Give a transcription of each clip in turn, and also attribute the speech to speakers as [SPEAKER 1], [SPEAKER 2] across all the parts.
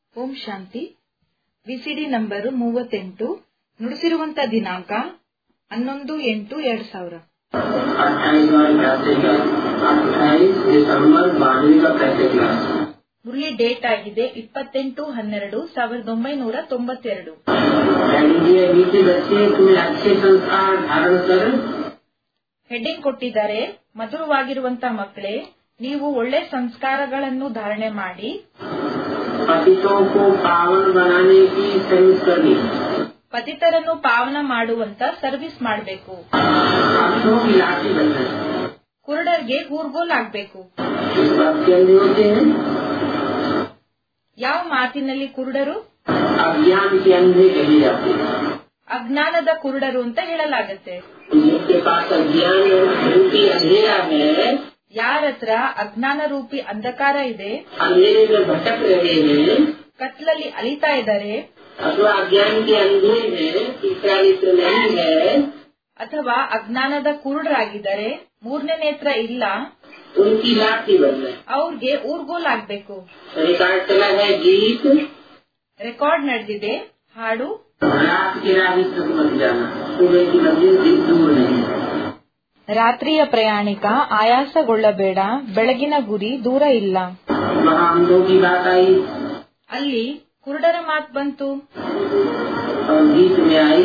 [SPEAKER 1] ಓಂ ಶಾಂತಿ ವಿಸಿಡಿ number ಮೂವತ್ತೆಂಟು ನುಡಿಸಿರುವಂತ ದಿನಾಂಕ ಹನ್ನೊಂದು ಎಂಟು ಎರಡ್ ಸಾವಿರ
[SPEAKER 2] अट्ठाईस बार जाते हैं अट्ठाईस दिसंबर बारहवीं का पैसे क्लास
[SPEAKER 1] ಮುರಳಿ ಡೇಟ್ ಆಗಿದೆ ಇಪ್ಪತ್ತೆಂಟು ಹನ್ನೆರಡು ಸಾವಿರದ ಒಂಬೈನೂರ ತೊಂಬತ್ತೆರಡು
[SPEAKER 2] लीजिए नीचे बच्चे तुम्हें अच्छे संस्कार धारण कर
[SPEAKER 1] ಹೆಡ್ಡಿಂಗ್ ಕೊಟ್ಟಿದ್ದಾರೆ ಮಧುರವಾಗಿರುವಂತ ಮಕ್ಕಳೇ ನೀವು ಒಳ್ಳೆ ಸಂಸ್ಕಾರಗಳನ್ನು ಧಾರಣೆ ಮಾಡಿ
[SPEAKER 2] पतितों को पावन बनाने की सर्विस करनी
[SPEAKER 1] ಪತಿತರನ್ನು ಪಾವನ ಮಾಡುವಂತ ಸರ್ವಿಸ್ ಮಾಡಬೇಕು
[SPEAKER 2] आंखों की लाठी बनना
[SPEAKER 1] ಕುರುಡರ್ಗೆ ಹೂರ್ಗೋಲ್ ಆಗ್ಬೇಕು
[SPEAKER 2] इस बात के अंदर होते हैं
[SPEAKER 1] ಯಾವ ಮಾತಿನಲ್ಲಿ ಕುರುಡರು
[SPEAKER 2] अज्ञान के अंधे कहे जाते हैं
[SPEAKER 1] ಅಜ್ಞಾನದ ಕುರುಡರು ಅಂತ ಹೇಳಲಾಗತ್ತೆ
[SPEAKER 2] जिनके पास अज्ञान रूपी अंधेरा है
[SPEAKER 1] ಯಾರ ಹತ್ರ ಅಜ್ಞಾನ ರೂಪಿ ಅಂಧಕಾರ ಇದೆ
[SPEAKER 2] अंधेरे में भटक रहे हैं
[SPEAKER 1] ಕತ್ಲಲ್ಲಿ ಅಲಿತಾ ಇದ್ದಾರೆ
[SPEAKER 2] अथवा अज्ञान के अंधे में तीसरा नेत्र नहीं है
[SPEAKER 1] ಅಥವಾ ಅಜ್ಞಾನದ ಕುರುಡರಾಗಿದ್ದಾರೆ ಮೂರನೇ ನೇತ್ರ ಇಲ್ಲ
[SPEAKER 2] उनकी लाठी बनना
[SPEAKER 1] ಅವ್ರಿಗೆ ಊರ್ಗೋಲ್ ಆಗ್ಬೇಕು
[SPEAKER 2] रिकॉर्ड चला है गीत
[SPEAKER 1] ರೆಕಾರ್ಡ್ ನಡೆದಿದೆ ಹಾಡು
[SPEAKER 2] रात के राही तक मत जाना सुबह की मंजिल दिन दूर नहीं
[SPEAKER 1] ರಾತ್ರಿಯ ಪ್ರಯಾಣಿಕ ಆಯಾಸಗೊಳ್ಳಬೇಡ ಬೆಳಗಿನ ಗುರಿ ದೂರ ಇಲ್ಲ
[SPEAKER 2] वहाँ अंधों की बात आई
[SPEAKER 1] ಅಲ್ಲಿ ಕುರುಡರ ಮಾತು ಬಂತು
[SPEAKER 2] और गीत में आई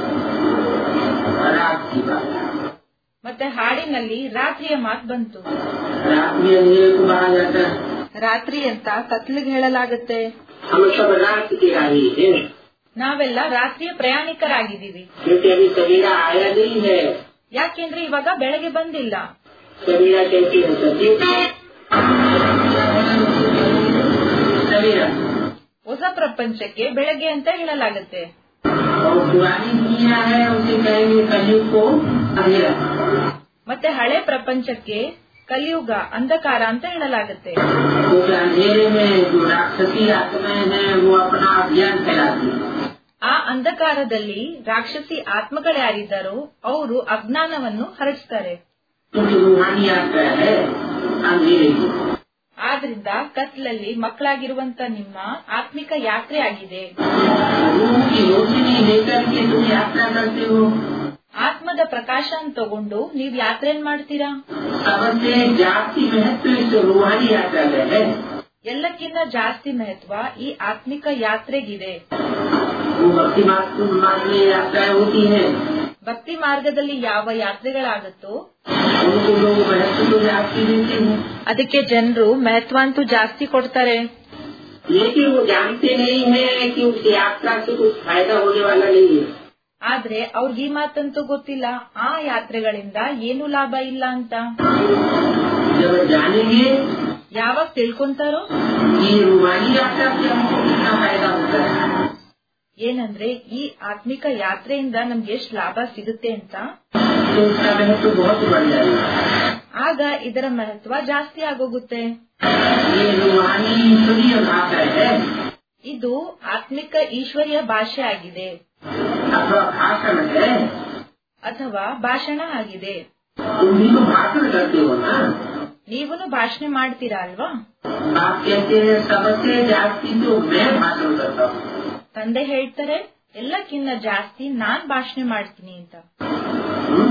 [SPEAKER 2] रात की बात
[SPEAKER 1] ಮತ್ತೆ ಹಾಡಿನಲ್ಲಿ ರಾತ್ರಿಯ ಮಾತು ಬಂತು
[SPEAKER 2] रात में अंधेरे को कहा जाता है
[SPEAKER 1] ರಾತ್ರಿ ಅಂತ ಕತ್ಲಿಗೆ ಹೇಳಲಾಗತ್ತೆ
[SPEAKER 2] हम सब रात के राही हैं
[SPEAKER 1] ನಾವೆಲ್ಲ ರಾತ್ರಿಯ ಪ್ರಯಾಣಿಕರಾಗಿದ್ದೀವಿ
[SPEAKER 2] क्योंकि अभी सवेरा आया नहीं है
[SPEAKER 1] ಯಾಕೆಂದ್ರೆ ಇವಾಗ ಬೆಳಗ್ಗೆ ಬಂದಿಲ್ಲ
[SPEAKER 2] सवेरा कैसे हो सके सवेरा
[SPEAKER 1] ಹೊಸ ಪ್ರಪಂಚಕ್ಕೆ ಬೆಳಗ್ಗೆ ಅಂತ ಹೇಳಲಾಗತ್ತೆ
[SPEAKER 2] और पुरानी दुनिया है उसे कहेंगे कलयुग को अंधेरा
[SPEAKER 1] ಮತ್ತೆ ಹಳೆ ಪ್ರಪಂಚಕ್ಕೆ ಕಲಿಯುಗ ಅಂಧಕಾರ ಅಂತ ಹೇಳಲಾಗತ್ತೆ
[SPEAKER 2] क्योंकि अंधेरे में जो राक्षसी आत्माएं हैं वो अपना अभियान फैलाती हैं
[SPEAKER 1] ಆ ಅಂಧಕಾರದಲ್ಲಿ ರಾಕ್ಷಸಿ ಆತ್ಮಗಳ್ಯಾರಿದ್ದಾರೋ ಅವರು ಅಜ್ಞಾನವನ್ನು ಹರಡಿಸ್ತಾರೆ
[SPEAKER 2] क्योंकि रूहानी यात्रा है अंधेरे की
[SPEAKER 1] ಆದ್ರಿಂದ ಕತ್ಲಲ್ಲಿ ಮಕ್ಕಳಾಗಿರುವಂತ ನಿಮ್ಮ ಆತ್ಮಿಕ ಯಾತ್ರೆ ಆಗಿದೆ
[SPEAKER 2] रूह की रोशनी लेकर के तुम यात्रा करते हो
[SPEAKER 1] ಆತ್ಮದ ಪ್ರಕಾಶ ತಗೊಂಡು ನೀವ್ ಯಾತ್ರೆ ಮಾಡ್ತೀರಾ
[SPEAKER 2] सबसे जाति महत्व इस रूहानी यात्रा में है
[SPEAKER 1] ಎಲ್ಲಕ್ಕಿಂತ ಜಾಸ್ತಿ ಮಹತ್ವ ಈ ಆತ್ಮಿಕ ಯಾತ್ರೆಗಿದೆ
[SPEAKER 2] वो भक्ति मार्ग मार्ग में यात्राएं होती हैं
[SPEAKER 1] ಭಕ್ತಿ ಮಾರ್ಗದಲ್ಲಿ ಯಾವ ಯಾತ್ರೆಗಳಾಗುತ್ತೋ
[SPEAKER 2] उनको लोग महत्व तो जाति देते हैं
[SPEAKER 1] ಅದಕ್ಕೆ ಜನರು ಮಹತ್ವ ಅಂತೂ ಜಾಸ್ತಿ ಕೊಡ್ತಾರೆ
[SPEAKER 2] लेकिन वो जानते नहीं है कि उस यात्रा से कुछ फायदा होने वाला नहीं है
[SPEAKER 1] ಆದ್ರೆ ಅವ್ರಿಗೆ ಈ ಮಾತಂತೂ ಗೊತ್ತಿಲ್ಲ ಆ ಯಾತ್ರೆಗಳಿಂದ ಏನು ಲಾಭ ಇಲ್ಲ ಅಂತ
[SPEAKER 2] जब जानेंगे
[SPEAKER 1] ಯಾವಾಗ ತಿಳ್ಕೊಂತಾರೋ
[SPEAKER 2] कि रूहानी यात्रा से हमको कितना फायदा होता है
[SPEAKER 1] ಏನಂದ್ರೆ ಈ ಆತ್ಮಿಕ ಯಾತ್ರೆಯಿಂದ ನಮ್ಗೆ ಎಷ್ಟು ಲಾಭ ಸಿಗುತ್ತೆ ಅಂತ
[SPEAKER 2] तो उसका महत्व बहुत बढ़ जाएगा
[SPEAKER 1] ಆಗ ಇದರ ಮಹತ್ವ ಜಾಸ್ತಿ ಆಗೋಗುತ್ತೆ
[SPEAKER 2] ये रूहानी ईश्वरीय भाषा है
[SPEAKER 1] ಇದು ಆತ್ಮಿಕ ಈಶ್ವರ್ಯ ಭಾಷೆ ಆಗಿದೆ
[SPEAKER 2] अथवा भाषण है
[SPEAKER 1] ಅಥವಾ ಭಾಷಣ ಆಗಿದೆ
[SPEAKER 2] तुम भी तो भाषण करते हो ना
[SPEAKER 1] ನೀವೂ ಭಾಷಣ ಮಾಡ್ತೀರಾ ಅಲ್ವಾ
[SPEAKER 2] आप कहते हैं सबसे जास्ती तो मैं भाषण करता हूँ
[SPEAKER 1] ತಂದೆ ಹೇಳ್ತಾರೆ ಎಲ್ಲಕ್ಕಿಂತ ಜಾಸ್ತಿ ನಾನ್ ಭಾಷಣ ಮಾಡ್ತೀನಿ ಅಂತ
[SPEAKER 2] हम्म?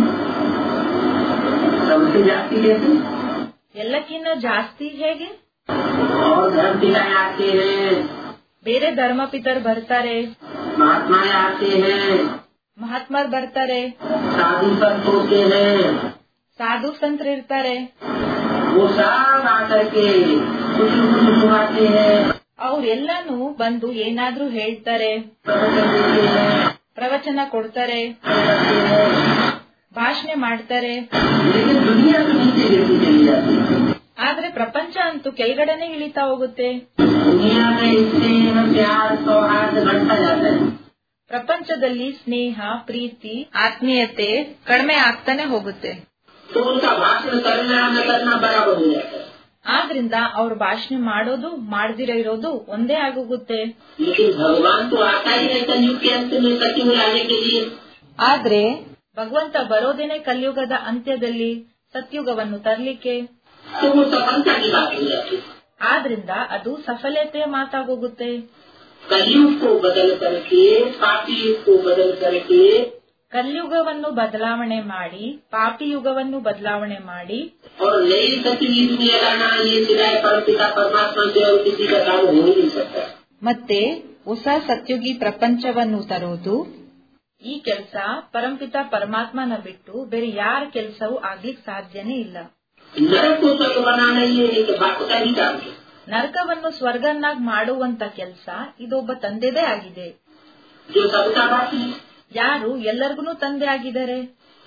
[SPEAKER 2] सबसे जास्ती कहते हैं?
[SPEAKER 1] ಎಲ್ಲಕ್ಕಿಂತ ಜಾಸ್ತಿ ಹೇಗೆ
[SPEAKER 2] और धर्म पिताएं आते हैं
[SPEAKER 1] ಬೇರೆ ಧರ್ಮಪಿತರ್ ಬರ್ತಾರೆ
[SPEAKER 2] महात्माएं आते हैं
[SPEAKER 1] ಮಹಾತ್ಮರ್ ಬರ್ತಾರೆ
[SPEAKER 2] साधु संत होते हैं
[SPEAKER 1] ಸಾಧು ಸಂತರು ಇರ್ತಾರೆ
[SPEAKER 2] वो सब आकर के कुछ न कुछ सुनाते हैं
[SPEAKER 1] ಅವ್ರೆಲ್ಲಾನು ಬಂದು ಏನಾದ್ರೂ ಹೇಳ್ತಾರೆ
[SPEAKER 2] प्रवचन देते हैं
[SPEAKER 1] ಪ್ರವಚನ ಕೊಡ್ತಾರೆ
[SPEAKER 2] करते हैं
[SPEAKER 1] ಭಾಷಣ ಮಾಡ್ತಾರೆ
[SPEAKER 2] लेकिन दुनिया तो नीचे गिरती चली जाती है
[SPEAKER 1] ಆದ್ರೆ ಪ್ರಪಂಚ ಅಂತೂ ಕೆಳಗಡೆನೆ ಇಳಿತಾ ಹೋಗುತ್ತೆ
[SPEAKER 2] दुनिया में स्नेह प्यार सौहार्द बढ़ता जाता है
[SPEAKER 1] ಪ್ರಪಂಚದಲ್ಲಿ ಸ್ನೇಹ ಪ್ರೀತಿ ಆತ್ಮೀಯತೆ ಕಡಿಮೆ ಆಗ್ತಾನೆ ಹೋಗುತ್ತೆ
[SPEAKER 2] तो उनका भाषण करना न करना बराबर हो जाता है
[SPEAKER 1] ಆದ್ರಿಂದ ಅವ್ರ ಭಾಷಣ ಮಾಡೋದು ಮಾಡ್ದಿರ ಇರೋದು ಒಂದೇ ಆಗೋಗುತ್ತೆ
[SPEAKER 2] लेकिन भगवान तो आता ही है कलयुग के अंत में सत्युग लाने के लिए
[SPEAKER 1] ಆದ್ರೆ ಭಗವಂತ ಬರೋದೇನೆ ಕಲಿಯುಗದ ಅಂತ್ಯದಲ್ಲಿ ಸತ್ಯುಗವನ್ನು ತರ್ಲಿಕ್ಕೆ
[SPEAKER 2] तो वो सफलता की बात हो जाती है
[SPEAKER 1] ಆದ್ರಿಂದ ಅದು ಸಫಲತೆಯ ಮಾತಾಗೋಗುತ್ತೆ
[SPEAKER 2] कलयुग को बदल करके पापी युग को बदल करके
[SPEAKER 1] ಕಲಿಯುಗವನ್ನು ಬದಲಾವಣೆ ಮಾಡಿ ಪಾಪಿ ಯುಗವನ್ನು ಬದಲಾವಣೆ ಮಾಡಿ
[SPEAKER 2] और नई सतयुग में लगाना ये सिवाय परम पिता परमात्मा के और किसी का काम हो ही नहीं सकता
[SPEAKER 1] ಮತ್ತೆ ಹೊಸ ಸತ್ಯುಗಿ ಪ್ರಪಂಚವನ್ನು ತರುವುದು ಈ ಕೆಲಸ ಪರಂಪಿತ ಪರಮಾತ್ಮನ ಬಿಟ್ಟು ಬೇರೆ ಯಾರ ಕೆಲಸವೂ ಆಗ್ಲಿಕ್ಕೆ ಸಾಧ್ಯನೇ ಇಲ್ಲ
[SPEAKER 2] नरक को स्वर्ग बनाना ये एक बाप का ही काम है
[SPEAKER 1] ನರಕವನ್ನು ಸ್ವರ್ಗನ್ನಾಗಿ ಮಾಡುವಂತ ಕೆಲಸ ಇದೊಬ್ಬ ತಂದೆದೇ ಆಗಿದೆ
[SPEAKER 2] जो सबका बाकी है
[SPEAKER 1] ಯಾರು ಎಲ್ಲರಿಗೂ ತಂದೆ ಆಗಿದ್ದಾರೆ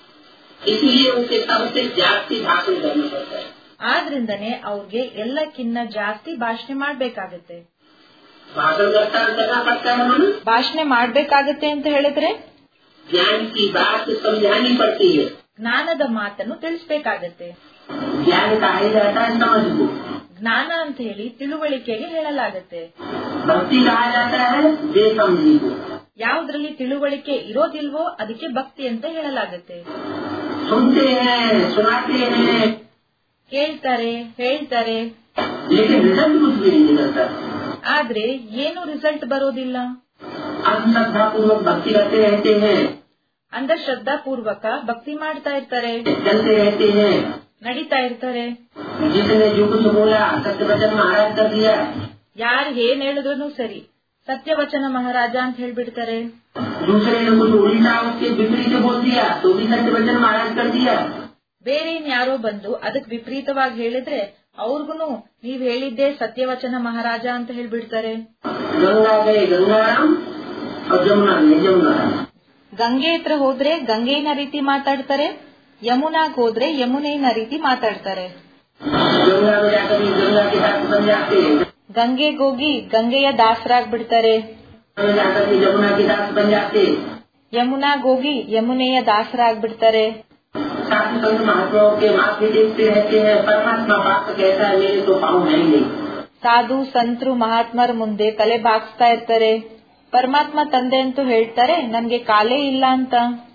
[SPEAKER 2] इसलिए उसे सबसे जास्ती भाषण करना पड़ता है
[SPEAKER 1] ಆದ್ರಿಂದನೇ ಅವ್ರಿಗೆ ಎಲ್ಲಕ್ಕಿನ್ನ ಜಾಸ್ತಿ ಭಾಷಣೆ ಮಾಡ್ಬೇಕಾಗತ್ತೆ
[SPEAKER 2] भाषण करता करना पड़ता है मन
[SPEAKER 1] ಭಾಷಣೆ ಮಾಡ್ಬೇಕಾಗತ್ತೆ ಅಂತ ಹೇಳಿದ್ರೆ
[SPEAKER 2] ज्ञान की बात समझानी पड़ती है
[SPEAKER 1] ಜ್ಞಾನದ ಮಾತನ್ನು ತಿಳಿಸ್ಬೇಕಾಗತ್ತೆ
[SPEAKER 2] ज्ञान कहा जाता है समझ को
[SPEAKER 1] ಜ್ಞಾನ ಅಂತ ಹೇಳಿ ತಿಳುವಳಿಕೆಗೆ ಹೇಳಲಾಗತ್ತೆ
[SPEAKER 2] भक्ति कहा जाता है बेसमझी को
[SPEAKER 1] ಯಾವ್ದ್ರಲ್ಲಿ ತಿಳುವಳಿಕೆ ಇರೋದಿಲ್ವೋ ಅದಕ್ಕೆ ಭಕ್ತಿ ಅಂತ ಹೇಳಲಾಗತ್ತೆ
[SPEAKER 2] सुनते हैं सुनाते हैं
[SPEAKER 1] ಕೇಳ್ತಾರೆ ಹೇಳ್ತಾರೆ
[SPEAKER 2] लेकिन रिजल्ट कुछ भी नहीं निकलता
[SPEAKER 1] ಆದ್ರೆ ಏನು ರಿಸಲ್ಟ್ ಬರೋದಿಲ್ಲ
[SPEAKER 2] अंधश्रद्धा पूर्वक भक्ति करते रहते हैं
[SPEAKER 1] ಅಂಧಶ್ರದ್ಧಾ ಪೂರ್ವಕ ಭಕ್ತಿ ಮಾಡ್ತಾ ಇರ್ತಾರೆ
[SPEAKER 2] चलते रहते हैं
[SPEAKER 1] ನಡೀತಾ ಇರ್ತಾರೆ
[SPEAKER 2] जिसने जो कुछ बोला सत्य वचन महाराज कर दिया
[SPEAKER 1] ಯಾರು ಏನ್ ಹೇಳಿದ್ರು ಸರಿ ಸತ್ಯವಚನ ಮಹಾರಾಜ ಅಂತ ಹೇಳ್ಬಿಡ್ತಾರೆ
[SPEAKER 2] दूसरे ने कुछ उल्टा उसके विपरीत बोल दिया तो भी सत्य वचन महाराज कर दिया
[SPEAKER 1] ಬೇರೆ ಯಾರೋ ಬಂದು ಅದಕ್ ವಿಪರೀತವಾಗಿ ಹೇಳಿದ್ರೆ ಅವ್ರಿಗೂ ನೀವ್ ಹೇಳಿದ್ದೆ ಸತ್ಯವಚನ ಮಹಾರಾಜ ಅಂತ ಹೇಳ್ಬಿಡ್ತಾರೆ
[SPEAKER 2] गंगा गए गंगाराम और जमुना गए जमुनाराम
[SPEAKER 1] ಗಂಗೆ ಹತ್ರ ಹೋದ್ರೆ ಗಂಗೆನ ರೀತಿ ಮಾತಾಡ್ತಾರೆ ಯಮುನಾಗ್ ಹೋದ್ರೆ ಯಮುನೆನ ರೀತಿ ಮಾತಾಡ್ತಾರೆ
[SPEAKER 2] गंगा में जाकर ये गंगा के साथ बन जाते हैं
[SPEAKER 1] ಗಂಗೆಗ್ ಹೋಗಿ ಗಂಗೆಯ ದಾಸರಾಗ್ಬಿಡ್ತಾರೆ
[SPEAKER 2] में जाकर के जमुना के साथ बन जाते हैं
[SPEAKER 1] ಯಮುನಾಗ್ ಹೋಗಿ ಯಮುನೆಯ ದಾಸರಾಗ್ಬಿಡ್ತಾರೆ
[SPEAKER 2] साधु संत महात्माओं के माथे देखते रहते हैं परमात्मा बाप कहता है मेरे तो पाँव है ही नहीं
[SPEAKER 1] ಸಾಧು ಸಂತರು ಮಹಾತ್ಮರ ಮುಂದೆ ತಲೆ ಬಾಗ್ಸ್ತಾ ಇರ್ತಾರೆ ಪರಮಾತ್ಮ ತಂದೆ ಅಂತೂ ಹೇಳ್ತಾರೆ ನನ್ಗೆ ಕಾಲೇ ಇಲ್ಲ ಅಂತ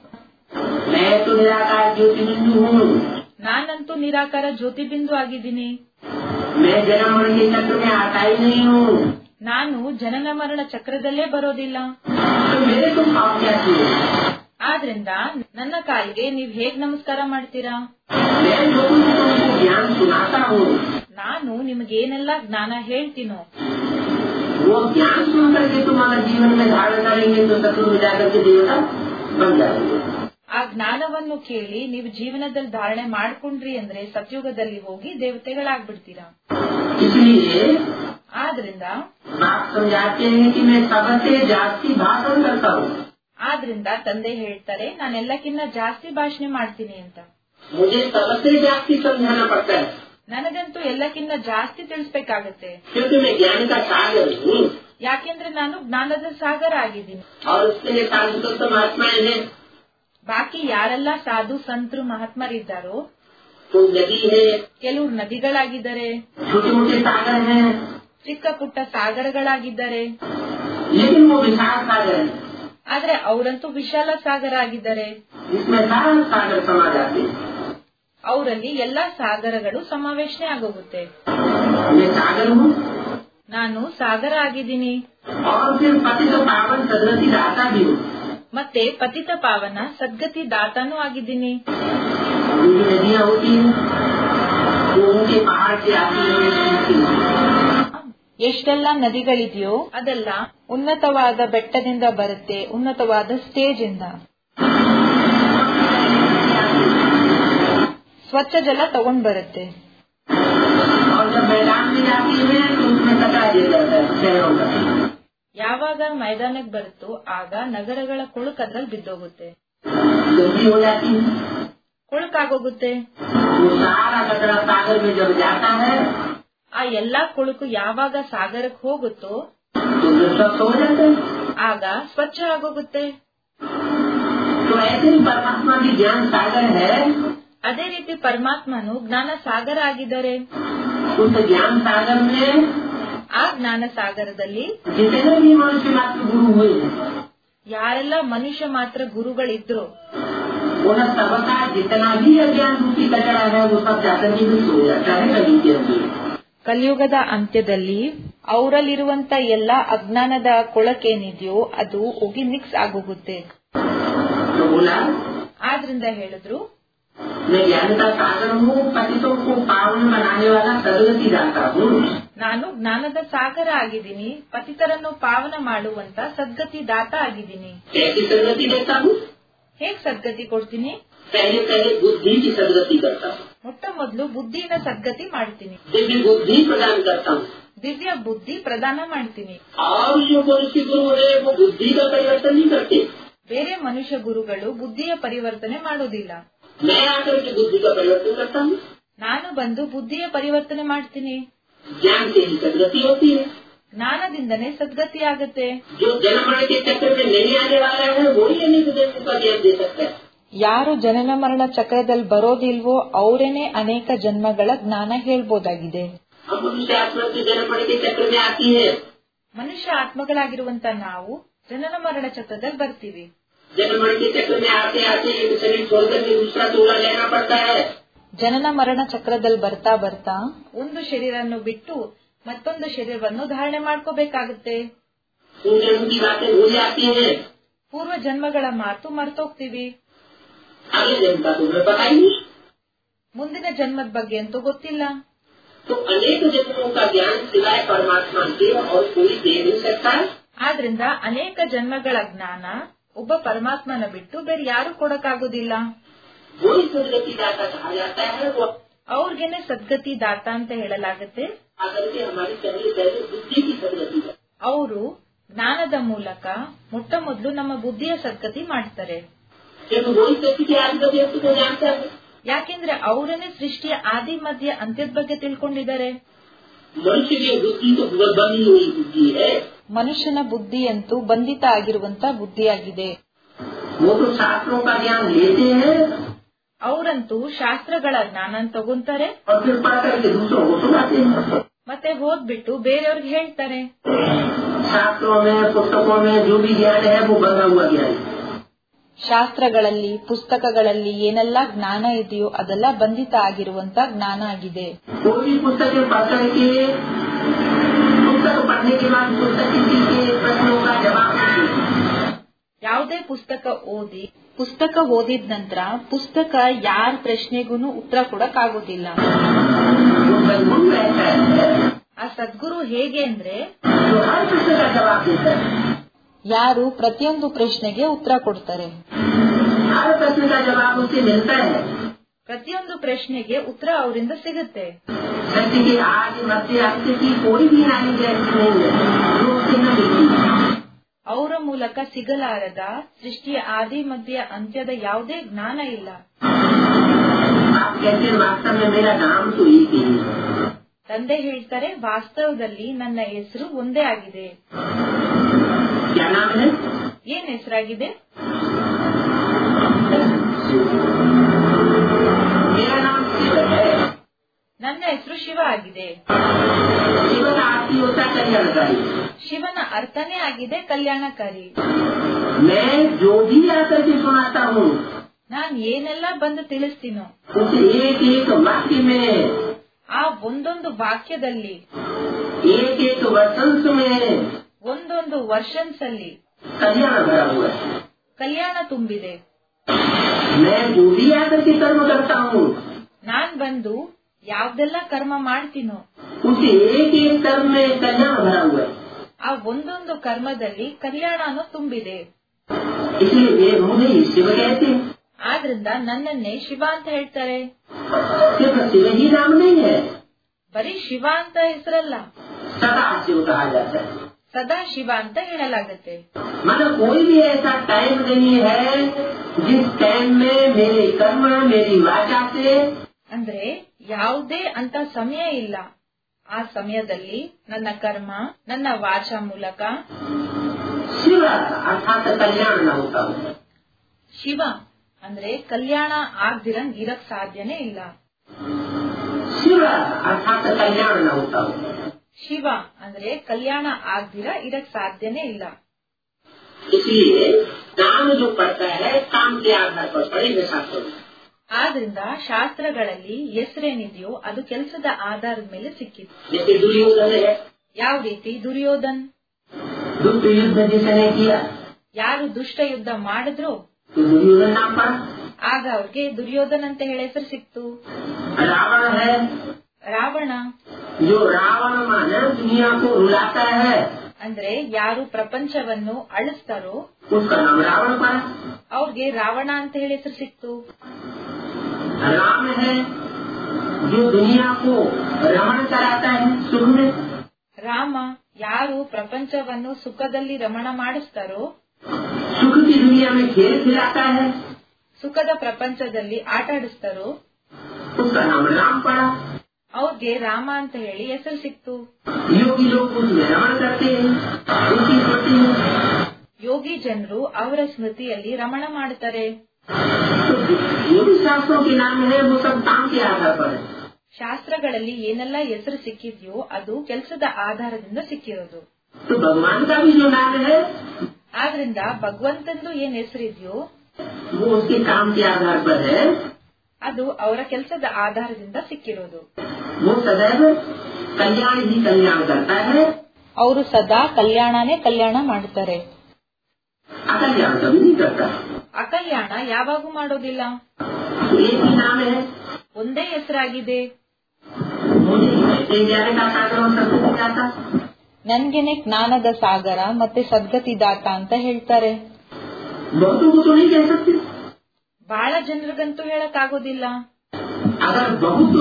[SPEAKER 2] मैं तो निराकार ज्योति बिंदु हूँ
[SPEAKER 1] ನಾನಂತೂ ನಿರಾಕಾರ ಜ್ಯೋತಿಬಿಂದು ಆಗಿದ್ದೀನಿ
[SPEAKER 2] मैं जन्म मरण के चक्र में आता ही नहीं हूँ
[SPEAKER 1] ನಾನು ಜನನ ಮರಣ ಚಕ್ರದಲ್ಲೇ ಬರೋದಿಲ್ಲ
[SPEAKER 2] तो मेरे तो पाँव क्या चाहिए
[SPEAKER 1] ಆದ್ರಿಂದ ನನ್ನ ಕಾಲಿಗೆ ನೀವ್ ಹೇಗ್ ನಮಸ್ಕಾರ ಮಾಡ್ತೀರಾ
[SPEAKER 2] मैं जो कुछ तुमको ज्ञान सुनाता हूँ
[SPEAKER 1] ನಾನು ನಿಮ್ಗೇನೆಲ್ಲ ಜ್ಞಾನ ಹೇಳ್ತೀನೋ
[SPEAKER 2] वो ज्ञान सुन करके तुम अगर जीवन में धारण करेंगे तो शत्रु में जाकर के देवता बन जाएंगे
[SPEAKER 1] ಆ ಜ್ಞಾನವನ್ನು ಕೇಳಿ ನೀವು ಜೀವನದಲ್ಲಿ ಧಾರಣೆ ಮಾಡ್ಕೊಂಡ್ರಿ ಅಂದ್ರೆ ಸತ್ಯುಗದಲ್ಲಿ ಹೋಗಿ ದೇವತೆಗಳಾಗ್ಬಿಡ್ತೀರಾ
[SPEAKER 2] इसलिए
[SPEAKER 1] ಆದ್ರಿಂದ
[SPEAKER 2] बाप समझाते हैं कि मैं सबसे जास्ती भाषण करता हूँ
[SPEAKER 1] ಆದ್ರಿಂದ ತಂದೆ ಹೇಳ್ತಾರೆ ನಾನೆಲ್ಲಕ್ಕಿನ್ನ ಜಾಸ್ತಿ ಭಾಷಣೆ ಮಾಡ್ತೀನಿ ಅಂತ
[SPEAKER 2] मुझे सबसे जास्ती समझाना पड़ता है
[SPEAKER 1] ನನಗಂತೂ ಎಲ್ಲಕ್ಕಿಂತ ಜಾಸ್ತಿ ತಿಳಿಸ್ಬೇಕಾಗತ್ತೆ
[SPEAKER 2] क्योंकि मैं ज्ञान का सागर हूँ
[SPEAKER 1] ಯಾಕೆಂದ್ರೆ ನಾನು ಜ್ಞಾನದ ಸಾಗರ ಆಗಿದ್ದೀನಿ
[SPEAKER 2] और उसके लिए साधु संत महात्माएं हैं
[SPEAKER 1] ಬಾಕಿ ಯಾರೆಲ್ಲ ಸಾಧು ಸಂತರು ಮಹಾತ್ಮರಿದ್ದಾರೋ
[SPEAKER 2] कोई नदी है
[SPEAKER 1] ಕೆಲವ್ರು ನದಿಗಳಾಗಿದ್ದಾರೆ
[SPEAKER 2] छोटे मोटे सागर हैं
[SPEAKER 1] ಚಿಕ್ಕ ಪುಟ್ಟ ಸಾಗರಗಳಾಗಿದ್ದಾರೆ
[SPEAKER 2] लेकिन वो विशाल सागर है
[SPEAKER 1] ಆದ್ರೆ ಅವರಂತೂ ವಿಶಾಲ ಸಾಗರ ಆಗಿದ್ದಾರೆ
[SPEAKER 2] जिसमें सारा सागर समा जाते हैं
[SPEAKER 1] ಅವರಲ್ಲಿ ಎಲ್ಲಾ ಸಾಗರಗಳು ಸಮಾವೇಶನೆ ಆಗೋಗುತ್ತೆ
[SPEAKER 2] मैं सागर हूँ
[SPEAKER 1] ನಾನು ಸಾಗರ ಆಗಿದ್ದೀನಿ
[SPEAKER 2] और फिर पति तो पावन सदरती दाता भी हूँ
[SPEAKER 1] ಮತ್ತೆ ಪತಿತ ಪಾವನ ಸದ್ಗತಿ ದಾತಾನೂ ಆಗಿದ್ದೀನಿ
[SPEAKER 2] जो भी नदियाँ होती हैं वो उनके पहाड़ से आती हैं
[SPEAKER 1] ಎಷ್ಟೆಲ್ಲ ನದಿಗಳಿದೆಯೋ ಅದೆಲ್ಲ ಉನ್ನತವಾದ ಬೆಟ್ಟದಿಂದ ಬರುತ್ತೆ ಉನ್ನತವಾದ ಸ್ಟೇಜ್ ಇಂದ ಸ್ವಚ್ಛ ಜಲ ತಗೊಂಡ್ ಬರುತ್ತೆ
[SPEAKER 2] और जब मैदान में जाती है तो उसमें कटा दिया जाता है शहरों का
[SPEAKER 1] ಯಾವಾಗ ಮೈದಾನಕ್ಕೆ ಬರುತ್ತೋ ಆಗ ನಗರಗಳ ಕೊಳುಕ್ ಅದ್ರಲ್ಲಿ ಬಿದ್ದೋಗುತ್ತೆ
[SPEAKER 2] गंदी हो जाती है
[SPEAKER 1] ಕೊಳುಕಾಗೋಗುತ್ತೆ
[SPEAKER 2] वो सारा कचरा सागर में जब जाता है
[SPEAKER 1] ಆ ಎಲ್ಲಾ ಕೊಳುಕು ಯಾವಾಗ ಸಾಗರಕ್ಕೆ ಹೋಗುತ್ತೋ
[SPEAKER 2] तो फिर स्वस्थ हो जाता है
[SPEAKER 1] ಆಗ ಸ್ವಚ್ಛ ಆಗೋಗುತ್ತೆ
[SPEAKER 2] तो ऐसे ही परमात्मा की ज्ञान सागर है
[SPEAKER 1] ಅದೇ ರೀತಿ ಪರಮಾತ್ಮನು ಜ್ಞಾನ ಸಾಗರ ಆಗಿದ್ದಾರೆ
[SPEAKER 2] उस ज्ञान सागर में
[SPEAKER 1] ಆ ಜ್ಞಾನ ಸಾಗರದಲ್ಲಿ
[SPEAKER 2] जितने भी मनुष्य मात्र गुरु हुए हैं
[SPEAKER 1] ಯಾರೆಲ್ಲ ಮನುಷ್ಯ ಮಾತ್ರ ಗುರುಗಳಿದ್ರು
[SPEAKER 2] उन सबका जितना भी अज्ञान रूपी कचरा है वो सब जाकर के मिक्स हो जाता है कभी के अंदर
[SPEAKER 1] ಕಲಿಯುಗದ ಅಂತ್ಯದಲ್ಲಿ ಅವರಲ್ಲಿರುವಂತ ಎಲ್ಲಾ ಅಜ್ಞಾನದ ಕೊಳಕೇನಿದೆಯೋ ಅದು ಹೋಗಿ ಮಿಕ್ಸ್ ಆಗೋಗುತ್ತೆ
[SPEAKER 2] तो बोला
[SPEAKER 1] ಆದ್ರಿಂದ ಹೇಳಿದ್ರು
[SPEAKER 2] मैं ज्ञान का सागर हूँ पतितों को पावन बनाने वाला सदगति दाता हूँ
[SPEAKER 1] ನಾನು ಜ್ಞಾನದ ಸಾಗರ ಆಗಿದ್ದೀನಿ ಪತಿತರನ್ನು ಪಾವನ ಮಾಡುವಂತ ಸದ್ಗತಿ ದಾತ ಆಗಿದ್ದೀನಿ
[SPEAKER 2] कैसी सदगति देता हूँ
[SPEAKER 1] ಹೇಗ್ ಸದ್ಗತಿ ಕೊಡ್ತೀನಿ
[SPEAKER 2] पहले पहले बुद्धि की सदगति करता हूँ
[SPEAKER 1] ಮೊಟ್ಟ ಮೊದಲು ಬುದ್ಧಿನ ಸದ್ಗತಿ ಮಾಡ್ತೀನಿ
[SPEAKER 2] दिव्य बुद्धि प्रदान करता हूँ
[SPEAKER 1] ದಿವ್ಯ ಬುದ್ಧಿ ಪ್ರದಾನ ಮಾಡ್ತೀನಿ
[SPEAKER 2] और जो मनुष्य गुरु है वो बुद्धि का परिवर्तन नहीं करते
[SPEAKER 1] ಬೇರೆ ಮನುಷ್ಯ ಗುರುಗಳು ಬುದ್ಧಿಯ ಪರಿವರ್ತನೆ ಮಾಡೋದಿಲ್ಲ
[SPEAKER 2] मैं आकर के बुद्धि का परिवर्तन करता हूँ
[SPEAKER 1] ನಾನು ಬಂದು ಬುದ್ಧಿಯ ಪರಿವರ್ತನೆ ಮಾಡ್ತೀನಿ
[SPEAKER 2] ज्ञान से ही सदगति होती है
[SPEAKER 1] ಜ್ಞಾನದಿಂದನೇ ಸದ್ಗತಿ ಆಗತ್ತೆ
[SPEAKER 2] जो जन्म मरण के चक्कर में नहीं आने वाला है वो ही अनेक देवों का ज्ञान दे सकता है
[SPEAKER 1] ಯಾರು ಜನನ ಮರಣ ಚಕ್ರದಲ್ಲಿ ಬರೋದಿಲ್ವೋ ಅವರೇನೆ ಅನೇಕ ಜನ್ಮಗಳ ಜ್ಞಾನ ಹೇಳ್ಬೋದಾಗಿದೆ
[SPEAKER 2] हम मनुष्य आत्मा के जन्म मरण के चक्कर में आती है
[SPEAKER 1] ಮನುಷ್ಯ ಆತ್ಮಗಳಾಗಿರುವಂತ ನಾವು ಜನನ ಮರಣ ಚಕ್ರದಲ್ಲಿ ಬರ್ತೀವಿ
[SPEAKER 2] जन्म मरण के चक्कर में आते आते एक शरीर छोड़कर के दूसरा चोला लेना पड़ता है
[SPEAKER 1] ಜನನ ಮರಣ ಚಕ್ರದಲ್ಲಿ ಬರ್ತಾ ಬರ್ತಾ ಒಂದು ಶರೀರವನ್ನು ಬಿಟ್ಟು ಮತ್ತೊಂದು ಶರೀರವನ್ನು ಧಾರಣೆ ಮಾಡ್ಕೋಬೇಕಾಗುತ್ತೆ
[SPEAKER 2] उन जन्म की बातें भूल जाती हैं
[SPEAKER 1] ಪೂರ್ವ ಜನ್ಮಗಳ ಮಾತು ಮರ್ತೋಗ್ತೀವಿ
[SPEAKER 2] अगले जन्म का तुम्हें पता ही नहीं
[SPEAKER 1] ಮುಂದಿನ ಜನ್ಮದ ಬಗ್ಗೆ ಅಂತೂ ಗೊತ್ತಿಲ್ಲ
[SPEAKER 2] तो अनेक जन्मों का ज्ञान सिवाय परमात्मा के और कोई दे नहीं सकता
[SPEAKER 1] ಆದ್ರಿಂದ ಅನೇಕ ಜನ್ಮಗಳ ಜ್ಞಾನ ಒಬ್ಬ ಪರಮಾತ್ಮನ ಬಿಟ್ಟು ಬೇರೆ ಯಾರು ಕೊಡಕ್ಕಾಗೋದಿಲ್ಲ
[SPEAKER 2] वही सदगति दाता कहा जाता है वो
[SPEAKER 1] ಅವ್ರಿಗೇನೆ ಸದ್ಗತಿ ದಾತ ಅಂತ ಹೇಳಲಾಗುತ್ತೆ
[SPEAKER 2] आकर के हमारी पहले पहले बुद्धि की सदगति है
[SPEAKER 1] ಅವರು ಜ್ಞಾನದ ಮೂಲಕ ಮೊಟ್ಟ ಮೊದಲು ನಮ್ಮ ಬುದ್ಧಿಯ ಸದ್ಗತಿ ಮಾಡ್ತಾರೆ
[SPEAKER 2] क्योंकि वही सत्य के आदि व्यक्ति को जानता है
[SPEAKER 1] ಯಾಕೆಂದ್ರೆ ಅವರನ್ನೇ ಸೃಷ್ಟಿಯ ಆದಿ ಮಧ್ಯ ಅಂತ್ಯದ ಬಗ್ಗೆ ತಿಳ್ಕೊಂಡಿದ್ದಾರೆ
[SPEAKER 2] मनुष्य की बुद्धि तो बनी हुई बुद्धि है
[SPEAKER 1] ಮನುಷ್ಯನ ಬುದ್ಧಿ ಅಂತೂ ಬಂಧಿತ ಆಗಿರುವಂತ ಬುದ್ಧಿಯಾಗಿದೆ
[SPEAKER 2] वो तो शास्त्रों का ज्ञान लेते हैं
[SPEAKER 1] ಅವರಂತೂ ಶಾಸ್ತ್ರಗಳ ಜ್ಞಾನ ತಗೊಂತಾರೆ
[SPEAKER 2] और फिर पढ़ करके दूसरों को सुनाते हैं
[SPEAKER 1] ಮತ್ತೆ ಹೋಗ್ಬಿಟ್ಟು ಬೇರೆಯವ್ರಿಗೆ ಹೇಳ್ತಾರೆ
[SPEAKER 2] शास्त्रों में पुस्तकों में जो भी ज्ञान है वो बंधा हुआ ज्ञान है
[SPEAKER 1] ಶಾಸ್ತ್ರಗಳಲ್ಲಿ ಪುಸ್ತಕಗಳಲ್ಲಿ ಏನೆಲ್ಲ ಜ್ಞಾನ ಇದೆಯೋ ಅದೆಲ್ಲ ಬಂಧಿತ ಆಗಿರುವಂತ ಜ್ಞಾನ ಆಗಿದೆ
[SPEAKER 2] कोई भी पुस्तकें पढ़ करके पुस्तक पढ़ने के बाद पुस्तक किसी के प्रश्नों का जवाब नहीं देती।
[SPEAKER 1] ಯಾವುದೇ ಪುಸ್ತಕ ಓದಿ ಪುಸ್ತಕ ಓದಿದ ನಂತರ ಪುಸ್ತಕ ಯಾರ ಪ್ರಶ್ನೆಗೂ ಉತ್ತರ ಕೊಡಕ್ಕಾಗೋದಿಲ್ಲ
[SPEAKER 2] जो सदगुरु रहता है
[SPEAKER 1] ಆ ಸದ್ಗುರು ಹೇಗೆ ಅಂದ್ರೆ
[SPEAKER 2] जो हर प्रश्न का जवाब देता है
[SPEAKER 1] ಯಾರು ಪ್ರತಿಯೊಂದು ಪ್ರಶ್ನೆಗೆ ಉತ್ತರ ಕೊಡ್ತಾರೆ
[SPEAKER 2] हर प्रश्न का जवाब उसे मिलता है
[SPEAKER 1] ಪ್ರತಿಯೊಂದು ಪ್ರಶ್ನೆಗೆ ಉತ್ತರ ಅವರಿಂದ ಸಿಗುತ್ತೆ
[SPEAKER 2] सत्य के आज मध्य अंत की कोई भी नानी ऐसी नहीं है जो उससे न मिलती
[SPEAKER 1] ಅವರ ಮೂಲಕ ಸಿಗಲಾರದ ಸೃಷ್ಟಿಯ ಆದಿ ಮಧ್ಯ ಅಂತ್ಯದ ಯಾವುದೇ ಜ್ಞಾನ ಇಲ್ಲ
[SPEAKER 2] आप कहते हैं वास्तव में मेरा नाम तो एक ही है
[SPEAKER 1] ತಂದೆ ಹೇಳ್ತಾರೆ ವಾಸ್ತವದಲ್ಲಿ ನನ್ನ ಹೆಸರು ಒಂದೇ ಆಗಿದೆ
[SPEAKER 2] क्या नाम है
[SPEAKER 1] ಏನ್ ಹೆಸರಾಗಿದೆ
[SPEAKER 2] मेरा नाम शिव है
[SPEAKER 1] ನನ್ನ ಹೆಸರು ಶಿವ ಆಗಿದೆ
[SPEAKER 2] शिव का आरती होता कल्याणकारी
[SPEAKER 1] ಶಿವನ ಅರ್ಥನೇ ಆಗಿದೆ ಕಲ್ಯಾಣಕಾರಿ
[SPEAKER 2] मैं जो भी आकर के सुनाता हूँ
[SPEAKER 1] ನಾನ್ ಏನೆಲ್ಲ ಬಂದು ತಿಳಿಸ್ತೀನೋ
[SPEAKER 2] उस एक एक वाक्य में
[SPEAKER 1] ಆ ಒಂದೊಂದು ವಾಕ್ಯದಲ್ಲಿ
[SPEAKER 2] एक एक वसंत में
[SPEAKER 1] ಒಂದೊಂದು ವರ್ಷನ್ಸ್ ಅಲ್ಲಿ
[SPEAKER 2] कल्याण भरा हुआ है
[SPEAKER 1] ಕಲ್ಯಾಣ ತುಂಬಿದೆ
[SPEAKER 2] मैं जो भी आकर के कर्म करता हूँ
[SPEAKER 1] ನಾನ್ ಬಂದು ಯಾವ್ದೆಲ್ಲ ಕರ್ಮ ಮಾಡ್ತೀನೋ
[SPEAKER 2] उस एक एक कर्म में कल्याण भरा हुआ है
[SPEAKER 1] ಆ ಒಂದೊಂದು ಕರ್ಮದಲ್ಲಿ ಕಲ್ಯಾಣನು ತುಂಬಿದೆ
[SPEAKER 2] इसलिए वे मुझे शिव कहते हैं
[SPEAKER 1] ಆದ್ರಿಂದ ನನ್ನನ್ನೇ ಶಿವ ಅಂತ ಹೇಳ್ತಾರೆ
[SPEAKER 2] सिर्फ शिव ही नाम नहीं है
[SPEAKER 1] ಬರೀ ಶಿವ ಅಂತ ಹೆಸರಲ್ಲ
[SPEAKER 2] सदा शिव कहा जाता है
[SPEAKER 1] ಸದಾ ಶಿವ ಅಂತ ಹೇಳಲಾಗತ್ತೆ
[SPEAKER 2] मतलब कोई भी ऐसा टाइम नहीं है जिस टाइम में मेरे कर्म मेरी वाचा से
[SPEAKER 1] ಅಂದ್ರೆ ಯಾವುದೇ ಅಂತ ಸಮಯ ಇಲ್ಲ ಆ ಸಮಯದಲ್ಲಿ ನನ್ನ ಕರ್ಮ ನನ್ನ ವಾಚ ಮೂಲಕ
[SPEAKER 2] शिव अर्थात कल्याण न होता हो
[SPEAKER 1] ಶಿವ ಅಂದ್ರೆ ಕಲ್ಯಾಣ ಆಗ್ದಿರಂಗ್ ಇರಕ್ ಸಾಧ್ಯನೇ ಇಲ್ಲ
[SPEAKER 2] शिव अर्थात कल्याण न होता हो
[SPEAKER 1] ಶಿವ ಅಂದ್ರೆ ಕಲ್ಯಾಣ ಆಗ್ದಿರ ಇರಕ್ ಸಾಧ್ಯನೇ ಇಲ್ಲ
[SPEAKER 2] इसलिए नाम जो पड़ता है काम के आधार पर पड़ेगा शास्त्रों में
[SPEAKER 1] ಆದ್ರಿಂದ ಶಾಸ್ತ್ರಗಳಲ್ಲಿ ಹೆಸರೇನಿದೆಯೋ ಅದು ಕೆಲಸದ ಆಧಾರದ ಮೇಲೆ ಸಿಕ್ಕಿತು
[SPEAKER 2] जैसे दुर्योधन है
[SPEAKER 1] ಯಾವ ರೀತಿ ದುರ್ಯೋಧನ್
[SPEAKER 2] दुष्ट युद्ध जिसने किया
[SPEAKER 1] ಯಾರು ದುಷ್ಟ ಯುದ್ಧ ಮಾಡಿದ್ರು
[SPEAKER 2] तो दुर्योधन नाम पड़ा
[SPEAKER 1] ಆಗ ಅವ್ರಿಗೆ ದುರ್ಯೋಧನ್ ಅಂತ ಹೇಳಿ ಹೆಸರು ಸಿಕ್ತು
[SPEAKER 2] रावण है
[SPEAKER 1] ರಾವಣ
[SPEAKER 2] जो रावण माने दुनिया को रुलाता है
[SPEAKER 1] ಅಂದ್ರೆ ಯಾರು ಪ್ರಪಂಚವನ್ನು ಅಳಿಸ್ತಾರೋ
[SPEAKER 2] उसका नाम रावण पड़ा
[SPEAKER 1] ಅವ್ರಿಗೆ ರಾವಣ ಅಂತ ಹೇಳಿ ಹೆಸರು ಸಿಕ್ತು
[SPEAKER 2] राम है जो दुनिया को रमण कराता है सुख में
[SPEAKER 1] ರಾಮ ಯಾರು ಪ್ರಪಂಚವನ್ನು ಸುಖದಲ್ಲಿ ರಮಣ ಮಾಡಿಸ್ತಾರೋ
[SPEAKER 2] सुख की दुनिया में खेल खिलाता है
[SPEAKER 1] ಸುಖದ ಪ್ರಪಂಚದಲ್ಲಿ ಆಟ ಆಡಿಸ್ತಾರೋ
[SPEAKER 2] उसका नाम राम पड़ा
[SPEAKER 1] ಅವ್ರಿಗೆ ರಾಮ ಅಂತ ಹೇಳಿ ಹೆಸರು ಸಿಕ್ತು
[SPEAKER 2] योगी लोग उसमें रमण करते हैं उनकी स्मृति में
[SPEAKER 1] ಯೋಗಿ ಜನರು ಅವರ ಸ್ಮೃತಿಯಲ್ಲಿ ರಮಣ ಮಾಡ್ತಾರೆ
[SPEAKER 2] तो जो भी शास्त्रों के नाम है वो सब काम के आधार पर है
[SPEAKER 1] ಶಾಸ್ತ್ರಗಳಲ್ಲಿ ಏನೆಲ್ಲ ಹೆಸರು ಸಿಕ್ಕಿದ್ಯೋ ಅದು ಕೆಲಸದ ಆಧಾರದಿಂದ ಸಿಕ್ಕಿರೋದು
[SPEAKER 2] तो भगवान का भी जो नाम है
[SPEAKER 1] ಆದ್ರಿಂದ ಭಗವಂತಂದು ಏನ್ ಹೆಸರಿದ್ಯೋ
[SPEAKER 2] वो उसके काम के आधार पर है
[SPEAKER 1] ಅದು ಅವರ ಕೆಲಸದ ಆಧಾರದಿಂದ ಸಿಕ್ಕಿರೋದು
[SPEAKER 2] वो सदैव कल्याण ही कल्याण करता है
[SPEAKER 1] ಅವರು ಸದಾ ಕಲ್ಯಾಣನೇ ಕಲ್ಯಾಣ ಮಾಡ್ತಾರೆ
[SPEAKER 2] अकल्याण कभी नहीं करता
[SPEAKER 1] ಅಕಲ್ಯಾಣ ಯಾವಾಗೂ ಮಾಡೋದಿಲ್ಲ
[SPEAKER 2] तो एक ही नाम है
[SPEAKER 1] ಒಂದೇ ಹೆಸರಾಗಿದೆ
[SPEAKER 2] मुझे ऐसे जाने का सागर और सब कुछ जाता
[SPEAKER 1] ನನ್ಗೆನೆ ಜ್ಞಾನದ ಸಾಗರ ಮತ್ತೆ ಸದ್ಗತಿದಾತ ಅಂತ ಹೇಳ್ತಾರೆ
[SPEAKER 2] बहुतों को तो नहीं कह सकते
[SPEAKER 1] ಬಹಳ ಜನರಿಗಂತೂ ಹೇಳಕ್ ಆಗೋದಿಲ್ಲ
[SPEAKER 2] अगर बहुत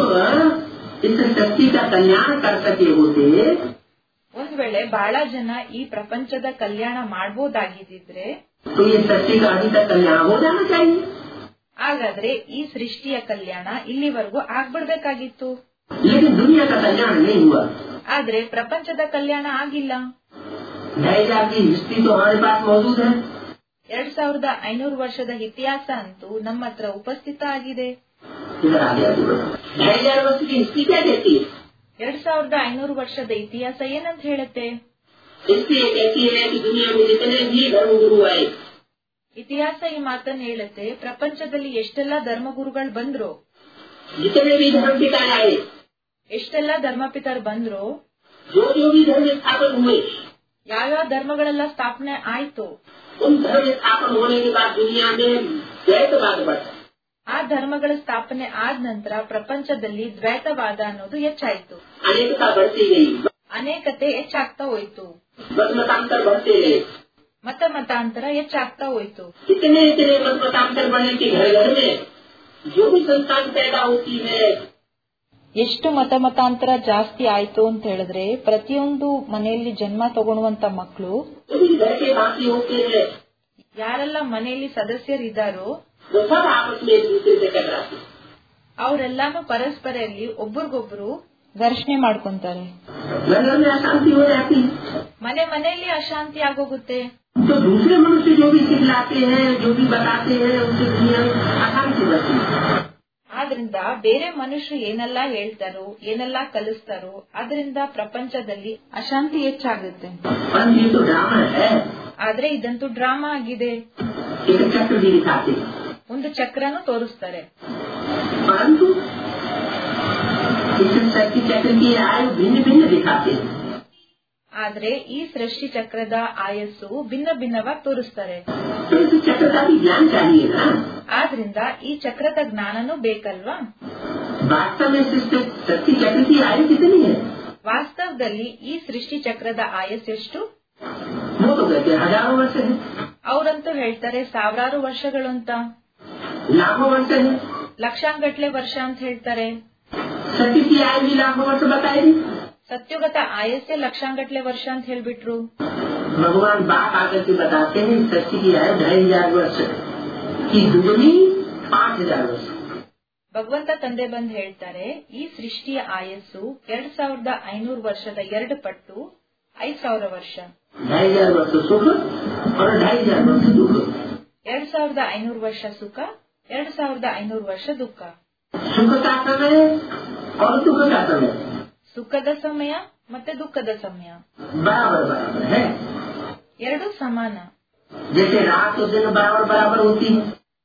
[SPEAKER 2] इस शक्ति का कल्याण कर सके होते
[SPEAKER 1] ಒಂದ್ ವೇಳೆ ಬಹಳ ಜನ ಈ ಪ್ರಪಂಚದ ಕಲ್ಯಾಣ ಮಾಡ್ಬೋದಾಗಿದ್ರೆ
[SPEAKER 2] तो ये सृष्टि का अभी तक कल्याण हो जाना चाहिए
[SPEAKER 1] ಹಾಗಾದ್ರೆ ಈ ಸೃಷ್ಟಿಯ ಕಲ್ಯಾಣ ಇಲ್ಲಿವರೆಗೂ ಆಗ್ಬಿಡ್ಬೇಕಾಗಿತ್ತು
[SPEAKER 2] लेकिन दुनिया का कल्याण नहीं हुआ
[SPEAKER 1] ಆದ್ರೆ ಪ್ರಪಂಚದ ಕಲ್ಯಾಣ ಆಗಿಲ್ಲ
[SPEAKER 2] ढाई की हिस्ट्री तो हमारे पास मौजूद है
[SPEAKER 1] ಎರಡ್ ಸಾವಿರದ ಐನೂರು ವರ್ಷದ ಇತಿಹಾಸ ಅಂತೂ ನಮ್ಮ ಹತ್ರ ಉಪಸ್ಥಿತ ಆಗಿದೆ
[SPEAKER 2] इधर आ गया ढाई हजार वर्ष की हिस्ट्री क्या कहती है
[SPEAKER 1] ಎರಡ್ ಸಾವಿರದ ಐನೂರು ವರ್ಷದ ಇತಿಹಾಸ ಏನಂತ ಹೇಳುತ್ತೆ
[SPEAKER 2] हिस्ट्री ये कहती है कि दुनिया में जितने भी धर्म गुरु आए
[SPEAKER 1] ಇತಿಹಾಸ ಈ ಮಾತನ್ನ ಹೇಳುತ್ತೆ ಪ್ರಪಂಚದಲ್ಲಿ ಎಷ್ಟೆಲ್ಲ ಧರ್ಮಗುರುಗಳು ಬಂದ್ರು
[SPEAKER 2] जितने भी धर्म पिता आए
[SPEAKER 1] ಎಷ್ಟೆಲ್ಲ ಧರ್ಮಪಿತರು ಬಂದ್ರು
[SPEAKER 2] जो जो भी धर्म स्थापन हुए
[SPEAKER 1] ಯಾವ್ಯಾವ ಧರ್ಮಗಳೆಲ್ಲ ಸ್ಥಾಪನೆ ಆಯ್ತು
[SPEAKER 2] उन धर्म स्थापन होने के बाद दुनिया में द्वैतवाद बढ़ा
[SPEAKER 1] ಆ ಧರ್ಮಗಳ ಸ್ಥಾಪನೆ ಆದ ನಂತರ ಪ್ರಪಂಚದಲ್ಲಿ ದ್ವೈತವಾದ ಅನ್ನೋದು ಹೆಚ್ಚಾಯ್ತು
[SPEAKER 2] अनेकता बढ़ती गई
[SPEAKER 1] ಅನೇಕತೆ ಹೆಚ್ಚಾಗ್ತಾ ಹೋಯ್ತು
[SPEAKER 2] मत मतांतर बढ़ते गए
[SPEAKER 1] ಮತ ಮತಾಂತರ ಹೆಚ್ಚಾಗ್ತಾ ಹೋಯ್ತು
[SPEAKER 2] इतने इतने मत मतांतर बढ़ने के घर घर में जो भी संतान पैदा होती है
[SPEAKER 1] ಎಷ್ಟು ಮತ ಮತಾಂತರ ಜಾಸ್ತಿ ಆಯ್ತು ಅಂತ ಹೇಳಿದ್ರೆ ಪ್ರತಿಯೊಂದು ಮನೆಯಲ್ಲಿ ಜನ್ಮ ತಗೊಳ್ಳುವಂತ ಮಕ್ಕಳು
[SPEAKER 2] जो भी घर के बाकी होते हैं
[SPEAKER 1] ಯಾರೆಲ್ಲ ಮನೆಯಲ್ಲಿ ಸದಸ್ಯರಿದ್ದಾರೋ
[SPEAKER 2] वो सब आपस में एक दूसरे से टकराते हैं
[SPEAKER 1] ಅವರೆಲ್ಲಾನು ಪರಸ್ಪರಲ್ಲಿ ಒಬ್ರಿಗೊಬ್ರು ಘರ್ಷಣೆ ಮಾಡ್ಕೊಂತಾರೆ
[SPEAKER 2] घर घर में अशांति हो जाती है
[SPEAKER 1] ಮನೆ ಮನೆಯಲ್ಲಿ ಅಶಾಂತಿ ಆಗೋಗುತ್ತೆ
[SPEAKER 2] तो दूसरे मनुष्य जो भी सिखलाते हैं जो भी बताते हैं उनसे दुनिया में अशांति बढ़ती है
[SPEAKER 1] ಆದ್ರಿಂದ ಬೇರೆ ಮನುಷ್ಯರು ಏನೆಲ್ಲ ಹೇಳ್ತಾರೋ ಏನೆಲ್ಲ ಕಲಿಸ್ತಾರೋ ಅದರಿಂದ ಪ್ರಪಂಚದಲ್ಲಿ ಅಶಾಂತಿ ಹೆಚ್ಚಾಗುತ್ತೆ
[SPEAKER 2] पर ये तो ड्रामा है
[SPEAKER 1] ಆದ್ರೆ ಇದಂತೂ ಡ್ರಾಮಾ ಆಗಿದೆ
[SPEAKER 2] एक चक्र भी दिखाते हैं
[SPEAKER 1] ಒಂದು ಚಕ್ರನು ತೋರಿಸ್ತಾರೆ
[SPEAKER 2] परंतु इस शक्ति चक्र की आयु भिन्न भिन्न दिखाते हैं
[SPEAKER 1] ಆದ್ರೆ ಈ ಸೃಷ್ಟಿ ಚಕ್ರದ ಆಯಸ್ಸು ಭಿನ್ನ ಭಿನ್ನವಾಗಿ ತೋರಿಸ್ತಾರೆ
[SPEAKER 2] तो इस चक्र का भी ज्ञान चाहिए ना
[SPEAKER 1] ಆದ್ರಿಂದ ಈ ಚಕ್ರದ ಜ್ಞಾನನೂ ಬೇಕಲ್ವಾ
[SPEAKER 2] वास्तव में इस शक्ति चक्र की आयु कितनी है
[SPEAKER 1] ವಾಸ್ತವದಲ್ಲಿ ಈ ಸೃಷ್ಟಿ ಚಕ್ರದ ಆಯಸ್ಸೆಷ್ಟು
[SPEAKER 2] वो तो कहते हैं हजारों वर्ष है
[SPEAKER 1] ಅವರಂತೂ ಹೇಳ್ತಾರೆ ಸಾವಿರಾರು ವರ್ಷಗಳು ಅಂತ
[SPEAKER 2] लाखों वर्ष है
[SPEAKER 1] ಲಕ್ಷಾಂಗಟ್ಲೆ ವರ್ಷ ಅಂತ ಹೇಳ್ತಾರೆ
[SPEAKER 2] सत्य की आयु भी लाखों वर्ष बताएगी
[SPEAKER 1] ಸತ್ಯುಗತ ಆಯಸ್ಸೇ ಲಕ್ಷಾಂಗಟ್ಲೆ ವರ್ಷ ಅಂತ ಹೇಳ್ಬಿಟ್ರು
[SPEAKER 2] भगवान बाप आकर के बताते हैं इस सृष्टि की आयु ढाई हजार वर्ष की दुगनी पाँच हजार वर्ष
[SPEAKER 1] ಭಗವಂತ ತಂದೆ ಬಂದ್ ಹೇಳ್ತಾರೆ ಈ ಸೃಷ್ಟಿಯ ಆಯಸ್ಸು ಎರಡ್ ಸಾವಿರದ ಐನೂರು ವರ್ಷದ ಎರಡು ಪಟ್ಟು ಐದ್ ಸಾವಿರ ವರ್ಷ
[SPEAKER 2] ढाई हजार वर्ष सुख और ढाई हजार वर्ष दुख
[SPEAKER 1] ಎರಡ್ ಸಾವಿರದ ಐನೂರು ವರ್ಷ ಸುಖ ಎರಡ್ ಸಾವಿರದ ಐನೂರು ವರ್ಷ ದುಃಖ
[SPEAKER 2] सुख का समय और दुख का समय
[SPEAKER 1] ಸುಖದ ಸಮಯ ಮತ್ತೆ ದುಃಖದ ಸಮಯ
[SPEAKER 2] बराबर बराबर है
[SPEAKER 1] ಎರಡು ಸಮಾನ
[SPEAKER 2] जैसे रात और दिन बराबर बराबर होती है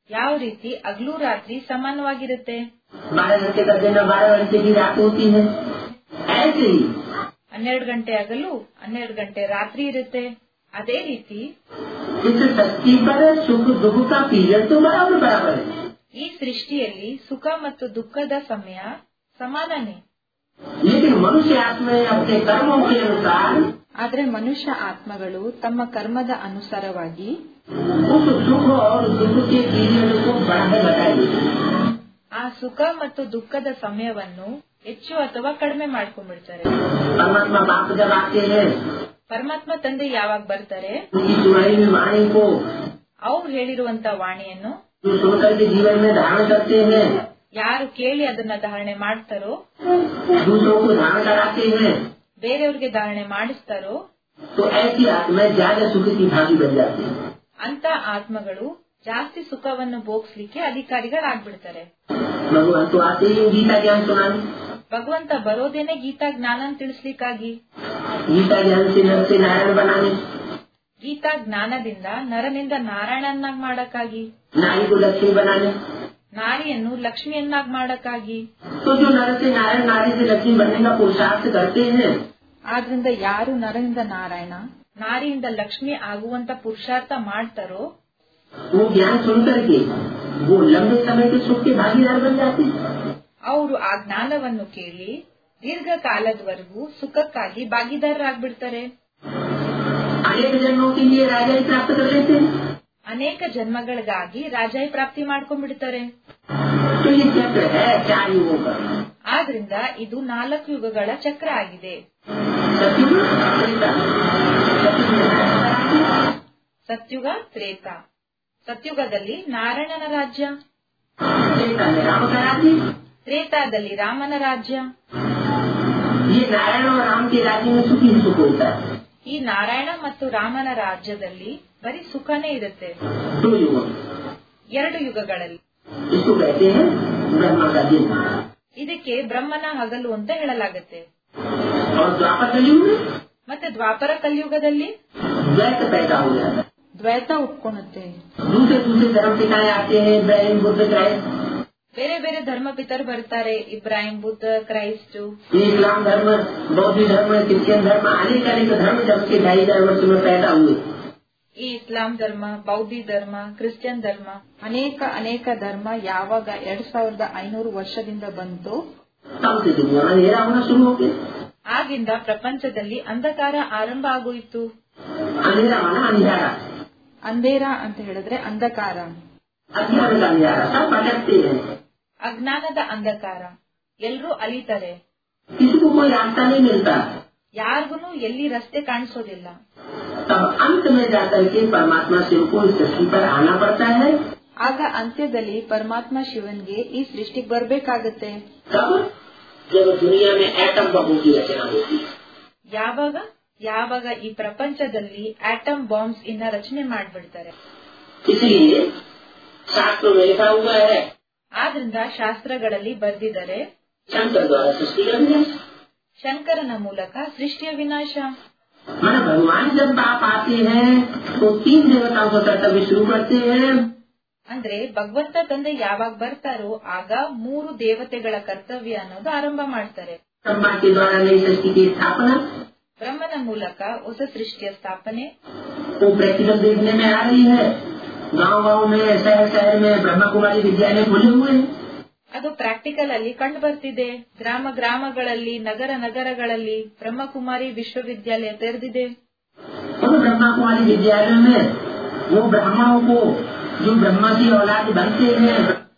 [SPEAKER 1] ಯಾವ ರೀತಿ ಹಗಲು ರಾತ್ರಿ ಸಮಾನವಾಗಿರುತ್ತೆ
[SPEAKER 2] बारह घंटे का दिन और बारह घंटे की रात होती है ऐसे ही
[SPEAKER 1] ಹನ್ನೆರಡು ಗಂಟೆ ಹಗಲು ಹನ್ನೆರಡು ಗಂಟೆ ರಾತ್ರಿ ಇರುತ್ತೆ ಅದೇ ರೀತಿ
[SPEAKER 2] इस सृष्टि पर सुख दुख का पीरियड तो बराबर बराबर है
[SPEAKER 1] ಈ ಸೃಷ್ಟಿಯಲ್ಲಿ ಸುಖ ಮತ್ತು ದುಃಖದ ಸಮಯ ಸಮಾನನೇ
[SPEAKER 2] लेकिन मनुष्य आत्मा अपने कर्मों के अनुसार
[SPEAKER 1] ಆದ್ರೆ ಮನುಷ್ಯ ಆತ್ಮಗಳು ತಮ್ಮ ಕರ್ಮದ ಅನುಸಾರವಾಗಿ
[SPEAKER 2] उस सुख और दुख के पीरियड को बढ़ाए बताएगी
[SPEAKER 1] ಆ ಸುಖ ಮತ್ತು ದುಃಖದ ಸಮಯವನ್ನು ಹೆಚ್ಚು ಅಥವಾ ಕಡಿಮೆ ಮಾಡ್ಕೊಂಡ್ಬಿಡ್ತಾರೆ
[SPEAKER 2] परमात्मा बाप जब आते हैं
[SPEAKER 1] ಪರಮಾತ್ಮ ತಂದೆ ಯಾವಾಗ ಬರ್ತಾರೆ
[SPEAKER 2] उनकी सुनाई हुई वाणी को
[SPEAKER 1] ಅವ್ರು ಹೇಳಿರುವಂತ ವಾಣಿಯನ್ನು
[SPEAKER 2] जो सुनकर के जीवन में धारण करते हैं
[SPEAKER 1] ಯಾರು ಕೇಳಿ ಅದನ್ನ ಧಾರಣೆ ಮಾಡ್ತಾರೋ
[SPEAKER 2] दूसरों को धारण कराते हैं
[SPEAKER 1] ಬೇರೆಯವ್ರಿಗೆ ಧಾರಣೆ ಮಾಡಿಸ್ತಾರೋ
[SPEAKER 2] तो ऐसी आत्माएं ज्यादा सुख की भागी बन जाती है
[SPEAKER 1] ಅಂತ ಆತ್ಮಗಳು ಜಾಸ್ತಿ ಸುಖವನ್ನು ಭೋಗಿಸ್ಲಿಕ್ಕೆ ಅಧಿಕಾರಿಗಳಾಗ್ಬಿಡ್ತಾರೆ
[SPEAKER 2] भगवान तो आते ही गीता ज्ञान सुनाने
[SPEAKER 1] ಭಗವಂತ ಬರೋದೇನೆ ಗೀತಾ ಜ್ಞಾನ ತಿಳಿಸ್ಲಿಕ್ಕಾಗಿ
[SPEAKER 2] गीता ज्ञान से नर से नारायण बनाने
[SPEAKER 1] ಗೀತಾ ಜ್ಞಾನದಿಂದ ನರನಿಂದ ನಾರಾಯಣನ್ನಾಗ್ ಮಾಡಕ್ಕಾಗಿ
[SPEAKER 2] नारी को लक्ष्मी बनाने
[SPEAKER 1] ನಾರಿಯನ್ನು ಲಕ್ಷ್ಮಿಯನ್ನಾಗ್ ಮಾಡಕ್ಕಾಗಿ
[SPEAKER 2] तो जो नर से नारायण नारी से लक्ष्मी बनने का पुरुषार्थ करते हैं
[SPEAKER 1] ಆದ್ರಿಂದ ಯಾರು ನರನಿಂದ ನಾರಾಯಣ ನಾರಿಯಿಂದ ಲಕ್ಷ್ಮಿ ಆಗುವಂತ ಪುರುಷಾರ್ಥ ಮಾಡ್ತಾರೋ
[SPEAKER 2] वो ज्ञान सुन करके वो लंबे समय के सुख के भागीदार बन जाते हैं
[SPEAKER 1] ಅವರು ಆ ಜ್ಞಾನವನ್ನು ಕೇಳಿ ದೀರ್ಘಕಾಲದವರೆಗೂ ಸುಖಕ್ಕಾಗಿ ಭಾಗಿದಾರರಾಗ್ಬಿಡ್ತಾರೆ
[SPEAKER 2] अनेक जन्मों के लिए राजा ही प्राप्त कर लेते हैं
[SPEAKER 1] ಅನೇಕ ಜನ್ಮಗಳಿಗಾಗಿ ರಾಜಾಯಿ ಪ್ರಾಪ್ತಿ ಮಾಡ್ಕೊಂಡ್ಬಿಡ್ತಾರೆ
[SPEAKER 2] तो ये चक्र है चार युगों का
[SPEAKER 1] ಆದ್ರಿಂದ ಇದು ನಾಲ್ಕು ಯುಗಗಳ ಚಕ್ರ ಆಗಿದೆ
[SPEAKER 2] सतयुग त्रेता सतयुग में नारायण राज्य,
[SPEAKER 1] ಸತ್ಯುಗ ತ್ರೇತ ಸತ್ಯುಗದಲ್ಲಿ ನಾರಾಯಣನ ರಾಜ್ಯ
[SPEAKER 2] त्रेता में राम का राज्य
[SPEAKER 1] ತ್ರೇತಾದಲ್ಲಿ ರಾಮನ ರಾಜ್ಯ
[SPEAKER 2] ये नारायण और राम के राज्य में सुखी ही सुख होता है
[SPEAKER 1] ಈ ನಾರಾಯಣ ಮತ್ತು ರಾಮನ ರಾಜ್ಯದಲ್ಲಿ ಬರೀ ಸುಖನೇ ಇರುತ್ತೆ
[SPEAKER 2] दो युगों में
[SPEAKER 1] ಎರಡು ಯುಗಗಳಲ್ಲಿ
[SPEAKER 2] इसको कहते हैं ब्रह्मा का दिन
[SPEAKER 1] ಇದಕ್ಕೆ ಬ್ರಹ್ಮನ ಹಗಲು ಅಂತ ಹೇಳಲಾಗುತ್ತೆ
[SPEAKER 2] और द्वापर कलयुग में
[SPEAKER 1] ಮತ್ತೆ ದ್ವಾಪರ ಕಲಿಯುಗದಲ್ಲಿ
[SPEAKER 2] द्वैत पैदा हो जाता है
[SPEAKER 1] ದ್ವೈತ ಉಟ್ಕೊಳುತ್ತೆ
[SPEAKER 2] दूसरे दूसरे धर्म पिताएं आते हैं इब्राहिम बुद्ध क्राइस्ट
[SPEAKER 1] ಬೇರೆ ಬೇರೆ ಧರ್ಮ ಪಿತರ್ ಬರ್ತಾರೆ ಇಬ್ರಾಹಿಂ ಬುದ್ಧ ಕ್ರೈಸ್ಟ್
[SPEAKER 2] ये इस्लाम धर्म बौद्ध धर्म क्रिश्चियन धर्म अनेक अनेक धर्म जब के ढाई हजार वर्ष में पैदा हुए
[SPEAKER 1] ಈ ಇಸ್ಲಾಂ ಧರ್ಮ ಬೌದ್ಧಿ ಧರ್ಮ ಕ್ರಿಶ್ಚಿಯನ್ ಧರ್ಮ ಅನೇಕ ಅನೇಕ ಧರ್ಮ ಯಾವಾಗ ಎರಡ್ ಸಾವಿರದ ಐನೂರು ವರ್ಷದಿಂದ ಬಂತು
[SPEAKER 2] तब से दुनिया में अंधेरा होना शुरू हो गया
[SPEAKER 1] ಆಗಿಂದ ಪ್ರಪಂಚದಲ್ಲಿ ಅಂಧಕಾರ ಆರಂಭ ಆಗೋಯಿತು
[SPEAKER 2] अंधेरा माना अंधियारा
[SPEAKER 1] ಅಂಧೇರ ಅಂತ ಹೇಳಿದ್ರೆ ಅಂಧಕಾರ
[SPEAKER 2] अज्ञान का अंधियारा सब भटकते हैं
[SPEAKER 1] ಅಜ್ಞಾನದ ಅಂಧಕಾರ ಎಲ್ರೂ ಅಲಿತಾರೆ
[SPEAKER 2] किसी को कोई रास्ता नहीं मिलता
[SPEAKER 1] ಯಾರಿಗೂ ಎಲ್ಲಿ ರಸ್ತೆ ಕಾಣಿಸೋದಿಲ್ಲ
[SPEAKER 2] तब अंत में जाकर के परमात्मा शिव को इस सृष्टि पर आना पड़ता है
[SPEAKER 1] ಆಗ ಅಂತ್ಯದಲ್ಲಿ ಪರಮಾತ್ಮ ಶಿವನ್ಗೆ ಈ ಸೃಷ್ಟಿಗೆ ಬರ್ಬೇಕಾಗತ್ತೆ
[SPEAKER 2] तब जब दुनिया में एटम बमों की रचना होती है
[SPEAKER 1] ಯಾವಾಗ ಯಾವಾಗ ಈ ಪ್ರಪಂಚದಲ್ಲಿ ಆಟಮ್ ಬಾಂಬ್ಸ್ ಇನ್ನ ರಚನೆ ಮಾಡ್ಬಿಡ್ತಾರೆ
[SPEAKER 2] इसलिए शास्त्रों में लिखा हुआ है
[SPEAKER 1] ಆದ್ರಿಂದ ಶಾಸ್ತ್ರಗಳಲ್ಲಿ ಬರ್ದಿದ್ದಾರೆ
[SPEAKER 2] शंकर द्वारा सृष्टि का विनाश
[SPEAKER 1] ಶಂಕರನ ಮೂಲಕ ಸೃಷ್ಟಿಯ ವಿನಾಶ
[SPEAKER 2] मन भगवान जब बाप आते हैं तो तीन देवताओं का कर्तव्य शुरू करते हैं
[SPEAKER 1] ಅಂದ್ರೆ ಭಗವಂತ ತಂದೆ ಯಾವಾಗ ಬರ್ತಾರೋ ಆಗ ಮೂರು ದೇವತೆಗಳ ಕರ್ತವ್ಯ ಅನ್ನೋದು ಆರಂಭ ಮಾಡ್ತಾರೆ
[SPEAKER 2] ब्रह्मा के द्वारा नई सृष्टि की स्थापना
[SPEAKER 1] ಬ್ರಹ್ಮನ ಮೂಲಕ ಹೊಸ ಸೃಷ್ಟಿಯ ಸ್ಥಾಪನೆ
[SPEAKER 2] वो प्रैक्टिकल देखने में आ रही है गांव गांव में शहर शहर में ब्रह्मा कुमारी विद्यालय खुले हुए हैं
[SPEAKER 1] ಅದು ಪ್ರಾಕ್ಟಿಕಲ್ ಅಲ್ಲಿ ಕಂಡು ಬರ್ತಿದೆ ಗ್ರಾಮ ಗ್ರಾಮಗಳಲ್ಲಿ ನಗರ ನಗರಗಳಲ್ಲಿ ಬ್ರಹ್ಮಕುಮಾರಿ ವಿಶ್ವವಿದ್ಯಾಲಯ ತೆರೆದಿದೆ
[SPEAKER 2] उन ब्रह्मा कुमारी विद्यालयों में वो ब्राह्मणों को जो ब्रह्मा की औलाद बनते हैं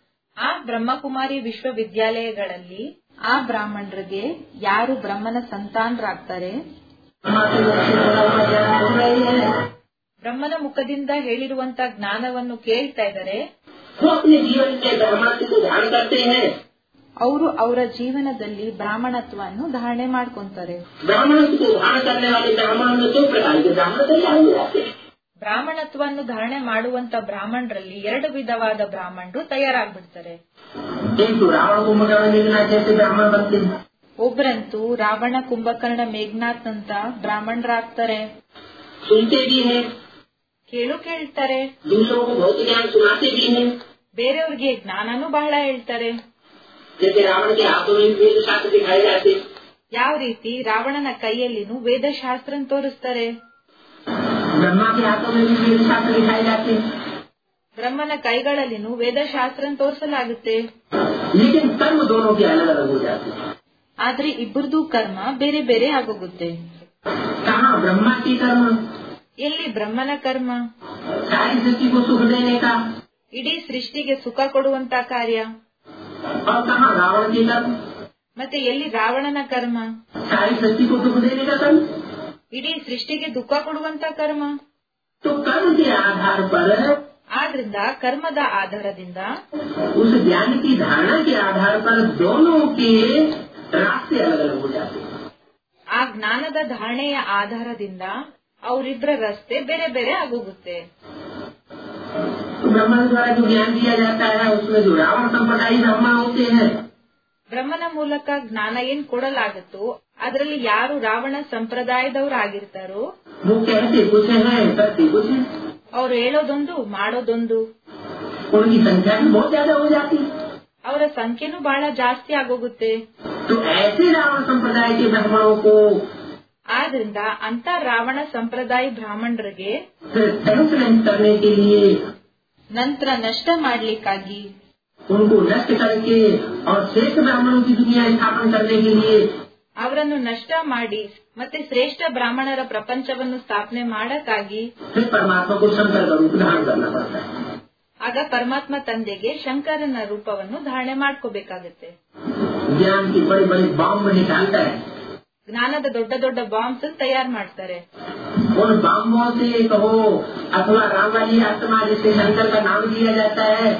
[SPEAKER 1] ಆ ಬ್ರಹ್ಮಕುಮಾರಿ ವಿಶ್ವವಿದ್ಯಾಲಯಗಳಲ್ಲಿ ಆ ಬ್ರಾಹ್ಮಣರಿಗೆ ಯಾರು ಬ್ರಹ್ಮನ ಸಂತಾನರಾಗ್ತಾರೆ
[SPEAKER 2] ब्रह्मा के मुख से बोला हुआ ज्ञान सुन रहे हैं
[SPEAKER 1] ಬ್ರಹ್ಮನ ಮುಖದಿಂದ ಹೇಳಿರುವಂತ ಜ್ಞಾನವನ್ನು ಕೇಳ್ತಾ ಇದ್ದಾರೆ
[SPEAKER 2] वो अपने जीवन में ब्रह्मास्त्र को धारण करते हैं
[SPEAKER 1] ಅವರು ಅವರ ಜೀವನದಲ್ಲಿ ಬ್ರಾಹ್ಮಣತ್ವವನ್ನು ಧಾರಣೆ ಮಾಡ್ಕೊಂತಾರೆ
[SPEAKER 2] ब्राह्मण को धारण करने वाले ब्राह्मणों में दो प्रकार के ब्राह्मण तैयार हो जाते हैं
[SPEAKER 1] ಬ್ರಾಹ್ಮಣತ್ವವನ್ನು ಧಾರಣೆ ಮಾಡುವಂತ ಬ್ರಾಹ್ಮಣರಲ್ಲಿ ಎರಡು ವಿಧವಾದ ಬ್ರಾಹ್ಮಣರು ತಯಾರಾಗ್ಬಿಡ್ತಾರೆ
[SPEAKER 2] एक तो रावण को मगन मेघनाथ जैसे ब्राह्मण बनते हैं
[SPEAKER 1] ಒಬ್ರಂತೂ ರಾವಣ ಕುಂಭಕರ್ಣ ಮೇಘನಾಥ್ ಅಂತ ಬ್ರಾಹ್ಮಣರಾಗ್ತಾರೆ
[SPEAKER 2] सुनते भी हैं
[SPEAKER 1] ಕೇಳು ಕೇಳ್ತಾರೆ
[SPEAKER 2] दूसरों को बहुत ज्ञान सुनाते भी हैं
[SPEAKER 1] ಬೇರೆಯವ್ರಿಗೆ ಜ್ಞಾನನೂ ಬಹಳ ಹೇಳ್ತಾರೆ
[SPEAKER 2] जैसे रावण के हाथों में वेद शास्त्र दिखाए जाते
[SPEAKER 1] ಯಾವ ರೀತಿ ರಾವಣನ ಕೈಯಲ್ಲಿನೂ ವೇದಶಾಸ್ತ್ರನ್ ತೋರಿಸ್ತಾರೆ
[SPEAKER 2] ब्रह्मा के हाथों में भी वेद शास्त्र दिखाए जाते
[SPEAKER 1] ಬ್ರಹ್ಮನ ಕೈಗಳಲ್ಲಿನೂ ವೇದಶಾಸ್ತ್ರನ್ ತೋರಿಸಲಾಗುತ್ತೆ
[SPEAKER 2] लेकिन कर्म दोनों के अलग अलग हो जाते हैं
[SPEAKER 1] ಆದ್ರೆ ಇಬ್ಬರದು ಕರ್ಮ ಬೇರೆ ಬೇರೆ ಆಗೋಗುತ್ತೆ
[SPEAKER 2] कहाँ ब्रह्मा की कर्म
[SPEAKER 1] ಎಲ್ಲಿ ಬ್ರಹ್ಮನ ಕರ್ಮ
[SPEAKER 2] सारी सृष्टि को सुख देने का
[SPEAKER 1] ಇಡೀ ಸೃಷ್ಟಿಗೆ ಸುಖ ಕೊಡುವಂತ ಕಾರ್ಯ
[SPEAKER 2] और कहाँ रावण की कर्म
[SPEAKER 1] ಮತ್ತೆ ಎಲ್ಲಿ ರಾವಣನ ಕರ್ಮ
[SPEAKER 2] सारी सृष्टि को दुख देने का कर्म
[SPEAKER 1] ಇಡೀ ಸೃಷ್ಟಿಗೆ ದುಃಖ ಕೊಡುವಂತ ಕರ್ಮ
[SPEAKER 2] तो कर्म के आधार पर
[SPEAKER 1] ಆದ್ರಿಂದ ಕರ್ಮದ ಆಧಾರದಿಂದ
[SPEAKER 2] उस ज्ञान की धारणा के आधार पर दोनों के रास्ते अलग अलग हो जाते हैं
[SPEAKER 1] ಆ ಜ್ಞಾನದ ಧಾರಣೆಯ ಆಧಾರದಿಂದ ಅವರಿಬ್ಬರ ರಸ್ತೆ ಬೇರೆ ಬೇರೆ ಆಗೋಗುತ್ತೆ
[SPEAKER 2] तो ब्रह्मा द्वारा जो ज्ञान दिया जाता है उसमें जो रावण संप्रदायी ब्रह्मा होते हैं
[SPEAKER 1] ಬ್ರಹ್ಮನ ಮೂಲಕ ಜ್ಞಾನ ಏನ್ ಕೊಡಲಾಗುತ್ತೋ ಅದರಲ್ಲಿ ಯಾರು ರಾವಣ ಸಂಪ್ರದಾಯದವರಾಗಿರ್ತಾರೋ
[SPEAKER 2] वो कहते कुछ है करते कुछ है
[SPEAKER 1] ಅವ್ರು ಹೇಳೋದೊಂದು ಮಾಡೋದೊಂದು
[SPEAKER 2] उनकी संख्या भी बहुत ज्यादा हो जाती है
[SPEAKER 1] ಅವರ ಸಂಖ್ಯೆನೂ ಬಹಳ ಜಾಸ್ತಿ ಆಗೋಗುತ್ತೆ
[SPEAKER 2] तो ऐसे रावण संप्रदाय के ब्राह्मणों को
[SPEAKER 1] ಆದ್ರಿಂದ ಅಂತ ರಾವಣ ಸಂಪ್ರದಾಯ ಬ್ರಾಹ್ಮಣರಿಗೆ
[SPEAKER 2] फिर ध्वंस नहीं करने के लिए
[SPEAKER 1] ನಂತರ ನಷ್ಟ ಮಾಡ್ಲಿಕ್ಕಾಗಿ
[SPEAKER 2] उनको नष्ट करके और श्रेष्ठ ब्राह्मणों की दुनिया स्थापन करने के लिए
[SPEAKER 1] ಅವರನ್ನು ನಷ್ಟ ಮಾಡಿ ಮತ್ತೆ ಶ್ರೇಷ್ಠ ಬ್ರಾಹ್ಮಣರ ಪ್ರಪಂಚವನ್ನು ಸ್ಥಾಪನೆ ಮಾಡಕ್ಕಾಗಿ
[SPEAKER 2] फिर परमात्मा को शंकर का रूप धारण करना पड़ता है
[SPEAKER 1] ಆಗ ಪರಮಾತ್ಮ ತಂದೆಗೆ ಶಂಕರನ ರೂಪವನ್ನು ಧಾರಣೆ ಮಾಡ್ಕೋಬೇಕಾಗತ್ತೆ
[SPEAKER 2] ज्ञान की बड़ी बड़ी बॉम्ब निकालता है
[SPEAKER 1] ಜ್ಞಾನದ ದೊಡ್ಡ ದೊಡ್ಡ ಬಾಂಬ್ಸ್ ತಯಾರು ಮಾಡ್ತಾರೆ
[SPEAKER 2] उन बॉम्बों से कहो अथवा रामवाली आत्मा जिसे शंकर का नाम दिया जाता है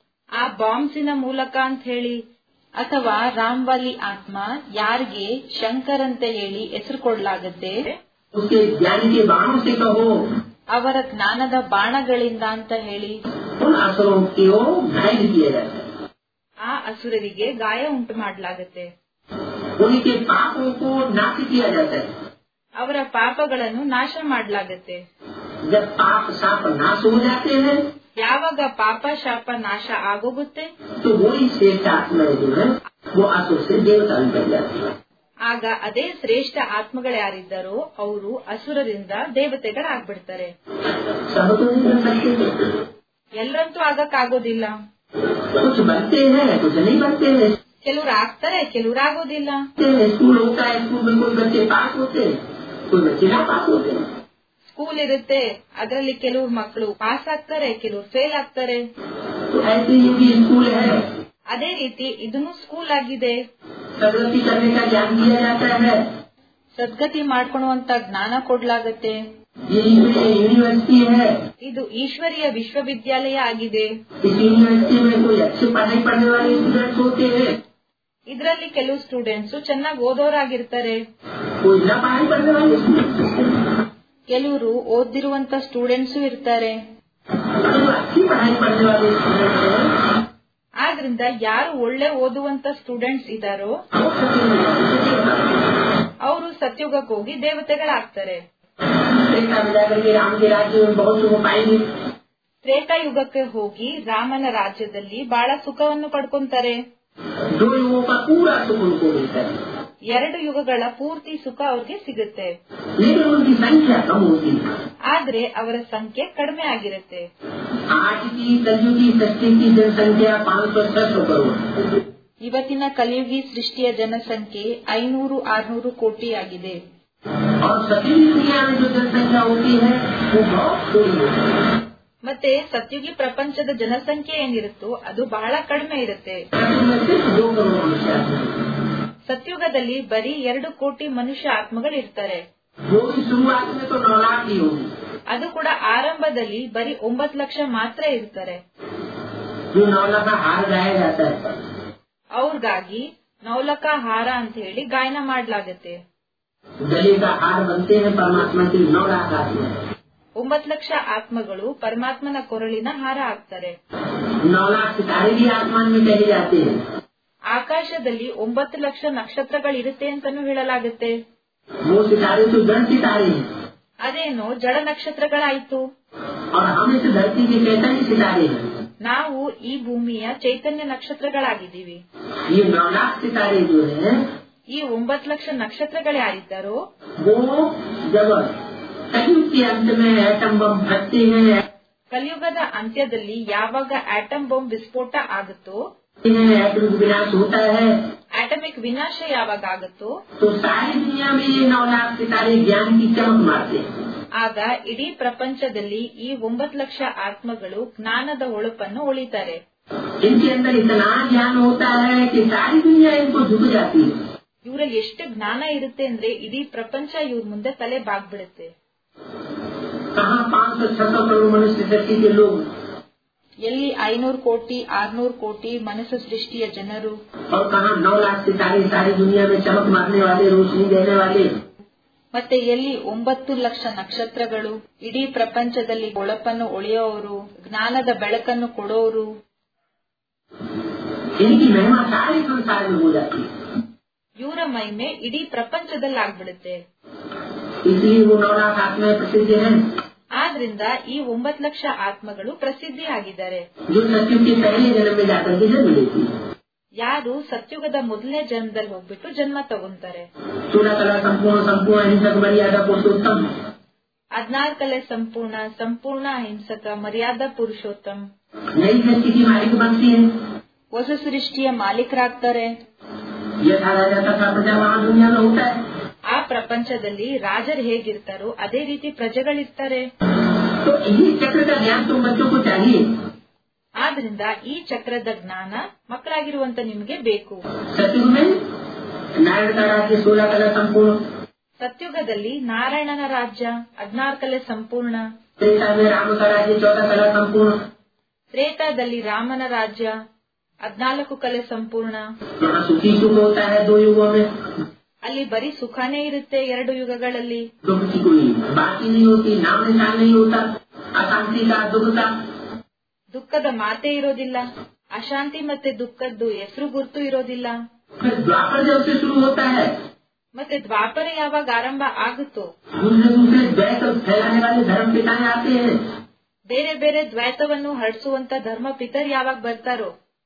[SPEAKER 1] ಆ ಬಾಂಬ್ಸಿನ ಮೂಲಕ ಅಂತ ಹೇಳಿ ಅಥವಾ ರಾಮ್ವಾಲಿ ಆತ್ಮ ಯಾರಿಗೆ ಶಂಕರ್ ಅಂತ ಹೇಳಿ ಹೆಸರು ಕೊಡ್ಲಾಗತ್ತೆ
[SPEAKER 2] उसके ज्ञान के बाणों से कहो
[SPEAKER 1] ಅವರ ಜ್ಞಾನದ ಬಾಣಗಳಿಂದ ಅಂತ ಹೇಳಿ
[SPEAKER 2] उन असुरों की ओर घायल किया जाता है
[SPEAKER 1] ಆ ಅಸುರರಿಗೆ ಗಾಯ ಉಂಟು ಮಾಡಲಾಗತ್ತೆ
[SPEAKER 2] उनके पापों को नाश किया जाता है
[SPEAKER 1] ಅವರ ಪಾಪಗಳನ್ನು ನಾಶ ಮಾಡಲಾಗತ್ತೆ
[SPEAKER 2] जब पाप साप नाश हो जाते हैं
[SPEAKER 1] ಯಾವಾಗ ಪಾಪ ಶಾಪ ನಾಶ ಆಗೋಗುತ್ತೆ
[SPEAKER 2] तो वही श्रेष्ठ आत्माएं जो है वो असुर से देवता में बन जाती है
[SPEAKER 1] ಆಗ ಅದೇ ಶ್ರೇಷ್ಠ ಆತ್ಮಗಳು ಯಾರಿದ್ದಾರೋ ಅವರು ಅಸುರರಿಂದ ದೇವತೆಗಳಾಗ್ಬಿಡ್ತಾರೆ
[SPEAKER 2] सब तो नहीं बन सकते
[SPEAKER 1] ಎಲ್ಲರಂತೂ ಆಗಕ್ಕಾಗೋದಿಲ್ಲ
[SPEAKER 2] कुछ बनते हैं कुछ नहीं बनते हैं
[SPEAKER 1] ಕೆಲವ್ರು ಆಗ್ತಾರೆ ಕೆಲವ್ರು ಆಗೋದಿಲ್ಲ
[SPEAKER 2] स्कूल होता है स्कूल में कोई बच्चे पास होते हैं कोई बच्चे ना पास होते हैं
[SPEAKER 1] ಸ್ಕೂಲ್ ಇರುತ್ತೆ ಅದರಲ್ಲಿ ಕೆಲವ್ರು ಮಕ್ಕಳು ಪಾಸ್ ಆಗ್ತಾರೆ ಕೆಲವ್ರು ಫೇಲ್ ಆಗ್ತಾರೆ
[SPEAKER 2] तो ऐसे ही भी स्कूल है
[SPEAKER 1] ಅದೇ ರೀತಿ ಇದನ್ನು ಸ್ಕೂಲ್ ಆಗಿದೆ
[SPEAKER 2] प्रगति करने का ज्ञान दिया जाता है
[SPEAKER 1] ಸದ್ಗತಿ ಮಾಡ್ಕೊಳ್ಳುವಂತ ಜ್ಞಾನ ಕೊಡ್ಲಾಗತ್ತೆ
[SPEAKER 2] ये यूनि- यूनिवर्सिटी है
[SPEAKER 1] ಇದು ಈಶ್ವರೀಯ ವಿಶ್ವವಿದ್ಯಾಲಯ ಆಗಿದೆ
[SPEAKER 2] इस यूनिवर्सिटी में कोई अच्छे पढ़ाई पढ़ने वाले स्टूडेंट्स होते हैं
[SPEAKER 1] ಇದರಲ್ಲಿ ಕೆಲವು ಸ್ಟೂಡೆಂಟ್ಸ್ ಚೆನ್ನಾಗಿ ಓದೋರಾಗಿರ್ತಾರೆ
[SPEAKER 2] कोई ना पढ़ाई पढ़ने वाले स्टूडेंट्स
[SPEAKER 1] ಕೆಲವರು ಓದಿರುವಂತ ಸ್ಟೂಡೆಂಟ್ಸು ಇರ್ತಾರೆ
[SPEAKER 2] जो अच्छी पढ़ाई पढ़ने वाले स्टूडेंट्स हैं
[SPEAKER 1] ಆದ್ರಿಂದ ಯಾರು ಒಳ್ಳೆ ಓದುವಂತ ಸ್ಟೂಡೆಂಟ್ಸ್ ಇದಾರೋ
[SPEAKER 2] वो सभी देवता
[SPEAKER 1] ಅವರು ಸತ್ಯುಗಕ್ಕೆ ಹೋಗಿ ದೇವತೆಗಳಾಗ್ತಾರೆ
[SPEAKER 2] में जाकर के राम के राज्य में बहुत सुख पाएंगे
[SPEAKER 1] ತ್ರೇತಾಯುಗಕ್ಕೆ ಹೋಗಿ ರಾಮನ ರಾಜ್ಯದಲ್ಲಿ ಬಹಳ ಸುಖವನ್ನು ಪಡ್ಕೊಂತಾರೆ
[SPEAKER 2] दो युगों का पूरा सुख उनको मिलता है
[SPEAKER 1] ಎರಡು ಯುಗಗಳ ಪೂರ್ತಿ ಸುಖ ಅವ್ರಿಗೆ ಸಿಗುತ್ತೆ
[SPEAKER 2] लेकिन उनकी संख्या कम होती है
[SPEAKER 1] ಆದ್ರೆ ಅವರ ಸಂಖ್ಯೆ ಕಡಿಮೆ ಆಗಿರುತ್ತೆ
[SPEAKER 2] आज की कलयुगी सृष्टि की जनसंख्या पाँच सौ छह सौ करोड़
[SPEAKER 1] ಇವತ್ತಿನ ಕಲಿಯುಗಿ ಸೃಷ್ಟಿಯ ಜನಸಂಖ್ಯೆ ಐನೂರು ಆರ್ನೂರು ಕೋಟಿ ಆಗಿದೆ
[SPEAKER 2] और सभी दुनिया में जो जनसंख्या होती है वो बहुत थोड़ी होती है
[SPEAKER 1] ಮತ್ತೆ ಸತ್ಯುಗಿ ಪ್ರಪಂಚದ ಜನಸಂಖ್ಯೆ ಏನಿರುತ್ತೋ ಅದು ಬಹಳ ಕಡಿಮೆ ಇರುತ್ತೆ
[SPEAKER 2] सत्युग में सिर्फ दो करोड़ मनुष्य आते हैं
[SPEAKER 1] ಸತ್ಯುಗದಲ್ಲಿ ಬರೀ ಎರಡು ಕೋಟಿ ಮನುಷ್ಯ ಆತ್ಮಗಳು ಇರ್ತಾರೆ
[SPEAKER 2] वो भी शुरुआत में तो नौ लाख ही होगी
[SPEAKER 1] ಅದು ಕೂಡ ಆರಂಭದಲ್ಲಿ ಬರೀ ಒಂಬತ್ತು ಲಕ್ಷ ಮಾತ್ರ ಇರ್ತಾರೆ
[SPEAKER 2] जो नौ लाख का हार गाया जाता है
[SPEAKER 1] ಅವ್ರಿಗಾಗಿ ನೌಲಕ ಹಾರ ಅಂತ ಹೇಳಿ ಗಾಯನ ಮಾಡ್ಲಾಗತ್ತೆ
[SPEAKER 2] गले का हार बनते हैं परमात्मा की नौ लाख आत्मा
[SPEAKER 1] ಒಂಬತ್ತು ಲಕ್ಷ ಆತ್ಮಗಳು ಪರಮಾತ್ಮನ ಕೊರಳಿನ ಹಾರ ಆಗ್ತಾರೆ
[SPEAKER 2] नौ लाख सितारे भी आसमान में कहे जाते हैं
[SPEAKER 1] ಆಕಾಶದಲ್ಲಿ ಒಂಬತ್ತು ಲಕ್ಷ ನಕ್ಷತ್ರಗಳಿರುತ್ತೆ ಅಂತಾನೂ ಹೇಳಲಾಗುತ್ತೆ
[SPEAKER 2] वो सितारे तो जड़ सितारे हैं
[SPEAKER 1] ಅದೇನೋ ಜಡ ನಕ್ಷತ್ರಗಳಾಯ್ತು
[SPEAKER 2] और हम इस धरती के चैतन्य सितारे हैं
[SPEAKER 1] ನಾವು ಈ ಭೂಮಿಯ ಚೈತನ್ಯ ನಕ್ಷತ್ರಗಳಾಗಿದ್ದೀವಿ
[SPEAKER 2] ये नौ लाख सितारे जो है
[SPEAKER 1] ಈ ಒಂಬತ್ತು ಲಕ್ಷ ನಕ್ಷತ್ರಗಳು ಯಾರಿದ್ದಾರೋ
[SPEAKER 2] वो जब कलयुग के अंत में एटम बम फटते हैं
[SPEAKER 1] ಕಲಿಯುಗದ ಅಂತ್ಯದಲ್ಲಿ ಯಾವಾಗ ಆಟಮ್ ಬಾಂಬ್ ವಿಸ್ಫೋಟ ಆಗುತ್ತೋ
[SPEAKER 2] एटम विनाश होता है
[SPEAKER 1] ಆಟಮಿಕ್ ವಿನಾಶ ಯಾವಾಗ ಆಗುತ್ತೋ
[SPEAKER 2] तो सारी दुनिया में ये नौ लाख सितारे ज्ञान की चमक मारते हैं
[SPEAKER 1] ಆಗ ಇಡೀ ಪ್ರಪಂಚದಲ್ಲಿ ಈ ಒಂಬತ್ತು ಲಕ್ಷ ಆತ್ಮಗಳು ಜ್ಞಾನದ ಹೊಳಪನ್ನು ಉಳಿತಾರೆ
[SPEAKER 2] इनके अंदर इतना ज्ञान होता है कि सारी दुनिया इनको झुक जाती है
[SPEAKER 1] ಇವರಲ್ಲಿ ಎಷ್ಟು ಜ್ಞಾನ ಇರುತ್ತೆ ಅಂದ್ರೆ ಇಡೀ ಪ್ರಪಂಚ ಇವ್ರ ಮುಂದೆ ತಲೆ ಬಾಗ್ಬಿಡುತ್ತೆ
[SPEAKER 2] कहाँ पाँच सौ छह सौ करोड़ मनुष्य शक्ति के लोग
[SPEAKER 1] ಎಲ್ಲಿ ಐನೂರು ಕೋಟಿ ಆರ್ನೂರು ಕೋಟಿ ಮನಸ್ಸು ಸೃಷ್ಟಿಯ ಜನರು
[SPEAKER 2] और कहाँ नौ लाख सितारे सारी दुनिया में चमक मारने वाले रोशनी देने वाले
[SPEAKER 1] ಮತ್ತೆ ಎಲ್ಲಿ ಒಂಬತ್ತು ಲಕ್ಷ ನಕ್ಷತ್ರಗಳು ಇಡೀ ಪ್ರಪಂಚದಲ್ಲಿ ಹೊಳಪನ್ನು ಒಳೆಯೋರು ಜ್ಞಾನದ ಬೆಳಕನ್ನು ಕೊಡೋರು
[SPEAKER 2] इनकी महिमा सारे संसार में हो जाती है
[SPEAKER 1] ಇವರ ಮಹಿಮೆ ಇಡೀ ಪ್ರಪಂಚದಲ್ಲಿ ಆಗ್ಬಿಡುತ್ತೆ
[SPEAKER 2] इसलिए वो नौ लाख आत्माएं प्रसिद्ध हैं
[SPEAKER 1] ಆದ್ರಿಂದ ಈ ಒಂಬತ್ತು ಲಕ್ಷ ಆತ್ಮಗಳು ಪ್ರಸಿದ್ಧಿ ಆಗಿದ್ದಾರೆ
[SPEAKER 2] जो सत्युग के पहले जन्म में जाकर के जन्म लेती है
[SPEAKER 1] ಯಾರು ಸತ್ಯುಗದ ಮೊದಲನೇ ಜನ್ಮದಲ್ಲಿ ಹೋಗ್ಬಿಟ್ಟು ಜನ್ಮ ತಗೊಂತಾರೆ
[SPEAKER 2] सोलह कला संपूर्ण संपूर्ण अहिंसक मर्यादा पुरुषोत्तम
[SPEAKER 1] ಹದ್ನಾರು ಕಲೆ ಸಂಪೂರ್ಣ ಸಂಪೂರ್ಣ ಅಹಿಂಸಕ ಮರ್ಯಾದಾ ಪುರುಷೋತ್ತಮ್
[SPEAKER 2] नई सृष्टि की मालिक बनती है
[SPEAKER 1] ಹೊಸ ಸೃಷ್ಟಿಯ ಮಾಲೀಕರಾಗ್ತಾರೆ
[SPEAKER 2] यथा राजा तथा प्रजा वहाँ दुनिया में होता है
[SPEAKER 1] ಆ ಪ್ರಪಂಚದಲ್ಲಿ ರಾಜರು ಹೇಗಿರ್ತಾರೋ ಅದೇ ರೀತಿ ಪ್ರಜೆಗಳಿರ್ತಾರೆ
[SPEAKER 2] तो इसी चक्र का ज्ञान तुम बच्चों को चाहिए
[SPEAKER 1] ಆದ್ರಿಂದ ಈ ಚಕ್ರದ ಜ್ಞಾನ ಮಕ್ಕಳಾಗಿರುವಂತ ನಿಮ್ಗೆ ಬೇಕು
[SPEAKER 2] सतयुग में नारायण का राज्य सोलह कला संपूर्ण
[SPEAKER 1] ಸತ್ಯುಗದಲ್ಲಿ ನಾರಾಯಣನ ರಾಜ್ಯ ಹದ್ನಾರು ಕಲೆ ಸಂಪೂರ್ಣ
[SPEAKER 2] त्रेता में राम का राज्य चौदह कला संपूर्ण
[SPEAKER 1] ತ್ರೇತಾದಲ್ಲಿ ರಾಮನ ರಾಜ್ಯ ಹದ್ನಾಲ್ಕು ಕಲೆ ಸಂಪೂರ್ಣ
[SPEAKER 2] वहाँ सुखी सुख होता है दो युगों में
[SPEAKER 1] ಅಲ್ಲಿ ಬರೀ ಸುಖನೇ ಇರುತ್ತೆ ಎರಡು ಯುಗಗಳಲ್ಲಿ
[SPEAKER 2] दुख की कोई बात ही नहीं होती नाम निशान नहीं होता अशांति का दुख का
[SPEAKER 1] ದುಃಖದ ಮಾತೇ ಇರೋದಿಲ್ಲ ಅಶಾಂತಿ ಮತ್ತೆ ದುಃಖದ್ದು ಹೆಸರು ಗುರ್ತು ಇರೋದಿಲ್ಲ
[SPEAKER 2] फिर द्वापर जब से शुरू होता है
[SPEAKER 1] ಮತ್ತೆ ದ್ವಾಪರ ಯಾವಾಗ ಆರಂಭ ಆಗುತ್ತೋ
[SPEAKER 2] दूसरे दूसरे द्वैत फैलाने वाले धर्म पिताएं आते हैं
[SPEAKER 1] ಬೇರೆ ಬೇರೆ ದ್ವೈತವನ್ನು ಹರಡಿಸುವಂತ ಧರ್ಮ ಪಿತರ್ ಯಾವಾಗ ಬರ್ತಾರೋ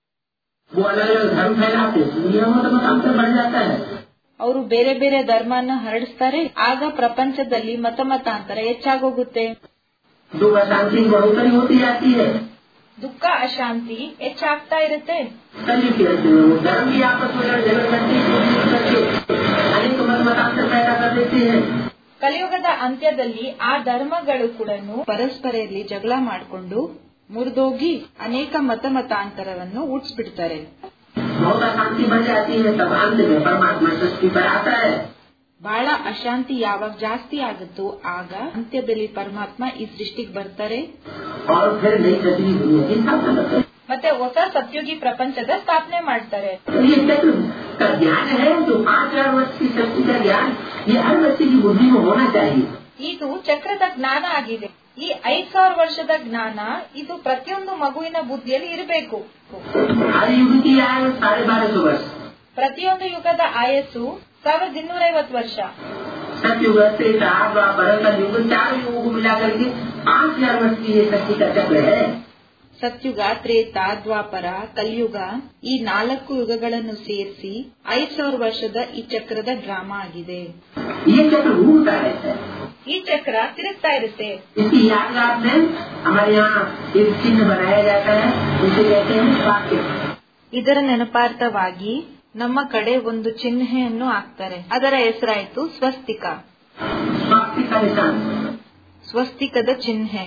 [SPEAKER 2] वो अलग अलग धर्म फैलाते हैं दुनिया में तो मतांतर बढ़ जाता है
[SPEAKER 1] ಅವರು ಬೇರೆ ಬೇರೆ ಧರ್ಮನ ಹರಡಿಸ್ತಾರೆ ಆಗ ಪ್ರಪಂಚದಲ್ಲಿ ಮತ ಮತಾಂತರ ಹೆಚ್ಚಾಗೋಗುತ್ತೆ
[SPEAKER 2] दुख अशांति की बढ़ोतरी होती जाती है
[SPEAKER 1] ದುಃಖ ಅಶಾಂತಿ ಹೆಚ್ಚಾಗ್ತಾ ಇರುತ್ತೆ
[SPEAKER 2] कलयुग के अंत में वो धर्म भी आपस में लड़ झगड़ करके कूट करके अनेक मत मतांतर पैदा कर देते हैं
[SPEAKER 1] ಕಲಿಯುಗದ ಅಂತ್ಯದಲ್ಲಿ ಆ ಧರ್ಮಗಳು ಕೂಡ ಪರಸ್ಪರಲ್ಲಿ ಜಗಳ ಮಾಡಿಕೊಂಡು ಮುರಿದೋಗಿ ಅನೇಕ ಮತ ಮತಾಂತರವನ್ನು ಹುಟ್ಟಿಸ್ಬಿಡ್ತಾರೆ
[SPEAKER 2] बहुत अशांति बढ़ जाती है तब अंत में परमात्मा सृष्टि पर आता है
[SPEAKER 1] ಬಹಳ ಅಶಾಂತಿ ಯಾವಾಗ ಜಾಸ್ತಿ ಆಗುತ್ತೋ ಆಗ ಅಂತ್ಯದಲ್ಲಿ ಪರಮಾತ್ಮ ಈ ಸೃಷ್ಟಿಗೆ ಬರ್ತಾರೆ
[SPEAKER 2] और फिर नई सृष्टि दुनिया की स्थापना करते हैं
[SPEAKER 1] ಮತ್ತೆ ಹೊಸ ಸತ್ಯುಗಿ ಪ್ರಪಂಚದ ಸ್ಥಾಪನೆ ಮಾಡ್ತಾರೆ
[SPEAKER 2] तो ये चक्र का ज्ञान है जो पांच हजार वर्ष की सृष्टि का ज्ञान ये हर बच्चे की बुद्धि में होना चाहिए
[SPEAKER 1] ಇದು ಚಕ್ರದ ಜ್ಞಾನ ಆಗಿದೆ ಈ ಐದ್ ಸಾವಿರ ವರ್ಷದ ಜ್ಞಾನ ಇದು ಪ್ರತಿಯೊಂದು ಮಗುವಿನ ಬುದ್ಧಿಯಲ್ಲಿ ಇರಬೇಕು
[SPEAKER 2] हर युग की आयु साढ़े बारह सौ वर्ष
[SPEAKER 1] ಪ್ರತಿಯೊಂದು ಯುಗದ ಆಯಸ್ಸು ಸಾವಿರದ ಇನ್ನೂರ ಐವತ್ತು ವರ್ಷ
[SPEAKER 2] सतयुग त्रेता द्वापर कलयुग चार युगों को मिला करके पांच हजार वर्ष की ये शक्ति का चक्र है
[SPEAKER 1] ಸತ್ಯುಗ ತ್ರೇತ ದ್ವಾಪರ ಕಲಿಯುಗ ಈ ನಾಲ್ಕು ಯುಗಗಳನ್ನು ಸೇರಿಸಿ ಐದ್ ಸಾವಿರ ವರ್ಷದ ಈ ಚಕ್ರದ ಡ್ರಾಮಾ ಆಗಿದೆ
[SPEAKER 2] ये चक्र घूमता रहता है
[SPEAKER 1] ಈ ಚಕ್ರ ತಿರುಗ್ತಾ ಇರುತ್ತೆ
[SPEAKER 2] इसकी यादगार में हमारे यहाँ एक चिन्ह बनाया जाता है उसे कहते हैं वाक्य
[SPEAKER 1] ಇದರ ನೆನಪಾರ್ಥವಾಗಿ ನಮ್ಮ ಕಡೆ ಒಂದು ಚಿಹ್ನೆಯನ್ನು ಹಾಕ್ತಾರೆ ಅದರ ಹೆಸರಾಯಿತು ಸ್ವಸ್ತಿಕ
[SPEAKER 2] वाक्य का निशान
[SPEAKER 1] ಸ್ವಸ್ತಿಕದ ಚಿಹ್ನೆ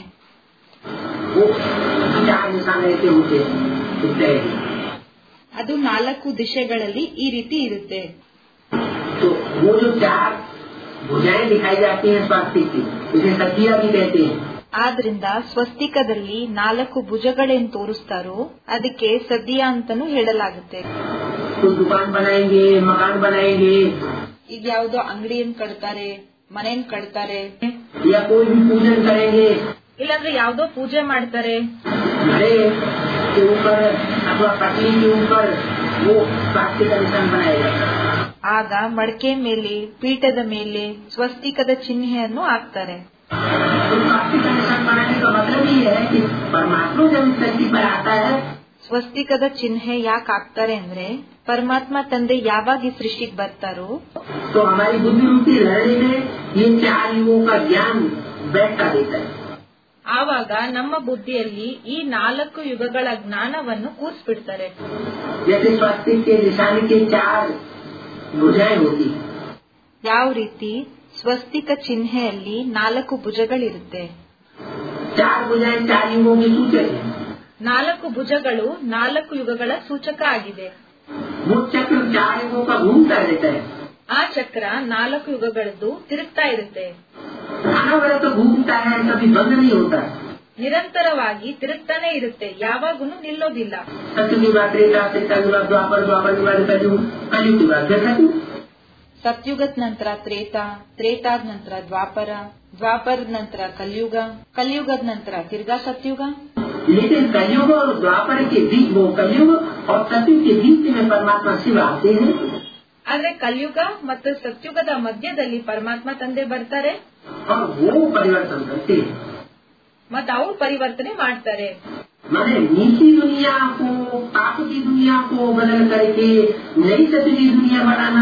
[SPEAKER 2] वो चार निशान ऐसे होते हैं इस तरह के।
[SPEAKER 1] ಅದು ನಾಲ್ಕು ದಿಶೆಗಳಲ್ಲಿ ಈ ರೀತಿ ಇರುತ್ತೆ
[SPEAKER 2] तो वो जो चार भुजाएं दिखाई जाती हैं स्वास्थ्य की उसे सतिया भी कहते हैं
[SPEAKER 1] ಆದ್ರಿಂದ ಸ್ವಸ್ತಿಕದಲ್ಲಿ ನಾಲ್ಕು ಭುಜಗಳೇನ್ ತೋರಿಸ್ತಾರೋ ಅದಕ್ಕೆ ಸದ್ಯ ಅಂತಾನೂ ಹೇಳಲಾಗುತ್ತೆ
[SPEAKER 2] कोई दुकान बनाएंगे मकान बनाएंगे
[SPEAKER 1] ಈಗ ಯಾವ್ದೋ ಅಂಗಡಿಯನ್ ಕಟ್ತಾರೆ ಮನೇನ್ ಕಟ್ತಾರೆ
[SPEAKER 2] या कोई भी पूजन करेंगे
[SPEAKER 1] ಇಲ್ಲಾಂದ್ರೆ ಯಾವ್ದೋ ಪೂಜೆ ಮಾಡ್ತಾರೆ
[SPEAKER 2] घड़े के ऊपर अथवा पटली के ऊपर वो स्वास्थ्य का निशान बनाया जाता है
[SPEAKER 1] ಆಗ ಮಡಕೆ ಮೇಲೆ ಪೀಠದ ಮೇಲೆ ಸ್ವಸ್ತಿಕದ ಚಿಹ್ನೆಯನ್ನು ಹಾಕ್ತಾರೆ
[SPEAKER 2] तो स्वास्थ्य का निशान बनाने का मतलब ये है कि परमात्मा जब इस धरती पर आता है
[SPEAKER 1] ಸ್ವಸ್ತಿಕದ ಚಿಹ್ನೆ ಯಾಕೆ ಹಾಕ್ತಾರೆ ಅಂದ್ರೆ ಪರಮಾತ್ಮ ತಂದೆ ಯಾವಾಗ ಈ ಸೃಷ್ಟಿಗೆ ಬರ್ತಾರೋ
[SPEAKER 2] तो हमारी बुद्धि रूपी लड़ने में ये चार युगों का ज्ञान बैठा देता है
[SPEAKER 1] ಆವಾಗ ನಮ್ಮ ಬುದ್ಧಿಯಲ್ಲಿ ಈ ನಾಲ್ಕು ಯುಗಗಳ ಜ್ಞಾನವನ್ನು ಕೂರ್ಸ್ಬಿಡ್ತಾರೆ
[SPEAKER 2] जैसे स्वास्थ्य के निशान के चार भुजाएं होती हैं
[SPEAKER 1] ಯಾವ ರೀತಿ ಸ್ವಸ್ತಿಕ ಚಿಹ್ನೆಯಲ್ಲಿ ನಾಲ್ಕು ಭುಜಗಳಿರುತ್ತೆ
[SPEAKER 2] चार भुजाएं चार युगों की सूचक है
[SPEAKER 1] ನಾಲ್ಕು ಭುಜಗಳು ನಾಲ್ಕು ಯುಗಗಳ ಸೂಚಕ ಆಗಿದೆ
[SPEAKER 2] वो चक्र चार युगों का घूमता रहता है
[SPEAKER 1] ಆ ಚಕ್ರ ನಾಲ್ಕು ಯುಗಗಳದ್ದು ತಿರುಗ್ತಾ ಇರುತ್ತೆ
[SPEAKER 2] अनवरत घूमता है कभी बंद नहीं होता
[SPEAKER 1] ನಿರಂತರವಾಗಿ ತಿರುಗ್ತಾನೆ ಇರುತ್ತೆ ಯಾವಾಗೂ ನಿಲ್ಲೋದಿಲ್ಲ
[SPEAKER 2] सत्य की बात त्रेता त्रेता की बात द्वापर द्वापर की बात कलयुग कलयुग की बात फिर सत्युग
[SPEAKER 1] ಸತ್ಯುಗದ ನಂತರ ತ್ರೇತ ತ್ರೇತಾದ ನಂತರ ದ್ವಾಪರ ದ್ವಾಪರದ ನಂತರ ಕಲಿಯುಗ ಕಲಿಯುಗದ ನಂತರ ತಿರ್ಗಾ ಸತ್ಯುಗ
[SPEAKER 2] लेकिन कलयुग और द्वापर के बीच वो कलयुग और सतयुग के बीच में परमात्मा शिव आते हैं
[SPEAKER 1] ಆದ್ರೆ ಕಲಿಯುಗ ಮತ್ತು ಸತ್ಯುಗದ ಮಧ್ಯದಲ್ಲಿ ಪರಮಾತ್ಮ ತಂದೆ ಬರ್ತಾರೆ
[SPEAKER 2] और वो परिवर्तन करते हैं
[SPEAKER 1] ಮತ್ತೆ ಅವ್ರು ಪರಿವರ್ತನೆ ಮಾಡ್ತಾರೆ
[SPEAKER 2] मैंने नीची दुनिया को पाप की दुनिया को बदल करके नई सत्य की दुनिया बनाना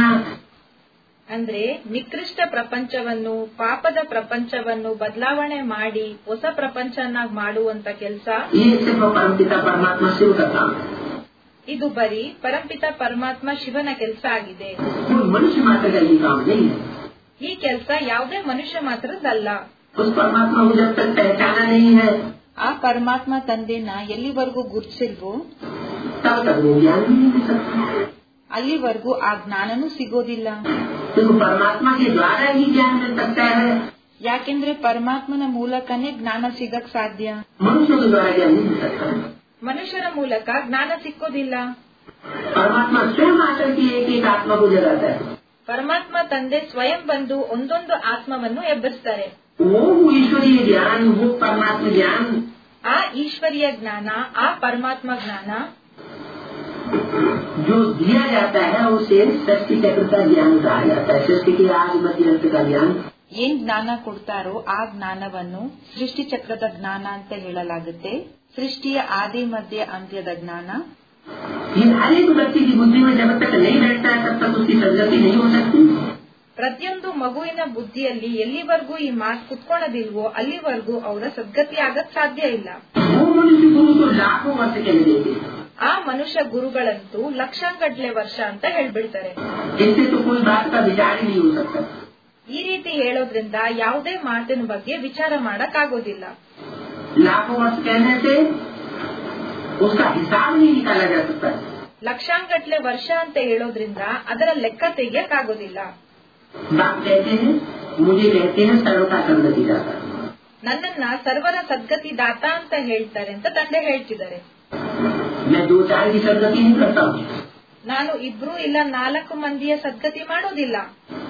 [SPEAKER 1] ಅಂದ್ರೆ ನಿಕೃಷ್ಟ ಪ್ರಪಂಚವನ್ನು ಪಾಪದ ಪ್ರಪಂಚವನ್ನು ಬದಲಾವಣೆ ಮಾಡಿ ಹೊಸ ಪ್ರಪಂಚನಾಗ್ ಮಾಡುವಂತ ಕೆಲಸ
[SPEAKER 2] ये सिर्फ परम पिता परमात्मा शिव का काम है
[SPEAKER 1] ಇದು बरी ಪರಂಪಿತ ಪರಮಾತ್ಮ ಶಿವನ ಕೆಲಸ ಆಗಿದೆ
[SPEAKER 2] कोई मनुष्य मात्र का ये काम नहीं है
[SPEAKER 1] ಈ ಕೆಲಸ ಯಾವುದೇ ಮನುಷ್ಯ ಮಾತ್ರದಲ್ಲ
[SPEAKER 2] उस परमात्मा को जब तक पहचाना नहीं है
[SPEAKER 1] ಆ ಪರಮಾತ್ಮ ತಂದೆನ ಎಲ್ಲಿವರೆಗೂ ಗುರ್ತಿಸಿಲ್ವೋ
[SPEAKER 2] तब तक वो ज्ञान भी नहीं मिल सकता
[SPEAKER 1] ಅಲ್ಲಿವರೆಗೂ ಆ ಜ್ಞಾನನೂ ಸಿಗೋದಿಲ್ಲ
[SPEAKER 2] क्योंकि परमात्मा के द्वारा ही ज्ञान मिल सकता है
[SPEAKER 1] ಯಾಕೆಂದ್ರೆ ಪರಮಾತ್ಮನ ಮೂಲಕನೇ ಜ್ಞಾನ ಸಿಗಕ್ ಸಾಧ್ಯ
[SPEAKER 2] मनुष्यों के द्वारा ज्ञान नहीं मिल सकता
[SPEAKER 1] ಮನುಷ್ಯರ ಮೂಲಕ ಜ್ಞಾನ ಸಿಕ್ಕೋದಿಲ್ಲ
[SPEAKER 2] परमात्मा स्वयं आकर के एक एक आत्मा को जगाता है
[SPEAKER 1] ಪರಮಾತ್ಮ ತಂದೆ ಸ್ವಯಂ ಬಂದು ಒಂದೊಂದು ಆತ್ಮವನ್ನು ಎಬ್ಬರಿಸ್ತಾರೆ
[SPEAKER 2] वो ईश्वरीय ज्ञान वो परमात्मा ज्ञान
[SPEAKER 1] ಆ ಈಶ್ವರೀಯ ಜ್ಞಾನ ಆ ಪರಮಾತ್ಮ ಜ್ಞಾನ
[SPEAKER 2] जो दिया जाता है उसे सृष्टि चक्र का ज्ञान कहा जाता है सृष्टि के आदि मध्य अंत का ज्ञान
[SPEAKER 1] ಏನ್ ಜ್ಞಾನ ಕೊಡ್ತಾರೋ ಆ ಜ್ಞಾನವನ್ನು ಸೃಷ್ಟಿ ಚಕ್ರದ ಜ್ಞಾನ ಅಂತ ಹೇಳಲಾಗುತ್ತೆ ಸೃಷ್ಟಿಯ ಆದಿ ಮಧ್ಯ ಅಂತ್ಯದ ಜ್ಞಾನ
[SPEAKER 2] ये हर एक व्यक्ति की बुद्धि में जब तक नहीं बैठता है तब तक उसकी संगति नहीं हो सकती
[SPEAKER 1] ಪ್ರತಿಯೊಂದು ಮಗುವಿನ ಬುದ್ಧಿಯಲ್ಲಿ ಎಲ್ಲಿವರೆಗೂ ಈ ಮಾತು ಕುತ್ಕೊಳ್ಳೋದಿಲ್ವೋ ಅಲ್ಲಿವರೆಗೂ ಅವರ ಸದ್ಗತಿ ಆಗಕ್ ಸಾಧ್ಯ ಇಲ್ಲ
[SPEAKER 2] वो मनुष्य गुरु को लाखों वर्ष के लिए देते हैं
[SPEAKER 1] ಆ ಮನುಷ್ಯ ಗುರುಗಳಂತೂ ಲಕ್ಷಾಂಗಟ್ಲೆ ವರ್ಷ ಅಂತ ಹೇಳ್ಬಿಡ್ತಾರೆ
[SPEAKER 2] इससे तो कोई बात का विचार ही नहीं हो सकता
[SPEAKER 1] ಈ ರೀತಿ ಹೇಳೋದ್ರಿಂದ ಯಾವುದೇ ಮಾತಿನ ಬಗ್ಗೆ ವಿಚಾರ ಮಾಡಕ್ ಆಗೋದಿಲ್ಲ
[SPEAKER 2] लाखों वर्ष कहने से उसका हिसाब नहीं निकाला जा सकता
[SPEAKER 1] ಲಕ್ಷಾಂಗಟ್ಲೆ ವರ್ಷ ಅಂತ ಹೇಳೋದ್ರಿಂದ ಅದರ ಲೆಕ್ಕ ತೆಗಿಯಕ್ ಆಗೋದಿಲ್ಲ
[SPEAKER 2] बाप कहते हैं मुझे कहते हैं सर्वता संगति जाता
[SPEAKER 1] ನನ್ನನ್ನ ಸರ್ವರ ಸದ್ಗತಿ ದಾತ ಅಂತ ಹೇಳ್ತಾರೆ ಅಂತ ತಂದೆ ಹೇಳ್ತಿದ್ದಾರೆ
[SPEAKER 2] मैं दो चार की संगति नहीं करता हूँ
[SPEAKER 1] ನಾನು ಇಬ್ರು ಇಲ್ಲ ನಾಲ್ಕು ಮಂದಿಯ ಸದ್ಗತಿ ಮಾಡೋದಿಲ್ಲ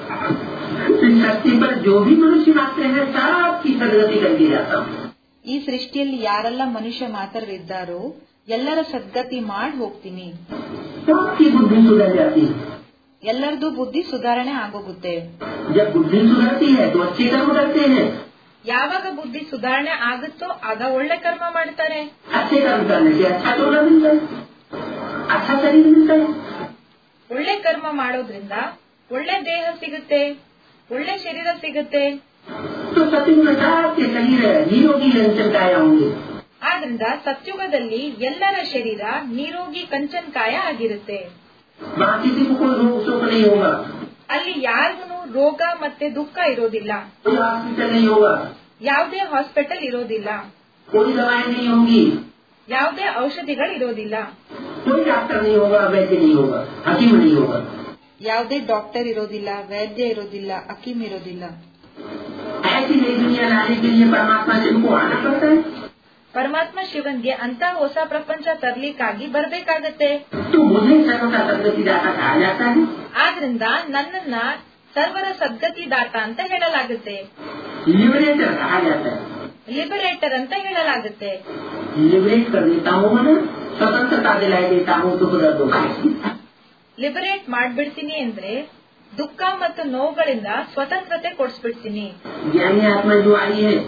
[SPEAKER 2] इस धरती पर जो भी मनुष्य मात्र है सबकी संगति करके जाता हूँ
[SPEAKER 1] ಈ ಸೃಷ್ಟಿಯಲ್ಲಿ ಯಾರೆಲ್ಲ ಮನುಷ್ಯ ಮಾತರಿದ್ದಾರೋ ಎಲ್ಲರ ಸದ್ಗತಿ ಮಾಡಿ ಹೋಗ್ತೀನಿ
[SPEAKER 2] सबकी बुद्धि सुधर जाती है
[SPEAKER 1] ಎಲ್ಲರದು ಬುದ್ಧಿ ಸುಧಾರಣೆ ಆಗೋಗುತ್ತೆ
[SPEAKER 2] जब बुद्धि सुधरती है तो अच्छे कर्म करते हैं
[SPEAKER 1] ಯಾವಾಗ ಬುದ್ಧಿ ಸುಧಾರಣೆ ಆಗುತ್ತೋ ಆಗ ಒಳ್ಳೆ ಕರ್ಮ ಮಾಡ್ತಾರೆ
[SPEAKER 2] अच्छे कर्म करने से अच्छा टोला मिलता है अच्छा शरीर मिलता है
[SPEAKER 1] ಒಳ್ಳೆ ಕರ್ಮ ಮಾಡೋದ್ರಿಂದ ಒಳ್ಳೆ ದೇಹ ಸಿಗುತ್ತೆ ಒಳ್ಳೆ ಶರೀರ ಸಿಗುತ್ತೆ
[SPEAKER 2] तो सतयुग में सबके शरीर निरोगी लंचन काया होंगे
[SPEAKER 1] ಆದ್ರಿಂದ ಸತ್ಯುಗದಲ್ಲಿ ಎಲ್ಲರ ಶರೀರ ನಿರೋಗಿ ಕಂಚನ್ಕಾಯ ಆಗಿರುತ್ತೆ
[SPEAKER 2] वहाँ किसी को कोई रोग शोक नहीं होगा
[SPEAKER 1] ಅಲ್ಲಿ ಯಾರಿಗೂ ರೋಗ ಮತ್ತೆ ದುಃಖ ಇರೋದಿಲ್ಲ
[SPEAKER 2] कोई हॉस्पिटल नहीं होगा
[SPEAKER 1] ಯಾವುದೇ ಹಾಸ್ಪಿಟಲ್ ಇರೋದಿಲ್ಲ
[SPEAKER 2] कोई दवाएं नहीं होंगी
[SPEAKER 1] ಯಾವುದೇ ಔಷಧಿಗಳು ಇರೋದಿಲ್ಲ
[SPEAKER 2] कोई डॉक्टर नहीं होगा वैद्य नहीं होगा हकीम नहीं होगा
[SPEAKER 1] ಯಾವುದೇ ಡಾಕ್ಟರ್ ಇರೋದಿಲ್ಲ ವೈದ್ಯ ಇರೋದಿಲ್ಲ ಅಕೀಮ್ ಇರೋದಿಲ್ಲ
[SPEAKER 2] ऐसी नई दुनिया लाने के लिए परमात्मा से उनको आना पड़ता है
[SPEAKER 1] ಪರಮಾತ್ಮ ಶಿವನ್ಗೆ ಅಂತ ಹೊಸ ಪ್ರಪಂಚ ತರ್ಲಿಕ್ಕಾಗಿ ಬರ್ಬೇಕಾಗತ್ತೆ
[SPEAKER 2] तो मुझे सर्व का संगति दाता कहा जाता है
[SPEAKER 1] ಆದ್ರಿಂದ ನನ್ನನ್ನ ಸರ್ವರ ಸದ್ಗತಿ ದಾತ ಅಂತ ಹೇಳಲಾಗುತ್ತೆ
[SPEAKER 2] लिबरेटर कहा जाता है
[SPEAKER 1] ಲಿಬರೇಟರ್ ಅಂತ ಹೇಳಲಾಗುತ್ತೆ
[SPEAKER 2] लिबरेट कर देता हूँ मैं स्वतंत्रता दिलाई देता हूँ दुख दर्द का
[SPEAKER 1] ಲಿಬರೇಟ್ ಮಾಡ್ಬಿಡ್ತೀನಿ ಅಂದ್ರೆ ದುಃಖ ಮತ್ತು ನೋವುಗಳಿಂದ ಸ್ವತಂತ್ರತೆ ಕೊಡಿಸ್ಬಿಡ್ತೀನಿ
[SPEAKER 2] ज्ञानी आत्मा जो आई है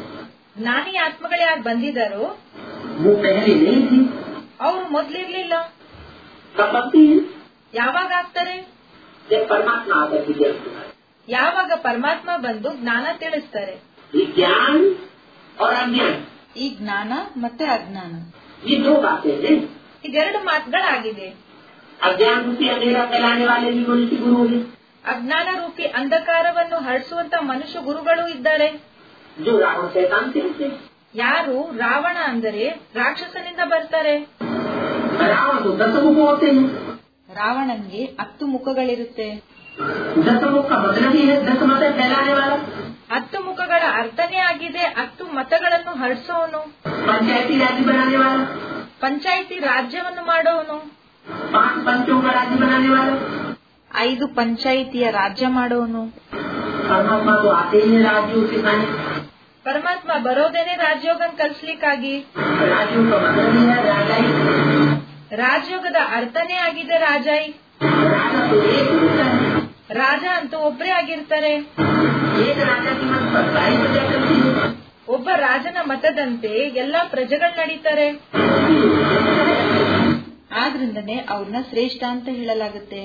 [SPEAKER 1] ಜ್ಞಾನಿ ಆತ್ಮಗಳು ಯಾರು ಬಂದಿದ್ದಾರೋ
[SPEAKER 2] वो पहले नहीं थी
[SPEAKER 1] ಅವರು ಮೊದ್ಲಿರ್ಲಿಲ್ಲ
[SPEAKER 2] कब बनती है
[SPEAKER 1] ಯಾವಾಗ ಆಗ್ತಾರೆ
[SPEAKER 2] जब परमात्मा आकर के ज्ञान सुनाए
[SPEAKER 1] ಯಾವಾಗ ಪರಮಾತ್ಮ ಬಂದು ಜ್ಞಾನ ತಿಳಿಸ್ತಾರೆ
[SPEAKER 2] ये ज्ञान और अज्ञान
[SPEAKER 1] ಈ ಜ್ಞಾನ ಮತ್ತೆ ಅಜ್ಞಾನ
[SPEAKER 2] ये दो बातें हैं
[SPEAKER 1] ಇದೆರಡು ಮಾತುಗಳಾಗಿದೆ
[SPEAKER 2] अज्ञान रूपी अंधेरा फैलाने वाले भी मनुष्य गुरु हैं
[SPEAKER 1] ಅಜ್ಞಾನ ರೂಪಿ ಅಂಧಕಾರವನ್ನು ಹರಸುವಂತ ಮನುಷ್ಯ ಗುರುಗಳು ಇದ್ದಾರೆ
[SPEAKER 2] जो रावण शैतान से थे
[SPEAKER 1] ಯಾರು ರಾವಣ ಅಂದರೆ ರಾಕ್ಷಸನಿಂದ ಬರ್ತಾರೆ
[SPEAKER 2] रावण तो दस मुख होते हैं
[SPEAKER 1] ರಾವಣನ್ಗೆ ಹತ್ತು ಮುಖಗಳಿರುತ್ತೆ
[SPEAKER 2] दस मुख का मतलब ही है दस मत फैलाने वाला
[SPEAKER 1] ಹತ್ತು ಮುಖಗಳ ಅರ್ಥನೇ ಆಗಿದೆ ಹತ್ತು ಮತಗಳನ್ನು ಹರಸೋನು
[SPEAKER 2] पंचायती राज्य बनाने वाला
[SPEAKER 1] ಪಂಚಾಯಿತಿ ರಾಜ್ಯವನ್ನು ಮಾಡೋನು
[SPEAKER 2] पांच पंचों का राज्य बनाने वाला
[SPEAKER 1] ಐದು ಪಂಚಾಯಿತಿಯ ರಾಜ್ಯ ಮಾಡೋನು
[SPEAKER 2] परमात्मा तो आते ही है राज्यों सिखाने
[SPEAKER 1] ಪರಮಾತ್ಮ ಬರೋದೇನೆ ರಾಜಯೋಗನ್ ಕಲಿಸ್ಲಿಕ್ಕಾಗಿ
[SPEAKER 2] राज्यों का मतलब ही है राजाई
[SPEAKER 1] ರಾಜಯೋಗದ ಅರ್ಥನೇ ಆಗಿದೆ ರಾಜಾಯಿ
[SPEAKER 2] राजा तो एक होता है
[SPEAKER 1] ರಾಜ ಅಂತೂ ಒಬ್ರೇ ಆಗಿರ್ತಾರೆ
[SPEAKER 2] एक राजा की मन पर सारी प्रजा करती है
[SPEAKER 1] ಒಬ್ಬ ರಾಜನ ಮತದಂತೆ ಎಲ್ಲಾ ಪ್ರಜೆಗಳು ನಡೀತಾರೆ ಆದ್ರಿಂದನೇ ಅವ್ರನ್ನ ಶ್ರೇಷ್ಠ ಅಂತ ಹೇಳಲಾಗುತ್ತೆ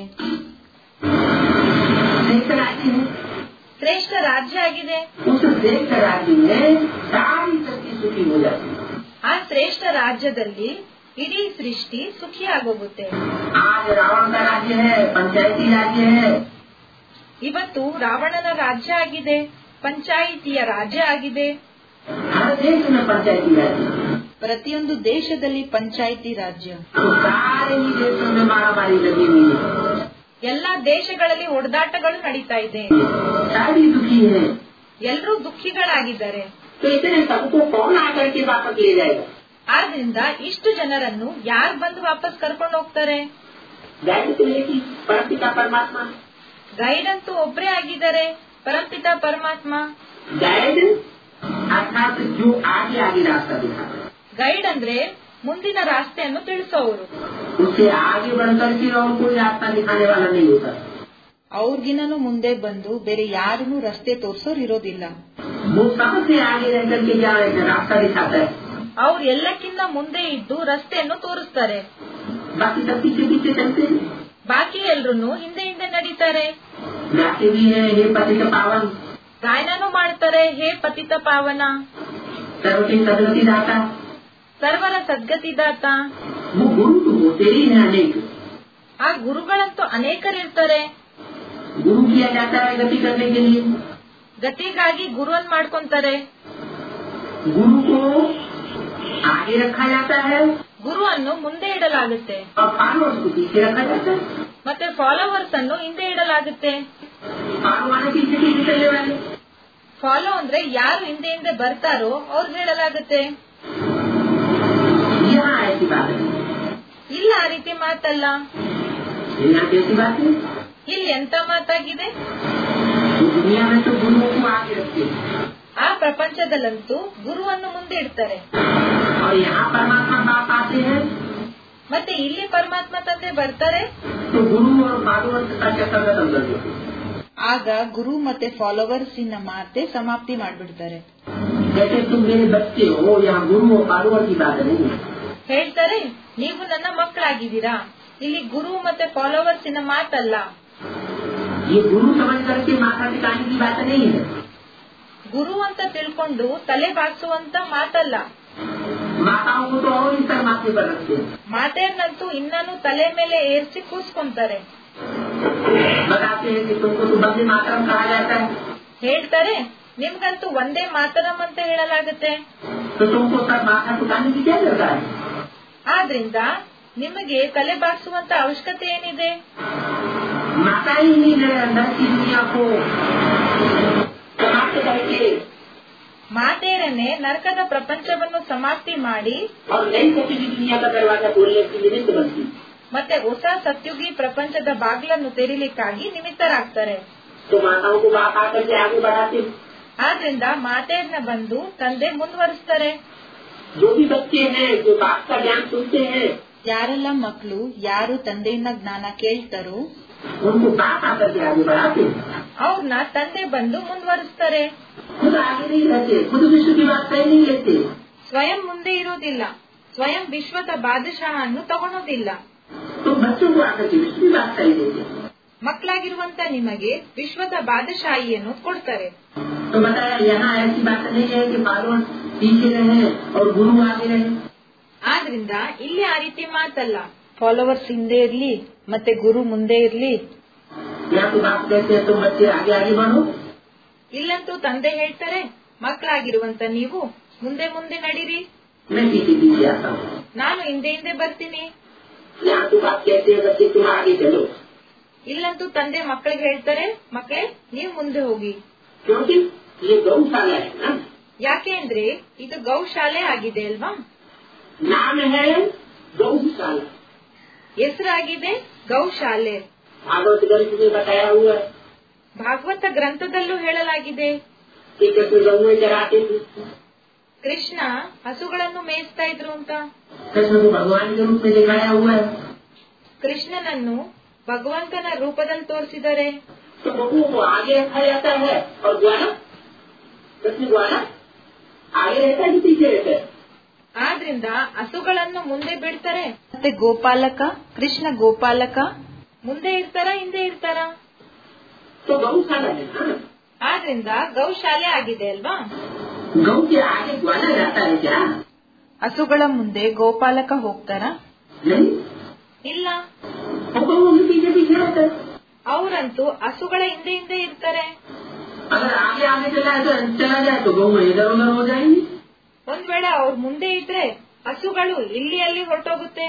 [SPEAKER 2] श्रेष्ठ राज्य है
[SPEAKER 1] ಶ್ರೇಷ್ಠ ರಾಜ್ಯ ಆಗಿದೆ
[SPEAKER 2] उस श्रेष्ठ राज्य में सारी शक्ति सुखी हो जाती है
[SPEAKER 1] ಆ ಶ್ರೇಷ್ಠ ರಾಜ್ಯದಲ್ಲಿ ಇಡೀ ಸೃಷ್ಟಿ ಸುಖಿ ಆಗೋಗುತ್ತೆ
[SPEAKER 2] आज रावण का राज्य है पंचायती राज्य है
[SPEAKER 1] ಇವತ್ತು ರಾವಣನ ರಾಜ್ಯ ಆಗಿದೆ ಪಂಚಾಯಿತಿಯ ರಾಜ್ಯ ಆಗಿದೆ
[SPEAKER 2] हर देश में पंचायती राज्य है।
[SPEAKER 1] ಪ್ರತಿಯೊಂದು ದೇಶದಲ್ಲಿ ಪಂಚಾಯಿತಿ ರಾಜ್ಯ
[SPEAKER 2] तो सारे ही देशों में मारामारी लगी हुई है
[SPEAKER 1] ಎಲ್ಲಾ ದೇಶಗಳಲ್ಲಿ ಹೊಡೆದಾಟಗಳು ನಡೀತಾ ಇದೆ
[SPEAKER 2] सारी दुखी है
[SPEAKER 1] ಎಲ್ಲರೂ ದುಃಖಿಗಳಾಗಿದ್ದಾರೆ
[SPEAKER 2] तो इतने सबको कौन आकर के वापस ले जाएगा
[SPEAKER 1] ಆದ್ರಿಂದ ಇಷ್ಟು ಜನರನ್ನು ಯಾರು ಬಂದು ವಾಪಸ್ ಕರ್ಕೊಂಡು ಹೋಗ್ತಾರೆ
[SPEAKER 2] गाइड तो एक ही परमपिता परमात्मा
[SPEAKER 1] ಗೈಡ್ ಅಂತೂ ಒಬ್ರೇ ಆಗಿದ್ದಾರೆ ಪರಂಪಿತ ಪರಮಾತ್ಮ
[SPEAKER 2] गाइड अर्थात जो आगे आगे रास्ता दिखाता है
[SPEAKER 1] ಗೈಡ್ ಅಂದ್ರೆ ಮುಂದಿನ ರಾಸ್ತೆಯನ್ನು ತಿಳಿಸೋರು
[SPEAKER 2] उससे आगे बढ़ करके और कोई रास्ता दिखाने वाला नहीं होता
[SPEAKER 1] ಅವ್ರಿಗಿನೂ ಮುಂದೆ ಬಂದು ಬೇರೆ ಯಾರನ್ನೂ ರಸ್ತೆ ತೋರ್ಸೋರ್ ಇರೋದಿಲ್ಲ
[SPEAKER 2] वो सबसे आगे रह करके क्या है, रास्ता दिखाता है
[SPEAKER 1] ಅವ್ರು ಎಲ್ಲಕ್ಕಿಂತ ಮುಂದೆ ಇದ್ದು ರಸ್ತೆಯನ್ನು ತೋರಿಸ್ತಾರೆ
[SPEAKER 2] बाकी सब पीछे पीछे चलते हैं
[SPEAKER 1] ಬಾಕಿ ಎಲ್ರು ಹಿಂದೆ ಹಿಂದೆ ನಡೀತಾರೆ
[SPEAKER 2] गाते भी है हे पति का पावन
[SPEAKER 1] ಗಾಯನನೂ ಮಾಡ್ತಾರೆ ಹೇ ಪತಿತ ಪಾವನ
[SPEAKER 2] सर्वके सदगति दाता
[SPEAKER 1] ಸರ್ವರ ಸದ್ಗತಿದಾತ
[SPEAKER 2] वो गुरु तो होते ही हैं अनेक
[SPEAKER 1] ಆ ಗುರುಗಳಂತೂ ಅನೇಕರಿರ್ತಾರೆ
[SPEAKER 2] गुरु किया जाता है गति करने के लिए
[SPEAKER 1] ಗತಿಗಾಗಿ ಗುರುವನ್ ಮಾಡ್ಕೊಂತಾರೆ
[SPEAKER 2] गुरु को आगे रखा जाता है
[SPEAKER 1] ಗುರುವನ್ನು ಮುಂದೆ ಇಡಲಾಗುತ್ತೆ
[SPEAKER 2] और फॉलोअर्स को पीछे रखा जाता है
[SPEAKER 1] ಮತ್ತೆ ಫಾಲೋವರ್ಸ್ ಅನ್ನು ಹಿಂದೆ ಇಡಲಾಗುತ್ತೆ
[SPEAKER 2] फॉलो वाले पीछे पीछे चलने वाले
[SPEAKER 1] ಫಾಲೋ ಅಂದ್ರೆ ಯಾರು ಹಿಂದೆ ಹಿಂದೆ ಬರ್ತಾರೋ ಅವ್ರು ಹೇಳಲಾಗುತ್ತೆ
[SPEAKER 2] यहाँ ऐसी बात है
[SPEAKER 1] ಇಲ್ಲ ಆ ರೀತಿ ಮಾತಲ್ಲ
[SPEAKER 2] यहाँ कैसी बात है
[SPEAKER 1] ಇಲ್ಲಿ ಎಂತ ಮಾತಾಗಿದೆ
[SPEAKER 2] तो दुनिया में तो गुरुओं को आगे रखते हैं
[SPEAKER 1] ಆ ಪ್ರಪಂಚದಲ್ಲಂತೂ ಗುರುವನ್ನು ಮುಂದೆ ಇಡ್ತಾರೆ
[SPEAKER 2] और यहाँ परमात्मा बाप आते हैं
[SPEAKER 1] ಮತ್ತೆ ಇಲ್ಲಿ ಪರಮಾತ್ಮ ತಂದೆ ಬರ್ತಾರೆ
[SPEAKER 2] तो गुरु और फॉलोअर्स का चक्कर खत्म कर देते हैं
[SPEAKER 1] ಆಗ ಗುರು ಮತ್ತೆ ಫಾಲೋವರ್ಸ್ ಇನ್ನ ಮಾತೆ ಸಮಾಪ್ತಿ ಮಾಡ್ಬಿಡ್ತಾರೆ
[SPEAKER 2] जैसे तुम मेरे बच्चे हो यहाँ गुरु और फॉलोअर की बात नहीं है
[SPEAKER 1] ಹೇಳ್ತಾರೆ ನೀವು ನನ್ನ ಮಕ್ಕಳಾಗಿದ್ದೀರಾ ಇಲ್ಲಿ ಗುರು ಮತ್ತೆ ಫಾಲೋವರ್ಸ್ ಇನ್ನ ಮಾತಲ್ಲ
[SPEAKER 2] ये गुरु समझ करके माथा टिकाने की बात नहीं है
[SPEAKER 1] ಗುರು ಅಂತ ತಿಳ್ಕೊಂಡು ತಲೆ ಬಾಗಿಸುವಂತ ಮಾತಲ್ಲ
[SPEAKER 2] माताओं को तो और ही सर माथे पर रखते हैं
[SPEAKER 1] ಮಾತೇರ್ನಂತೂ ಇನ್ನೂ ತಲೆ ಮೇಲೆ ಏರ್ಸಿ ಕೂಸ್ಕೊಂತಾರೆ
[SPEAKER 2] बताते हैं कि तुमको तो बंदे मातरम कहा जाता है
[SPEAKER 1] ಹೇಳ್ತಾರೆ ನಿಮ್ಗಂತೂ ಒಂದೇ ಮಾತರಂ ಅಂತ ಹೇಳಲಾಗುತ್ತೆ
[SPEAKER 2] तो तुमको सर माथा टिकाने की क्या दरकार है
[SPEAKER 1] ಆದ್ರಿಂದ ನಿಮಗೆ ತಲೆ ಬಾಗಿಸುವಂತ ಅವಶ್ಯಕತೆ ಏನಿದೆ
[SPEAKER 2] माता ही नहीं है अंदर की दुनिया को समाप्त करके
[SPEAKER 1] ಮಾತೇರನೆ ನರಕದ ಪ್ರಪಂಚವನ್ನು ಸಮಾಪ್ತಿ ಮಾಡಿ
[SPEAKER 2] और नई सती की दुनिया का दरवाजा खोलने की निमित्त बनती है।
[SPEAKER 1] ಮತ್ತೆ ಹೊಸ ಸತ್ಯುಗಿ ಪ್ರಪಂಚದ ಬಾಗ್ಲನ್ನು ತೆರೀಲಿಕ್ಕಾಗಿ ನಿಮಿತ್ತರಾಗ್ತಾರೆ
[SPEAKER 2] तो माताओं को बाप आकर के आगे बढ़ाते हैं।
[SPEAKER 1] ಆದ್ರಿಂದ ಮಾತೇರ್ನ ಬಂದು ತಂದೆ ಮುಂದುವರಿಸ್ತಾರೆ
[SPEAKER 2] जो भी बच्चे हैं जो बाप का ज्ञान सुनते हैं
[SPEAKER 1] ಯಾರೆಲ್ಲ ಮಕ್ಕಳು ಯಾರು ತಂದೆಯಿಂದ ಜ್ಞಾನ ಕೇಳ್ತಾರೋ
[SPEAKER 2] उनको बाप आकर के आगे बढ़ाते हैं
[SPEAKER 1] ಅವ್ರನ್ನ ತಂದೆ ಬಂದು ಮುಂದುವರಿಸ್ತಾರೆ
[SPEAKER 2] खुद आगे नहीं रहते खुद विश्व की बात तय नहीं लेते
[SPEAKER 1] ಸ್ವಯಂ ಮುಂದೆ ಇರೋದಿಲ್ಲ ಸ್ವಯಂ ವಿಶ್ವದ ಬಾದಶಾಹನ್ನು ತಗೊಳೋದಿಲ್ಲ
[SPEAKER 2] तो बच्चों को आकर के विश्व की बात तय देते हैं
[SPEAKER 1] ಮಕ್ಕಳಾಗಿರುವಂತ ನಿಮಗೆ ವಿಶ್ವದ ಬಾದಶಾಹಿಯನ್ನು ಕೊಡ್ತಾರೆ
[SPEAKER 2] तो बताया यहाँ ऐसी बात नहीं है कि फॉलोअर पीछे रहे और गुरु आगे रहे
[SPEAKER 1] ಆದ್ರಿಂದ ಇಲ್ಲಿ ಆ ರೀತಿ ಮಾತಲ್ಲ ಫಾಲೋವರ್ಸ್ ಹಿಂದೆ ಇರ್ಲಿ ಮತ್ತೆ ಗುರು ಮುಂದೆ ಇರ್ಲಿ
[SPEAKER 2] या तो बात कहते हैं तुम बच्चे आगे आगे बढ़ो
[SPEAKER 1] ಇಲ್ಲಂತೂ ತಂದೆ ಹೇಳ್ತಾರೆ ಮಕ್ಕಳಾಗಿರುವಂತ ನೀವು ಮುಂದೆ ಮುಂದೆ ನಡೀರಿ
[SPEAKER 2] मैं पीछे पीछे आता हूँ
[SPEAKER 1] ನಾನು ಹಿಂದೆ ಹಿಂದೆ ಬರ್ತೀನಿ
[SPEAKER 2] यहाँ तो बात कहते हैं बच्चे तुम आगे चलो
[SPEAKER 1] ಇಲ್ಲಂತೂ ತಂದೆ ಮಕ್ಕಳಿಗೆ ಹೇಳ್ತಾರೆ ಮಕ್ಕಳೇ ನೀವು ಮುಂದೆ ಹೋಗಿ
[SPEAKER 2] क्योंकि ये गौशाला है ना
[SPEAKER 1] ಯಾಕೆ ಅಂದ್ರೆ ಇದು ಗೌಶಾಲೆ ಆಗಿದೆ ಅಲ್ವಾ
[SPEAKER 2] नाम है गौशाला
[SPEAKER 1] ಹೆಸರಾಗಿದೆ ಗೌಶಾಲೆ
[SPEAKER 2] भागवत ग्रंथ में बताया हुआ है
[SPEAKER 1] ಭಾಗವತ ಗ್ರಂಥದಲ್ಲೂ ಹೇಳಲಾಗಿದೆ
[SPEAKER 2] कि कृष्ण गऊ चराते थे
[SPEAKER 1] ಕೃಷ್ಣ ಹಸುಗಳನ್ನು ಮೇಯಿಸ್ತಾ ಇದ್ರು ಅಂತ
[SPEAKER 2] कृष्ण को भगवान के रूप में दिखाया हुआ है
[SPEAKER 1] ಕೃಷ್ಣನನ್ನು ಭಗವಂತನ ರೂಪದಲ್ಲಿ ತೋರಿಸಿದ್ದಾರೆ
[SPEAKER 2] तो बबुओं को आगे रखा जाता है और द्वारा कृष्ण द्वारा आगे रहता है कि पीछे रहता है
[SPEAKER 1] ಆದ್ರಿಂದ ಹಸುಗಳನ್ನು ಮುಂದೆ ಬಿಡ್ತಾರೆ ಮತ್ತೆ ಗೋಪಾಲಕ ಕೃಷ್ಣ ಗೋಪಾಲಕ ಮುಂದೆ ಇರ್ತಾರ ಹಿಂದೆ ಇರ್ತಾರ
[SPEAKER 2] तो गौशाला है ना
[SPEAKER 1] ಆದ್ರಿಂದ ಗೌಶಾಲೆ ಆಗಿದೆ ಅಲ್ವಾ
[SPEAKER 2] गौ के आगे ग्वाला जाता है क्या
[SPEAKER 1] ಹಸುಗಳ ಮುಂದೆ ಗೋಪಾಲಕ ಹೋಗ್ತಾರ
[SPEAKER 2] नहीं
[SPEAKER 1] ಇಲ್ಲ
[SPEAKER 2] वो गऊ उनके पीछे पीछे रहता है
[SPEAKER 1] ಅವರಂತೂ ಹಸುಗಳ ಹಿಂದೆ ಹಿಂದೆ ಇರ್ತಾರೆ
[SPEAKER 2] अगर आगे आगे चला है तो चला जाए तो गऊ इधर उधर हो जाएंगी
[SPEAKER 1] ಒಂದ್ ವೇಳೆ ಅವ್ರ ಮುಂದೆ ಇದ್ರೆ ಹಸುಗಳು ಇಲ್ಲಿ ಅಲ್ಲಿ ಹೊರಟೋಗುತ್ತೆ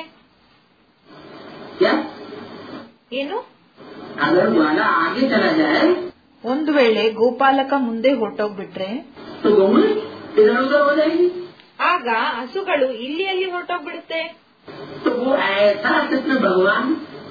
[SPEAKER 2] क्या
[SPEAKER 1] ಏನು
[SPEAKER 2] अगर ग्वाला आगे चला जाए
[SPEAKER 1] ಒಂದು ವೇಳೆ ಗೋಪಾಲಕ ಮುಂದೆ ಹೊರಟೋಗ್ಬಿಟ್ರೆ
[SPEAKER 2] तो गऊ इधर उधर हो जाएगी
[SPEAKER 1] ಆಗ ಹಸುಗಳು ಇಲ್ಲಿ ಅಲ್ಲಿ ಹೊರಟೋಗ್ಬಿಡುತ್ತೆ
[SPEAKER 2] तो वो ऐसा कृष्ण भगवान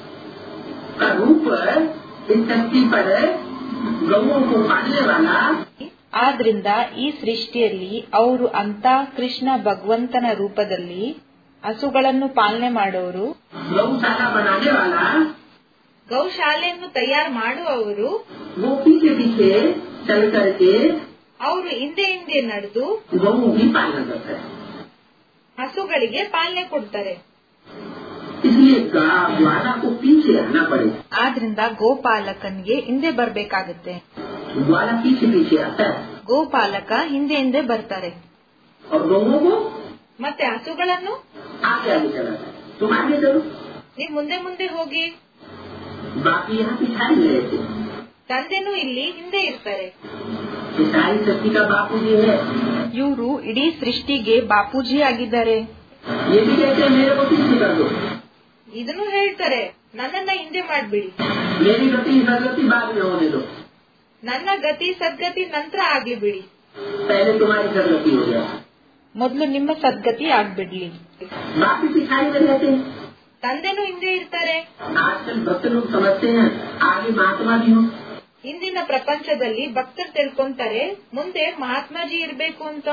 [SPEAKER 2] का रूप इस धरती पर गऊ को पालने वाला
[SPEAKER 1] ಆದ್ರಿಂದ ಈ ಸೃಷ್ಟಿಯಲ್ಲಿ ಅವರು ಅಂತ ಕೃಷ್ಣ ಭಗವಂತನ ರೂಪದಲ್ಲಿ ಹಸುಗಳನ್ನು ಪಾಲನೆ ಮಾಡೋರು
[SPEAKER 2] गौशाला बनाने वाला
[SPEAKER 1] ಗೌಶಾಲೆಯನ್ನು ತಯಾರು ಮಾಡುವವರು
[SPEAKER 2] वो पीछे पीछे चल करके
[SPEAKER 1] ಅವರು ಹಿಂದೆ ಹಿಂದೆ ನಡೆದು
[SPEAKER 2] गऊ की पालना करता है
[SPEAKER 1] ಹಸುಗಳಿಗೆ ಪಾಲನೆ ಕೊಡ್ತಾರೆ
[SPEAKER 2] इसलिए गा- ग्वाला को पीछे रहना पड़ेगा
[SPEAKER 1] ಆದ್ರಿಂದ ಗೋಪಾಲಕನ್ಗೆ ಹಿಂದೆ ಬರ್ಬೇಕಾಗತ್ತೆ
[SPEAKER 2] ग्वाला पीछे पीछे आता है
[SPEAKER 1] ಗೋಪಾಲಕ ಹಿಂದೆ ಹಿಂದೆ ಬರ್ತಾರೆ
[SPEAKER 2] और गऊ को
[SPEAKER 1] ಮತ್ತೆ ಹಸುಗಳನ್ನು
[SPEAKER 2] आगे आगे चलाता है तुम आगे चलो
[SPEAKER 1] ನೀವ್ ಮುಂದೆ ಮುಂದೆ ಹೋಗಿ
[SPEAKER 2] बाकी यहाँ पिछाड़ी में रहते हैं।
[SPEAKER 1] ತಂದೆನೂ ಇಲ್ಲಿ ಹಿಂದೆ ಇರ್ತಾರೆ
[SPEAKER 2] ये सारी सृष्टि का बापू जी है
[SPEAKER 1] ಇವರು ಇಡೀ ಸೃಷ್ಟಿಗೆ ಬಾಪೂಜಿ ಆಗಿದ್ದಾರೆ
[SPEAKER 2] ये भी कहते हैं मेरे को पीछे कर दो
[SPEAKER 1] ಇದನ್ನು ಹೇಳ್ತಾರೆ ನನ್ನನ್ನ ಹಿಂದೆ ಮಾಡ್ಬಿಡಿ
[SPEAKER 2] मेरी गति सदगति बाद में होने दो
[SPEAKER 1] ನನ್ನ ಗತಿ ಸದ್ಗತಿ ನಂತರ ಆಗ್ಲಿ ಬಿಡಿ
[SPEAKER 2] पहले तुम्हारी सदगति हो जाए
[SPEAKER 1] ಮೊದಲು ನಿಮ್ಮ ಸದ್ಗತಿ ಆಗ್ಬಿಡ್ಲಿ
[SPEAKER 2] बाकी पिछाड़ी में रहते हैं
[SPEAKER 1] ತಂದೆನೂ ಹಿಂದೆ ಇರ್ತಾರೆ
[SPEAKER 2] आजकल भक्त लोग समझते हैं आगे महात्मा जी हो
[SPEAKER 1] ಇಂದಿನ ಪ್ರಪಂಚದಲ್ಲಿ ಭಕ್ತರು ತಿಳ್ಕೊಂತಾರೆ ಮುಂದೆ ಮಹಾತ್ಮಾಜಿ ಇರ್ಬೇಕು ಅಂತ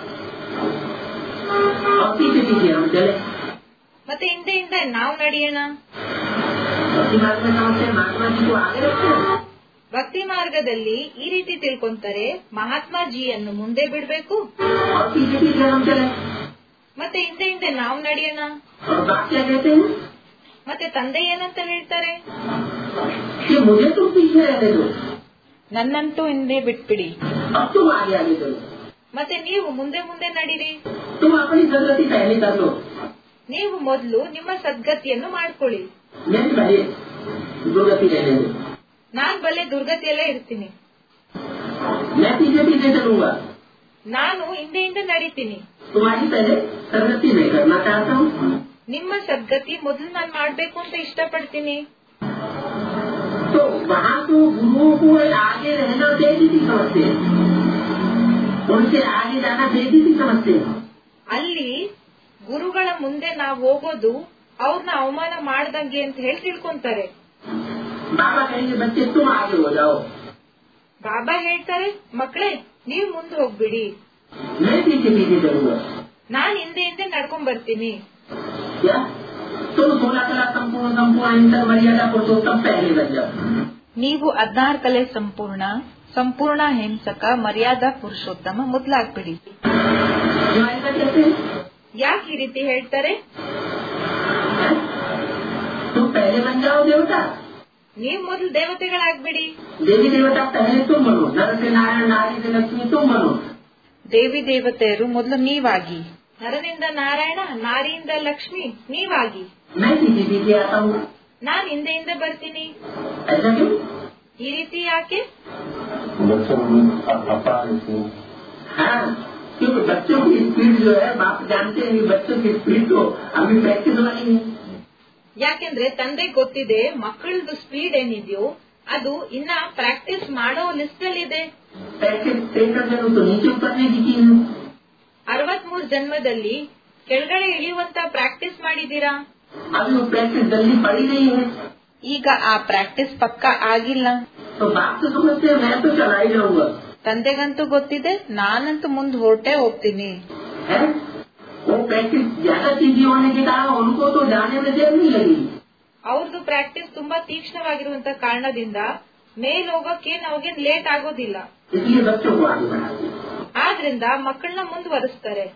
[SPEAKER 2] और पीछे पीछे हम चले
[SPEAKER 1] ಮತ್ತೆ ಹಿಂದೆ ಹಿಂದೆ ನಾವು ನಡೆಯೋಣ
[SPEAKER 2] भक्ति मार्ग में समझते हैं महात्मा जी को आगे रखते हैं
[SPEAKER 1] ಭಕ್ತಿ ಮಾರ್ಗದಲ್ಲಿ ಈ ರೀತಿ ತಿಳ್ಕೊಂತಾರೆ ಮಹಾತ್ಮಾಜಿಯನ್ನು ಮುಂದೆ ಬಿಡ್ಬೇಕು
[SPEAKER 2] और पीछे पीछे हम चले
[SPEAKER 1] ಮತ್ತೆ ಹಿಂದೆ ಹಿಂದೆ ನಾವು ನಡೆಯೋಣ
[SPEAKER 2] और बात क्या कहते हैं
[SPEAKER 1] ಮತ್ತೆ ತಂದೆ ಏನಂತ ಹೇಳ್ತಾರೆ
[SPEAKER 2] कि मुझे तुम पीछे रहने दो
[SPEAKER 1] ನನ್ನಂತೂ ಹಿಂದೆ ಬಿಟ್ಬಿಡಿ
[SPEAKER 2] अब तुम आगे आगे चलो
[SPEAKER 1] ಮತ್ತೆ ನೀವು ಮುಂದೆ ಮುಂದೆ ನಡೀರಿ
[SPEAKER 2] तुम अपनी सदगति पहले कर लो
[SPEAKER 1] ನೀವು ಮೊದಲು ನಿಮ್ಮ ಸದ್ಗತಿಯನ್ನು ಮಾಡ್ಕೊಳ್ಳಿ
[SPEAKER 2] मेरी भले दुर्गति रहने दो
[SPEAKER 1] ನಾನ್ ಬಲೆ ದುರ್ಗತಿಯಲ್ಲೇ ಇರ್ತೀನಿ
[SPEAKER 2] मैं पीछे पीछे चलूंगा
[SPEAKER 1] ನಾನು ಹಿಂದೆ ಹಿಂದೆ ನಡೀತೀನಿ
[SPEAKER 2] तुम्हारी पहले सदगति मैं करना चाहता हूँ
[SPEAKER 1] ನಿಮ್ಮ ಸದ್ಗತಿ ಮೊದಲು ನಾನ್ ಮಾಡ್ಬೇಕು ಅಂತ ಇಷ್ಟಪಡ್ತೀನಿ
[SPEAKER 2] तो वहाँ तो गुरुओं को आगे रहना बेइज्जती समझते हैं उनसे आगे जाना बेइज्जती समझते हैं
[SPEAKER 1] ಅಲ್ಲಿ ಗುರುಗಳ ಮುಂದೆ ನಾವ್ ಹೋಗೋದು ಅವ್ರನ್ನ ಅವಮಾನ ಮಾಡ್ದಂಗೆ ಅಂತ ಹೇಳಿ ತಿಳ್ಕೊಂತಾರೆ
[SPEAKER 2] बाबा कहेंगे बच्चे तुम आगे हो जाओ
[SPEAKER 1] ಬಾಬಾ ಹೇಳ್ತಾರೆ ಮಕ್ಕಳೇ ನೀವ್ ಮುಂದೆ ಹೋಗ್ಬಿಡಿ
[SPEAKER 2] मैं पीछे पीछे चलूंगा
[SPEAKER 1] ನಾನ್ ಹಿಂದೆ ಹಿಂದೆ ನಡ್ಕೊಂಡ್ ಬರ್ತೀನಿ
[SPEAKER 2] क्या तो सोलह कला संपूर्ण संपूर्ण अहिंसक मर्यादा पुरुषोत्तम पहले बन जाओ
[SPEAKER 1] ನೀವು ಹದಿನಾರು ಕಲೆ ಸಂಪೂರ್ಣ ಸಂಪೂರ್ಣ ಹಿಂಸಕ ಮರ್ಯಾದಾ ಪುರುಷೋತ್ತಮ ಮೊದಲಾಗ್ಬಿಡಿ
[SPEAKER 2] क्यों ऐसा कहते हैं
[SPEAKER 1] ಯಾಕೆ ಈ ರೀತಿ ಹೇಳ್ತಾರೆ
[SPEAKER 2] हैं? तुम पहले बन जाओ देवता
[SPEAKER 1] ನೀವ್ ಮೊದಲು ದೇವತೆಗಳಾಗ್ಬಿಡಿ
[SPEAKER 2] देवी देवता पहले तुम बनो नर से नारायण नारी से लक्ष्मी तुम बनो
[SPEAKER 1] ದೇವಿ ದೇವತೆಯರು ಮೊದಲು ನೀವಾಗಿ ನರನಿಂದ ನಾರಾಯಣ ನಾರಿಯಿಂದ ಲಕ್ಷ್ಮಿ ನೀವಾಗಿ
[SPEAKER 2] मैं पीछे पीछे आता हूँ
[SPEAKER 1] ನಾನ್ ಹಿಂದೆ ಹಿಂದೆ ಬರ್ತೀನಿ
[SPEAKER 2] ऐसा क्यों
[SPEAKER 1] ಈ ರೀತಿ ಯಾಕೆ
[SPEAKER 3] बच्चों में अपार इसमें
[SPEAKER 2] हाँ क्योंकि बच्चों की स्पीड जो है बाप जानते हैं कि बच्चों की स्पीड तो अभी प्रैक्टिस वाली है
[SPEAKER 1] ಯಾಕೆಂದ್ರೆ ತಂದೆ ಗೊತ್ತಿದೆ ಮಕ್ಕಳದು ಸ್ಪೀಡ್ ಏನಿದೆಯೋ ಅದು ಇನ್ನ ಪ್ರಾಕ್ಟೀಸ್ ಮಾಡೋ ಲಿಸ್ಟ್ ಅಲ್ಲಿ ಇದೆ
[SPEAKER 2] प्रैक्टिस ट्रेनर जरूर तो नीचे उतरने की चीज है
[SPEAKER 1] ಅರವತ್ಮೂರು ಜನ್ಮದಲ್ಲಿ ಕೆಳಗಡೆ ಇಳಿಯುವಂತ ಪ್ರಾಕ್ಟೀಸ್ ಮಾಡಿದೀರಾ
[SPEAKER 2] अभी वो प्रैक्टिस जल्दी पड़ी नहीं है
[SPEAKER 1] ಈಗ ಆ ಪ್ರಾಕ್ಟೀಸ್ ಪಕ್ಕ ಆಗಿಲ್ಲ
[SPEAKER 2] तो बाप तो समझते हैं मैं तो चला ही जाऊंगा
[SPEAKER 1] ತಂದೆಗಂತೂ ಗೊತ್ತಿದೆ ನಾನಂತೂ ಮುಂದ್ ಹೊರಟೆ ಹೋಗ್ತೀನಿ
[SPEAKER 2] है वो प्रैक्टिस ज्यादा सीधी होने के कारण उनको तो जाने में देर नहीं लगी
[SPEAKER 1] ಅವ್ರದ್ದು ಪ್ರಾಕ್ಟೀಸ್ ತುಂಬಾ ತೀಕ್ಷ್ಣವಾಗಿರುವಂತ ಕಾರಣದಿಂದ ಮೇಲ್ ಹೋಗಕ್ಕೆ ನಮಗೆ ಲೇಟ್ ಆಗೋದಿಲ್ಲ
[SPEAKER 2] इसलिए बच्चों को आगे बढ़ाते हैं
[SPEAKER 1] ಆದ್ರಿಂದ ಮಕ್ಕಳನ್ನ ಮುಂದುವರಿಸ್ತಾರೆ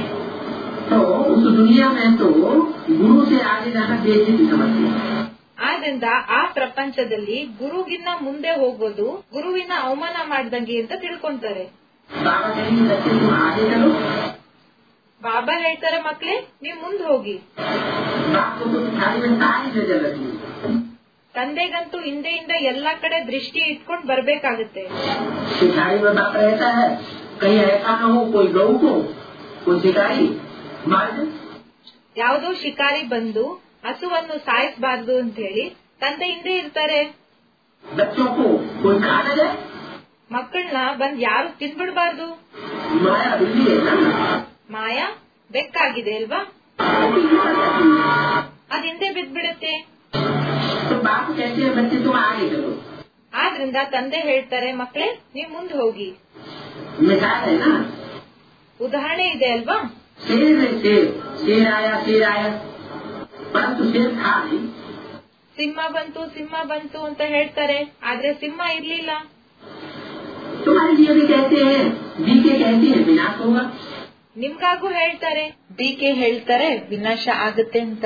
[SPEAKER 2] तो उस दुनिया में तो गुरु से आगे जाना बेसिक समझते हैं
[SPEAKER 1] ಆದ್ರಿಂದ ಆ ಪ್ರಪಂಚದಲ್ಲಿ ಗುರುಗಿನ್ನ ಮುಂದೆ ಹೋಗೋದು ಗುರುವಿನ ಅವಮಾನ ಮಾಡ್ದಂಗೆ ಅಂತ ತಿಳ್ಕೊಂತಾರೆ
[SPEAKER 2] बाबा कहेंगे बच्चे तुम आगे चलो
[SPEAKER 1] ಬಾಬಾ ಹೇಳ್ತಾರೆ ಮಕ್ಳೇ ನೀವ್ ಮುಂದ್ ಹೋಗಿ
[SPEAKER 2] बाप को तो थाली में सारी नजर रखी है।
[SPEAKER 1] ತಂದೆಗಂತೂ ಹಿಂದೆಯಿಂದ ಎಲ್ಲಾ ಕಡೆ ದೃಷ್ಟಿ ಇಟ್ಕೊಂಡ್ ಬರ್ಬೇಕಾಗತ್ತೆ
[SPEAKER 2] शिकारी में बाप रहता है कहीं ऐसा न हो कोई गऊ को कोई शिकारी मार दे
[SPEAKER 1] ಯಾವ್ದೋ ಶಿಕಾರಿ ಬಂದು ಹಸುವನ್ನು ಸಾಯಿಸಬಾರ್ದು ಅಂತ ಹೇಳಿ ತಂದೆ ಹಿಂದೆ ಇರ್ತಾರೆ
[SPEAKER 2] बच्चों को कोई खा न जाए
[SPEAKER 1] ಮಕ್ಕಳನ್ನ ಬಂದ್ ಯಾರು ತಿನ್ಬಿಡ್ಬಾರ್ದು
[SPEAKER 2] माया बिल्ली है ना
[SPEAKER 1] ಮಾಯಾ ಬೆಕ್ಕಾಗಿದೆ ಅಲ್ವಾ
[SPEAKER 2] वो बिल्ली मर जाती है।
[SPEAKER 1] ಅದ್ ಹಿಂದೆ ಬಿದ್ಬಿಡುತ್ತೆ
[SPEAKER 2] तो बाप कहते हैं बच्चे तुम आगे चलो
[SPEAKER 1] ಆದ್ರಿಂದ ತಂದೆ ಹೇಳ್ತಾರೆ ಮಕ್ಳೇ ನೀವ್ ಮುಂದ್ ಹೋಗಿ
[SPEAKER 2] मिसाल है ना
[SPEAKER 1] ಉದಾಹರಣೆ ಇದೆ ಅಲ್ವಾ
[SPEAKER 2] शेर में शेर शेर आया शेर आया परंतु शेर था नहीं
[SPEAKER 1] ಸಿಂಹ ಬಂತು ಸಿಂಹ ಬಂತು ಅಂತ ಹೇಳ್ತಾರೆ ಆದ್ರೆ ಸಿಂಹ ಇರ್ಲಿಲ್ಲ
[SPEAKER 2] तुम्हारे लिए भी कहते हैं बीके कहते हैं विनाश होगा
[SPEAKER 1] ನಿಮ್ಗಾಗೂ ಹೇಳ್ತಾರೆ ಕೆ ಹೇಳ್ತಾರೆ ವಿನಾಶ ಆಗುತ್ತೆ ಅಂತ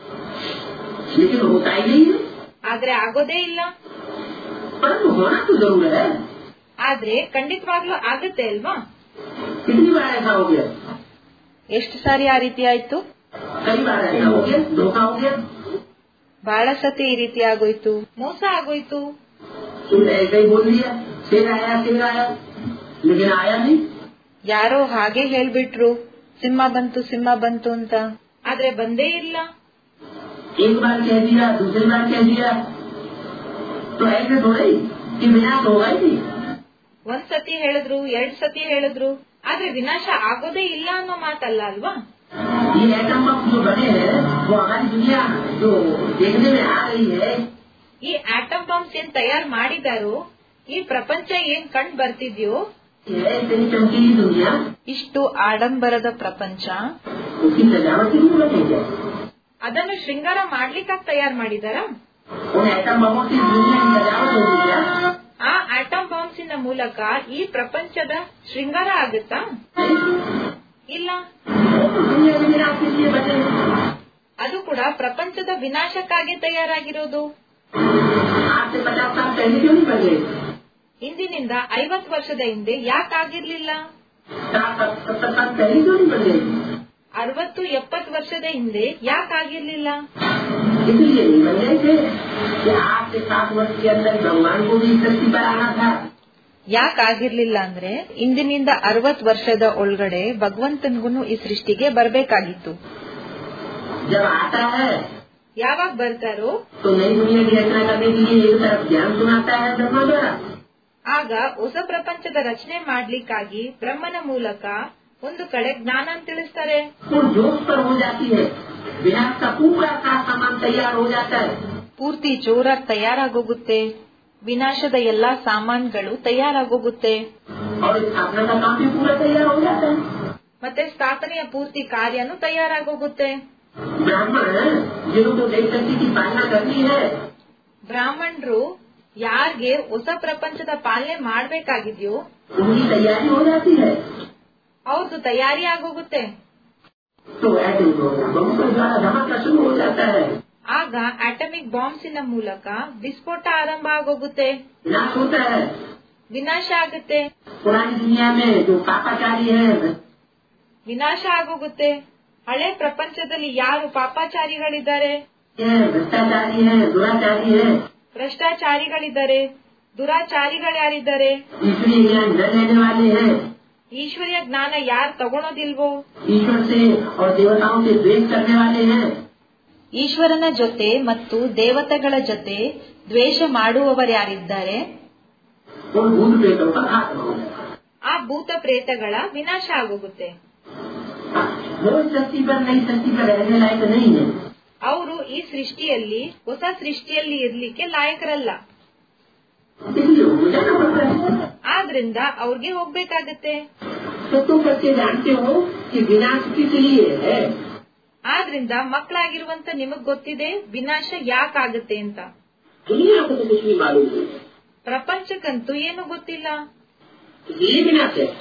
[SPEAKER 2] लेकिन होता ही नहीं है
[SPEAKER 1] ಆದ್ರೆ ಆಗೋದೇ ಇಲ್ಲ
[SPEAKER 2] परंतु होना तो जरूर है
[SPEAKER 1] ಆದ್ರೆ ಖಂಡಿತವಾಗ್ಲೂ ಆಗುತ್ತೆ ಅಲ್ವಾ
[SPEAKER 2] कितनी बार ऐसा हो गया
[SPEAKER 1] ಎಷ್ಟು ಸಾರಿ ಆ ರೀತಿ ಆಯ್ತು
[SPEAKER 2] कई बार ऐसा हो गया धोखा हो गया
[SPEAKER 1] ಬಹಳ ಸತಿ ಈ ರೀತಿ ಆಗೋಯ್ತು ಮೋಸ ಆಗೋಯ್ತು
[SPEAKER 2] तुमने ऐसे ही बोल दिया शेर आया शेर आया लेकिन आया नहीं
[SPEAKER 1] ಯಾರೋ ಹಾಗೆ ಹೇಳ್ಬಿಟ್ರು ಸಿಂಹ ಬಂತು ಸಿಂಹ ಬಂತು ಅಂತ ಆದ್ರೆ ಬಂದೇ ಇಲ್ಲ
[SPEAKER 2] एक बार कह दिया दूसरी बार कह दिया तो ऐसे थोड़े ही कि विनाश होगा ही नहीं
[SPEAKER 1] ಒಂದ್ ಸತಿ ಹೇಳಿದ್ರು ಎರಡ್ ಸತಿ ಹೇಳಿದ್ರು ಆದ್ರೆ ವಿನಾಶ ಆಗೋದೇ ಇಲ್ಲ ಅನ್ನೋ ಮಾತಲ್ಲ ಅಲ್ವಾ
[SPEAKER 2] ये एटम बम जो बने हैं वो हमारी दुनिया जो देखने में आ रही है
[SPEAKER 1] ಈ ಆಟಮ್ ಬಾಂಬ್ಸ್ ಏನ್ ತಯಾರು ಮಾಡಿದಾರೋ ಈ ಪ್ರಪಂಚ ಏನ್ ಕಂಡ್ ಬರ್ತಿದ್ಯೋ
[SPEAKER 2] ये इतनी चमकीली दुनिया
[SPEAKER 1] ಇಷ್ಟು ಆಡಂಬರದ ಪ್ರಪಂಚ
[SPEAKER 2] उसकी सजावट की जरूरत है क्या
[SPEAKER 1] ಅದನ್ನು ಶೃಂಗಾರ ಮಾಡ್ಲಿಕ್ಕಾಗಿ ತಯಾರು ಮಾಡಿದಾರ
[SPEAKER 2] उन एटम बमों की दुनिया की सजावट होगी क्या
[SPEAKER 1] ಆ ಆಟಮ್ ಬಾಂಬ್ಸ್ ಇನ ಮೂಲಕ ಈ ಪ್ರಪಂಚದ ಶೃಂಗಾರ ಆಗುತ್ತಾ ಇಲ್ಲ
[SPEAKER 2] वो तो दुनिया के विनाश के लिए बने हैं।
[SPEAKER 1] ಅದು ಕೂಡ ಪ್ರಪಂಚದ ವಿನಾಶಕ್ಕಾಗಿ ತಯಾರಾಗಿರೋದು
[SPEAKER 2] आज से पचास साल पहले क्यों नहीं बन गए
[SPEAKER 1] ಇಂದಿನಿಂದ ಐವತ್ ವರ್ಷದ ಹಿಂದೆ ಯಾಕಾಗಿರ್ಲಿಲ್ಲ
[SPEAKER 2] साठ सत्तर साल पहले क्यों नहीं बन गए
[SPEAKER 1] ಅರವತ್ತು ಎಪ್ಪತ್ತು ವರ್ಷದ ಹಿಂದೆ ಯಾಕಾಗಿರ್ಲಿಲ್ಲ
[SPEAKER 2] इसलिए नहीं बन गए थे कि आज से सात वर्ष के अंदर भगवान को भी इस धरती पर आना था
[SPEAKER 1] ಯಾಕಾಗಿರ್ಲಿಲ್ಲ ಅಂದ್ರೆ ಇಂದಿನಿಂದ ಅರವತ್ ವರ್ಷದ ಒಳಗಡೆ ಭಗವಂತನ್ಗುನು ಈ ಸೃಷ್ಟಿಗೆ ಬರ್ಬೇಕಾಗಿತ್ತು
[SPEAKER 2] जब आता है
[SPEAKER 1] ಯಾವಾಗ ಬರ್ತಾರೋ
[SPEAKER 2] तो नई दुनिया की रचना करने के लिए एक तरफ ज्ञान सुनाता है ब्रह्मा द्वारा
[SPEAKER 1] ಆಗ ಹೊಸ ಪ್ರಪಂಚದ ರಚನೆ ಮಾಡ್ಲಿಕ್ಕಾಗಿ ಬ್ರಹ್ಮನ ಮೂಲಕ ಒಂದು ಕಡೆ ಜ್ಞಾನ ಅಂತ ತಿಳಿಸ್ತಾರೆ
[SPEAKER 2] वो जोश पर हो जाती है विनाश का पूरा का सामान तैयार हो जाता है
[SPEAKER 1] ಪೂರ್ತಿ ಜೋರಾಗಿ ತಯಾರಾಗೋಗುತ್ತೆ ವಿನಾಶದ ಎಲ್ಲಾ ಸಾಮಾನ್ಗಳು ತಯಾರಾಗೋಗುತ್ತೆ
[SPEAKER 2] और स्थापना का काम भी पूरा तैयार हो जाता है
[SPEAKER 1] ಮತ್ತೆ ಸ್ಥಾಪನೆಯ ಪೂರ್ತಿ ಕಾರ್ಯನೂ ತಯಾರಾಗೋಗುತ್ತೆ
[SPEAKER 2] ब्राह्मण जिनको नई शक्ति की पालना करनी है
[SPEAKER 1] ಬ್ರಾಹ್ಮಣರು ಯಾರ್ಗೆ ಹೊಸ ಪ್ರಪಂಚದ ಪಾಲನೆ ಮಾಡ್ಬೇಕಾಗಿದ್ಯೋ
[SPEAKER 2] उनकी तैयारी हो जाती है
[SPEAKER 1] ಅವ್ರದ್ದು ತಯಾರಿ ಆಗೋಗುತ್ತೆ
[SPEAKER 2] तो ऐसे बम के द्वारा धमाका शुरू हो जाता है
[SPEAKER 1] ಆಗ ಅಟಮಿಕ್ ಬಾಂಬ್ಸಿನ ಮೂಲಕ ವಿಸ್ಫೋಟ ಆರಂಭ ಆಗೋಗುತ್ತೆ
[SPEAKER 2] विनाश होता है
[SPEAKER 1] ವಿನಾಶ ಆಗುತ್ತೆ
[SPEAKER 2] पुरानी दुनिया में जो पापाचारी है
[SPEAKER 1] ವಿನಾಶ ಆಗೋಗುತ್ತೆ ಹಳೆ ಪ್ರಪಂಚದಲ್ಲಿ ಯಾರು ಪಾಪಾಚಾರಿಗಳಿದ್ದಾರೆ
[SPEAKER 2] है भ्रष्टाचारी है दुराचारी है
[SPEAKER 1] ಭ್ರಷ್ಟಾಚಾರಿಗಳಿದ್ದಾರೆ ದುರಾಚಾರಿಗಳು ಯಾರಿದ್ದಾರೆ
[SPEAKER 2] ईश्वरीय ज्ञान न लेने वाले हैं
[SPEAKER 1] ಈಶ್ವರ್ಯ ಜ್ಞಾನ ಯಾರು ತಗೊಳೋದಿಲ್ವೋ
[SPEAKER 2] ईश्वर से और देवताओं से द्वेष करने वाले हैं
[SPEAKER 1] ಈಶ್ವರನ ಜೊತೆ ಮತ್ತು ದೇವತೆಗಳ ಜೊತೆ ದ್ವೇಷ ಮಾಡುವವರ್ಯಾರಿದ್ದಾರೆ
[SPEAKER 2] उन भूत प्रेतों का खात्मा हो जाता
[SPEAKER 1] ಆ ಭೂತ ಪ್ರೇತಗಳ ವಿನಾಶ ಆಗೋಗುತ್ತೆ
[SPEAKER 2] है वो इस शक्ति पर नई शक्ति पर रहने लायक नहीं है
[SPEAKER 1] ಅವರು ಈ सृष्टिಯಲ್ಲಿ ಹೊಸ सृष्टिಯಲ್ಲಿ इರ್ಲಿಕ್ಕೆ ಲಾಯಕರಲ್ಲ
[SPEAKER 2] इसलिए उनको जाना पड़ता है
[SPEAKER 1] ಆದ್ರಿಂದ ಅವ್ರಿಗೆ ಹೋಗ್ಬೇಕಾಗತ್ತೆ
[SPEAKER 2] तो तुम बच्चे जानते हो कि विनाश किस लिए है
[SPEAKER 1] ಆದ್ರಿಂದ ಮಕ್ಕಳಾಗಿರುವಂತ ನಿಮಗ್ ಗೊತ್ತಿದೆ ವಿನಾಶ ಯಾಕಾಗತ್ತೆ ಅಂತ
[SPEAKER 2] दुनिया को तो कुछ भी मालूम नहीं
[SPEAKER 1] ಪ್ರಪಂಚಕ್ಕಂತೂ ಏನು ಗೊತ್ತಿಲ್ಲ
[SPEAKER 2] ये विनाश है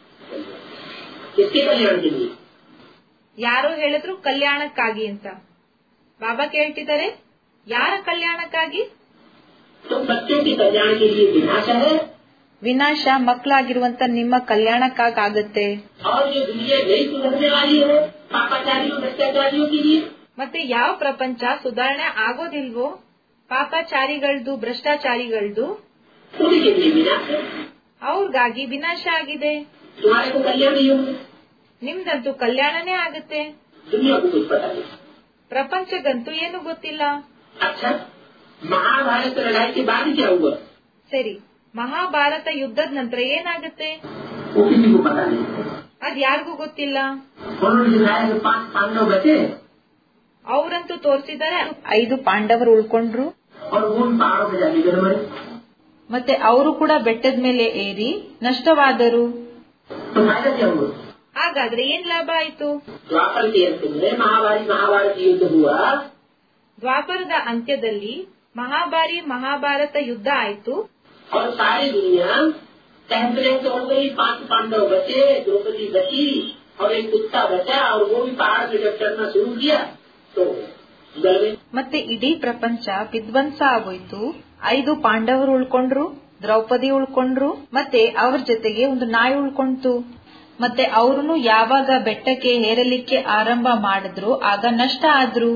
[SPEAKER 2] किसके कल्याण के लिए
[SPEAKER 1] ಯಾರೋ ಹೇಳಿದ್ರು ಕಲ್ಯಾಣಕ್ಕಾಗಿ ಅಂತ ಬಾಬಾ ಕೇಳ್ತಿದ್ದಾರೆ ಯಾರ ಕಲ್ಯಾಣಕ್ಕಾಗಿ
[SPEAKER 2] तो बच्चों के कल्याण के लिए विनाश है
[SPEAKER 1] ವಿನಾಶ ಮಕ್ಕಳಾಗಿರುವಂತ ನಿಮ್ಮ ಕಲ್ಯಾಣಕ್ಕಾಗತ್ತೆ
[SPEAKER 2] और ये दुनिया नहीं सुधरने वाली है पापाचारियों भ्रष्टाचारियों के लिए
[SPEAKER 1] ಮತ್ತೆ ಯಾವ ಪ್ರಪಂಚ ಸುಧಾರಣೆ ಆಗೋದಿಲ್ವೋ ಪಾಪಾಚಾರಿಗಳ್ದು ಭ್ರಷ್ಟಾಚಾರಿಗಳ್ದು
[SPEAKER 2] उनके लिए विनाश है
[SPEAKER 1] ಅವ್ರಿಗಾಗಿ ವಿನಾಶ ಆಗಿದೆ
[SPEAKER 2] तुम्हारे को कल्याण नहीं होगा
[SPEAKER 1] ನಿಮ್ದಂತೂ ಕಲ್ಯಾಣನೇ ಆಗುತ್ತೆ
[SPEAKER 2] दुनिया को कुछ पता नहीं
[SPEAKER 1] ಪ್ರಪಂಚಕ್ಕಂತೂ ಏನು ಗೊತ್ತಿಲ್ಲ
[SPEAKER 2] अच्छा महाभारत लड़ाई के बाद क्या हुआ
[SPEAKER 1] ಸರಿ ಮಹಾಭಾರತ ಯುದ್ಧದ ನಂತರ ಏನಾಗುತ್ತೆ
[SPEAKER 2] वो किसी को पता नहीं
[SPEAKER 1] ಅದ್ ಯಾರಿಗೂ ಗೊತ್ತಿಲ್ಲ
[SPEAKER 2] उन्होंने दिखाया कि पांच पांडव बचे
[SPEAKER 1] ಅವ್ರಂತೂ ತೋರಿಸಿದ್ದಾರೆ ಐದು ಪಾಂಡವರು ಉಳ್ಕೊಂಡ್ರು
[SPEAKER 2] और वो उन पहाड़ों पे जाके गिर मरे
[SPEAKER 1] ಮತ್ತೆ ಅವರು ಕೂಡ ಬೆಟ್ಟದ ಮೇಲೆ ಏರಿ ನಷ್ಟವಾದರು
[SPEAKER 2] तो फायदा क्या हुआ
[SPEAKER 1] ಹಾಗಾದ್ರೆ ಏನ್ ಲಾಭ ಆಯ್ತು
[SPEAKER 2] द्वापर के अंत में महाभारी महाभारत युद्ध हुआ
[SPEAKER 1] ದ್ವಾಪರದ ಅಂತ್ಯದಲ್ಲಿ ಮಹಾಭಾರಿ ಮಹಾಭಾರತ ಯುದ್ಧ ಆಯ್ತು
[SPEAKER 2] और सारी दुनिया तहस नहस हो गई पांच पांडव बचे द्रौपदी बची और एक कुत्ता बचा और वो भी पहाड़ पे जब चढ़ना शुरू किया तो गल गई
[SPEAKER 1] ಮತ್ತೆ ಇಡೀ ಪ್ರಪಂಚ ವಿಧ್ವಂಸ ಆಗೋಯ್ತು ಐದು ಪಾಂಡವರು ಉಳ್ಕೊಂಡ್ರು ದ್ರೌಪದಿ ಉಳ್ಕೊಂಡ್ರು ಮತ್ತೆ ಅವ್ರ ಜೊತೆಗೆ ಒಂದು ನಾಯಿ ಉಳ್ಕೊಂತು ಮತ್ತೆ ಅವ್ರು ಯಾವಾಗ ಬೆಟ್ಟಕ್ಕೆ ಹೇರಲಿಕ್ಕೆ ಆರಂಭ ಮಾಡಿದ್ರು ಆಗ ನಷ್ಟ ಆದ್ರು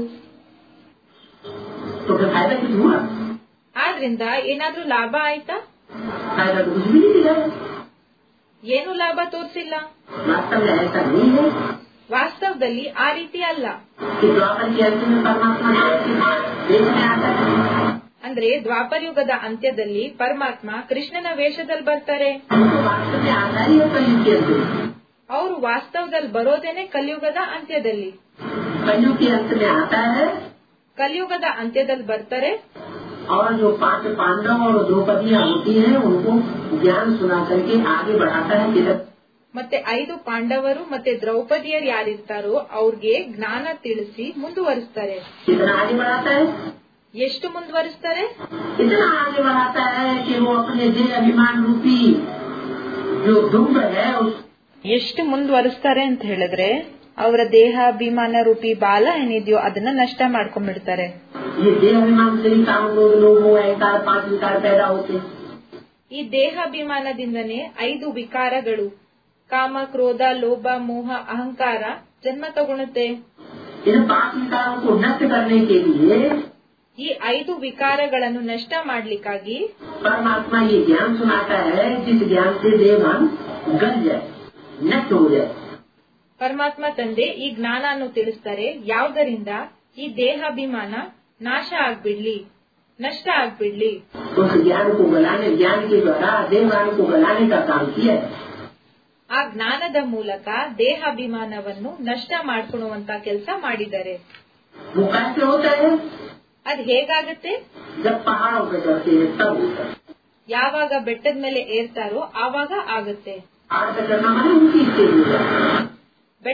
[SPEAKER 2] तो फिर फायदा कुछ हुआ
[SPEAKER 1] ಆದ್ರಿಂದ ಏನಾದ್ರೂ ಲಾಭ ಆಯ್ತಾ
[SPEAKER 2] फायदा तो कुछ भी नहीं मिला
[SPEAKER 1] ಏನು ಲಾಭ ತೋರಿಸಿಲ್ಲ
[SPEAKER 2] वास्तव में ऐसा नहीं है
[SPEAKER 1] ವಾಸ್ತವದಲ್ಲಿ ಆ ರೀತಿ ಅಲ್ಲ
[SPEAKER 2] कि द्वापर के अंत में परमात्मा देखने आता है
[SPEAKER 1] ಅಂದ್ರೆ ದ್ವಾಪರ ಯುಗದ ಅಂತ್ಯದಲ್ಲಿ ಪರಮಾತ್ಮ ಕೃಷ್ಣನ ವೇಷದಲ್ಲಿ ಬರ್ತಾರೆ
[SPEAKER 2] उनको वास्तव में आता ही है कलयुग के अंत में
[SPEAKER 1] ಅವರು ವಾಸ್ತವದಲ್ಲಿ ಬರೋದೇನೆ ಕಲಿಯುಗದ ಅಂತ್ಯದಲ್ಲಿ
[SPEAKER 2] कलयुग के अंत में आता है
[SPEAKER 1] ಕಲಿಯುಗದ ಅಂತ್ಯದಲ್ಲಿ ಬರ್ತಾರೆ
[SPEAKER 2] और जो पांच पांडव और द्रौपदियां होती हैं उनको ज्ञान सुना करके आगे बढ़ाता है किधर
[SPEAKER 1] ಮತ್ತೆ ಐದು ಪಾಂಡವರು ಮತ್ತೆ ದ್ರೌಪದಿಯರು ಯಾರಿರ್ತಾರೋ ಅವ್ರಿಗೆ ಜ್ಞಾನ ತಿಳಿಸಿ ಮುಂದುವರಿಸ್ತಾರೆ
[SPEAKER 2] कितना आगे बढ़ाता है
[SPEAKER 1] ಎಷ್ಟು ಮುಂದುವರಿಸ್ತಾರೆ
[SPEAKER 2] इतना आगे बढ़ाता है कि वो अपने देह अभिमान रूपी जो दुम्ब है उस
[SPEAKER 1] ಎಷ್ಟು ಮುಂದುವರಿಸ್ತಾರೆ ಅಂತ ಹೇಳಿದ್ರೆ ಅವರ ದೇಹಾಭಿಮಾನ ರೂಪಿ ಬಾಲ ಏನಿದೆಯೋ ಅದನ್ನ ನಷ್ಟ ಮಾಡ್ಕೊಂಡ್ಬಿಡ್ತಾರೆ
[SPEAKER 2] ये देह अभिमान से ही काम क्रोध लोग वो अहंकार पांच विकार पैदा होते हैं
[SPEAKER 1] ಈ ದೇಹಾಭಿಮಾನದಿಂದನೇ ಐದು ವಿಕಾರಗಳು ಕಾಮ ಕ್ರೋಧ ಲೋಭ ಮೋಹ ಅಹಂಕಾರ ಜನ್ಮ ತಗೊಳುತ್ತೆ
[SPEAKER 2] इन पांच विकारों को नष्ट करने के लिए
[SPEAKER 1] ಈ ಐದು ವಿಕಾರಗಳನ್ನು ನಷ್ಟ ಮಾಡ್ಲಿಕ್ಕಾಗಿ
[SPEAKER 2] परमात्मा ये ज्ञान सुनाता है जिस ज्ञान से देवान गल जाए नष्ट हो जाए
[SPEAKER 1] ಪರಮಾತ್ಮ ತಂದೆ ಈ ಜ್ಞಾನವನ್ನು ತಿಳಿಸ್ತಾರೆ ಯಾವುದರಿಂದ ಈ ದೇಹಾಭಿಮಾನ ನಾಶ ಆಗ್ಬಿಡ್ಲಿ ನಷ್ಟ ಆಗ್ಬಿಡ್ಲಿ
[SPEAKER 2] उस ज्ञान को गलाने ज्ञान के द्वारा देवान को गलाने का काम किया है
[SPEAKER 1] ಆ ಜ್ಞಾನದ ಮೂಲಕ ದೇಹಾಭಿಮಾನವನ್ನು ನಷ್ಟ ಮಾಡ್ಕೊಳ್ಳುವಂತ ಕೆಲಸ ಮಾಡಿದ್ದಾರೆ
[SPEAKER 2] वो कैसे होता है
[SPEAKER 1] ಅದ್ ಹೇಗಾಗತ್ತೆ
[SPEAKER 2] जब पहाड़ों पे चढ़ते हैं तब होता है
[SPEAKER 1] ಯಾವಾಗ ಬೆಟ್ಟದ ಮೇಲೆ ಏರ್ತಾರೋ ಆವಾಗ ಆಗತ್ತೆ
[SPEAKER 2] पहाड़ पे चढ़ना माने ऊंची स्टेज हो जाए
[SPEAKER 1] ಬೆಟ್ಟದ ಮೇಲೆ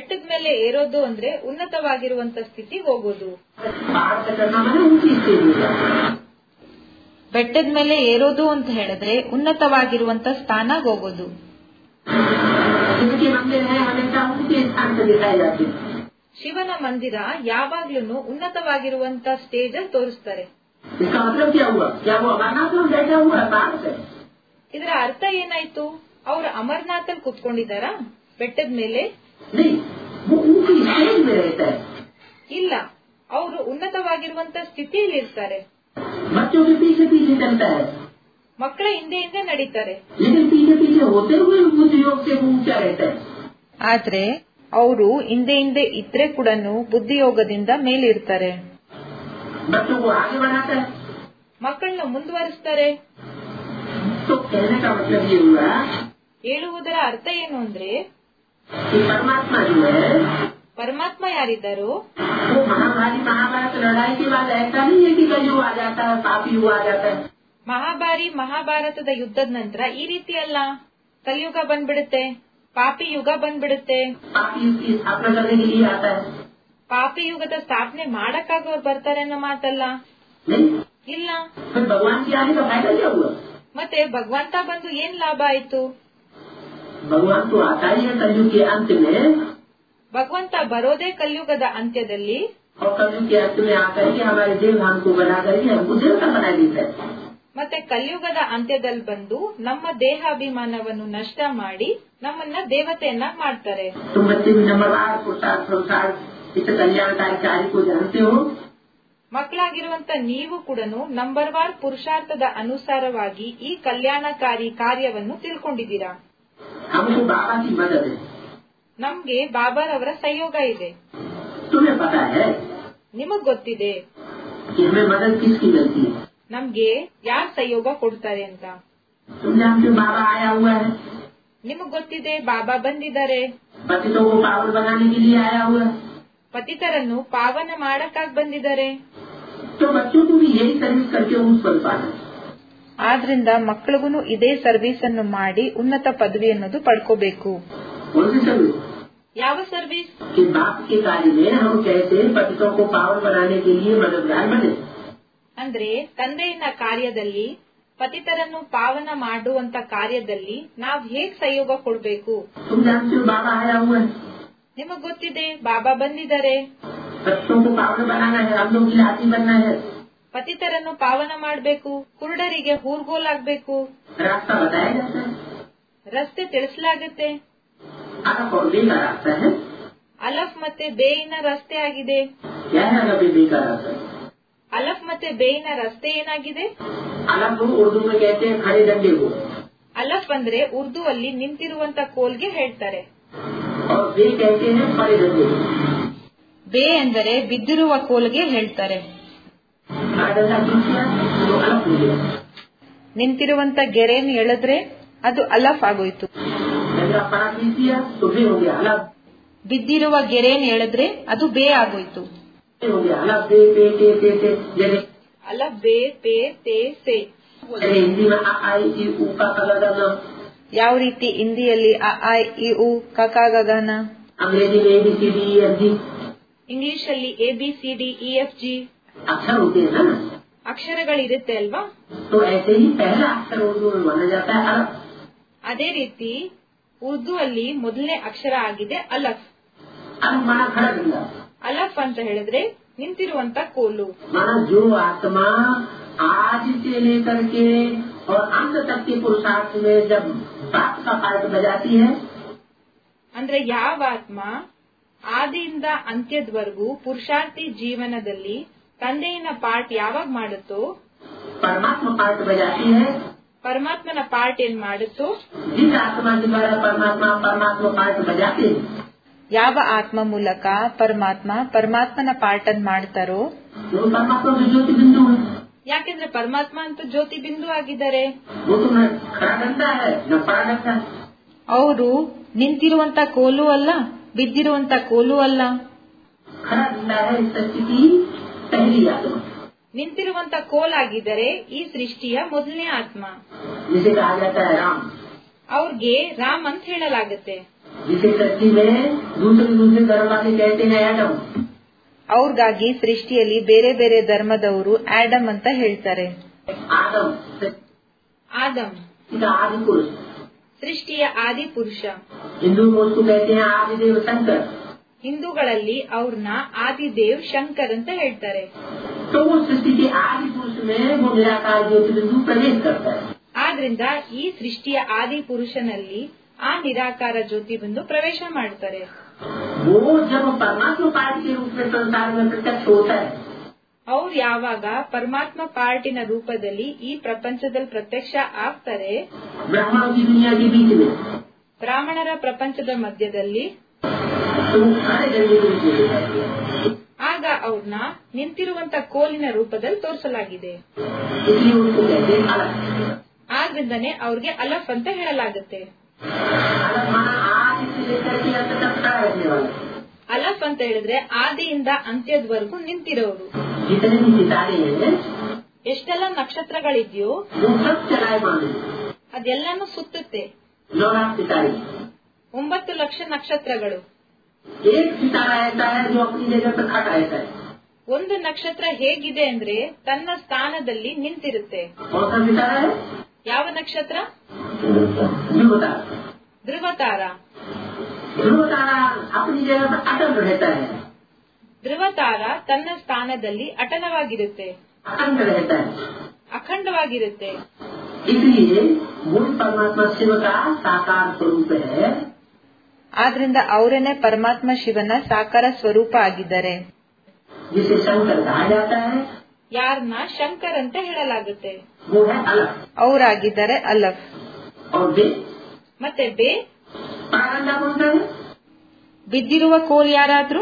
[SPEAKER 1] ಮೇಲೆ ಏರೋದು ಅಂದ್ರೆ ಉನ್ನತವಾಗಿರುವಂತ ಸ್ಥಿತಿಗೆ ಹೋಗೋದು
[SPEAKER 2] पहाड़ से करना मैंने ऊंची स्टेज में जाना
[SPEAKER 1] ಬೆಟ್ಟದ ಮೇಲೆ ಏರೋದು ಅಂತ ಹೇಳಿದ್ರೆ ಉನ್ನತವಾಗಿರುವಂತ ಸ್ಥಾನಗ್ ಹೋಗೋದು
[SPEAKER 2] जिनके मंदिर है हमेशा ऊंचे स्थान से दिखाए जाते हैं
[SPEAKER 1] ಶಿವನ ಮಂದಿರ ಯಾವಾಗ್ಲೂ ಉನ್ನತವಾಗಿರುವಂತ ಸ್ಟೇಜ್ ಅಲ್ಲಿ ತೋರಿಸ್ತಾರೆ
[SPEAKER 2] इसका मतलब क्या हुआ क्या वो अमरनाथ में बैठा हुआ है पहाड़ से
[SPEAKER 1] ಇದರ ಅರ್ಥ ಏನಾಯ್ತು ಅವ್ರು ಅಮರ್ನಾಥ್ ಅಲ್ಲಿ ಕುತ್ಕೊಂಡಿದಾರಾ ಬೆಟ್ಟದ ಮೇಲೆ
[SPEAKER 2] नहीं वो ऊंची स्टेज में रहता है
[SPEAKER 1] ಇಲ್ಲ ಅವರು ಉನ್ನತವಾಗಿರುವಂತ ಸ್ಥಿತಿಯಲ್ಲಿ ಇರ್ತಾರೆ
[SPEAKER 2] बच्चों के पीछे पीछे चलता है
[SPEAKER 1] ಮಕ್ಕಳ ಹಿಂದೆ ಹಿಂದೆ ನಡೀತಾರೆ
[SPEAKER 2] लेकिन पीछे पीछे होते हुए बुद्ध योग से वो ऊंचा रहता है
[SPEAKER 1] ಆದ್ರೆ ಅವರು ಹಿಂದೆ ಹಿಂದೆ ಇದ್ರೆ ಕೂಡ ಬುದ್ಧಿಯೋಗದಿಂದ ಮೇಲಿರ್ತಾರೆ
[SPEAKER 2] बच्चों को आगे बढ़ाता है
[SPEAKER 1] ಮಕ್ಕಳನ್ನ ಮುಂದುವರಿಸ್ತಾರೆ
[SPEAKER 2] तो कहने का मतलब ये हुआ
[SPEAKER 1] ಹೇಳುವುದರ ಅರ್ಥ ಏನು ಅಂದ್ರೆ
[SPEAKER 2] कि परमात्मा जो है
[SPEAKER 1] ಪರಮಾತ್ಮ ಯಾರಿದ್ದಾರೋ
[SPEAKER 2] वो महाभारी महाभारत लड़ाई के बाद ऐसा नहीं है कि कलयुग आ जाता है पापी युग आ जाता है
[SPEAKER 1] ಮಹಾಭಾರಿ ಮಹಾಭಾರತದ ಯುದ್ಧದ ನಂತರ ಈ ರೀತಿ ಅಲ್ಲ ಕಲಿಯುಗ ಬಂದ್ಬಿಡುತ್ತೆ ಪಾಪಿ ಯುಗ ಬಂದ್ಬಿಡುತ್ತೆ
[SPEAKER 2] पापी युग की स्थापना करने के लिए आता है
[SPEAKER 1] ಪಾಪಿ ಯುಗದ ಸ್ಥಾಪನೆ ಮಾಡಕ್ಕಾಗಿ ಅವ್ರು ಬರ್ತಾರೆ ಅನ್ನೋ ಮಾತಲ್ಲ
[SPEAKER 2] नहीं
[SPEAKER 1] ಇಲ್ಲ
[SPEAKER 2] फिर भगवान के आने का फायदा क्या हुआ
[SPEAKER 1] ಮತ್ತೆ ಭಗವಂತ ಬಂದು ಏನ್ ಲಾಭ ಆಯ್ತು
[SPEAKER 2] भगवान तो आता ही है कलयुग के अंत में
[SPEAKER 1] ಭಗವಂತ ಬರೋದೇ ಕಲಿಯುಗದ ಅಂತ್ಯದಲ್ಲಿ
[SPEAKER 2] और कलयुग के अंत में आकर के हमारे देव भान को बना करके हमको देवता बना देता है
[SPEAKER 1] ಮತ್ತೆ ಕಲಿಯುಗದ ಅಂತ್ಯದಲ್ಲಿ ಬಂದು ನಮ್ಮ ದೇಹಾಭಿಮಾನವನ್ನು ನಷ್ಟ ಮಾಡಿ ನಮ್ಮನ್ನ ದೇವತೆಯನ್ನಾಗಿ ಮಾಡ್ತಾರೆ
[SPEAKER 2] तुम बच्चे भी नंबरवार पुरुषार्थ संसार इस कल्याणकारी कार्य को जानते हो
[SPEAKER 1] ಮಕ್ಕಳಾಗಿರುವಂತ ನೀವು ಕೂಡ ನಂಬರ್ ವಾರ್ ಪುರುಷಾರ್ಥದ ಅನುಸಾರವಾಗಿ ಈ ಕಲ್ಯಾಣಕಾರಿ ಕಾರ್ಯವನ್ನು ತಿಳ್ಕೊಂಡಿದ್ದೀರಾ
[SPEAKER 2] हमको बाबा की मदद है
[SPEAKER 1] ನಮ್ಗೆ ಬಾಬಾರವರ ಸಹಯೋಗ ಇದೆ
[SPEAKER 2] तुम्हें पता है
[SPEAKER 1] ನಿಮಗ್ ಗೊತ್ತಿದೆ
[SPEAKER 2] कि हमें मदद किसकी मिलती है
[SPEAKER 1] ನಮ್ಗೆ ಯಾರ್ ಸಹಯೋಗ ಕೊಡ್ತಾರೆ ಅಂತ
[SPEAKER 2] तुम जानते हो बाबा आया हुआ है
[SPEAKER 1] ನಿಮಗ್ ಗೊತ್ತಿದೆ ಬಾಬಾ ಬಂದಿದ್ದಾರೆ
[SPEAKER 2] पतितों को पावन बनाने के लिए आया हुआ है
[SPEAKER 1] ಪತಿತರನ್ನು ಪಾವನ ಮಾಡಕ್ಕಾಗಿ ಬಂದಿದ್ದಾರೆ
[SPEAKER 2] तो बच्चों को भी यही सर्विस करके उस पर पाना
[SPEAKER 1] ಆದ್ರಿಂದ ಮಕ್ಕಳಿಗೂ ಇದೇ ಸರ್ವಿಸ್ ಅನ್ನು ಮಾಡಿ ಉನ್ನತ ಪದವಿ ಅನ್ನೋದು ಪಡ್ಕೋಬೇಕು
[SPEAKER 2] कौन सी सर्विस
[SPEAKER 1] ಯಾವ ಸರ್ವಿಸ್
[SPEAKER 2] कि बाप के कार्य में हम कैसे पतितों को पावन बनाने के लिए मददगार बने
[SPEAKER 1] ಅಂದ್ರೆ ತಂದೆಯನ್ನ ಕಾರ್ಯದಲ್ಲಿ ಪತಿತರನ್ನು ಪಾವನ ಮಾಡುವಂತ ಕಾರ್ಯದಲ್ಲಿ ನಾವ್ ಹೇಗ್ ಸಹಯೋಗ ಕೊಡ್ಬೇಕು
[SPEAKER 2] तुम जानते हो बाबा आया हुआ है
[SPEAKER 1] ನಿಮಗ್ ಗೊತ್ತಿದೆ ಬಾಬಾ ಬಂದಿದ್ದಾರೆ
[SPEAKER 2] बच्चों को पावन बनाना है हम लोग की लाठी बनना है
[SPEAKER 1] ಪತಿತರನ್ನು ಪಾವನ ಮಾಡ್ಬೇಕು ಕುರುಡರಿಗೆ ಹೂರ್ಗೋಲಾಗ್ಬೇಕು
[SPEAKER 2] रास्ता बताया जाता है
[SPEAKER 1] ರಸ್ತೆ ತಿಳಿಸಲಾಗುತ್ತೆ
[SPEAKER 2] अलग और बे का रास्ता है
[SPEAKER 1] ಅಲಫ್ ಮತ್ತೆ ಬೇಯಿನ ರಸ್ತೆ ಆಗಿದೆ
[SPEAKER 2] क्या है अलग बे का रास्ता
[SPEAKER 1] ಅಲಫ್ ಮತ್ತೆ ಬೇಯಿನ ರಸ್ತೆ ಏನಾಗಿದೆ
[SPEAKER 2] अलग को उर्दू में कहते हैं खड़े डंडे को
[SPEAKER 1] ಅಲಫ್ ಅಂದ್ರೆ ಉರ್ದು ಅಲ್ಲಿ ನಿಂತಿರುವಂತ ಕೋಲ್ಗೆ ಹೇಳ್ತಾರೆ
[SPEAKER 2] और बे कहते हैं बड़े डंडे को
[SPEAKER 1] ಬೇ ಎಂದರೆ ಬಿದ್ದಿರುವ ಕೋಲ್ಗೆ ಹೇಳ್ತಾರೆ
[SPEAKER 2] खड़ा डंडा खींच किया तो अलग हो गया
[SPEAKER 1] ನಿಂತಿರುವಂತ ಗೆರೆಯನ್ನು ಎಳೆದ್ರೆ ಅದು ಅಲಫ್ ಆಗೋಯ್ತು
[SPEAKER 2] डंडा पड़ा खींच दिया तो बे हो गया अलग
[SPEAKER 1] ಬಿದ್ದಿರುವ ಗೆರೆಯನ್ನು ಎಳೆದ್ರೆ ಅದು ಬೇ ಆಗೋಯ್ತು
[SPEAKER 2] बे हो गया अलग बे पे ते ते ते जैसे
[SPEAKER 1] ಅಲಫ್ ಬೇ ಪೇ ತೇ ಸೇ
[SPEAKER 2] जैसे हिंदी में आ आई ई ऊ का अलग अलग
[SPEAKER 1] ಯಾವ ರೀತಿ ಹಿಂದಿಯಲ್ಲಿ ಅ ಆ ಇ ಉ ಕಕ ಗಗನ
[SPEAKER 2] अंग्रेजी में A B C D E F G
[SPEAKER 1] English ಅಲ್ಲಿ A B C D E F G
[SPEAKER 2] अक्षर होते हैं ना
[SPEAKER 1] ಅಕ್ಷರಗಳಿರುತ್ತೆ ಅಲ್ವಾ
[SPEAKER 2] तो ऐसे ही पहला अक्षर उर्दू में माना जाता है अलग
[SPEAKER 1] ಅದೇ ರೀತಿ ಉರ್ದು ಅಲ್ಲಿ ಮೊದಲನೇ ಅಕ್ಷರ ಆಗಿದೆ ಅಲಫ್
[SPEAKER 2] अलग माना खड़ा डंडा
[SPEAKER 1] ಅಲಫ್ ಅಂತ ಹೇಳಿದ್ರೆ ನಿಂತಿರುವಂತ ಕೋಲು
[SPEAKER 2] माना जो आत्मा आज से लेकर के और अंत तक के पुरुषार्थ में जब बाप का पार्ट बजाती है
[SPEAKER 1] ಅಂದ್ರೆ ಯಾವ ಆತ್ಮ ಆದಿಯಿಂದ ಅಂತ್ಯದವರೆಗೂ ಪುರುಷಾರ್ಥಿ ಜೀವನದಲ್ಲಿ ತಂದೆಯಿನ ಪಾರ್ಟ್ ಯಾವಾಗ ಮಾಡುತ್ತೋ
[SPEAKER 2] परमात्मा पार्ट बजाती है
[SPEAKER 1] ಪರಮಾತ್ಮನ ಪಾರ್ಟ್ ಏನ್ ಮಾಡುತ್ತೋ
[SPEAKER 2] जिस आत्मा के द्वारा परमात्मा परमात्मा पार्ट बजाते हैं
[SPEAKER 1] ಯಾವ ಆತ್ಮ ಮೂಲಕ ಪರಮಾತ್ಮ ಪರಮಾತ್ಮನ ಪಾರ್ಟ್ ಅನ್ ಮಾಡ್ತಾರೋ
[SPEAKER 2] वो परमात्मा के ज्योति बिंदु है
[SPEAKER 1] ಯಾಕೆಂದ್ರೆ ಪರಮಾತ್ಮ ಅಂತೂ ಜ್ಯೋತಿ ಬಿಂದು ಆಗಿದ್ದಾರೆ
[SPEAKER 2] वो तो न खड़ा डंडा है न पड़ा डंडा है
[SPEAKER 1] ಅವರು ನಿಂತಿರುವಂತ ಕೋಲು ಅಲ್ಲ ಬಿದ್ದಿರುವಂತ ಕೋಲು ಅಲ್ಲ
[SPEAKER 2] खड़ा डंडा है इस सृष्टि की पहली आत्मा
[SPEAKER 1] ನಿಂತಿರುವಂತ ಕೋಲಾಗಿದ್ದರೆ ಈ ಸೃಷ್ಟಿಯ ಮೊದಲನೇ ಆತ್ಮ
[SPEAKER 2] जिसे कहा जाता है राम
[SPEAKER 1] ಅವ್ರಿಗೆ ರಾಮ್ ಅಂತ ಹೇಳಲಾಗುತ್ತೆ
[SPEAKER 2] जिसे सृष्टि में दूसरे दूसरे धर्म वाले कहते हैं एडम
[SPEAKER 1] ಅವ್ರಿಗಾಗಿ ಸೃಷ್ಟಿಯಲ್ಲಿ ಬೇರೆ ಬೇರೆ ಧರ್ಮದವರು ಆಡಮ್ ಅಂತ ಹೇಳ್ತಾರೆ
[SPEAKER 2] आदम
[SPEAKER 1] ಆದಮ್
[SPEAKER 2] सृष्टि का आदि पुरुष
[SPEAKER 1] ಸೃಷ್ಟಿಯ ಆದಿ ಪುರುಷ
[SPEAKER 2] हिंदू में उसको कहते हैं आदिदेव शंकर
[SPEAKER 1] ಹಿಂದೂಗಳಲ್ಲಿ ಅವ್ರನ್ನ ಆದಿದೇವ್ ಶಂಕರ್ ಅಂತ ಹೇಳ್ತಾರೆ
[SPEAKER 2] तो वो सृष्टि के आदि पुरुष में वो निराकार ज्योति बिंदु प्रवेश करता है
[SPEAKER 1] ಆದ್ರಿಂದ ಈ ಸೃಷ್ಟಿಯ ಆದಿ ಪುರುಷನಲ್ಲಿ ಆ ನಿರಾಕಾರ ಜ್ಯೋತಿ ಬಂದು ಪ್ರವೇಶ ಮಾಡ್ತಾರೆ
[SPEAKER 2] वो जब परमात्मा पार्टी के रूप में संसार में प्रत्यक्ष होता है
[SPEAKER 1] ಅವ್ರು ಯಾವಾಗ ಪರಮಾತ್ಮ ಪಾರ್ಟಿನ ರೂಪದಲ್ಲಿ ಈ ಪ್ರಪಂಚದಲ್ಲಿ ಪ್ರತ್ಯಕ್ಷ ಆಗ್ತಾರೆ
[SPEAKER 2] ब्राह्मणों की दुनिया के बीच में
[SPEAKER 1] ಬ್ರಾಹ್ಮಣರ ಪ್ರಪಂಚದ ಮಧ್ಯದಲ್ಲಿ
[SPEAKER 2] तो वो खड़े गंजे के रूप में दिखाई दिया
[SPEAKER 1] ಆಗ ಅವ್ರನ್ನ ನಿಂತಿರುವಂತ ಕೋಲಿನ ರೂಪದಲ್ಲಿ ತೋರಿಸಲಾಗಿದೆ
[SPEAKER 2] इसलिए उसको कहते हैं अलग
[SPEAKER 1] ಆದ್ರಿಂದನೇ ಅವ್ರಿಗೆ ಅಲಫ್ ಅಂತ ಹೇಳಲಾಗುತ್ತೆ
[SPEAKER 2] अलग माना आज से लेकर के अंत तक खड़ा रहने वाला
[SPEAKER 1] ಅಲಫ್ ಅಂತ ಹೇಳಿದ್ರೆ ಆದಿಯಿಂದ ಅಂತ್ಯದವರೆಗೂ ನಿಂತಿರೋರು
[SPEAKER 2] जितने भी सितारे हैं
[SPEAKER 1] ಎಷ್ಟೆಲ್ಲ ನಕ್ಷತ್ರಗಳಿದೆಯೋ
[SPEAKER 2] वो सब चलायमान है
[SPEAKER 1] ಅದೆಲ್ಲಾನು ಸುತ್ತುತ್ತೆ
[SPEAKER 2] नौ लाख सितारे
[SPEAKER 1] ಒಂಬತ್ತು ಲಕ್ಷ ನಕ್ಷತ್ರಗಳು
[SPEAKER 2] एक सितारा ऐसा है जो अपनी जगह पर खड़ा रहता है
[SPEAKER 1] ಒಂದು ನಕ್ಷತ್ರ ಹೇಗಿದೆ ಅಂದ್ರೆ ತನ್ನ ಸ್ಥಾನದಲ್ಲಿ ನಿಂತಿರುತ್ತೆ
[SPEAKER 2] कौन सा सितारा है
[SPEAKER 1] ಯಾವ ನಕ್ಷತ್ರ
[SPEAKER 2] ध्रुव तारा
[SPEAKER 1] ಧ್ರುವ ತಾರ
[SPEAKER 2] ध्रुव तारा अपनी जगह पर अटल रहता है
[SPEAKER 1] ಧ್ರುವ ತಾರ ತನ್ನ ಸ್ಥಾನದಲ್ಲಿ ಅಟಲವಾಗಿರುತ್ತೆ
[SPEAKER 2] अखंड रहता है
[SPEAKER 1] ಅಖಂಡವಾಗಿರುತ್ತೆ
[SPEAKER 2] इसलिए मूल परमात्मा शिव का साकार स्वरूप है
[SPEAKER 1] ಆದ್ರಿಂದ ಅವರೇನೆ ಪರಮಾತ್ಮ ಶಿವನ ಸಾಕಾರ ಸ್ವರೂಪ ಆಗಿದ್ದಾರೆ
[SPEAKER 2] जिसे शंकर कहा जाता है
[SPEAKER 1] ಯಾರನ್ನ ಶಂಕರ್ ಅಂತ ಹೇಳಲಾಗುತ್ತೆ
[SPEAKER 2] वो है अलग
[SPEAKER 1] ಅವರಾಗಿದ್ದಾರೆ ಅಲಫ್
[SPEAKER 2] और वे
[SPEAKER 1] ಮತ್ತೆ ಬೇ
[SPEAKER 2] परागंडा कौन सा है
[SPEAKER 1] ಬಿದ್ದಿರುವ ಕೋಲ್ ಯಾರಾದ್ರೂ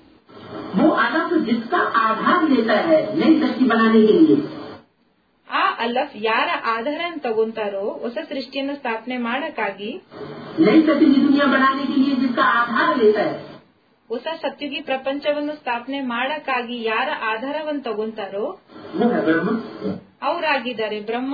[SPEAKER 2] वो अलग जिसका आधार लेता है नई सृष्टि बनाने के लिए
[SPEAKER 1] ಆ ಅಲಫ್ ಯಾರ ಆಧಾರನ ತಗೊಂತಾರೋ ಹೊಸ ಸೃಷ್ಟಿಯನ್ನು ಸ್ಥಾಪನೆ ಮಾಡಕ್ಕಾಗಿ
[SPEAKER 2] नई सृष्टि की दुनिया बनाने के लिए जिसका आधार लेता है
[SPEAKER 1] ಹೊಸ ಸತ್ಯುಗಿ ಪ್ರಪಂಚವನ್ನು ಸ್ಥಾಪನೆ ಮಾಡಕ್ಕಾಗಿ ಯಾರ ಆಧಾರವನ್ನು ತಗೊಂತಾರೋ
[SPEAKER 2] वो है ब्रह्म
[SPEAKER 1] ಅವರಾಗಿದ್ದಾರೆ ಬ್ರಹ್ಮ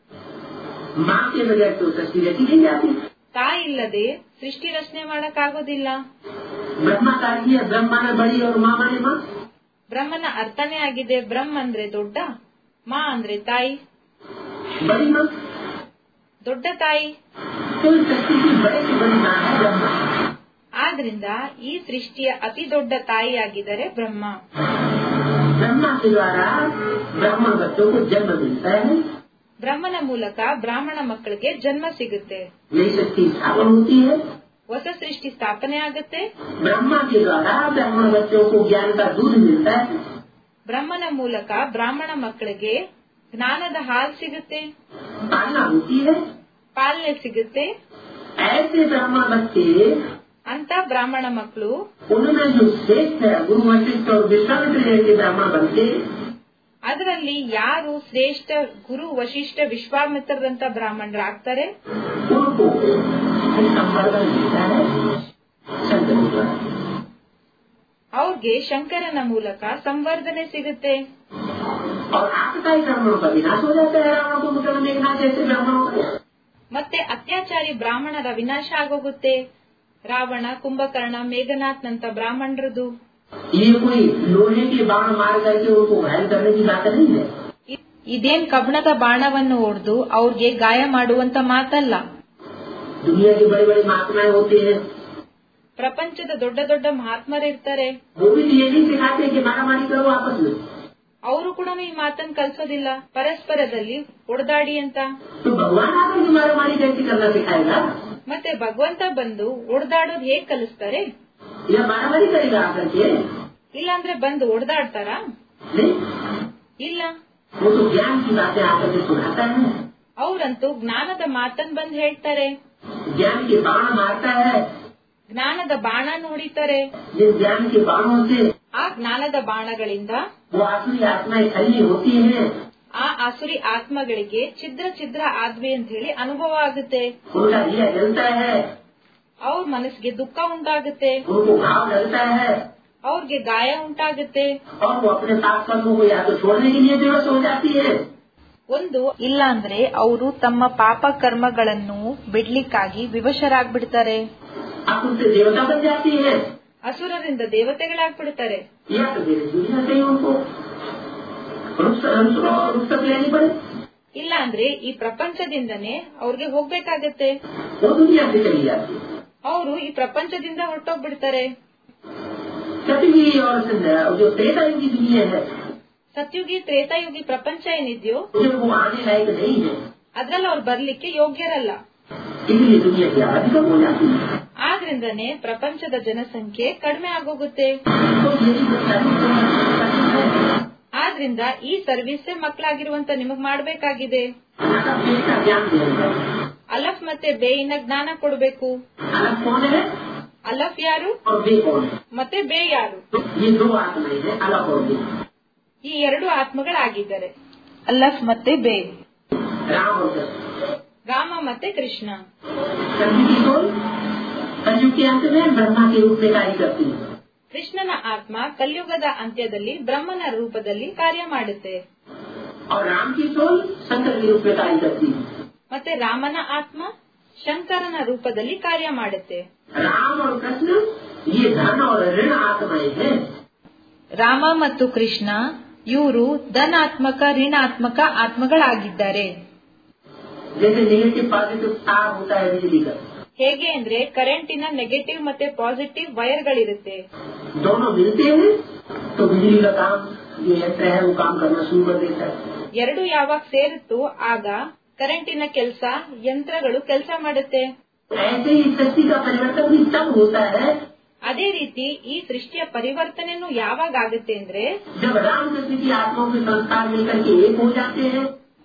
[SPEAKER 2] माँ के बगैर तो सृष्टि रची नहीं जाती
[SPEAKER 1] ತಾಯಿ ಇಲ್ಲದೆ ಸೃಷ್ಟಿ ರಚನೆ ಮಾಡಕ್ಕಾಗೋದಿಲ್ಲ
[SPEAKER 2] ब्रह्मा का अर्थ है ब्रह्म माने बड़ी और माँ माने माँ
[SPEAKER 1] ಬ್ರಹ್ಮನ ಅರ್ಥನೇ ಆಗಿದೆ ಬ್ರಹ್ಮ ಅಂದ್ರೆ ದೊಡ್ಡ ಮಾ ಅಂದ್ರೆ ತಾಯಿ
[SPEAKER 2] बड़ी माँ
[SPEAKER 1] ದೊಡ್ಡ ತಾಯಿ
[SPEAKER 2] तो इस सृष्टि की बड़े से बड़ी माँ है ब्रह्मा
[SPEAKER 1] ಆದ್ರಿಂದ ಈ ಸೃಷ್ಟಿಯ ಅತಿ ದೊಡ್ಡ ತಾಯಿಯಾಗಿದ್ದಾರೆ ब्रह्ಮ
[SPEAKER 2] ब्रह्मा के द्वारा ब्राह्मण बच्चों को जन्म मिलता है
[SPEAKER 1] ಬ್ರಹ್ಮನ ಮೂಲಕ ಬ್ರಾಹ್ಮಣ ಮಕ್ಕಳಿಗೆ ಜನ್ಮ ಸಿಗುತ್ತೆ
[SPEAKER 2] नई सृष्टि स्थापन होती है
[SPEAKER 1] ಹೊಸ ಸೃಷ್ಟಿ ಸ್ಥಾಪನೆ ಆಗುತ್ತೆ
[SPEAKER 2] ब्रह्मा के द्वारा ब्राह्मण बच्चों को ज्ञान का दूध मिलता है
[SPEAKER 1] ಬ್ರಹ್ಮನ ಮೂಲಕ ಬ್ರಾಹ್ಮಣ ಮಕ್ಕಳಿಗೆ ಜ್ಞಾನದ ಹಾಲು ಸಿಗುತ್ತೆ
[SPEAKER 2] पालना होती है
[SPEAKER 1] ಪಾಲನೆ ಸಿಗುತ್ತೆ
[SPEAKER 2] ऐसे ब्राह्मण बच्चे
[SPEAKER 1] ಅಂತ ಬ್ರಾಹ್ಮಣ ಮಕ್ಕಳು
[SPEAKER 2] उनमें जो श्रेष्ठ है गुरु वशिष्ठ और विश्वामित्र जैसे ब्राह्मण बनते
[SPEAKER 1] ಅದರಲ್ಲಿ ಯಾರು ಶ್ರೇಷ್ಠ ಗುರು ವಶಿಷ್ಠ ವಿಶ್ವಾಮಿತ್ರರಂತ ಬ್ರಾಹ್ಮಣರಾಗ್ತಾರೆ
[SPEAKER 2] उनको संवर्धन मिलता है शंकर के द्वारा
[SPEAKER 1] ಅವ್ರಿಗೆ ಶಂಕರನ ಮೂಲಕ ಸಂವರ್ಧನೆ ಸಿಗುತ್ತೆ
[SPEAKER 2] और आपकाई ब्राह्मणों का विनाश हो जाता है रावण को मुख्य मेघनाथ जैसे ब्राह्मणों का
[SPEAKER 1] ಮತ್ತೆ ಅತ್ಯಾಚಾರಿ ಬ್ರಾಹ್ಮಣರ ವಿನಾಶ ಆಗೋಗುತ್ತೆ ರಾವಣ ಕುಂಭಕರ್ಣ ಮೇಘನಾಥ್ ನಂತ ಬ್ರಾಹ್ಮಣರದು
[SPEAKER 2] ये कोई लोहे के बाण मार करके उनको घायल करने की बात नहीं है
[SPEAKER 1] ಇ- ಇದೇನ್ ಕಬ್ಣದ ಬಾಣವನ್ನು ಹೊಡೆದು ಅವ್ರಿಗೆ ಗಾಯ ಮಾಡುವಂತ ಮಾತಲ್ಲ
[SPEAKER 2] दुनिया के बड़े बड़े महात्माएं होते हैं
[SPEAKER 1] ಪ್ರಪಂಚದ ದೊಡ್ಡ ದೊಡ್ಡ ಮಹಾತ್ಮರಿರ್ತಾರೆ
[SPEAKER 2] वो भी ये नहीं सिखाते कि मारामारी करो आपस में
[SPEAKER 1] ಅವರು ಕೂಡ ಈ ಮಾತನ್ನ ಕಲ್ಸೋದಿಲ್ಲ ಪರಸ್ಪರದಲ್ಲಿ ಹೊಡೆದಾಡಿ ಅಂತ
[SPEAKER 2] तो भगवान आकर के मारामारी कैसे करना सिखाएगा
[SPEAKER 1] ಮತ್ತೆ ಭಗವಂತ ಬಂದು ಹೊಡೆದಾಡೋದು ಹೇಗ್ ಕಲಿಸ್ತಾರೆ
[SPEAKER 2] या मारामारी करेगा आकर के
[SPEAKER 1] ಇಲ್ಲಾಂದ್ರೆ ಬಂದು ಹೊಡೆದಾಡ್ತಾರ
[SPEAKER 2] नहीं
[SPEAKER 1] ಇಲ್ಲ
[SPEAKER 2] वो तो ज्ञान की बातें आकर के सुनाता है
[SPEAKER 1] ಅವ್ರಂತೂ ಜ್ಞಾನದ ಮಾತನ್ ಬಂದ್ ಹೇಳ್ತಾರೆ
[SPEAKER 2] ज्ञान के बाण मारता है
[SPEAKER 1] ಜ್ಞಾನದ ಬಾಣ ನೋಡಿತಾರೆ
[SPEAKER 2] जिस ज्ञान के बाणों से
[SPEAKER 1] ಆ ಜ್ಞಾನದ ಬಾಣಗಳಿಂದ
[SPEAKER 2] वो आसुरी आत्माएं खली होती हैं
[SPEAKER 1] ಆ ಆಸುರಿ ಆತ್ಮಗಳಿಗೆ ಛಿದ್ರ ಛಿದ್ರ ಆದ್ವಿ ಅಂತ ಹೇಳಿ ಅನುಭವ ಆಗುತ್ತೆ
[SPEAKER 2] उनका दिया जलता है
[SPEAKER 1] ಅವ್ರ ಮನಸ್ಸಿಗೆ ದುಃಖ ಉಂಟಾಗುತ್ತೆ
[SPEAKER 2] उनको घाव लगता है
[SPEAKER 1] ಅವ್ರಿಗೆ ಗಾಯ ಉಂಟಾಗುತ್ತೆ
[SPEAKER 2] और वो अपने पाप कर्मों को या तो छोड़ने के लिए विवश हो जाती है
[SPEAKER 1] ಒಂದು ಇಲ್ಲಾಂದ್ರೆ ಅವರು ತಮ್ಮ ಪಾಪ ಕರ್ಮಗಳನ್ನು ಬಿಡ್ಲಿಕ್ಕಾಗಿ ವಿವಶರಾಗ್ಬಿಡ್ತಾರೆ
[SPEAKER 2] आप उनसे देवता बन जाते हैं
[SPEAKER 1] ಅಸುರರಿಂದ ದೇವತೆಗಳಾಗ್ಬಿಡ್ತಾರೆ
[SPEAKER 2] या तो फिर दुनिया से ही उनको रुखसत रुखसत लेनी पड़े
[SPEAKER 1] ಇಲ್ಲ ಅಂದ್ರೆ ಈ ಪ್ರಪಂಚದಿಂದನೇ ಅವ್ರಿಗೆ ಹೋಗ್ಬೇಕಾಗತ್ತೆ
[SPEAKER 2] वो दुनिया से चली जाती है
[SPEAKER 1] ಅವರು ಈ ಪ್ರಪಂಚದಿಂದ ಹೊರಟೋಗ್ಬಿಡ್ತಾರೆ
[SPEAKER 2] सतयुगी और जो त्रेता युग की दुनिया है
[SPEAKER 1] ಸತ್ಯುಗಿ ತ್ರೇತಾಯುಗಿ ಪ್ರಪಂಚ ಏನಿದ್ಯೋ
[SPEAKER 2] जो वो आने लायक नहीं है
[SPEAKER 1] ಅದ್ರಲ್ಲಿ ಅವ್ರು ಬರ್ಲಿಕ್ಕೆ ಯೋಗ್ಯರಲ್ಲ
[SPEAKER 2] इसलिए दुनिया की आबादी कम हो जाती है
[SPEAKER 1] ಆದ್ರಿಂದನೇ ಪ್ರಪಂಚದ ಜನಸಂಖ್ಯೆ ಕಡಿಮೆ ಆಗೋಗುತ್ತೆ
[SPEAKER 2] तो यही सब
[SPEAKER 1] ಆದ್ರಿಂದ ಈ ಸರ್ವಿಸ್ ಮಕ್ಕಳಾಗಿರುವಂತ ನಿಮಗ್ ಮಾಡ್ಬೇಕಾಗಿದೆ
[SPEAKER 2] पेट का ज्ञान देना
[SPEAKER 1] ಅಲಫ್ ಮತ್ತೆ ಬೇಯಿನ ಜ್ಞಾನ ಕೊಡಬೇಕು
[SPEAKER 2] अलग कौन है
[SPEAKER 1] ಅಲಫ್ ಯಾರು
[SPEAKER 2] और बे कौन है
[SPEAKER 1] ಮತ್ತೆ ಬೇ ಯಾರು
[SPEAKER 2] तो ये दो आत्माएं हैं अलग और बे
[SPEAKER 1] ಈ ಎರಡು ಆತ್ಮಗಳಾಗಿದ್ದಾರೆ ಅಲ್ಲಫ್ ಮತ್ತೆ ಬೇ
[SPEAKER 2] राम और कृष्ण
[SPEAKER 1] ರಾಮ ಮತ್ತೆ ಕೃಷ್ಣ
[SPEAKER 2] कलयुग की सोल कलयुग के अंत में ब्रह्मा के रूप में कार्य करती है
[SPEAKER 1] ಕೃಷ್ಣನ ಆತ್ಮ ಕಲಿಯುಗದ ಅಂತ್ಯದಲ್ಲಿ ಬ್ರಹ್ಮನ ರೂಪದಲ್ಲಿ ಕಾರ್ಯ ಮಾಡುತ್ತೆ
[SPEAKER 2] और राम की सोल शंकर के रूप में कार्य करती है
[SPEAKER 1] ಮತ್ತೆ ರಾಮನ ಆತ್ಮ ಶಂಕರನ ರೂಪದಲ್ಲಿ ಕಾರ್ಯ ಮಾಡುತ್ತೆ
[SPEAKER 2] राम और कृष्ण ये धन और ऋण आत्माएं हैं
[SPEAKER 1] ರಾಮ ಮತ್ತು ಕೃಷ್ಣ ಇವರು ಧನಾತ್ಮಕ ಋಣಾತ್ಮಕ ಆತ್ಮಗಳಾಗಿದ್ದಾರೆ
[SPEAKER 2] जैसे नेगेटिव पॉजिटिव तार होता है बिजली का
[SPEAKER 1] ಹೇಗೆ ಅಂದ್ರೆ ಕರೆಂಟಿನ ನೆಗೆಟಿವ್ ಮತ್ತೆ ಪಾಸಿಟಿವ್ ವೈರ್ಗಳಿರುತ್ತೆ
[SPEAKER 2] दोनों मिलते हैं तो बिजली का काम जो यंत्र है वो काम करना शुरू कर देता है
[SPEAKER 1] ಎರಡು ಯಾವಾಗ ಸೇರುತ್ತೋ ಆಗ ಕರೆಂಟಿನ ಕೆಲಸ ಯಂತ್ರಗಳು ಕೆಲಸ ಮಾಡುತ್ತೆ
[SPEAKER 2] ऐसे ही सृष्टि का परिवर्तन भी तब होता है
[SPEAKER 1] ಅದೇ ರೀತಿ ಈ ಸೃಷ್ಟಿಯ ಪರಿವರ್ತನೆನೂ ಯಾವಾಗ ಆಗುತ್ತೆ ಅಂದ್ರೆ
[SPEAKER 2] जब रामकृष्ण की आत्माओं के संस्कार मिलकर के एक हो जाते हैं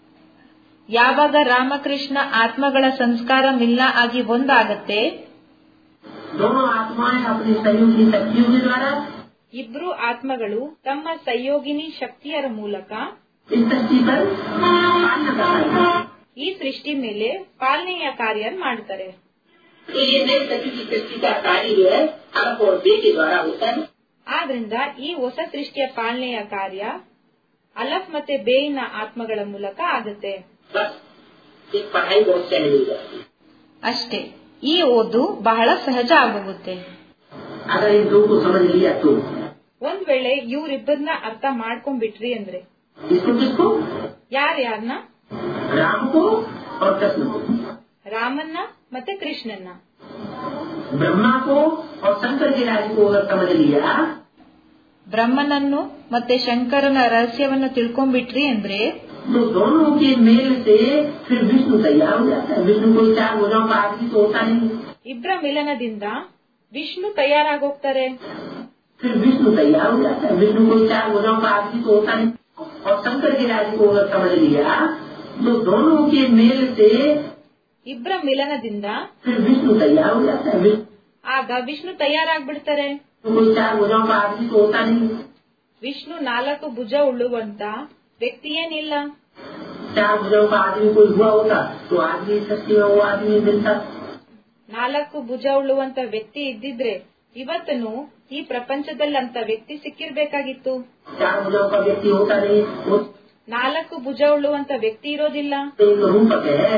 [SPEAKER 1] ಯಾವಾಗ ರಾಮಕೃಷ್ಣ ಆತ್ಮಗಳ ಸಂಸ್ಕಾರ ಮಿಲ್ಲ ಆಗಿ ಒಂದಾಗತ್ತೆ
[SPEAKER 2] दोनों आत्माएं अपनी सहयोगी शक्तियों के द्वारा
[SPEAKER 1] ಇಬ್ರು ಆತ್ಮಗಳು ತಮ್ಮ ಸಂಯೋಗಿನಿ ಶಕ್ತಿಯರ ಮೂಲಕ
[SPEAKER 2] इस सृष्टि पर पालना कर रहे हैं
[SPEAKER 1] ಈ ಸೃಷ್ಟಿ ಮೇಲೆ ಪಾಲನೆಯ ಕಾರ್ಯ ಮಾಡ್ತಾರೆ
[SPEAKER 2] तो ये नई सृष्टि की सृष्टि का कार्य जो है अलग और बे के द्वारा होता है
[SPEAKER 1] ಆದ್ರಿಂದ ಈ ಹೊಸ ಸೃಷ್ಟಿಯ ಪಾಲನೆಯ ಕಾರ್ಯ ಅಲಫ್ ಮತ್ತೆ ಬೇಯಿನ ಆತ್ಮಗಳ ಮೂಲಕ ಆಗುತ್ತೆ
[SPEAKER 2] बस एक पढ़ाई बहुत सहज हो जाती है
[SPEAKER 1] ಅಷ್ಟೇ ಈ ಓದು ಬಹಳ ಸಹಜ ಆಗೋಗುತ್ತೆ
[SPEAKER 2] अगर इन दो को समझ लिया तो
[SPEAKER 1] ಒಂದ್ ವೇಳೆ ಇವ್ರಿಬ್ಬರನ್ನ ಅರ್ಥ ಮಾಡ್ಕೊಂಡ್ಬಿಟ್ರಿ ಅಂದ್ರೆ
[SPEAKER 2] इसको किसको
[SPEAKER 1] ಯಾರ್ಯಾರನ್ನ
[SPEAKER 2] राम को और कृष्ण को
[SPEAKER 1] ರಾಮನ್ನ ಮತ್ತೆ ಕೃಷ್ಣನ್ನ
[SPEAKER 2] ब्रह्मा को और शंकर के राज्य को अगर समझ लिया
[SPEAKER 1] ಬ್ರಹ್ಮನನ್ನು ಮತ್ತೆ ಶಂಕರನ ರಹಸ್ಯವನ್ನು ತಿಳ್ಕೊಂಡ್ಬಿಟ್ರಿ ಅಂದ್ರೆ
[SPEAKER 2] तो दोनों के मेल से फिर विष्णु तैयार हो जाता है विष्णु कोई चार भुजाओं का आदमी तो होता नहीं
[SPEAKER 1] ಇಬ್ರ ಮಿಲನದಿಂದ ವಿಷ್ಣು ತಯಾರಾಗೋಗ್ತಾರೆ
[SPEAKER 2] फिर विष्णु तैयार हो जाता है विष्णु कोई चार भुजाओं का आदमी तो होता नहीं और शंकर के राज्य को अगर समझ लिया तो दोनों के मेल से
[SPEAKER 1] ಇಬ್ರ ಮಿಲನದಿಂದ
[SPEAKER 2] फिर विष्णु तैयार हो जाता है विष्णु
[SPEAKER 1] ಆಗ ವಿಷ್ಣು ತಯಾರಾಗ್ಬಿಡ್ತಾರೆ
[SPEAKER 2] कोई चार भुजाओं का आदमी तो होता नहीं
[SPEAKER 1] ವಿಷ್ಣು ನಾಲ್ಕು ಭುಜ ಉಳ್ಳುವಂತ ವ್ಯಕ್ತಿ ಏನಿಲ್ಲ
[SPEAKER 2] चार भुजाओं का आदमी कोई हुआ होता तो आदमी सृष्टि में वो आदमी मिलता
[SPEAKER 1] ನಾಲ್ಕು ಭುಜ ಉಳ್ಳುವಂತ ವ್ಯಕ್ತಿ ಇದ್ದಿದ್ರೆ ಇವತ್ತನು ಈ ಪ್ರಪಂಚದಲ್ಲಿ ಅಂತ ವ್ಯಕ್ತಿ ಸಿಕ್ಕಿರ್ಬೇಕಾಗಿತ್ತು
[SPEAKER 2] चार भुजाओं का व्यक्ति होता नहीं वो
[SPEAKER 1] ನಾಲ್ಕು ಭುಜ ಉಳ್ಳುವಂತ ವ್ಯಕ್ತಿ ಇರೋದಿಲ್ಲ
[SPEAKER 2] तो एक रूपक है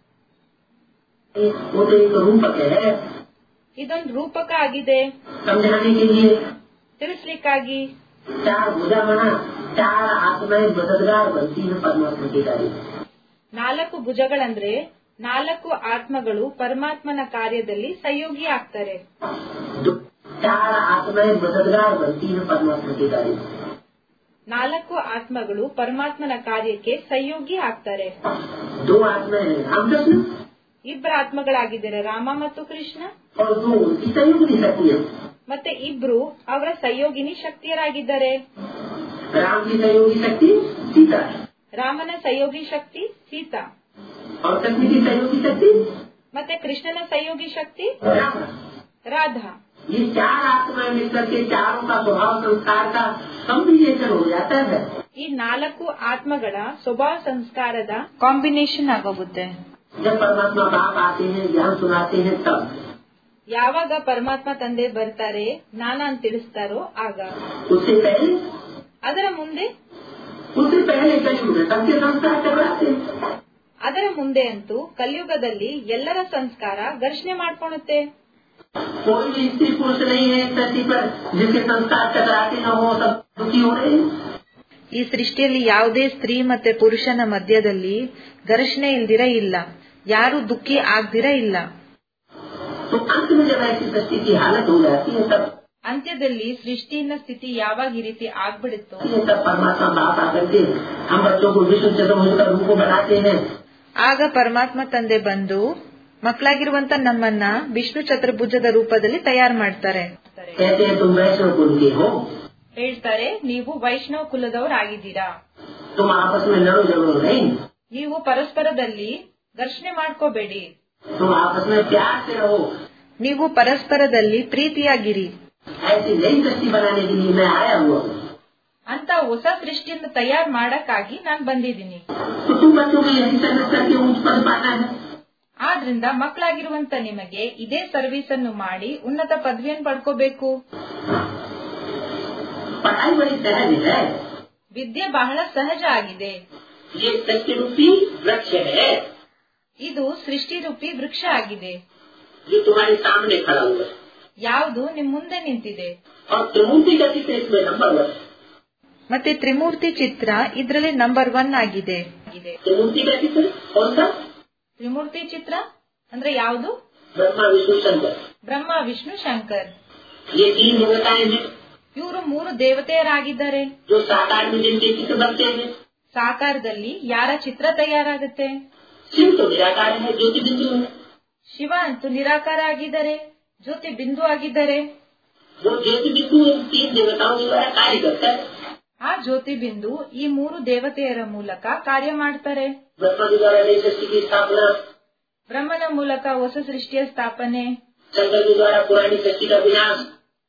[SPEAKER 2] वो तो एक रूपक है
[SPEAKER 1] ಇದೊಂದು ರೂಪಕ ಆಗಿದೆ
[SPEAKER 2] समझाने के लिए
[SPEAKER 1] ತಿಳಿಸ್ಲಿಕ್ಕಾಗಿ
[SPEAKER 2] चार भुजा बना चार आत्माएं मददगार बनती है परमात्मा के कार्य में।
[SPEAKER 1] ನಾಲ್ಕು ಭುಜಗಳಂದ್ರೆ ನಾಲ್ಕು ಆತ್ಮಗಳು ಪರಮಾತ್ಮನ ಕಾರ್ಯದಲ್ಲಿ ಸಹಯೋಗಿ ಆಗ್ತಾರೆ
[SPEAKER 2] दो चार आत्माएं मददगार बनती है परमात्मा के कार्य में।
[SPEAKER 1] ನಾಲ್ಕು ಆತ್ಮಗಳು ಪರಮಾತ್ಮನ ಕಾರ್ಯಕ್ಕೆ ಸಹಯೋಗಿ ಆಗ್ತಾರೆ
[SPEAKER 2] दो आत्माएं हैं राम कृष्ण
[SPEAKER 1] ಇಬ್ಬರ ಆತ್ಮಗಳಾಗಿದ್ದಾರೆ ರಾಮ ಮತ್ತು ಕೃಷ್ಣ
[SPEAKER 2] और दो उनकी संयुक्त शक्ति है
[SPEAKER 1] ಮತ್ತೆ ಇಬ್ರು ಅವರ ಸಹಯೋಗಿನಿ ಶಕ್ತಿಯರಾಗಿದ್ದಾರೆ
[SPEAKER 2] राम की सहयोगी शक्ति सीता है
[SPEAKER 1] ರಾಮನ ಸಹಯೋಗಿ ಶಕ್ತಿ ಸೀತಾ
[SPEAKER 2] और कृष्ण की सहयोगी शक्ति
[SPEAKER 1] ಮತ್ತೆ ಕೃಷ್ಣನ ಸಹಯೋಗಿ ಶಕ್ತಿ
[SPEAKER 2] राम
[SPEAKER 1] ರಾಧಾ
[SPEAKER 2] ये चार आत्माएं मिलकर के चारों का स्वभाव संस्कार का कम्बिनेशन हो जाता है
[SPEAKER 1] ಈ ನಾಲ್ಕು ಆತ್ಮಗಳ ಸ್ವಭಾವ ಸಂಸ್ಕಾರದ ಕಾಂಬಿನೇಷನ್ ಆಗೋಗುತ್ತೆ
[SPEAKER 2] जब परमात्मा बाप आते हैं ज्ञान सुनाते हैं तब
[SPEAKER 1] ಯಾವಾಗ ಪರಮಾತ್ಮ ತಂದೆ ಬರ್ತಾರೆ ಜ್ಞಾನ ಅಂತ ತಿಳಿಸ್ತಾರೋ ಆಗ
[SPEAKER 2] उससे पहले
[SPEAKER 1] ಅದರ ಮುಂದೆ
[SPEAKER 2] उससे पहले कलयुग में सबके संस्कार चढ़ाते हैं
[SPEAKER 1] ಅದರ ಮುಂದೆ ಅಂತೂ ಕಲಿಯುಗದಲ್ಲಿ ಎಲ್ಲರ ಸಂಸ್ಕಾರ ಘರ್ಷಣೆ ಮಾಡ್ಕೊಳುತ್ತೆ
[SPEAKER 2] कोई भी स्त्री पुरुष नहीं है इस धरती पर जिसके संस्कार टकराते न हो सब दुखी हो रहे हैं
[SPEAKER 1] ಈ ಸೃಷ್ಟಿಯಲ್ಲಿ ಯಾವುದೇ ಸ್ತ್ರೀ ಮತ್ತೆ ಪುರುಷನ ಮಧ್ಯದಲ್ಲಿ ಘರ್ಷಣೆ ಇಲ್ದಿರ ಇಲ್ಲ ಯಾರು ದುಃಖಿ ಆಗ್ದಿರ ಇಲ್ಲ
[SPEAKER 2] तो अंत में जब ऐसी सृष्टि की हालत हो जाती है तब
[SPEAKER 1] ಅಂತ್ಯದಲ್ಲಿ ಸೃಷ್ಟಿನ ಸ್ಥಿತಿ ಯಾವಾಗ ಈ ರೀತಿ ಆಗ್ಬಿಡುತ್ತೋ
[SPEAKER 2] ये सब परमात्मा बाप आकर के हम बच्चों को विष्णु चतुर्भुज का रूप बनाते हैं
[SPEAKER 1] ಆಗ ಪರಮಾತ್ಮ ತಂದೆ ಬಂದು ಮಕ್ಕಳಾಗಿರುವಂತ ನಮ್ಮನ್ನ ವಿಷ್ಣು ಚತುರ್ಭುಜದ ರೂಪದಲ್ಲಿ ತಯಾರು ಮಾಡ್ತಾರೆ
[SPEAKER 2] कहते हैं तुम वैष्णव कुल के हो
[SPEAKER 1] ಹೇಳ್ತಾರೆ ನೀವು ವೈಷ್ಣವ ಕುಲದವರಾಗಿದ್ದೀರಾ
[SPEAKER 2] तुम आपस में लड़ो झगड़ो नहीं
[SPEAKER 1] ನೀವು ಪರಸ್ಪರದಲ್ಲಿ ಘರ್ಷಣೆ ಮಾಡ್ಕೋಬೇಡಿ
[SPEAKER 2] तुम आपस में प्यार से रहो
[SPEAKER 1] ನೀವು ಪರಸ್ಪರದಲ್ಲಿ ಪ್ರೀತಿಯಾಗಿರಿ
[SPEAKER 2] ऐसी नई सृष्टि बनाने के लिए मैं आया हुआ हूँ
[SPEAKER 1] ಅಂತ ಹೊಸ ಸೃಷ್ಟಿಯನ್ನು ತಯಾರು ಮಾಡಕ್ಕಾಗಿ ನಾನ್ ಬಂದಿದ್ದೀನಿ
[SPEAKER 2] तो तुम बच्चों को यही सर्विस करके ऊंच पद पाना है
[SPEAKER 1] ಆದ್ರಿಂದ ಮಕ್ಕಳಾಗಿರುವಂತ ನಿಮಗೆ ಇದೇ ಸರ್ವಿಸ್ ಅನ್ನು ಮಾಡಿ ಉನ್ನತ ಪದವಿಯನ್ನು ಪಡ್ಕೋಬೇಕು
[SPEAKER 2] पढ़ाई बड़ी सहज है
[SPEAKER 1] ವಿದ್ಯೆ ಬಹಳ ಸಹಜ ಆಗಿದೆ
[SPEAKER 2] ये सत्य रूपी वृक्ष है
[SPEAKER 1] ಇದು ಸೃಷ್ಟಿ ರೂಪಿ ವೃಕ್ಷ ಆಗಿದೆ
[SPEAKER 2] जो तुम्हारे सामने खड़ा हुआ है
[SPEAKER 1] ಯಾವುದು ನಿಮ್ ಮುಂದೆ ನಿಂತಿದೆ
[SPEAKER 2] और त्रिमूर्ति का चित्र इसमें नंबर वन है
[SPEAKER 1] ಮತ್ತೆ ತ್ರಿಮೂರ್ತಿ ಚಿತ್ರ ಇದ್ರಲ್ಲಿ ನಂಬರ್ ಒನ್ ಆಗಿದೆ
[SPEAKER 2] त्रिमूर्ति का चित्र कौन सा
[SPEAKER 1] ತ್ರಿಮೂರ್ತಿ ಚಿತ್ರ ಅಂದ್ರೆ ಯಾವುದು
[SPEAKER 2] ब्रह्मा विष्णु शंकर
[SPEAKER 1] ಬ್ರಹ್ಮ ವಿಷ್ಣು ಶಂಕರ್
[SPEAKER 2] ये तीन देवताएं हैं
[SPEAKER 1] ಇವರು ಮೂರು ದೇವತೆಯರಾಗಿದ್ದಾರೆ
[SPEAKER 2] जो साकार में जिनके चित्र बनते हैं
[SPEAKER 1] ಸಾಕಾರದಲ್ಲಿ ಯಾರ ಚಿತ್ರ ತಯಾರಾಗುತ್ತೆ
[SPEAKER 2] शिव तो निराकार है ज्योति बिंदु है
[SPEAKER 1] ಶಿವ ಅಂತೂ ನಿರಾಕಾರ ಆಗಿದ್ದಾರೆ ಜ್ಯೋತಿ ಬಿಂದು ಆಗಿದ್ದಾರೆ
[SPEAKER 2] वो ज्योति बिंदु इन तीन देवताओं के द्वारा कार्य करता है
[SPEAKER 1] ಆ ಜ್ಯೋತಿ ಬಿಂದು ಈ ಮೂರು ದೇವತೆಯರ ಮೂಲಕ ಕಾರ್ಯ ಮಾಡ್ತಾರೆ
[SPEAKER 2] ब्रह्मा के द्वारा नई सृष्टि की स्थापना
[SPEAKER 1] ಬ್ರಹ್ಮನ ಮೂಲಕ ಹೊಸ ಸೃಷ್ಟಿಯ ಸ್ಥಾಪನೆ
[SPEAKER 2] शंकर के द्वारा पुरानी सृष्टि का विनाश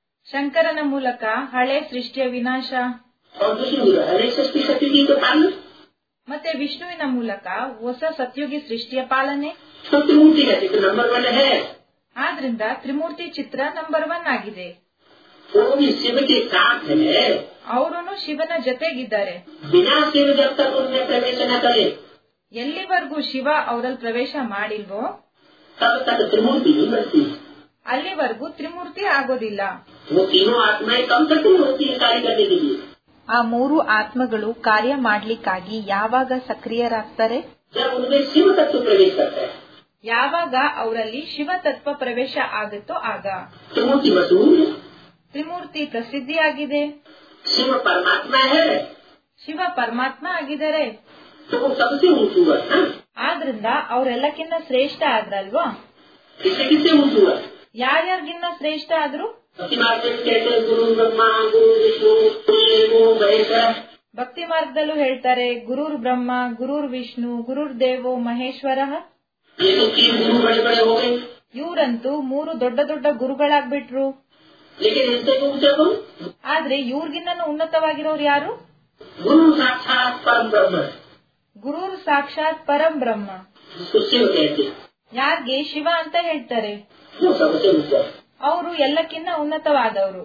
[SPEAKER 1] ಶಂಕರನ ಮೂಲಕ हಳೆ ಸೃಷ್ಟಿಯ ವಿನಾಶ
[SPEAKER 2] और विष्णु के द्वारा नई सृष्टि सत्य की तो पालना
[SPEAKER 1] ಮತ್ತೆ ವಿಷ್ಣುವಿನ ಮೂಲಕ ಹೊಸ ಸತ್ಯುಗಿ ಸೃಷ್ಟಿಯ ಪಾಲನೆ
[SPEAKER 2] तो त्रिमूर्ति का चित्र नंबर वन है
[SPEAKER 1] ಆದ್ರಿಂದ ತ್ರಿಮೂರ್ತಿ ಚಿತ್ರ ನಂಬರ್ ಒನ್ ಆಗಿದೆ
[SPEAKER 2] वो भी शिव के साथ है
[SPEAKER 1] ಅವರೂ ಶಿವನ ಜೊತೆಗಿದ್ದಾರೆ
[SPEAKER 2] बिना शिव जब तक उनमें प्रवेश न करे
[SPEAKER 1] ಎಲ್ಲಿವರೆಗೂ ಶಿವ ಅವರಲ್ಲಿ ಪ್ರವೇಶ ಮಾಡಿಲ್ವೋ
[SPEAKER 2] तब तक त्रिमूर्ति नहीं बनती
[SPEAKER 1] ಅಲ್ಲಿವರೆಗೂ ತ್ರಿಮೂರ್ತಿ ಆಗೋದಿಲ್ಲ
[SPEAKER 2] वो तीनों आत्माएं कम सक्रिय होती है कार्य करने के लिए
[SPEAKER 1] ಆ ಮೂರು ಆತ್ಮಗಳು ಕಾರ್ಯ ಮಾಡ್ಲಿಕ್ಕಾಗಿ ಯಾವಾಗ ಸಕ್ರಿಯರಾಗ್ತಾರೆ
[SPEAKER 2] जब उनमें शिव तत्व प्रवेश करता है
[SPEAKER 1] ಯಾವಾಗ ಅವರಲ್ಲಿ ಶಿವ ತತ್ವ ಪ್ರವೇಶ ಆಗುತ್ತೋ ಆಗ
[SPEAKER 2] त्रिमूर्ति मशहूर है
[SPEAKER 1] ತ್ರಿಮೂರ್ತಿ ಪ್ರಸಿದ್ಧಿಯಾಗಿದೆ
[SPEAKER 2] शिव परमात्मा है
[SPEAKER 1] ಶಿವ ಪರಮಾತ್ಮ ಆಗಿದ್ದಾರೆ
[SPEAKER 2] तो वो सबसे ऊंच हुआ है
[SPEAKER 1] ಆದ್ರಿಂದ ಅವರೆಲ್ಲಕ್ಕಿಂತ ಶ್ರೇಷ್ಠ ಆದ್ರಲ್ವಾ
[SPEAKER 2] किससे किससे ऊंच हुआ
[SPEAKER 1] ಯಾರ್ಯಾರಿಗಿನ್ನ ಶ್ರೇಷ್ಠ ಆದ್ರು
[SPEAKER 2] भक्ति मार्ग में कहते हैं गुरु ब्रह्मा गुरु विष्णु गुरु महेश्वर
[SPEAKER 1] ಭಕ್ತಿ ಮಾರ್ಗದಲ್ಲೂ ಹೇಳ್ತಾರೆ ಗುರುರ್ ಬ್ರಹ್ಮ ಗುರುರ್ ವಿಷ್ಣು ಗುರುರ್ ದೇವೋ ಮಹೇಶ್ವರ
[SPEAKER 2] ये तो तीन गुरु बड़े बड़े हो गए
[SPEAKER 1] ಇವ್ರಂತೂ ಮೂರು ದೊಡ್ಡ ದೊಡ್ಡ ಗುರುಗಳಾಗ್ಬಿಟ್ರು
[SPEAKER 2] लेकिन इनसे भी ऊंचे कौन
[SPEAKER 1] ಆದ್ರೆ ಇವ್ರಿಗಿನ್ನ ಉನ್ನತವಾಗಿರೋರು ಯಾರು
[SPEAKER 2] गुरु साक्षात परम ब्रह्म है,
[SPEAKER 1] ಗುರುರ್ ಸಾಕ್ಷಾತ್ ಪರಂ ಬ್ರಹ್ಮ
[SPEAKER 2] जिसको शिव कहते हैं
[SPEAKER 1] ಯಾರ್ಗೆ ಶಿವ ಅಂತ ಹೇಳ್ತಾರೆ
[SPEAKER 2] वो सबसे ऊंचा है
[SPEAKER 1] ಅವರು ಎಲ್ಲಕ್ಕಿಂತ ಉನ್ನತವಾದವರು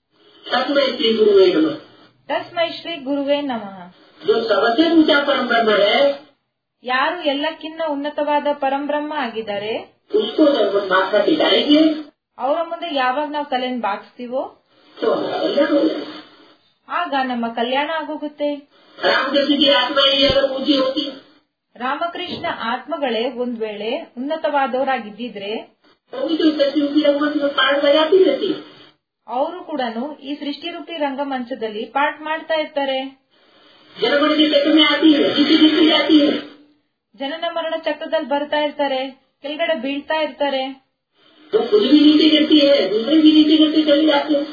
[SPEAKER 2] तत्व श्री गुरु वे नमः
[SPEAKER 1] ತಸ್ಮೈ ಶ್ರೀ ಗುರುವೇ ನಮಃ
[SPEAKER 2] जो सबसे ऊंचा परम ब्रह्म है
[SPEAKER 1] ಯಾರು ಎಲ್ಲಕ್ಕಿಂತ ಉನ್ನತವಾದ ಪರಂಬ್ರಹ್ಮ ಆಗಿದ್ದಾರೆ
[SPEAKER 2] उसको जब हम माथा टिकाएंगे
[SPEAKER 1] ಅವರ ಮುಂದೆ ಯಾವಾಗ ನಾವು ತಲೆನ್ ಬಾಗಿಸ್ತೀವೋ
[SPEAKER 2] तो हमारा कल्याण हो जाएगा
[SPEAKER 1] ಆಗ ನಮ್ಮ ಕಲ್ಯಾಣ ಆಗೋಗುತ್ತೆ
[SPEAKER 2] रामकृष्ण की आत्माएं अगर ऊंची होती
[SPEAKER 1] ರಾಮಕೃಷ್ಣ ಆತ್ಮಗಳೇ ಒಂದ್ ವೇಳೆ ಉನ್ನತವಾದವರಾಗಿದ್ದಿದ್ರೆ
[SPEAKER 2] तो भी तो सच्ची ऊंची रंगमंच में पाठ बजाती रहती
[SPEAKER 1] ಅವರು ಕೂಡ ಈ ಸೃಷ್ಟಿರೂಪಿ ರಂಗಮಂಚದಲ್ಲಿ ಪಾಠ ಮಾಡ್ತಾ ಇರ್ತಾರೆ
[SPEAKER 2] जनगण के चक्र में आती है किसी किसी जाती है
[SPEAKER 1] ಜನನ ಮರಣ ಚಕ್ರದಲ್ಲಿ ಬರ್ತಾ ಇರ್ತಾರೆ ಕೆಳಗಡೆ ಬೀಳ್ತಾ ಇರ್ತಾರೆ
[SPEAKER 2] तो खुद भी नीचे गिरती है दूसरे भी नीचे गिरते चले जाते हैं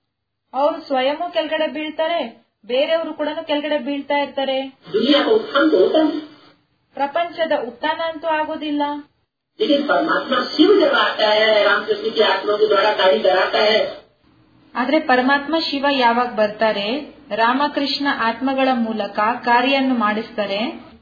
[SPEAKER 1] ಅವ್ರು ಸ್ವಯಂ ಕೆಳಗಡೆ ಬೀಳ್ತಾರೆ ಬೇರೆಯವರು ಕೂಡ ಕೆಳಗಡೆ ಬೀಳ್ತಾ ಇರ್ತಾರೆ
[SPEAKER 2] दुनिया का उत्थान तो होता है
[SPEAKER 1] ಪ್ರಪಂಚದ ಉತ್ಥಾನ ಅಂತೂ ಆಗೋದಿಲ್ಲ
[SPEAKER 2] लेकिन परमात्मा शिव जब आता है रामकृष्ण की आत्मा के द्वारा कार्य कराता है
[SPEAKER 1] ಆದ್ರೆ ಪರಮಾತ್ಮ ಶಿವ ಯಾವಾಗ ಬರ್ತಾರೆ ರಾಮಕೃಷ್ಣ ಆತ್ಮಗಳ ಮೂಲಕ ಕಾರ್ಯನ್ನು ಮಾಡಿಸ್ತಾರೆ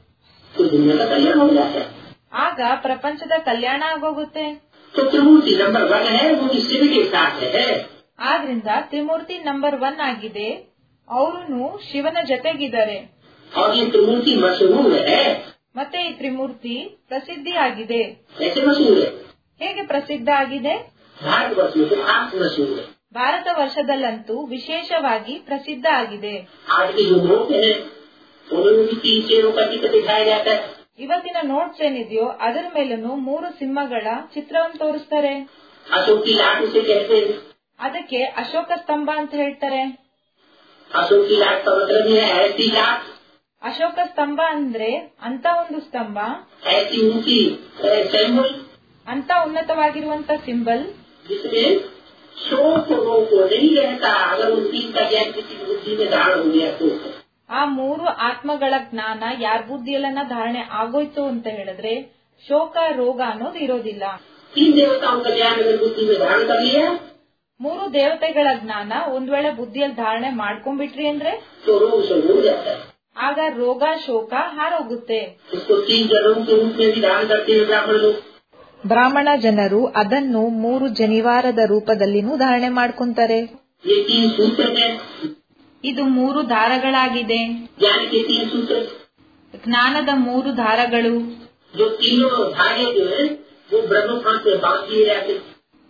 [SPEAKER 2] तो दुनिया का कल्याण हो जाता है
[SPEAKER 1] ಆಗ ಪ್ರಪಂಚದ ಕಲ್ಯಾಣ ಆಗೋಗುತ್ತೆ
[SPEAKER 2] तो त्रिमूर्ति नंबर वन है वो भी शिव के साथ है
[SPEAKER 1] ಆದ್ರಿಂದ ತ್ರಿಮೂರ್ತಿ ನಂಬರ್ ಒನ್ ಆಗಿದೆ ಅವರು ಶಿವನ ಜೊತೆಗಿದ್ದಾರೆ
[SPEAKER 2] और ये त्रिमूर्ति मशहूर है
[SPEAKER 1] ಮತ್ತೆ ಈ ತ್ರಿಮೂರ್ತಿ ಪ್ರಸಿದ್ಧಿ ಆಗಿದೆ
[SPEAKER 2] कैसे मशहूर है
[SPEAKER 1] ಹೇಗೆ ಪ್ರಸಿದ್ಧ ಆಗಿದೆ
[SPEAKER 2] भारतवर्ष में तो खास मशहूर है
[SPEAKER 1] ಭಾರತ ವರ್ಷದಲ್ಲಂತೂ ವಿಶೇಷವಾಗಿ ಪ್ರಸಿದ್ಧ ಆಗಿದೆ
[SPEAKER 2] आज के जो लोग हैं उन्होंने भी तीन शेरों का चित्र दिखाया जाता है
[SPEAKER 1] ಇವತ್ತಿನ ನೋಟ್ಸ್ ಏನಿದೆಯೋ ಅದರ ಮೇಲೂ ಮೂರು ಸಿಂಹಗಳ ಚಿತ್ರವನ್ನು ತೋರಿಸ್ತಾರೆ
[SPEAKER 2] अशोक की लाट उसे कहते हैं
[SPEAKER 1] ಅದಕ್ಕೆ अशोक ಸ್ತಂಭ ಅಂತ ಹೇಳ್ತಾರೆ
[SPEAKER 2] अशोक की लाट का मतलब है ऐसी लाट
[SPEAKER 1] ಅಶೋಕ ಸ್ತಂಭ ಅಂದ್ರೆ ಅಂತ ಒಂದು ಸ್ತಂಭ
[SPEAKER 2] ऐसी ऊंची सैमुल
[SPEAKER 1] ಅಂತ ಉನ್ನತವಾಗಿರುವಂತ ಸಿಂಬಲ್
[SPEAKER 2] जिसमें शोक रोग को नहीं रहता अगर उन तीन का ज्ञान किसी की बुद्धि में धारण हो गया तो
[SPEAKER 1] ಆ ಮೂರು ಆತ್ಮಗಳ ಜ್ಞಾನ ಯಾರ ಬುದ್ಧಿಯಲ್ಲನ ಧಾರಣೆ ಆಗೋಯ್ತು ಅಂತ ಹೇಳಿದ್ರೆ ಶೋಕ ರೋಗ ಅನ್ನೋದು ಇರೋದಿಲ್ಲ
[SPEAKER 2] तीन देवताओं का ज्ञान अगर बुद्धि में धारण कर लिया
[SPEAKER 1] ಮೂರು ದೇವತೆಗಳ ಜ್ಞಾನ ಒಂದ್ ವೇಳೆ ಬುದ್ಧಿಯಲ್ಲಿ ಧಾರಣೆ ಮಾಡ್ಕೊಂಡ್ಬಿಟ್ರಿ ಅಂದ್ರೆ
[SPEAKER 2] तो रोग से हो जाता है
[SPEAKER 1] ಆಗ ರೋಗ ಶೋಕ ಹಾರೋಗುತ್ತೆ
[SPEAKER 2] इसको तीन जनों के रूप में भी धारण करते हैं ब्राह्मण लोग
[SPEAKER 1] ಬ್ರಾಹ್ಮಣ ಜನರು ಅದನ್ನು ಮೂರು ಜನಿವಾರದ ರೂಪದಲ್ಲಿನೂ ಧಾರಣೆ ಮಾಡ್ಕೊಂತಾರೆ
[SPEAKER 2] ये तीन सूत्र हैं
[SPEAKER 1] ಇದು ಮೂರು ದಾರಗಳಾಗಿದೆ
[SPEAKER 2] ज्ञान के तीन सूत्र
[SPEAKER 1] ಜ್ಞಾನದ ಮೂರು ದಾರಗಳು
[SPEAKER 2] जो तीनों धागे जो है वो ब्रह्म फांस में बांध दिए जाते हैं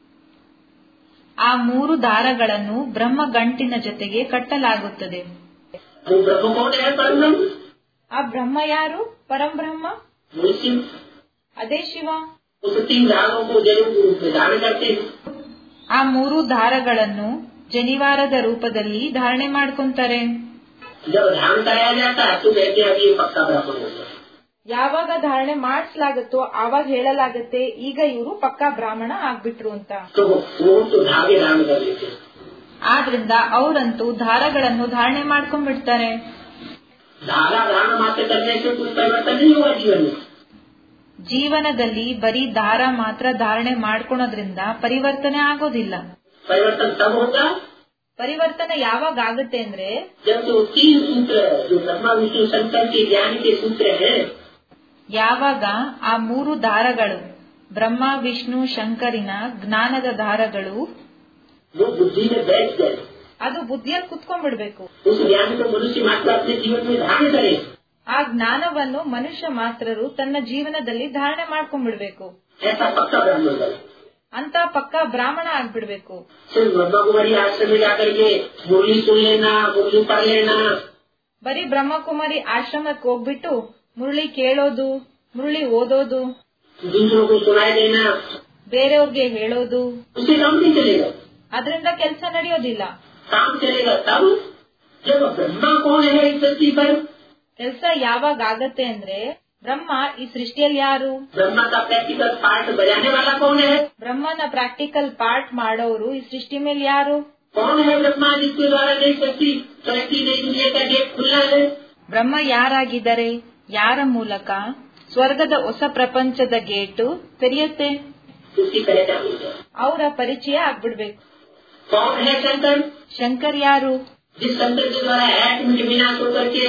[SPEAKER 1] ಆ ಮೂರು ದಾರಗಳನ್ನು ಬ್ರಹ್ಮ ಗಂಟಿನ ಜೊತೆಗೆ ಕಟ್ಟಲಾಗುತ್ತದೆ
[SPEAKER 2] वो ब्रह्म कौन है परम
[SPEAKER 1] ಆ ಬ್ರಹ್ಮ ಯಾರು ಪರಂಬ್ರಹ್ಮ
[SPEAKER 2] वो शिव
[SPEAKER 1] ಅದೇ ಶಿವ
[SPEAKER 2] उस तीन धागों को जरूर के रूप में धारण करते हैं
[SPEAKER 1] ಆ ಮೂರು ದಾರಗಳನ್ನು ಜನಿವಾರದ ರೂಪದಲ್ಲಿ ಧಾರಣೆ ಮಾಡ್ಕೊಂತಾರೆ
[SPEAKER 2] जब धारण कराया जाता है तो कहते हैं अभी ये पक्का ब्राह्मण हो गया
[SPEAKER 1] ಯಾವಾಗ ಧಾರಣೆ ಮಾಡಿಸಲಾಗುತ್ತೋ ಆವಾಗ ಹೇಳಲಾಗತ್ತೆ ಈಗ ಇವರು ಪಕ್ಕಾ ಬ್ರಾಹ್ಮಣ ಆಗ್ಬಿಟ್ರು ಅಂತ
[SPEAKER 2] तो वो वो तो धागे धारण कर लेते हैं
[SPEAKER 1] ಆದ್ರಿಂದ ಅವರಂತೂ ದಾರಗಳನ್ನು ಧಾರಣೆ ಮಾಡ್ಕೊಂಡ್ಬಿಡ್ತಾರೆ
[SPEAKER 2] धागा धारण मात्र करने से कुछ परिवर्तन नहीं हुआ जीवन में
[SPEAKER 1] ಜೀವನದಲ್ಲಿ ಬರೀ ದಾರ ಮಾತ್ರ ಧಾರಣೆ ಮಾಡ್ಕೊಳೋದ್ರಿಂದ ಪರಿವರ್ತನೆ ಆಗೋದಿಲ್ಲ
[SPEAKER 2] परिवर्तन तब होगा
[SPEAKER 1] ಪರಿವರ್ತನೆ ಯಾವಾಗ ಆಗುತ್ತೆ ಅಂದ್ರೆ
[SPEAKER 2] जब जो तीन सूत्र जो ब्रह्मा विष्णु शंकर के ज्ञान के सूत्र हैं
[SPEAKER 1] ಯಾವಾಗ ಆ ಮೂರು ದಾರಗಳು ಬ್ರಹ್ಮ ವಿಷ್ಣು ಶಂಕರಿನ ಜ್ಞಾನದ ದಾರಗಳು
[SPEAKER 2] वो बुद्धि में बैठ गए
[SPEAKER 1] ಅದು ಬುದ್ಧಿಯಲ್ಲಿ ಕುತ್ಕೊಂಡ್ಬಿಡ್ಬೇಕು
[SPEAKER 2] उस ज्ञान को मनुष्य मात्र अपने जीवन में धारण करे
[SPEAKER 1] ಆ ಜ್ಞಾನವನ್ನು ಮನುಷ್ಯ ಮಾತ್ರರು ತನ್ನ ಜೀವನದಲ್ಲಿ ಧಾರಣೆ ಮಾಡ್ಕೊಂಡ್ಬಿಡ್ಬೇಕು
[SPEAKER 2] ऐसा पक्का ब्राह्मण बने
[SPEAKER 1] ಅಂತ ಪಕ್ಕ ಬ್ರಾಹ್ಮಣ ಆಗ್ಬಿಡ್ಬೇಕು
[SPEAKER 2] सिर्फ ब्रह्मा कुमारी आश्रम में जाकर के मुरली सुन लेना मुरली पढ़ लेना
[SPEAKER 1] ಬರೀ ಬ್ರಹ್ಮಕುಮಾರಿ ಆಶ್ರಮಕ್ಕೆ ಹೋಗ್ಬಿಟ್ಟು ಮುರಳಿ ಕೇಳೋದು ಮುರಳಿ ಓದೋದು
[SPEAKER 2] दूसरों को सुनाई देना
[SPEAKER 1] ಬೇರೆಯವ್ರಿಗೆ ಹೇಳೋದು
[SPEAKER 2] उससे काम नहीं चलेगा
[SPEAKER 1] ಅದರಿಂದ ಕೆಲಸ ನಡೆಯೋದಿಲ್ಲ
[SPEAKER 2] काम चलेगा तब जब ब्रह्मा कौन है इस धरती पर
[SPEAKER 1] ಕೆಲಸ ಯಾವಾಗ ಆಗತ್ತೆ ಅಂದ್ರೆ ಬ್ರಹ್ಮ ಈ ಸೃಷ್ಟಿಯಲ್ಲಿ ಯಾರು
[SPEAKER 2] ब्रह्मा का प्रैक्टिकल पार्ट बजाने वाला कौन है
[SPEAKER 1] ಬ್ರಹ್ಮನ ಪ್ರಾಕ್ಟಿಕಲ್ ಪಾರ್ಟ್ ಮಾಡೋರು ಈ ಸೃಷ್ಟಿ ಮೇಲೆ ಯಾರು
[SPEAKER 2] कौन है ब्रह्मा जिसके द्वारा नई शक्ति सृष्टि नई दुनिया का गेट खुलना है
[SPEAKER 1] ಬ್ರಹ್ಮ ಯಾರಾಗಿದ್ದಾರೆ ಯಾರ ಮೂಲಕ ಸ್ವರ್ಗದ ಹೊಸ ಪ್ರಪಂಚದ ಗೇಟು ತೆರೆಯುತ್ತೆ
[SPEAKER 2] उसकी पहचान हो जाए
[SPEAKER 1] ಅವರ ಪರಿಚಯ ಆಗ್ಬಿಡ್ಬೇಕು
[SPEAKER 2] कौन है शंकर
[SPEAKER 1] ಶಂಕರ್ ಯಾರು
[SPEAKER 2] जिस शंकर के द्वारा एटमिक विनाश होकर के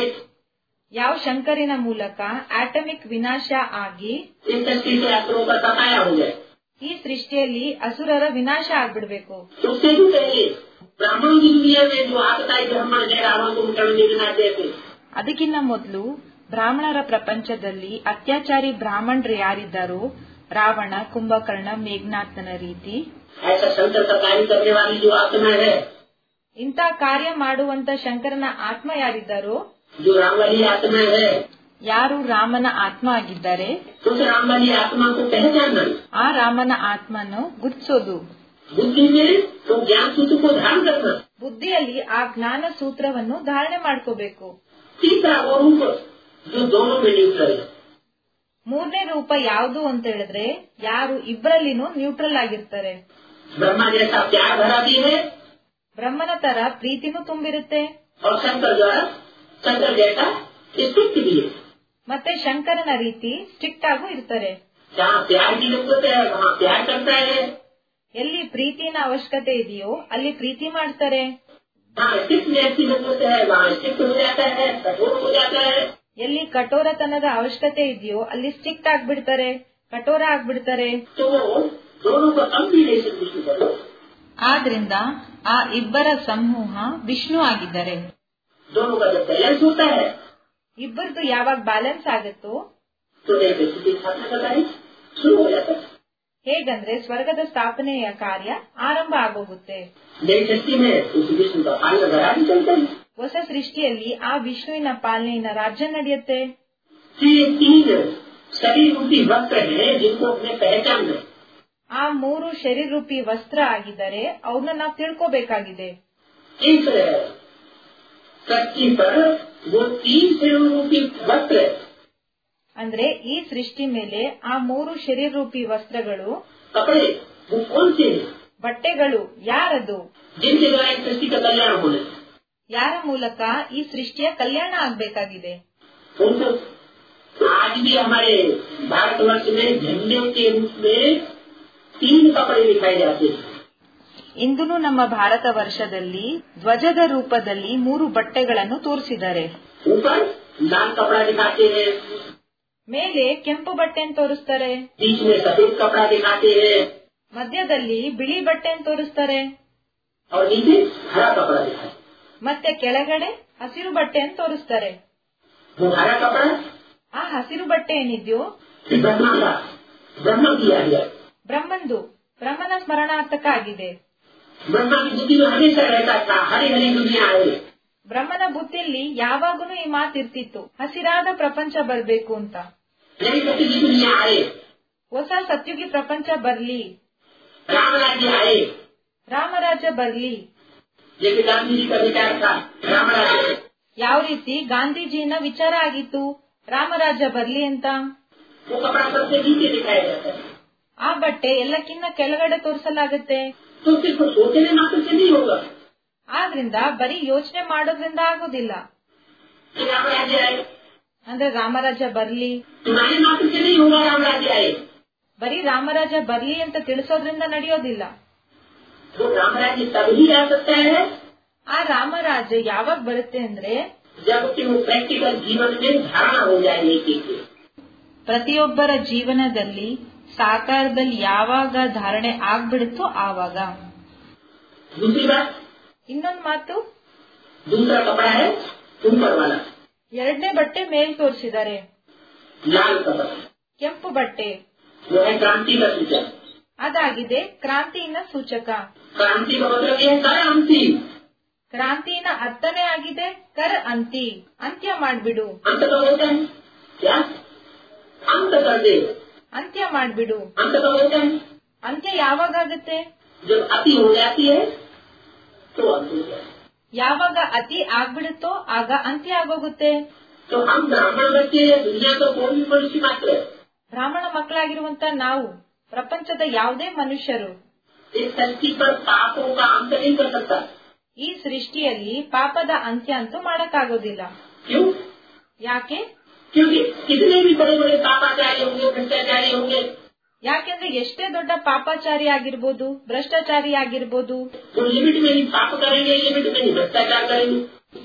[SPEAKER 1] ಯಾವ ಶಂಕರಿನ ಮೂಲಕ ಆಟಮಿಕ್ ವಿನಾಶ ಆಗಿ
[SPEAKER 2] इस सृष्टि से असुरों का सफाया हो जाए
[SPEAKER 1] ಈ ಸೃಷ್ಟಿಯಲ್ಲಿ ಅಸುರರ ವಿನಾಶ ಆಗ್ಬಿಡ್ಬೇಕು
[SPEAKER 2] उससे भी पहले ब्राह्मण की दुनिया में जो आपदाई ब्राह्मण है रावण को मिटाने देना जैसे
[SPEAKER 1] ಅದಕ್ಕಿಂತ ಮೊದಲು ಬ್ರಾಹ್ಮಣರ ಪ್ರಪಂಚದಲ್ಲಿ ಅತ್ಯಾಚಾರಿ ಬ್ರಾಹ್ಮಣರು ಯಾರಿದ್ದಾರೋ ರಾವಣ ಕುಂಭಕರ್ಣ ಮೇಘನಾಥನ ರೀತಿ
[SPEAKER 2] ऐसा शंकर का कार्य करने वाली जो आत्मा है
[SPEAKER 1] ಇಂಥ ಕಾರ್ಯ ಮಾಡುವಂತ ಶಂಕರನ ಆತ್ಮ ಯಾರಿದ್ದಾರೋ
[SPEAKER 2] जो राम वाली आत्मा है
[SPEAKER 1] ಯಾರು ರಾಮನ ಆತ್ಮ ಆಗಿದ್ದಾರೆ
[SPEAKER 2] उस राम वाली आत्मा को पहचानना
[SPEAKER 1] ಆ ರಾಮನ ಆತ್ಮನು ಗುರ್ತಿಸೋದು
[SPEAKER 2] बुद्धि में तो ज्ञान सूत्र को धारण करना
[SPEAKER 1] ಬುದ್ಧಿಯಲ್ಲಿ ಆ ಜ್ಞಾನ ಸೂತ್ರವನ್ನು ಧಾರಣೆ ಮಾಡ್ಕೋಬೇಕು
[SPEAKER 2] तीसरा वो रूप जो दोनों में न्यूट्रल है
[SPEAKER 1] ಮೂರನೇ ರೂಪ ಯಾವುದು ಅಂತ ಹೇಳಿದ್ರೆ ಯಾರು ಇಬ್ಬರಲ್ಲಿನೂ ನ್ಯೂಟ್ರಲ್ ಆಗಿರ್ತಾರೆ
[SPEAKER 2] ब्रह्मा जैसा प्यार भरा भी है
[SPEAKER 1] ಬ್ರಹ್ಮನ ತರ ಪ್ರೀತಿನೂ ತುಂಬಿರುತ್ತೆ
[SPEAKER 2] और शंकर द्वारा शंकर जैसा स्थित भी है
[SPEAKER 1] ಮತ್ತೆ ಶಂಕರನ ರೀತಿ ಸ್ಟ್ರಿಕ್ಟ್ ಆಗೂ ಇರ್ತಾರೆ
[SPEAKER 2] जहाँ प्यार की जरूरत है वहाँ प्यार करता है
[SPEAKER 1] ಎಲ್ಲಿ ಪ್ರೀತಿನ ಅವಶ್ಯಕತೆ ಇದೆಯೋ ಅಲ್ಲಿ ಪ್ರೀತಿ ಮಾಡ್ತಾರೆ
[SPEAKER 2] जहाँ स्थित की जरूरत है वहाँ स्थित हो जाता है कठोर हो जाता है
[SPEAKER 1] ಎಲ್ಲಿ ಕಠೋರತನದ ಅವಶ್ಯಕತೆ ಇದೆಯೋ ಅಲ್ಲಿ ಸ್ಟ್ರಿಕ್ಟ್ ಆಗ್ಬಿಡ್ತಾರೆ ಕಠೋರ ಆಗ್ಬಿಡ್ತಾರೆ
[SPEAKER 2] तो वो दोनों का कम्बिनेशन विष्णु करो
[SPEAKER 1] ಆದ್ರಿಂದ ಆ ಇಬ್ಬರ ಸಮೂಹ ವಿಷ್ಣು ಆಗಿದ್ದಾರೆ
[SPEAKER 2] दोनों का जब बैलेंस होता है
[SPEAKER 1] ಇಬ್ಬರದು ಯಾವಾಗ ಬ್ಯಾಲೆನ್ಸ್ ಆಗುತ್ತೋ
[SPEAKER 2] तो नए व्यक्ति की स्थापना करता है शुरू हो जाता है
[SPEAKER 1] ಹೇಗಂದ್ರೆ ಸ್ವರ್ಗದ ಸ್ಥಾಪನೆಯ ಕಾರ್ಯ ಆರಂಭ ಆಗೋಗುತ್ತೆ
[SPEAKER 2] नई सृष्टि में उस विष्णु का पालन करा भी चलते हैं
[SPEAKER 1] ಹೊಸ ಸೃಷ್ಟಿಯಲ್ಲಿ ಆ ವಿಷ್ಣುವಿನ ಪಾಲನೆಯ ರಾಜ್ಯ ನಡೆಯುತ್ತೆ
[SPEAKER 2] तो ये तीन शरीर रूपी वस्त्र है जिनको अपने पहचान है
[SPEAKER 1] ಆ ಮೂರು ಶರೀರ ರೂಪಿ ವಸ್ತ್ರ ಆಗಿದ್ದಾರೆ ಅವ್ರನ್ನ ನಾವು ತಿಳ್ಕೋಬೇಕಾಗಿದೆ
[SPEAKER 2] इस सृष्टि पर वो तीन शरीर रूपी वस्त्र
[SPEAKER 1] ಅಂದ್ರೆ ಈ ಸೃಷ್ಟಿ ಮೇಲೆ ಆ ಮೂರು ಶರೀರ ರೂಪಿ ವಸ್ತ್ರಗಳು
[SPEAKER 2] कपड़े वो कौन से हैं
[SPEAKER 1] ಬಟ್ಟೆಗಳು ಯಾರದು
[SPEAKER 2] जिनके द्वारा इस सृष्टि का कल्याण होना है
[SPEAKER 1] ಯಾರ ಮೂಲಕ ಈ ಸೃಷ್ಟಿಯ ಕಲ್ಯಾಣ ಆಗ್ಬೇಕಾಗಿದೆ
[SPEAKER 2] उनको आज भी हमारे भारतवर्ष में झंडे के रूप में तीन कपड़े दिखाए जाते हैं
[SPEAKER 1] ಇಂದು ನಮ್ಮ ಭಾರತ ವರ್ಷದಲ್ಲಿ ಧ್ವಜದ ರೂಪದಲ್ಲಿ ಮೂರು ಬಟ್ಟೆಗಳನ್ನು ತೋರಿಸಿದ್ದಾರೆ
[SPEAKER 2] ऊपर लाल कपड़ा दिखाते हैं
[SPEAKER 1] ಮೇಲೆ ಕೆಂಪು ಬಟ್ಟೆಯನ್ನು ತೋರಿಸ್ತಾರೆ
[SPEAKER 2] बीच में सफेद कपड़ा दिखाते हैं
[SPEAKER 1] ಮಧ್ಯದಲ್ಲಿ ಬಿಳಿ ಬಟ್ಟೆಯನ್ನು ತೋರಿಸ್ತಾರೆ
[SPEAKER 2] और नीचे हरा कपड़ा दिखाते हैं
[SPEAKER 1] ಮತ್ತೆ ಕೆಳಗಡೆ ಹಸಿರು ಬಟ್ಟೆಯನ್ನು ತೋರಿಸ್ತಾರೆ
[SPEAKER 2] वो हरा कपड़ा
[SPEAKER 1] ಆ ಹಸಿರು ಬಟ್ಟೆ ಏನಿದ್ಯೋ
[SPEAKER 2] ये ब्रह्मा का ब्रह्म किया गया
[SPEAKER 1] ಬ್ರಹ್ಮಂದು ಬ್ರಹ್ಮನ ಸ್ಮರಣಾರ್ಥಕ ಆಗಿದೆ
[SPEAKER 2] ब्रह्मा की बुद्धि में हमेशा रहता था हरी हरी दुनिया आए
[SPEAKER 1] ಬ್ರಹ್ಮನ ಬುದ್ಧಿಯಲ್ಲಿ ಯಾವಾಗೂ ಈ ಮಾತಿರ್ತಿತ್ತು ಹಸಿರಾದ ಪ್ರಪಂಚ ಬರ್ಬೇಕು ಅಂತ
[SPEAKER 2] नई सत्य की दुनिया आए
[SPEAKER 1] ಹೊಸ ಸತ್ಯುಗಿ ಪ್ರಪಂಚ ಬರ್ಲಿ
[SPEAKER 2] राम राज्य आए
[SPEAKER 1] ರಾಮರಾಜ್ಯ ಬರ್ಲಿ
[SPEAKER 2] जैसे गांधी जी का विचार था राम राज्य
[SPEAKER 1] ಯಾವ ರೀತಿ ಗಾಂಧೀಜಿನ ವಿಚಾರ ಆಗಿತ್ತು ರಾಮರಾಜ್ಯ ಬರ್ಲಿ ಅಂತ
[SPEAKER 2] वो कपड़ा सबसे नीचे दिखाया जाता है
[SPEAKER 1] ಆ ಬಟ್ಟೆ ಎಲ್ಲಕ್ಕಿಂತ ಕೆಳಗಡೆ ತೋರಿಸಲಾಗುತ್ತೆ
[SPEAKER 2] तो सिर्फ सोचने मात्र से नहीं होगा
[SPEAKER 1] ಆದ್ರಿಂದ ಬರೀ ಯೋಚನೆ ಮಾಡೋದ್ರಿಂದ ಆಗೋದಿಲ್ಲ
[SPEAKER 2] कि राम राज्य आए
[SPEAKER 1] ಅಂದ್ರೆ ರಾಮರಾಜ್ಯ ಬರ್ಲಿ
[SPEAKER 2] सुनाने मात्र से नहीं होगा राम राज्य आए
[SPEAKER 1] ಬರೀ ರಾಮರಾಜ್ಯ ಬರ್ಲಿ ಅಂತ ತಿಳಿಸೋದ್ರಿಂದ ನಡೆಯೋದಿಲ್ಲ
[SPEAKER 2] वो राम राज्य तभी आ सकता है
[SPEAKER 1] ಆ ರಾಮರಾಜ್ಯ ಯಾವಾಗ ಬರುತ್ತೆ ಅಂದ್ರೆ
[SPEAKER 2] जब कि वो प्रैक्टिकल जीवन में धारणा हो जाए एक एक की।
[SPEAKER 1] ಪ್ರತಿಯೊಬ್ಬರ ಜೀವನದಲ್ಲಿ ಸಾಕಾರದಲ್ಲಿ ಯಾವಾಗ ಧಾರಣೆ ಆಗ್ಬಿಡುತ್ತೋ ಆವಾಗ
[SPEAKER 2] दूसरी बात
[SPEAKER 1] ಇನ್ನೊಂದ್ ಮಾತು
[SPEAKER 2] दूसरा कपड़ा है ऊपर वाला
[SPEAKER 1] ಎರಡನೇ बಟ್ಟೆ ಮೇಲ್ ತೋರಿಸಿದ್ದಾರೆ
[SPEAKER 2] लाल कपड़ा
[SPEAKER 1] ಕೆಂಪು ಬಟ್ಟೆ
[SPEAKER 2] वो है क्रांति का सूचक
[SPEAKER 1] ಅದಾಗಿದೆ ಕ್ರಾಂತಿನ ಸೂಚಕ
[SPEAKER 2] क्रांति का मतलब ये है क्रांति
[SPEAKER 1] ಕ್ರಾಂತಿನ ಅರ್ಥನೇ ಆಗಿದೆ ಕರ್ ಅಂತಿ ಅಂತ್ಯ ಮಾಡ್ಬಿಡು
[SPEAKER 2] अंत कब होता है क्या अंत कर दे
[SPEAKER 1] ಅಂತ್ಯ ಮಾಡ್ಬಿಡು
[SPEAKER 2] अंत कब होता है
[SPEAKER 1] ಅಂತ್ಯ ಯಾವಾಗ ಆಗುತ್ತೆ
[SPEAKER 2] जब अति हो जाती है तो अंत हो जाता है
[SPEAKER 1] ಯಾವಾಗ ಅತಿ ಆಗ್ಬಿಡುತ್ತೋ ಆಗ ಅಂತ್ಯ ಆಗೋಗುತ್ತೆ
[SPEAKER 2] तो हम ब्राह्मण बच्चे या दुनिया का कोई भी मनुष्य मात्र है
[SPEAKER 1] ಬ್ರಾಹ್ಮಣ ಮಕ್ಕಳಾಗಿರುವಂತ ನಾವು ಪ್ರಪಂಚದ ಯಾವುದೇ ಮನುಷ್ಯರು
[SPEAKER 2] इस सृष्टि पर पापों का अंत नहीं कर सकता
[SPEAKER 1] ಈ ಸೃಷ್ಟಿಯಲ್ಲಿ ಪಾಪದ ಅಂತ್ಯ ಅಂತೂ ಮಾಡಕ್ಕಾಗೋದಿಲ್ಲ
[SPEAKER 2] क्यों
[SPEAKER 1] ಯಾಕೆ
[SPEAKER 2] क्योंकि कितने भी बड़े बड़े पापाचारी होंगे भ्रष्टाचारी होंगे
[SPEAKER 1] ಯಾಕೆಂದ್ರೆ ಎಷ್ಟೇ ದೊಡ್ಡ ಪಾಪಾಚಾರಿ ಆಗಿರ್ಬೋದು ಭ್ರಷ್ಟಾಚಾರಿ ಆಗಿರ್ಬೋದು
[SPEAKER 2] वो लिमिट में ही पाप करेंगे लिमिट में ही भ्रष्टाचार करेंगे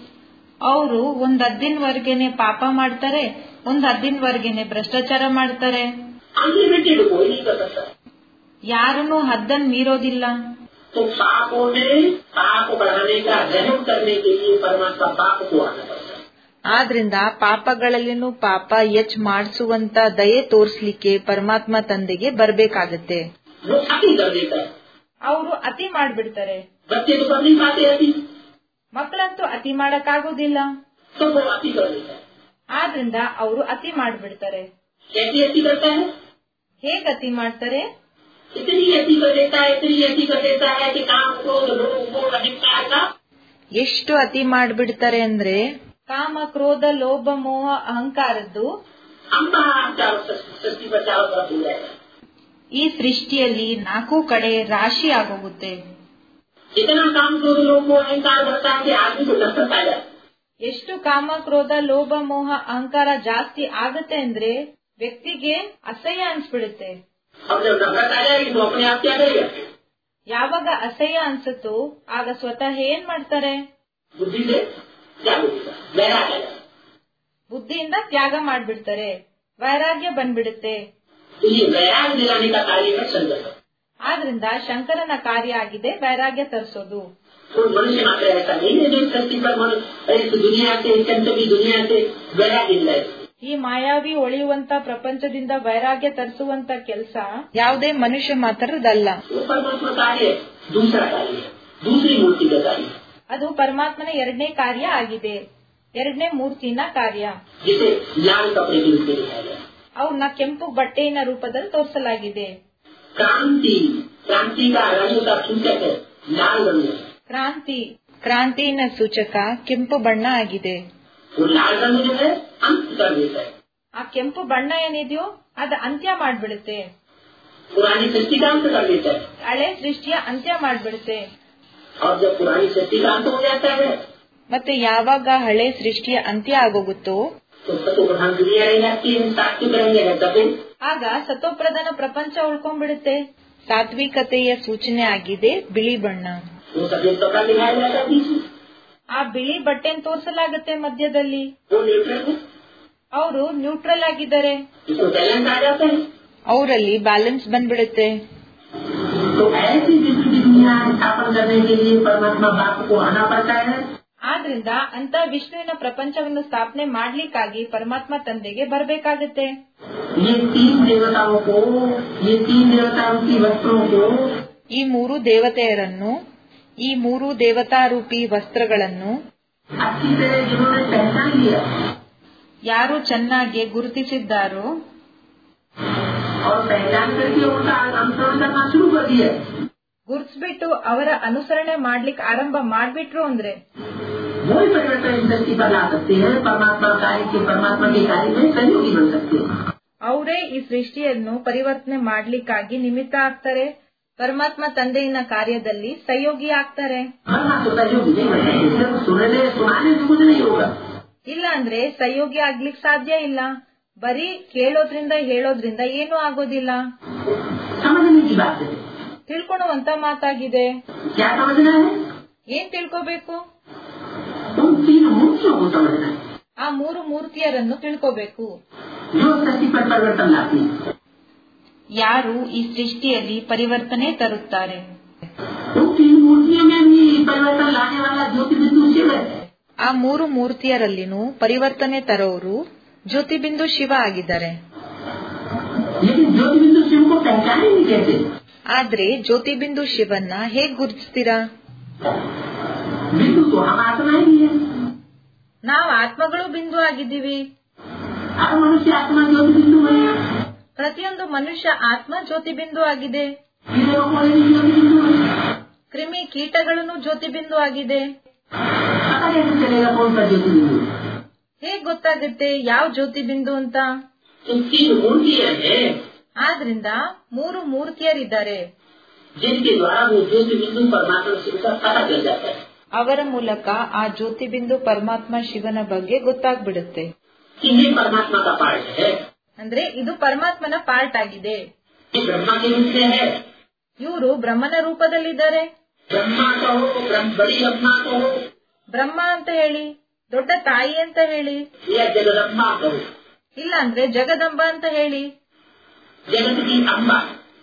[SPEAKER 1] ಅವರು ಒಂದ್ ಹದ್ದಿನವರೆಗೆನೆ ಪಾಪ ಮಾಡ್ತಾರೆ ಒಂದ್ ಹದ್ದಿನವರೆಗೆನೆ ಭ್ರಷ್ಟಾಚಾರ ಮಾಡ್ತಾರೆ
[SPEAKER 2] अनलिमिटेड कोई नहीं कर सकता
[SPEAKER 1] ಯಾರನ್ನೂ ಹದ್ದನ್ ಮೀರೋದಿಲ್ಲ
[SPEAKER 2] तो पापों में पाप बढ़ाने का रहम करने के लिए परमात्मा पाप को आना पड़ता है
[SPEAKER 1] ಆದ್ರಿಂದ ಪಾಪಗಳಲ್ಲಿನೂ ಪಾಪ ಎಚ್ ಮಾಡಿಸುವಂತ ದಯೆ ತೋರ್ಸ್ಲಿಕ್ಕೆ ಪರಮಾತ್ಮ ತಂದೆಗೆ ಬರ್ಬೇಕಾಗತ್ತೆ
[SPEAKER 2] वो अति कर देता है
[SPEAKER 1] ಅವರು ಅತಿ ಮಾಡ್ಬಿಡ್ತಾರೆ
[SPEAKER 2] बच्चे तो कर नहीं पाते अति
[SPEAKER 1] ಮಕ್ಕಳಂತೂ ಅತಿ ಮಾಡಕ್ಕಾಗೋದಿಲ್ಲ
[SPEAKER 2] तो वो अति कर देता है
[SPEAKER 1] ಆದ್ರಿಂದ ಅವರು ಅತಿ ಮಾಡ್ಬಿಡ್ತಾರೆ
[SPEAKER 2] कैसे अति करता है
[SPEAKER 1] ಹೇಗ್ ಅತಿ ಮಾಡ್ತಾರೆ
[SPEAKER 2] इतनी अति कर देता है इतनी अति कर देता है कि काम क्रोध लोग मोह अहिंसा का
[SPEAKER 1] ಎಷ್ಟು ಅತಿ ಮಾಡ್ಬಿಡ್ತಾರೆ ಅಂದ್ರೆ ಕಾಮ ಕ್ರೋಧ ಲೋಭ ಮೋಹ ಅಹಂಕಾರದ್ದು
[SPEAKER 2] अम्बा चारों सृष्टि पर चारों तरफ हो जाएगा
[SPEAKER 1] ಈ ಸೃಷ್ಟಿಯಲ್ಲಿ ನಾಲ್ಕು ಕಡೆ ರಾಶಿ ಆಗೋಗುತ್ತೆ
[SPEAKER 2] इतना काम क्रोध लोग मोह अहंकार बढ़ता है कि आदमी को नफरत आ जाए
[SPEAKER 1] ಎಷ್ಟು ಕಾಮ ಕ್ರೋಧ ಲೋಭ ಮೋಹ ಅಹಂಕಾರ ಜಾಸ್ತಿ ಆಗತ್ತೆ ಅಂದ್ರೆ ವ್ಯಕ್ತಿಗೆ ಅಸಹ್ಯ ಅನ್ಸ್ಬಿಡುತ್ತೆ
[SPEAKER 2] और जब नफरत आ जाएगी तो अपने आप क्या करेगा
[SPEAKER 1] ಯಾವಾಗ ಅಸಹ್ಯ ಅನ್ಸುತ್ತೋ ಆಗ ಸ್ವತಃ ಏನ್ ಮಾಡ್ತಾರೆ
[SPEAKER 2] बुद्धि से क्या बोलेगा वैराग आ जाएगा
[SPEAKER 1] ಬುದ್ಧಿಯಿಂದ ತ್ಯಾಗ ಮಾಡ್ಬಿಡ್ತಾರೆ ವೈರಾಗ್ಯ ಬಂದ್ಬಿಡುತ್ತೆ
[SPEAKER 2] तो ये वैराग दिलाने का कार्य है संगठन
[SPEAKER 1] ಆದ್ರಿಂದ ಶಂಕರನ ಕಾರ್ಯ ಆಗಿದೆ ವೈರಾಗ್ಯ ತರಿಸೋದು
[SPEAKER 2] तो मनुष्य मात्र ऐसा नहीं है जो इस धरती पर मनुष्य इस दुनिया से इस चंचली दुनिया से वैराग मिल जाए
[SPEAKER 1] ಈ ಮಾಯಾವಿ ಒಳೆಯುವಂತ ಪ್ರಪಂಚದಿಂದ ವೈರಾಗ್ಯ ತರಿಸುವಂತ ಕೆಲಸ ಯಾವುದೇ ಮನುಷ್ಯ ಮಾತ್ರದಲ್ಲ
[SPEAKER 2] वो परमात्मा कार्य है दूसरा कार्य है दूसरी मूर्ति का कार्य है
[SPEAKER 1] ಅದು ಪರಮಾತ್ಮನ ಎರಡನೇ ಕಾರ್ಯ ಆಗಿದೆ ಎರಡನೇ ಮೂರ್ತಿನ ಕಾರ್ಯ
[SPEAKER 2] जिसे लाल कपड़े के रूप में दिखाया गया
[SPEAKER 1] ಅವ್ರನ್ನ ಕೆಂಪು ಬಟ್ಟೆಯಿನ ರೂಪದಲ್ಲಿ ತೋರಿಸಲಾಗಿದೆ
[SPEAKER 2] क्रांति क्रांति का रंग का सूचक है लाल रंग है
[SPEAKER 1] ಕ್ರಾಂತಿ ಕ್ರಾಂತಿನ ಸೂಚಕ ಕೆಂಪು ಬಣ್ಣ ಆಗಿದೆ
[SPEAKER 2] वो लाल रंग जो है अंत कर देता है
[SPEAKER 1] ಆ ಕೆಂಪು ಬಣ್ಣ ಏನಿದೆಯೋ ಅದ ಅಂತ್ಯ ಮಾಡ್ಬಿಡುತ್ತೆ
[SPEAKER 2] पुरानी सृष्टि का अंत कर देता है
[SPEAKER 1] ಹಳೆ ಸೃಷ್ಟಿಯ ಅಂತ್ಯ ಮಾಡ್ಬಿಡುತ್ತೆ
[SPEAKER 2] और जब पुरानी सृष्टि का अंत हो जाता है
[SPEAKER 1] ಮತ್ತೆ ಯಾವಾಗ ಹಳೆ ಸೃಷ್ಟಿಯ ಅಂತ್ಯ ಆಗೋಗುತ್ತೋ
[SPEAKER 2] तो सतो प्रधान दुनिया रह जाती है सात्विक रहेंगे है तभी
[SPEAKER 1] ಆಗ ಸತೋಪ್ರಧಾನ ಪ್ರಪಂಚ ಉಳ್ಕೊಂಡ್ಬಿಡುತ್ತೆ ಸಾತ್ವಿಕತೆಯ ಸೂಚನೆ ಆಗಿದೆ ಬಿಳಿ ಬಣ್ಣ
[SPEAKER 2] वो सफेद कपड़ा दिखाया जाता है बीच में
[SPEAKER 1] ಆ ಬಿಳಿ ಬಟ್ಟೆನ್ ತೋರಿಸಲಾಗುತ್ತೆ ಮಧ್ಯದಲ್ಲಿ
[SPEAKER 2] वो न्यूट्रल है
[SPEAKER 1] ಅವರು ನ್ಯೂಟ್ರಲ್ ಆಗಿದ್ದಾರೆ
[SPEAKER 2] इसमें बैलेंस आ जाता है
[SPEAKER 1] ಅವರಲ್ಲಿ ಬ್ಯಾಲೆನ್ಸ್ ಬಂದ್ಬಿಡುತ್ತೆ
[SPEAKER 2] तो ऐसी विश्व की दुनिया स्थापन करने के लिए परमात्मा बाप को आना पड़ता है
[SPEAKER 1] ಆದ್ರಿಂದ ಅಂತ ವಿಷ್ಣುವಿನ ಪ್ರಪಂಚವನ್ನು ಸ್ಥಾಪನೆ ಮಾಡ್ಲಿಕ್ಕಾಗಿ ಪರಮಾತ್ಮ ತಂದೆಗೆ ಬರಬೇಕಾಗುತ್ತೆ
[SPEAKER 2] ये तीन देवताओं को ये तीन देवताओं की वस्त्रों को
[SPEAKER 1] ಈ ಮೂರು ದೇವತೆಯರನ್ನು ಈ ಮೂರು ದೇವತಾರೂಪಿ ವಸ್ತ್ರಗಳನ್ನು
[SPEAKER 2] अच्छी तरह जिन्होंने पहचान लिया
[SPEAKER 1] ಯಾರು ಚೆನ್ನಾಗಿ ಗುರುತಿಸಿದ್ದಾರೋ
[SPEAKER 2] और पहचान करके उनका अनुसरण करना शुरू कर दिया
[SPEAKER 1] ಗುರ್ತಿಸ್ಬಿಟ್ಟು ಅವರ ಅನುಸರಣೆ ಮಾಡ್ಲಿಕ್ಕೆ ಆರಂಭ ಮಾಡ್ಬಿಟ್ರು ಅಂದ್ರೆ
[SPEAKER 2] वही परिवर्तन इस धरती पर ला सकते हैं परमात्मा कार्य के परमात्मा के कार्य में सहयोगी बन सकते हैं
[SPEAKER 1] ಅವರೇ ಈ ಸೃಷ್ಟಿಯನ್ನು ಪರಿವರ್ತನೆ ಮಾಡ್ಲಿಕ್ಕಾಗಿ ನಿಮಿತ್ತ ಆಗ್ತಾರೆ ಪರಮಾತ್ಮ ತಂದೆಯಿನ ಕಾರ್ಯದಲ್ಲಿ ಸಹಯೋಗಿ ಆಗ್ತಾರೆ
[SPEAKER 2] वरना तो सहयोगी नहीं बन सकते सिर्फ सुनने सुनाने से कुछ नहीं होगा
[SPEAKER 1] ಇಲ್ಲ ಅಂದ್ರೆ ಸಹಯೋಗಿ ಆಗ್ಲಿಕ್ ಸಾಧ್ಯ ಇಲ್ಲ ಬರೀ ಕೇಳೋದ್ರಿಂದ ಹೇಳೋದ್ರಿಂದ ಏನೂ ಆಗೋದಿಲ್ಲ
[SPEAKER 2] समझने की बात है
[SPEAKER 1] ತಿಳ್ಕೊಳ್ಳುವಂತ ಮಾತಾಗಿದೆ
[SPEAKER 2] क्या समझना है
[SPEAKER 1] ಏನ್ ತಿಳ್ಕೋಬೇಕು
[SPEAKER 2] उन तीन मूर्तियों को समझना है
[SPEAKER 1] ಆ ಮೂರು ಮೂರ್ತಿಯರನ್ನು ತಿಳ್ಕೋಬೇಕು
[SPEAKER 2] जो सृष्टि पर परिवर्तन लाती है
[SPEAKER 1] ಯಾರು ಈ ಸೃಷ್ಟಿಯಲ್ಲಿ ಪರಿವರ್ತನೆ ತರುತ್ತಾರೆ
[SPEAKER 2] उन तीन मूर्तियों में भी परिवर्तन लाने वाला ज्योति बिंदु शिव है
[SPEAKER 1] ಆ ಮೂರು ಮೂರ್ತಿಯರಲ್ಲಿನೂ ಪರಿವರ್ತನೆ ತರೋರು ಜ್ಯೋತಿಬಿಂದು ಶಿವ ಆಗಿದ್ದಾರೆ
[SPEAKER 2] लेकिन ज्योति बिंदु शिव को पहचानेंगे कैसे
[SPEAKER 1] ಆದ್ರೆ ಜ್ಯೋತಿಬಿಂದು ಶಿವನ್ನ ಹೇಗ್ ಗುರುತಿಸ್ತೀರಾ
[SPEAKER 2] बिंदु तो हम आत्मा ही है
[SPEAKER 1] ನಾವ್ ಆತ್ಮಗಳು ಬಿಂದು ಆಗಿದ್ದೀವಿ
[SPEAKER 2] हर मनुष्य आत्मा ज्योति बिंदु है
[SPEAKER 1] ಪ್ರತಿಯೊಂದು ಮನುಷ್ಯ ಆತ್ಮ ಜ್ಯೋತಿಬಿಂದು ಆಗಿದೆ
[SPEAKER 2] कीड़े मकोड़े भी ज्योति बिंदु है
[SPEAKER 1] ಕ್ರಿಮಿ ಕೀಟಗಳನ್ನು ಜ್ಯೋತಿಬಿಂದು ಆಗಿದೆ
[SPEAKER 2] पता कैसे चलेगा कौन सा ज्योति बिंदु है
[SPEAKER 1] ಹೇಗ್ ಗೊತ್ತಾಗುತ್ತೆ ಯಾವ ಜ್ಯೋತಿಬಿಂದು ಅಂತ
[SPEAKER 2] तो तीन मूर्तियां हैं
[SPEAKER 1] ಆದ್ರಿಂದ ಮೂರು ಮೂರ್ತಿಯರಿದ್ದಾರೆ
[SPEAKER 2] जिनके द्वारा वो ज्योति बिंदु परमात्मा शिव का पता चल जाता है
[SPEAKER 1] ಅವರ ಮೂಲಕ ಆ ಜ್ಯೋತಿಬಿಂದು ಪರಮಾತ್ಮ ಶಿವನ ಬಗ್ಗೆ ಗೊತ್ತಾಗ್ಬಿಡುತ್ತೆ
[SPEAKER 2] कि ये परमात्मा का पार्ट है
[SPEAKER 1] ಅಂದ್ರೆ ಇದು ಪರಮಾತ್ಮನ ಪಾರ್ಟ್ ಆಗಿದೆ
[SPEAKER 2] ये ब्रह्मा के रूप में है
[SPEAKER 1] ಇವರು ಬ್ರಹ್ಮನ ರೂಪದಲ್ಲಿದ್ದಾರೆ
[SPEAKER 2] ब्रह्मा कहो ब्रह्म बड़ी ब्रह्मा कहो
[SPEAKER 1] ಬ್ರಹ್ಮ ಅಂತ ಹೇಳಿ ದೊಡ್ಡ ತಾಯಿ ಅಂತ ಹೇಳಿ
[SPEAKER 2] या जगदम्बा कहो
[SPEAKER 1] ಇಲ್ಲ ಅಂದ್ರೆ ಜಗದಂಬ ಅಂತ ಹೇಳಿ
[SPEAKER 2] जगत की अम्बा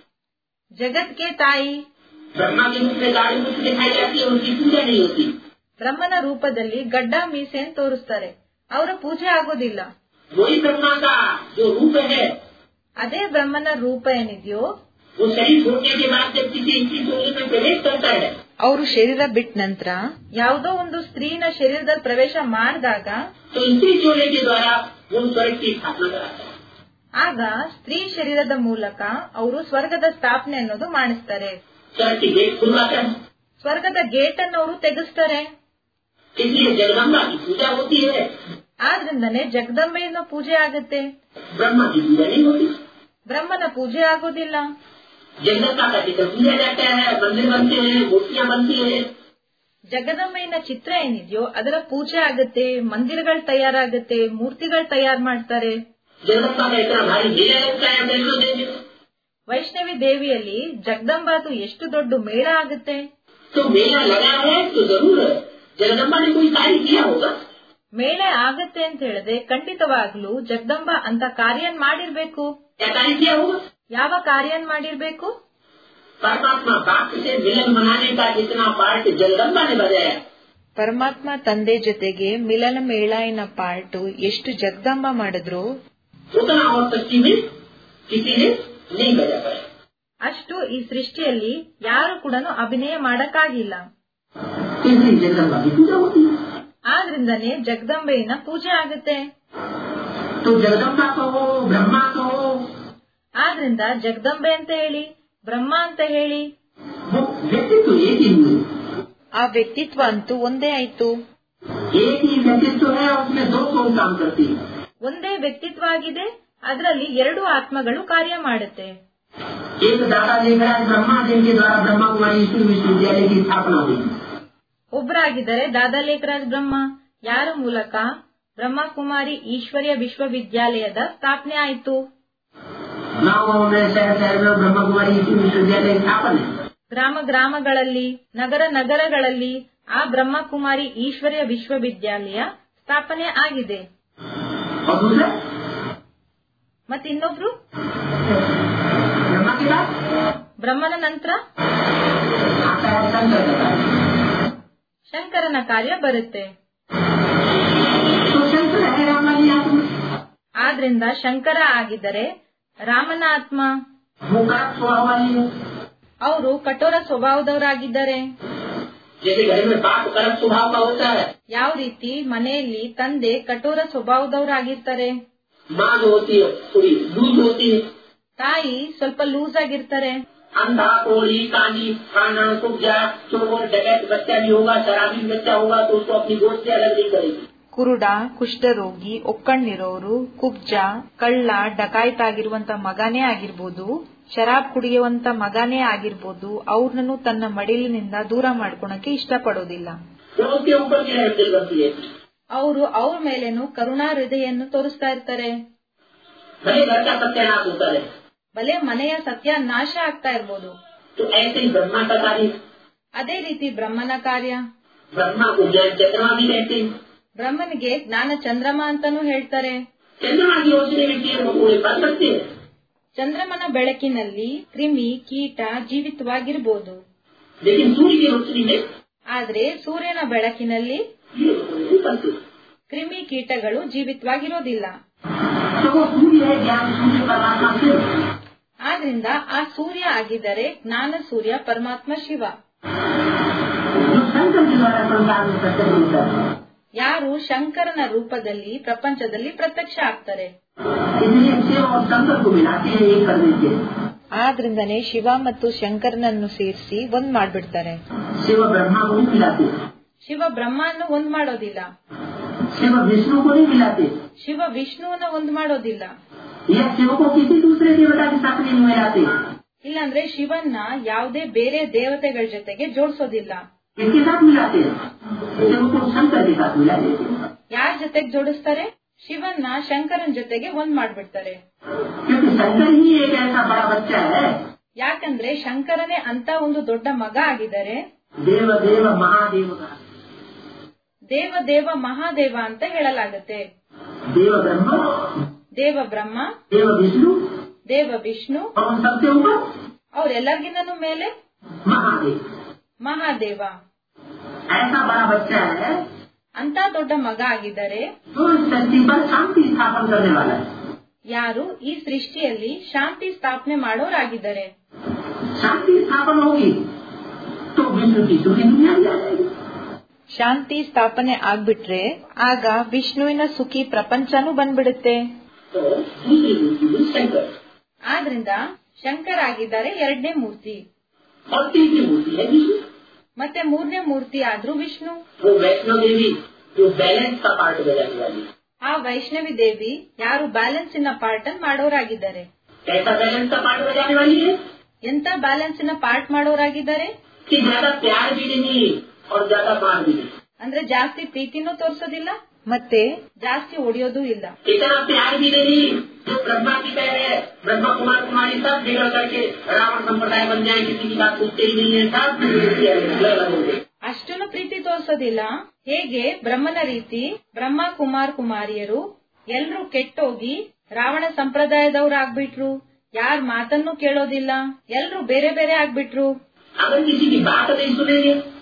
[SPEAKER 1] ಜಗತ್ಗೆ ತಾಯಿ
[SPEAKER 2] ब्रह्मा के रूप में गाड़ी मुख दिखाई जाती है उनकी पूजा नहीं होती
[SPEAKER 1] ಬ್ರಹ್ಮನ ರೂಪದಲ್ಲಿ ಗಡ್ಡ ಮೀಸೆ ಅಂತ ತೋರಿಸ್ತಾರೆ ಅವರ ಪೂಜೆ ಆಗೋದಿಲ್ಲ
[SPEAKER 2] वही ब्रह्मा का जो रूप है
[SPEAKER 1] ಅದೇ ಬ್ರಹ್ಮನ ರೂಪ ಏನಿದೆಯೋ
[SPEAKER 2] वो शरीर छोड़ने के बाद जब किसी इंची चोरी में प्रवेश करता है
[SPEAKER 1] ಅವರು ಶರೀರ ಬಿಟ್ಟ ನಂತರ ಯಾವುದೋ ಒಂದು ಸ್ತ್ರೀನ ಶರೀರದಲ್ಲಿ ಪ್ರವೇಶ ಮಾಡಿದಾಗ
[SPEAKER 2] तो इंची चोरे के द्वारा वो स्वर्ग की स्थापना कराता है
[SPEAKER 1] ಆಗ ಸ್ತ್ರೀ ಶರೀರದ ಮೂಲಕ ಅವರು ಸ್ವರ್ಗದ ಸ್ಥಾಪನೆ ಅನ್ನೋದು ಮಾಡಿಸ್ತಾರೆ
[SPEAKER 2] स्वर्ग की गेट खुलवाता है
[SPEAKER 1] ಸ್ವರ್ಗದ ಗೇಟ್ ಅನ್ನು ಅವರು ತೆಗೆಸ್ತಾರೆ
[SPEAKER 2] इसलिए जगदम्बा की पूजा होती है
[SPEAKER 1] ಆದ್ರಿಂದನೇ ಜಗದಂಬೆಯನ್ನು ಪೂಜೆ ಆಗುತ್ತೆ
[SPEAKER 2] ब्रह्मा की पूजा नहीं होती
[SPEAKER 1] ಬ್ರಹ್ಮನ ಪೂಜೆ ಆಗೋದಿಲ್ಲ
[SPEAKER 2] जगदम्बा का चित्र पूजा जाता है मंदिर बनते हैं मूर्तियाँ बनती है
[SPEAKER 1] ಜಗದಂಬೆಯ ಚಿತ್ರ ಏನಿದೆಯೋ ಅದರ ಪೂಜೆ ಆಗುತ್ತೆ ಮಂದಿರಗಳು ತಯಾರಾಗುತ್ತೆ ಮೂರ್ತಿಗಳು ತಯಾರು ಮಾಡ್ತಾರೆ
[SPEAKER 2] जगदम्बा का इतना भारी मेला लगता है वैष्णो देवी में
[SPEAKER 1] ವೈಷ್ಣವಿ ದೇವಿಯಲ್ಲಿ ಜಗದಂಬಾದು ಎಷ್ಟು ದೊಡ್ಡ ಮೇಳ ಆಗುತ್ತೆ
[SPEAKER 2] तो मेला लगा है तो जरूर जगदम्बा ने कोई कार्य किया होगा
[SPEAKER 1] ಮೇಳ ಆಗತ್ತೆ ಅಂತ ಹೇಳಿದ್ರೆ ಖಂಡಿತವಾಗ್ಲೂ ಜಗದಂಬ ಅಂತ ಕಾರ್ಯನ್ ಮಾಡಿರ್ಬೇಕು
[SPEAKER 2] क्या कार्य किया होगा
[SPEAKER 1] ಯಾವ ಕಾರ್ಯನ್ ಮಾಡಿರ್ಬೇಕು
[SPEAKER 2] परमात्मा बाप से मिलन मनाने का जितना पार्ट जगदम्बा ने बजाया
[SPEAKER 1] ಪರಮಾತ್ಮ ತಂದೆ ಜೊತೆಗೆ ಮಿಲನ ಮೇಳಾಯಿನ ಪಾರ್ಟು ಎಷ್ಟು ಜಗದಂಬ ಮಾಡಿದ್ರು
[SPEAKER 2] उतना और सच्ची में किसी ने नहीं बजा पाया
[SPEAKER 1] ಅಷ್ಟು ಈ ಸೃಷ್ಟಿಯಲ್ಲಿ ಯಾರು ಕೂಡ ಅಭಿನಯ ಮಾಡಕ್ಕಾಗಿಲ್ಲ
[SPEAKER 2] तो इसलिए जगदम्बा की पूजा होती है
[SPEAKER 1] ಆದ್ರಿಂದನೇ ಜಗದಂಬೆಯನ್ನ ಪೂಜೆ ಆಗುತ್ತೆ
[SPEAKER 2] तो जगदम्बा कहो ब्रह्मा कहो
[SPEAKER 1] ಆದ್ರಿಂದ ಜಗದಂಬೆ ಅಂತ ಹೇಳಿ ಬ್ರಹ್ಮ ಅಂತ ಹೇಳಿ
[SPEAKER 2] वो व्यक्तित्व एक ही हुए
[SPEAKER 1] ಆ ವ್ಯಕ್ತಿತ್ವ ಅಂತೂ ಒಂದೇ ಆಯ್ತು
[SPEAKER 2] एक ही व्यक्तित्व है उसमें दो सोल काम करती है
[SPEAKER 1] ಒಂದೇ ವ್ಯಕ್ತಿತ್ವ ಆಗಿದೆ ಅದರಲ್ಲಿ ಎರಡು ಆತ್ಮಗಳು ಕಾರ್ಯ ಮಾಡುತ್ತೆ
[SPEAKER 2] एक दादा लेखराज ब्रह्मा जिनके द्वारा ब्रह्मा कुमारी ईश्वर विश्वविद्यालय की स्थापना हुई
[SPEAKER 1] ಒಬ್ಬರಾಗಿದ್ದಾರೆ ದಾದಾ ಲೇಖರಾಜ್ ಬ್ರಹ್ಮ ಯಾರ ಮೂಲಕ ಬ್ರಹ್ಮಕುಮಾರಿ ಈಶ್ವರ್ಯ ವಿಶ್ವವಿದ್ಯಾಲಯದ ಸ್ಥಾಪನೆ ಆಯಿತು
[SPEAKER 2] गाँवों में शहर शहर में ब्रह्मा कुमारी ईश्वर विश्वविद्यालय की स्थापना है
[SPEAKER 1] ಗ್ರಾಮ ಗ್ರಾಮಗಳಲ್ಲಿ ನಗರ ನಗರಗಳಲ್ಲಿ ಆ ಬ್ರಹ್ಮಕುಮಾರಿ ಈಶ್ವರ್ಯ ವಿಶ್ವವಿದ್ಯಾಲಯ ಸ್ಥಾಪನೆ ಆಗಿದೆ
[SPEAKER 2] और दूसरा
[SPEAKER 1] ಮತ್ತೆ ಇನ್ನೊಬ್ರು
[SPEAKER 2] ब्रह्मा के बाद
[SPEAKER 1] ಬ್ರಹ್ಮನ ನಂತರ
[SPEAKER 2] आता है शंकर का कार्य।
[SPEAKER 1] ಶಂಕರನ ಕಾರ್ಯ ಬರುತ್ತೆ
[SPEAKER 2] तो शंकर है राम वाली आत्मा
[SPEAKER 1] ಆದ್ರಿಂದ ಶಂಕರ ಆಗಿದ್ದರೆ ರಾಮನ ಆತ್ಮ
[SPEAKER 2] वो कर्क स्वभाव वाली है
[SPEAKER 1] ಅವರು ಕಠೋರ ಸ್ವಭಾವದವರಾಗಿದ್ದಾರೆ
[SPEAKER 2] जैसे घर में बाप कर्क स्वभाव का होता है
[SPEAKER 1] ಯಾವ ರೀತಿ ಮನೆಯಲ್ಲಿ ತಂದೆ ಕಠೋರ ಸ್ವಭಾವದವರಾಗಿರ್ತಾರೆ
[SPEAKER 2] माँ जो होती है थोड़ी लूज होती है
[SPEAKER 1] ತಾಯಿ ಸ್ವಲ್ಪ ಲೂಸ್ ಆಗಿರ್ತಾರೆ
[SPEAKER 2] अंधा कोड़ी कानी खाना कुब्जा चोर डकैत बच्चा भी होगा शराबी बच्चा होगा तो उसको अपनी गोद से अलग नहीं करेगी
[SPEAKER 1] ಕುರುಡ ಕುಷ್ಠರೋಗಿ ಒಕ್ಕಣ್ಣಿರೋರು ಕುಬ್ಜ ಕಳ್ಳ ಡಕಾಯ್ತಾಗಿರುವಂತ ಮಗನೇ ಆಗಿರ್ಬೋದು ಶರಾಬ್ ಕುಡಿಯುವಂತ ಮಗನೇ ಆಗಿರ್ಬೋದು ಅವ್ರನ್ನೂ ತನ್ನ ಮಡಿಲಿನಿಂದ ದೂರ ಮಾಡ್ಕೊಳಕ್ಕೆ ಇಷ್ಟಪಡೋದಿಲ್ಲ
[SPEAKER 2] तो उसके ऊपर की रहमत दिल बनती है
[SPEAKER 1] ಅವರು ಅವ್ರ ಮೇಲೇನು ಕರುಣಾ ಹೃದಯನ್ನು ತೋರಿಸ್ತಾ ಇರ್ತಾರೆ
[SPEAKER 2] भले घर का सत्यानाश होता है
[SPEAKER 1] ಭಲೆ ಮನೆಯ ಸತ್ಯ ನಾಶ ಆಗ್ತಾ ಇರ್ಬೋದು
[SPEAKER 2] तो ऐसे ही ब्रह्मा का कार्य
[SPEAKER 1] ಅದೇ ರೀತಿ ಬ್ರಹ್ಮನ ಕಾರ್ಯ
[SPEAKER 2] ब्रह्मा को ज्ञान चंद्रमा भी कहते हैं
[SPEAKER 1] ಬ್ರಹ್ಮನಿಗೆ ಜ್ಞಾನ ಚಂದ್ರಮ ಅಂತಾನೂ ಹೇಳ್ತಾರೆ
[SPEAKER 2] चंद्रमा की रोशनी में कीड़े मकोड़े पल सकते हैं
[SPEAKER 1] ಚಂದ್ರಮನ ಬೆಳಕಿನಲ್ಲಿ ಕ್ರಿಮಿ ಕೀಟ ಜೀವಿತವಾಗಿರ್ಬೋದು
[SPEAKER 2] लेकिन सूर्य की रोशनी में
[SPEAKER 1] ಆದ್ರೆ ಸೂರ್ಯನ ಬೆಳಕಿನಲ್ಲಿ
[SPEAKER 2] कीड़े मकोड़े नहीं पलते
[SPEAKER 1] ಕ್ರಿಮಿ ಕೀಟಗಳು ಜೀವಿತವಾಗಿರೋದಿಲ್ಲ
[SPEAKER 2] तो वो सूर्य है ज्ञान सूर्य परमात्मा से
[SPEAKER 1] ಆದ್ರಿಂದ ಆ ಸೂರ್ಯ ಆಗಿದ್ದರೆ ಜ್ಞಾನ ಸೂರ್ಯ ಪರಮಾತ್ಮ ಶಿವ
[SPEAKER 2] जो शंकर के द्वारा संसार में प्रत्यक्ष होता है
[SPEAKER 1] ಯಾರು ಶಂಕರನ ರೂಪದಲ್ಲಿ ಪ್ರಪಂಚದಲ್ಲಿ ಪ್ರತ್ಯಕ್ಷ ಆಗ್ತಾರೆ
[SPEAKER 2] इसलिए शिव और शंकर को मिलाते हैं एक कर देते हैं
[SPEAKER 1] ಆದ್ರಿಂದನೇ ಶಿವ ಮತ್ತು ಶಂಕರನನ್ನು ಸೇರಿಸಿ ಒಂದ್ ಮಾಡ್ಬಿಡ್ತಾರೆ
[SPEAKER 2] शिव ब्रह्मा को नहीं मिलाते
[SPEAKER 1] ಶಿವ ಬ್ರಹ್ಮನ್ನು ಒಂದ್ ಮಾಡೋದಿಲ್ಲ
[SPEAKER 2] शिव विष्णु को नहीं मिलाते
[SPEAKER 1] ಶಿವ ವಿಷ್ಣುವನ್ನ ಒಂದ್ ಮಾಡೋದಿಲ್ಲ
[SPEAKER 2] या शिव को किसी दूसरे देवता के साथ नहीं मिलाते
[SPEAKER 1] ಇಲ್ಲಾಂದ್ರೆ ಶಿವನ್ನ ಯಾವುದೇ ಬೇರೆ ದೇವತೆಗಳ ಜೊತೆಗೆ ಜೋಡಿಸೋದಿಲ್ಲ
[SPEAKER 2] किसके साथ मिलाते हैं शिव को शंकर के साथ मिला देते हैं
[SPEAKER 1] ಯಾರ ಜೊತೆಗೆ ಜೋಡಿಸ್ತಾರೆ ಶಿವನ್ನ ಶಂಕರನ್ ಜೊತೆಗೆ ಒಂದ್ ಮಾಡ್ಬಿಡ್ತಾರೆ
[SPEAKER 2] क्योंकि शंकर ही एक ऐसा बड़ा बच्चा है
[SPEAKER 1] ಯಾಕಂದ್ರೆ ಶಂಕರನೇ ಅಂತ ಒಂದು ದೊಡ್ಡ ಮಗ ಆಗಿದ್ದಾರೆ
[SPEAKER 2] देव देव महादेव का
[SPEAKER 1] ದೇವ ದೇವ ಮಹಾದೇವ ಅಂತ ಹೇಳಲಾಗತ್ತೆ
[SPEAKER 2] देव ब्रह्म
[SPEAKER 1] ದೇವ ಬ್ರಹ್ಮ
[SPEAKER 2] देव विष्णु
[SPEAKER 1] ದೇವ ವಿಷ್ಣು
[SPEAKER 2] और उन सबसे ऊपर
[SPEAKER 1] ಅವ್ರೆಲ್ಲರಿಗಿನ್ನೂ ಮೇಲೆ
[SPEAKER 2] महादेव
[SPEAKER 1] ಮಹಾದೇವ
[SPEAKER 2] ऐसा बड़ा बच्चा है
[SPEAKER 1] ಅಂತ ದೊಡ್ಡ ಮಗ ಆಗಿದ್ದಾರೆ
[SPEAKER 2] जो इस धरती पर शांति स्थापन करने वाला है
[SPEAKER 1] ಯಾರು ಈ ಸೃಷ್ಟಿಯಲ್ಲಿ ಶಾಂತಿ ಸ್ಥಾಪನೆ ಮಾಡೋರಾಗಿದ್ದಾರೆ
[SPEAKER 2] शांति स्थापन होगी तो विष्णु की सुखी दुनिया भी आ जाएगी
[SPEAKER 1] ಶಾಂತಿ ಸ್ಥಾಪನೆ ಆಗ್ಬಿಟ್ರೆ ಆಗ ವಿಷ್ಣುವಿನ ಸುಖಿ ಪ್ರಪಂಚನೂ ಬಂದ್ಬಿಡುತ್ತೆ
[SPEAKER 2] तो दूसरी मूर्ति हुई शंकर
[SPEAKER 1] ಆದ್ರಿಂದ ಶಂಕರ್ ಆಗಿದ್ದಾರೆ ಎರಡನೇ ಮೂರ್ತಿ
[SPEAKER 2] और तीसरी मूर्ति है विष्णु
[SPEAKER 1] ಮತ್ತೆ ಮೂರನೇ ಮೂರ್ತಿ ಆದ್ರೂ ವಿಷ್ಣು
[SPEAKER 2] वो वैष्णो देवी जो बैलेंस का पार्ट बजाने वाली है
[SPEAKER 1] ಆ ವೈಷ್ಣವಿ ದೇವಿ ಯಾರು ಬ್ಯಾಲೆನ್ಸಿನ ಪಾರ್ಟ್ ಅನ್ ಮಾಡೋರಾಗಿದ್ದಾರೆ
[SPEAKER 2] कैसा बैलेंस का पार्ट बजाने वाली है
[SPEAKER 1] ಎಂತ ಬ್ಯಾಲೆನ್ಸಿನ ಪಾರ್ಟ್ ಮಾಡೋರಾಗಿದ್ದಾರೆ
[SPEAKER 2] कि ज्यादा प्यार भी नहीं और ज्यादा मार भी नहीं
[SPEAKER 1] ಅಂದ್ರೆ ಜಾಸ್ತಿ ಪ್ರೀತಿನೂ ತೋರ್ಸೋದಿಲ್ಲ ಮತ್ತೆ ಜಾಸ್ತಿ ಹೊಡಿಯೋದೂ ಇಲ್ಲ
[SPEAKER 2] इतना प्यार भी नहीं जो ब्रह्मा की कह है ब्रह्मा कुमार कुमारी सब बिगड़ करके रावण संप्रदाय बन जाए किसी की बात सुनते ही नहीं है सब अलग अलग हो गए
[SPEAKER 1] ಅಷ್ಟನ್ನು ಪ್ರೀತಿ ತೋರ್ಸೋದಿಲ್ಲ ಹೇಗೆ ಬ್ರಹ್ಮನ ರೀತಿ ಬ್ರಹ್ಮ ಕುಮಾರ್ ಕುಮಾರಿಯರು ಎಲ್ರೂ ಕೆಟ್ಟೋಗಿ ರಾವಣ ಸಂಪ್ರದಾಯದವ್ರು ಆಗ್ಬಿಟ್ರು ಯಾರ್ ಮಾತನ್ನು ಕೇಳೋದಿಲ್ಲ ಎಲ್ರೂ ಬೇರೆ ಬೇರೆ ಆಗ್ಬಿಟ್ರು
[SPEAKER 2] अगर किसी की बात नहीं सुनेंगे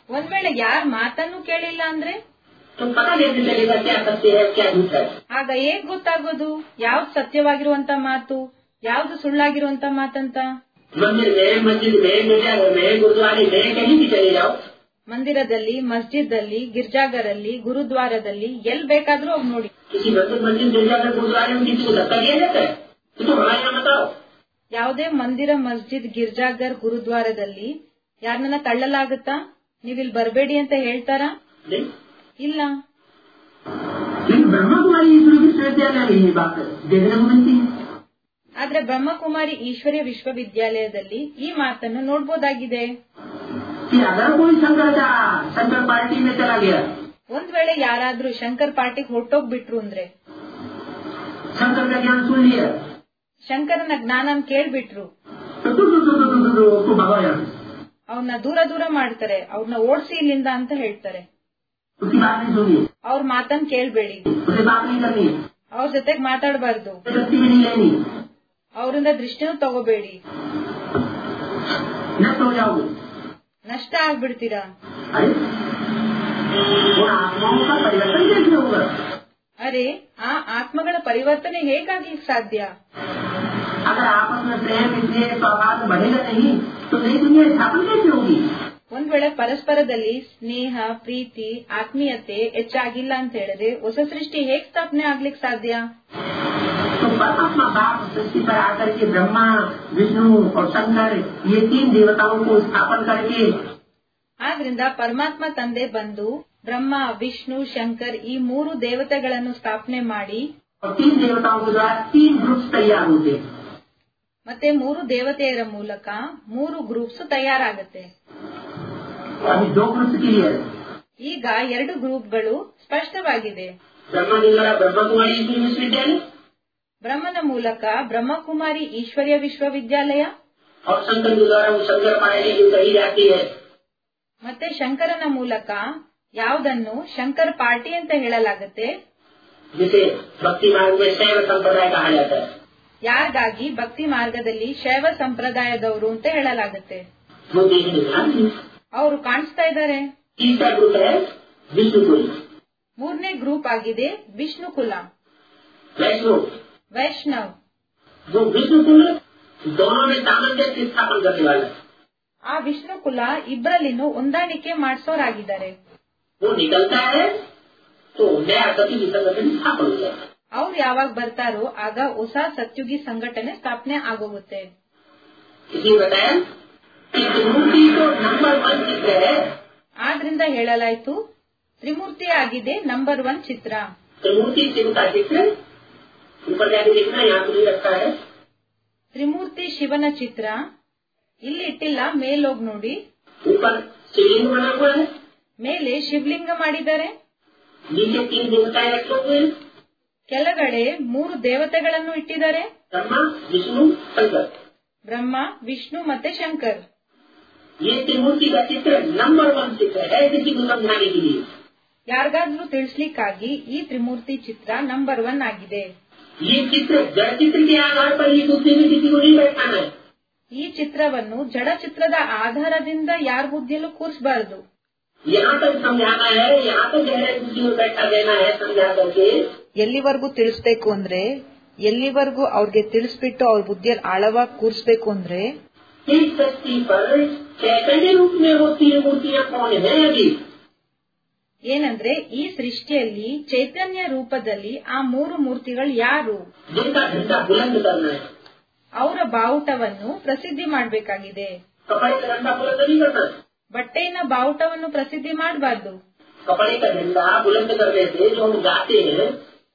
[SPEAKER 1] ಒಂದ್ ವೇಳೆ ಯಾರ ಮಾತನ್ನು ಕೇಳಿಲ್ಲ ಅಂದ್ರೆ
[SPEAKER 2] तो पता कैसे चलेगा क्या सत्य है क्या झूठ है
[SPEAKER 1] ಆಗ ಹೇಗ್ ಗೊತ್ತಾಗೋದು ಯಾವ್ದು ಸತ್ಯವಾಗಿರುವಂತ ಮಾತು ಯಾವ್ದು ಸುಳ್ಳಾಗಿರುವಂತ ಮಾತಂತ
[SPEAKER 2] मंदिर में मस्जिद में गिरजाघर में गुरुद्वारे में कहीं भी चले जाओ
[SPEAKER 1] ಮಂದಿರದಲ್ಲಿ ಮಸ್ಜಿದ್ ಅಲ್ಲಿ ಗಿರ್ಜಾಗರಲ್ಲಿ ಗುರುದ್ವಾರದಲ್ಲಿ ಎಲ್ ಬೇಕಾದ್ರೂ ಹೋಗಿ ನೋಡಿ
[SPEAKER 2] किसी मंदिर मस्जिद गिरजाघर गुरुद्वारे में किसी को धक्का दिया जाता है तो तुम हमारे यहाँ बताओ
[SPEAKER 1] ಯಾವುದೇ ಮಂದಿರ ಮಸ್ಜಿದ್ ಗಿರ್ಜಾಗರ್ ಗುರುದ್ವಾರದಲ್ಲಿ ಯಾರನ್ನ ತಳ್ಳಲಾಗುತ್ತಾ ನೀವಿಲ್ ಬರ್ಬೇಡಿ ಅಂತ ಹೇಳ್ತಾರಾ
[SPEAKER 2] नहीं
[SPEAKER 1] ಇಲ್ಲ
[SPEAKER 2] लेकिन ब्रह्मा कुमारी ईश्वरी विश्वविद्यालय में ये बात देखने को मिलती है
[SPEAKER 1] ಆದ್ರೆ ಬ್ರಹ್ಮಕುಮಾರಿ ಈಶ್ವರ್ಯ ವಿಶ್ವವಿದ್ಯಾಲಯದಲ್ಲಿ ಈ ಮಾತನ್ನು ನೋಡ್ಬೋದಾಗಿದೆ
[SPEAKER 2] कि अगर कोई शंकर का शंकर पार्टी में चला गया
[SPEAKER 1] ಒಂದ್ ವೇಳೆ ಯಾರಾದ್ರೂ ಶಂಕರ್ ಪಾರ್ಟಿಗೆ ಹೊಟ್ಟೋಗ್ಬಿಟ್ರು ಅಂದ್ರೆ
[SPEAKER 2] शंकर का ज्ञान सुन लिया
[SPEAKER 1] ಶಂಕರನ ಜ್ಞಾನನ್ ಕೇಳ್ಬಿಟ್ರು
[SPEAKER 2] तो तू तू तू तू तू तू उसको भगा यहाँ से।
[SPEAKER 1] ಅವ್ರನ್ನ ದೂರ ದೂರ ಮಾಡ್ತಾರೆ ಅವ್ರನ್ನ ಓಡಿಸಿ ಇಲ್ಲಿಂದ ಅಂತ ಹೇಳ್ತಾರೆ
[SPEAKER 2] उसकी बात नहीं सुनिए
[SPEAKER 1] ಅವ್ರ ಮಾತನ್ ಕೇಳ್ಬೇಡಿ
[SPEAKER 2] उसे बात नहीं करनी है
[SPEAKER 1] ಅವ್ರ जೊತೆಗ್ ಮಾತಾಡಬಾರ್ದು
[SPEAKER 2] शक्ति भी नहीं लेनी
[SPEAKER 1] ಅವರಿಂದ ದೃಷ್ಟಿನೂ ತಗೋಬೇಡಿ
[SPEAKER 2] नष्ट हो जाओगे
[SPEAKER 1] ನಷ್ಟ ಆಗ್ಬಿಡ್ತೀರಾ
[SPEAKER 2] अरे वो आत्माओं का परिवर्तन कैसे होगा
[SPEAKER 1] ಅರೆ ಆ ಆತ್ಮಗಳ ಪರಿವರ್ತನೆ ಹೇಗಾಗ್ಲಿಕ್ಕೆ ಸಾಧ್ಯ
[SPEAKER 2] अगर आपस में प्रेम स्नेह सौहार्द बढ़ेगा नहीं तो नई दुनिया स्थापन कैसे होगी
[SPEAKER 1] ಒಂದ್ ವೇಳೆ ಪರಸ್ಪರದಲ್ಲಿ ಸ್ನೇಹ ಪ್ರೀತಿ ಆತ್ಮೀಯತೆ ಹೆಚ್ಚಾಗಿಲ್ಲ ಅಂತ ಹೇಳಿದ್ರೆ ಹೊಸ ಸೃಷ್ಟಿ ಹೇಗ್ ಸ್ಥಾಪನೆ ಆಗ್ಲಿಕ್ಕೆ ಸಾಧ್ಯ
[SPEAKER 2] तो परमात्मा बाप सृष्टि पर आकर के ब्रह्मा विष्णु और शंकर ये तीन देवताओं को स्थापन करके
[SPEAKER 1] ಆದ್ರಿಂದ ಪರಮಾತ್ಮ ತಂದೆ ಬಂದು ಬ್ರಹ್ಮ ವಿಷ್ಣು ಶಂಕರ್ ಈ ಮೂರು ದೇವತೆಗಳನ್ನು ಸ್ಥಾಪನೆ ಮಾಡಿ
[SPEAKER 2] और तीन देवताओं के द्वारा तीन ग्रुप तैयार होते हैं
[SPEAKER 1] ಮತ್ತೆ ಮೂರು ದೇವತೆಯರ ಮೂಲಕ ಮೂರು ಗ್ರೂಪ್ಸ್ ತಯಾರಾಗತ್ತೆ
[SPEAKER 2] अभी दो ग्रुप क्लियर है
[SPEAKER 1] ಈಗ ಎರಡು ಗ್ರೂಪ್ಗಳು ಸ್ಪಷ್ಟವಾಗಿದೆ
[SPEAKER 2] ब्रह्मा के द्वारा ब्रह्मा कुमारी ईश्वरी विश्वविद्यालय
[SPEAKER 1] ಬ್ರಹ್ಮನ ಮೂಲಕ ಬ್ರಹ್ಮಕುಮಾರಿ ಈಶ್ವರ್ಯ ವಿಶ್ವವಿದ್ಯಾಲಯ
[SPEAKER 2] और शंकर के द्वारा वो शंकर पायरी जो कही जाती है
[SPEAKER 1] ಮತ್ತೆ ಶಂಕರನ ಮೂಲಕ ಯಾವುದನ್ನು ಶಂಕರ್ ಪಾರ್ಟಿ ಅಂತ ಹೇಳಲಾಗುತ್ತೆ
[SPEAKER 2] जिसे भक्ति मार्ग में शैव संप्रदाय कहा जाता है
[SPEAKER 1] ಯಾರಿಗಾಗಿ ಭಕ್ತಿ ಮಾರ್ಗದಲ್ಲಿ ಶೈವ ಸಂಪ್ರದಾಯದವರು ಅಂತ ಹೇಳಲಾಗುತ್ತೆ
[SPEAKER 2] वो देखने में आती है
[SPEAKER 1] ಅವರು ಕಾಣಿಸ್ತಾ ಇದ್ದಾರೆ
[SPEAKER 2] तीसरा ग्रुप है विष्णुपुरी
[SPEAKER 1] ಮೂರನೇ ಗ್ರೂಪ್ ಆಗಿದೆ ವಿಷ್ಣು ಕುಲ
[SPEAKER 2] वैष्णव
[SPEAKER 1] ವೈಷ್ಣವ್
[SPEAKER 2] जो विष्णुकुल दोनों में सामंजस्य स्थापन करने वाला है
[SPEAKER 1] ಆ ವಿಷ್ಣು ಕುಲ ಇಬ್ಬರಲ್ಲಿನೂ ಹೊಂದಾಣಿಕೆ ಮಾಡಿಸೋರಾಗಿದ್ದಾರೆ
[SPEAKER 2] वो निकलता है तो नया सती की संगठन स्थापन हो जाता है
[SPEAKER 1] ಅವ್ರು ಯಾವಾಗ ಬರ್ತಾರೋ ಆಗ ಹೊಸ ಸತ್ಯುಗಿ ಸಂಘಟನೆ ಸ್ಥಾಪನೆ ಆಗೋಗುತ್ತೆ
[SPEAKER 2] इसलिए बताया कि त्रिमूर्ति तो नंबर वन चित्र है
[SPEAKER 1] ಆದ್ರಿಂದ ಹೇಳಲಾಯ್ತು ತ್ರಿಮೂರ್ತಿ ಆಗಿದೆ ನಂಬರ್ ಒನ್ ಚಿತ್ರ
[SPEAKER 2] त्रिमूर्ति शिव का चित्र ऊपर जाके देखना यहाँ पर नहीं रखा है
[SPEAKER 1] ತ್ರಿಮೂರ್ತಿ ಶಿವನ ಚಿತ್ರ ಇಲ್ಲಿ ಇಟ್ಟಿಲ್ಲ ಮೇಲೋಗ್ ನೋಡಿ
[SPEAKER 2] ऊपर शिवलिंग बना हुआ है
[SPEAKER 1] ಮೇಲೆ ಶಿವಲಿಂಗ ಮಾಡಿದ್ದಾರೆ
[SPEAKER 2] नीचे तीन देवताएं रखे हुए हैं
[SPEAKER 1] ಕೆಳಗಡೆ ಮೂರು ದೇವತೆಗಳನ್ನು ಇಟ್ಟಿದ್ದಾರೆ
[SPEAKER 2] ब्रह्मा विष्णु शंकर
[SPEAKER 1] ಬ್ರಹ್ಮ ವಿಷ್ಣು ಮತ್ತೆ ಶಂಕರ್
[SPEAKER 2] ये त्रिमूर्ति का चित्र नंबर वन चित्र है किसी को समझाने के लिए
[SPEAKER 1] ಯಾರಿಗಾದ್ರೂ ತಿಳಿಸ್ಲಿಕ್ಕಾಗಿ ಈ ತ್ರಿಮೂರ್ತಿ ಚಿತ್ರ ನಂಬರ್ ಒನ್ ಆಗಿದೆ
[SPEAKER 2] ये चित्र जड़ चित्र के आधार पर ये बुद्धि में किसी को नहीं बैठाना है
[SPEAKER 1] ಈ ಚಿತ್ರವನ್ನು ಜಡ ಚಿತ್ರದ ಆಧಾರದಿಂದ ಯಾರ ಬುದ್ಧಿಯಲ್ಲೂ ಕೂರಿಸಬಾರದು
[SPEAKER 2] यहाँ तक समझाना है यहाँ तक गहरे बुद्धि में बैठा देना है समझा करके
[SPEAKER 1] ಎಲ್ಲಿವರೆಗೂ ತಿಳಿಸ್ಬೇಕು ಅಂದ್ರೆ ಎಲ್ಲಿವರೆಗೂ ಅವ್ರಿಗೆ ತಿಳಿಸ್ಬಿಟ್ಟು ಅವ್ರ ಬುದ್ಧಿಯಲ್ಲಿ ಆಳವಾಗಿ ಕೂರಿಸ್ಬೇಕು ಅಂದ್ರೆ
[SPEAKER 2] इस शक्ति पर चैतन्य रूप में वो तीन मूर्तियाँ कौन है अभी
[SPEAKER 1] ಏನಂದ್ರೆ ಈ ಸೃಷ್ಟಿಯಲ್ಲಿ ಚೈತನ್ಯ ರೂಪದಲ್ಲಿ ಆ ಮೂರು ಮೂರ್ತಿಗಳು ಯಾರು
[SPEAKER 2] जिनका झंडा बुलंद करना है
[SPEAKER 1] ಅವರ ಬಾವುಟವನ್ನು ಪ್ರಸಿದ್ಧಿ ಮಾಡಬೇಕಾಗಿದೆ
[SPEAKER 2] कपड़े का झंडा बुलंद नहीं करना है
[SPEAKER 1] ಬಟ್ಟೆನ ಬಾವುಟವನ್ನು ಪ್ರಸಿದ್ಧಿ ಮಾಡಬಾರ್ದು
[SPEAKER 2] कपड़े का झंडा बुलंद करने से जो हम गाते हैं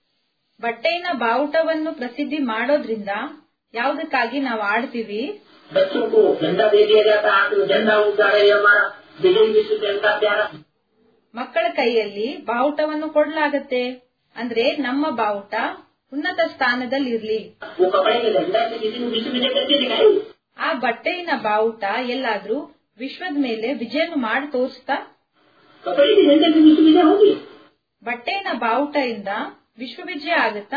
[SPEAKER 1] ಬಟ್ಟೆನ ಬಾವುಟವನ್ನು ಪ್ರಸಿದ್ಧಿ ಮಾಡೋದ್ರಿಂದ ಯಾವುದಕ್ಕಾಗಿ ನಾವು ಆಡ್ತೀವಿ
[SPEAKER 2] बच्चों को झंडा दे दिया जाता है हाथ में झंडा ऊंचा रहे हमारा विजय विश्व जनता प्यारा
[SPEAKER 1] ಮಕ್ಕಳ ಕೈಯಲ್ಲಿ ಬಾವುಟವನ್ನು ಕೊಡಲಾಗತ್ತೆ ಅಂದ್ರೆ ನಮ್ಮ ಬಾವುಟ ಉನ್ನತ ಸ್ಥಾನದಲ್ಲಿರ್ಲಿ
[SPEAKER 2] वो कपड़े का झंडा से किसी को विश्व विजय करके दिखाई
[SPEAKER 1] ಆ ಬಟ್ಟೆಯಿನ ಬಾವುಟ ಎಲ್ಲಾದ್ರೂ ವಿಶ್ವದ ಮೇಲೆ ವಿಜಯನು ಮಾಡಿ ತೋರಿಸ್ತಾ
[SPEAKER 2] कपड़े के झंडे से विश्व विजय होगी
[SPEAKER 1] ಬಟ್ಟೆಯಿನ ಬಾವುಟ ಇಂದ ವಿಶ್ವ ವಿಜಯ ಆಗತ್ತಾ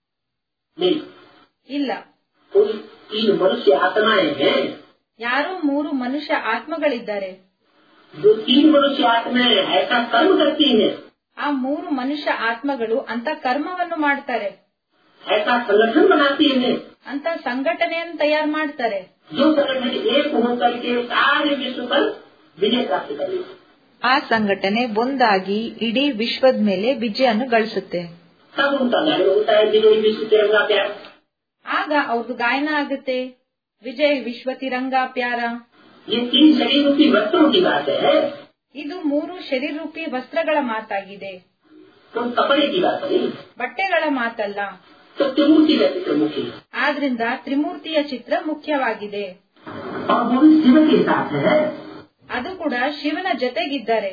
[SPEAKER 2] नहीं
[SPEAKER 1] ಇಲ್ಲ
[SPEAKER 2] कोई तीन मनुष्य आत्माएं हैं
[SPEAKER 1] ಯಾರೋ ಮೂರು ಮನುಷ್ಯ ಆತ್ಮಗಳಿದ್ದಾರೆ
[SPEAKER 2] जो तीन मनुष्य आत्माएं ऐसा कर्म करती हैं
[SPEAKER 1] ಆ ಮೂರು ಮನುಷ್ಯ ಆತ್ಮಗಳು ಅಂತ ಕರ್ಮವನ್ನು ಮಾಡ್ತಾರೆ
[SPEAKER 2] ऐसा संगठन बनाती हैं
[SPEAKER 1] ಅಂತ ಸಂಘಟನೆಯನ್ನು ತಯಾರು ಮಾಡ್ತಾರೆ
[SPEAKER 2] जो संगठन एक होकर के सारे विश्व पर विजय प्राप्त करेगी
[SPEAKER 1] ಆ ಸಂಘಟನೆ ಒಂದಾಗಿ ಇಡೀ ವಿಶ್ವದ ಮೇಲೆ ವಿಜಯನ್ನು ಗಳಿಸುತ್ತೆ
[SPEAKER 2] तब उनका गायन होता है विजयी विश्व तिरंगा प्यार
[SPEAKER 1] ಆಗ ಅವ್ರದ್ದು ಗಾಯನ ಆಗುತ್ತೆ ವಿಜಯ್ ವಿಶ್ವ ತಿರಂಗ ಪ್ಯಾರ
[SPEAKER 2] ये तीन शरीर रूपी वस्त्रों की बात है
[SPEAKER 1] ಇದು ಮೂರು ಶರೀರೂಪಿ ವಸ್ತ್ರಗಳ ಮಾತಾಗಿದೆ
[SPEAKER 2] तो कपड़े की बात नहीं
[SPEAKER 1] ಬಟ್ಟೆಗಳ ಮಾತಲ್ಲ
[SPEAKER 2] तो त्रिमूर्ति का चित्र मुख्य है
[SPEAKER 1] ಆದ್ರಿಂದ ತ್ರಿಮೂರ್ತಿಯ ಚಿತ್ರ ಮುಖ್ಯವಾಗಿದೆ
[SPEAKER 2] और वो भी शिव के साथ है
[SPEAKER 1] ಅದು ಕೂಡ ಶಿವನ ಜೊತೆಗಿದ್ದಾರೆ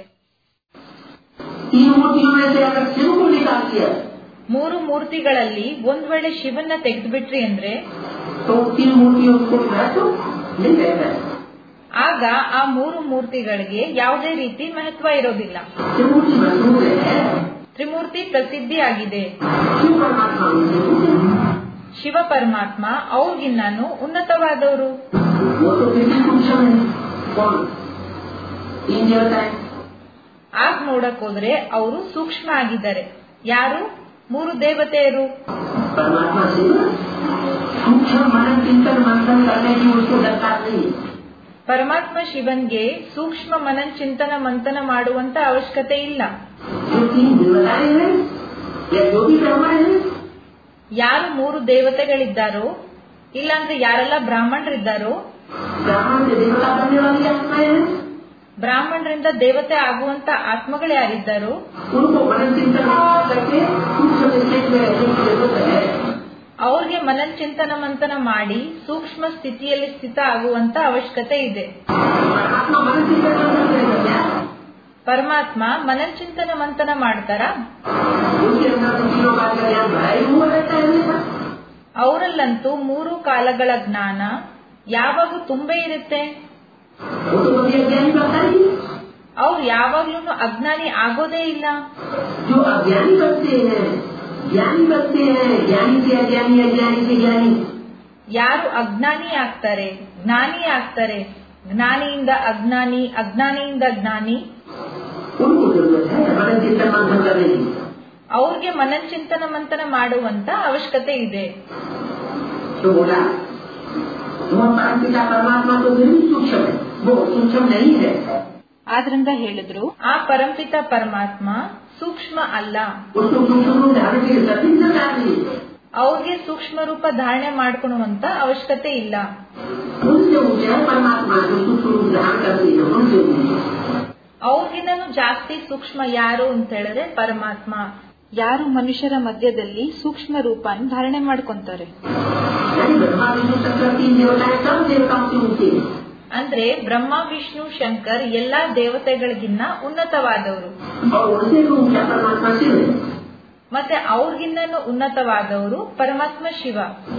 [SPEAKER 2] तीन मूर्तियों में से अगर शिव को निकाल दिया
[SPEAKER 1] ಮೂರು ಮೂರ್ತಿಗಳಲ್ಲಿ ಒಂದ್ ವೇಳೆ ಶಿವನ್ನ ತೆಗೆದ್ಬಿಟ್ರಿ ಅಂದ್ರೆ
[SPEAKER 2] तो तीन मूर्तियों को महत्व नहीं रहता है
[SPEAKER 1] ಆಗ ಆ ಮೂರು ಮೂರ್ತಿಗಳಿಗೆ ಯಾವುದೇ ರೀತಿ ಮಹತ್ವ ಇರೋದಿಲ್ಲ
[SPEAKER 2] त्रिमूर्ति मशहूर है
[SPEAKER 1] ತ್ರಿಮೂರ್ತಿ ಪ್ರಸಿದ್ಧಿಯಾಗಿದೆ
[SPEAKER 2] शिव परमात्मा उनसे ऊपर है।
[SPEAKER 1] ಶಿವ ಪರಮಾತ್ಮ ಅವ್ರಿಗಿನ್ನೂ ಉನ್ನತವಾದವರು
[SPEAKER 2] वो तो फिर भी सूक्ष्म है कौन तीन देवता है
[SPEAKER 1] ಆಗ ನೋಡಕ್ ಹೋದ್ರೆ ಅವರು ಸೂಕ್ಷ್ಮ ಆಗಿದ್ದಾರೆ ಯಾರು ಮೂರು ದೇವತೆಯರು
[SPEAKER 2] परमात्मा शिव सूक्ष्म मनन चिंतन मंथन करने की उसको दरकार नहीं है
[SPEAKER 1] ಪರಮಾತ್ಮ ಶಿವನ್ಗೆ ಸೂಕ್ಷ್ಮ ಮನನ್ ಚಿಂತನ ಮಂಥನ ಮಾಡುವಂತ ಅವಶ್ಯಕತೆ ಇಲ್ಲ
[SPEAKER 2] जो तीन देवताएं हैं या जो भी ब्रह्मांड है
[SPEAKER 1] ಯಾರು ಮೂರು ದೇವತೆಗಳಿದ್ದಾರೋ ಇಲ್ಲಾಂದ್ರೆ ಯಾರೆಲ್ಲ ಬ್ರಾಹ್ಮಣರಿದ್ದಾರೋ
[SPEAKER 2] ब्राह्मण से देवता बनने वाली आत्माएं हैं
[SPEAKER 1] ಬ್ರಾಹ್ಮಣರಿಂದ ದೇವತೆ ಆಗುವಂತ ಆತ್ಮಗಳು ಯಾರಿದ್ದಾರೋ
[SPEAKER 2] उनको मनन चिंतन करके सूक्ष्म स्टेज में रहने की जरूरत है
[SPEAKER 1] ಅವ್ರಿಗೆ ಮನನ್ ಚಿಂತನ ಮಂಥನ ಮಾಡಿ ಸೂಕ್ಷ್ಮ ಸ್ಥಿತಿಯಲ್ಲಿ ಸ್ಥಿತ ಆಗುವಂತ ಅವಶ್ಯಕತೆ ಇದೆ
[SPEAKER 2] परमात्मा मनन चिंतन मंथन करेगा क्या
[SPEAKER 1] ಪರಮಾತ್ಮ ಮನನ್ ಚಿಂತನ ಮಂಥನ ಮಾಡ್ತಾರ
[SPEAKER 2] उनके अंदर तो तीनों बात का ज्ञान भरा ही हुआ रहता है हमेशा
[SPEAKER 1] ಅವರಲ್ಲಂತೂ ಮೂರು ಕಾಲಗಳ ಜ್ಞಾನ ಯಾವಾಗೂ ತುಂಬೇ ಇರುತ್ತೆ
[SPEAKER 2] वो तो कभी अज्ञानी बनता ही नहीं।
[SPEAKER 1] ಅವ್ರು ಯಾವಾಗ್ಲೂ ಅಜ್ಞಾನಿ ಆಗೋದೇ ಇಲ್ಲ
[SPEAKER 2] जो अज्ञानी बनते हैं ज्ञानी बनते हैं ज्ञानी से अज्ञानी अज्ञानी से ज्ञानी
[SPEAKER 1] ಯಾರು ಅಜ್ಞಾನಿ ಆಗ್ತಾರೆ ಜ್ಞಾನಿ ಆಗ್ತಾರೆ ಜ್ಞಾನಿಯಿಂದ ಅಜ್ಞಾನಿ ಅಜ್ಞಾನಿಯಿಂದ ಜ್ಞಾನಿ
[SPEAKER 2] उनको जरूरत है मनन चिंतन मंथन करने की
[SPEAKER 1] ಅವ್ರಿಗೆ ಮನನ್ ಚಿಂತನ ಮಂಥನ ಮಾಡುವಂತ ಅವಶ್ಯಕತೆ ಇದೆ
[SPEAKER 2] तो बोला वह परम पिता परमात्मा तो फिर भी सूक्ष्म है वो सूक्ष्म नहीं है
[SPEAKER 1] ಆದ್ರಿಂದ ಹೇಳಿದ್ರು ಆ ಪರಂಪಿತ ಪರಮಾತ್ಮ ಸೂಕ್ಷ್ಮ ಅಲ್ಲ
[SPEAKER 2] उसको सूक्ष्म रूप धारण के सभी सरकार नहीं है
[SPEAKER 1] ಅವ್ರಿಗೆ ಸೂಕ್ಷ್ಮ ರೂಪ ಧಾರಣೆ ಮಾಡ್ಕೊಳ್ಳುವಂತ ಅವಶ್ಯಕತೆ ಇಲ್ಲ
[SPEAKER 2] उनसे ऊंचे है परमात्मा जो सूक्ष्म रूप धारण करती है उनसे ऊंचे
[SPEAKER 1] ಅವ್ರಿಗಿನ್ನೂ ಜಾಸ್ತಿ ಸೂಕ್ಷ್ಮ ಯಾರು ಅಂತ ಹೇಳಿದ್ರೆ ಪರಮಾತ್ಮ ಯಾರು ಮನುಷ್ಯರ ಮಧ್ಯದಲ್ಲಿ ಸೂಕ್ಷ್ಮ ರೂಪನ ಧಾರಣೆ ಮಾಡ್ಕೊಂತಾರೆ
[SPEAKER 2] यानी ब्रह्मा विष्णु शंकर तीन देवताएं सब देवताओं से ऊंचे हैं
[SPEAKER 1] ಅಂದ್ರೆ ಬ್ರಹ್ಮ ವಿಷ್ಣು ಶಂಕರ್ ಎಲ್ಲಾ ದೇವತೆಗಳಿಗಿನ್ನ ಉನ್ನತವಾದವರು
[SPEAKER 2] और उनसे भी ऊंचा परमात्मा शिव है
[SPEAKER 1] ಮತ್ತೆ ಅವ್ರಿಗಿನ್ನೂ ಉನ್ನತವಾದವರು ಪರಮಾತ್ಮ ಶಿವ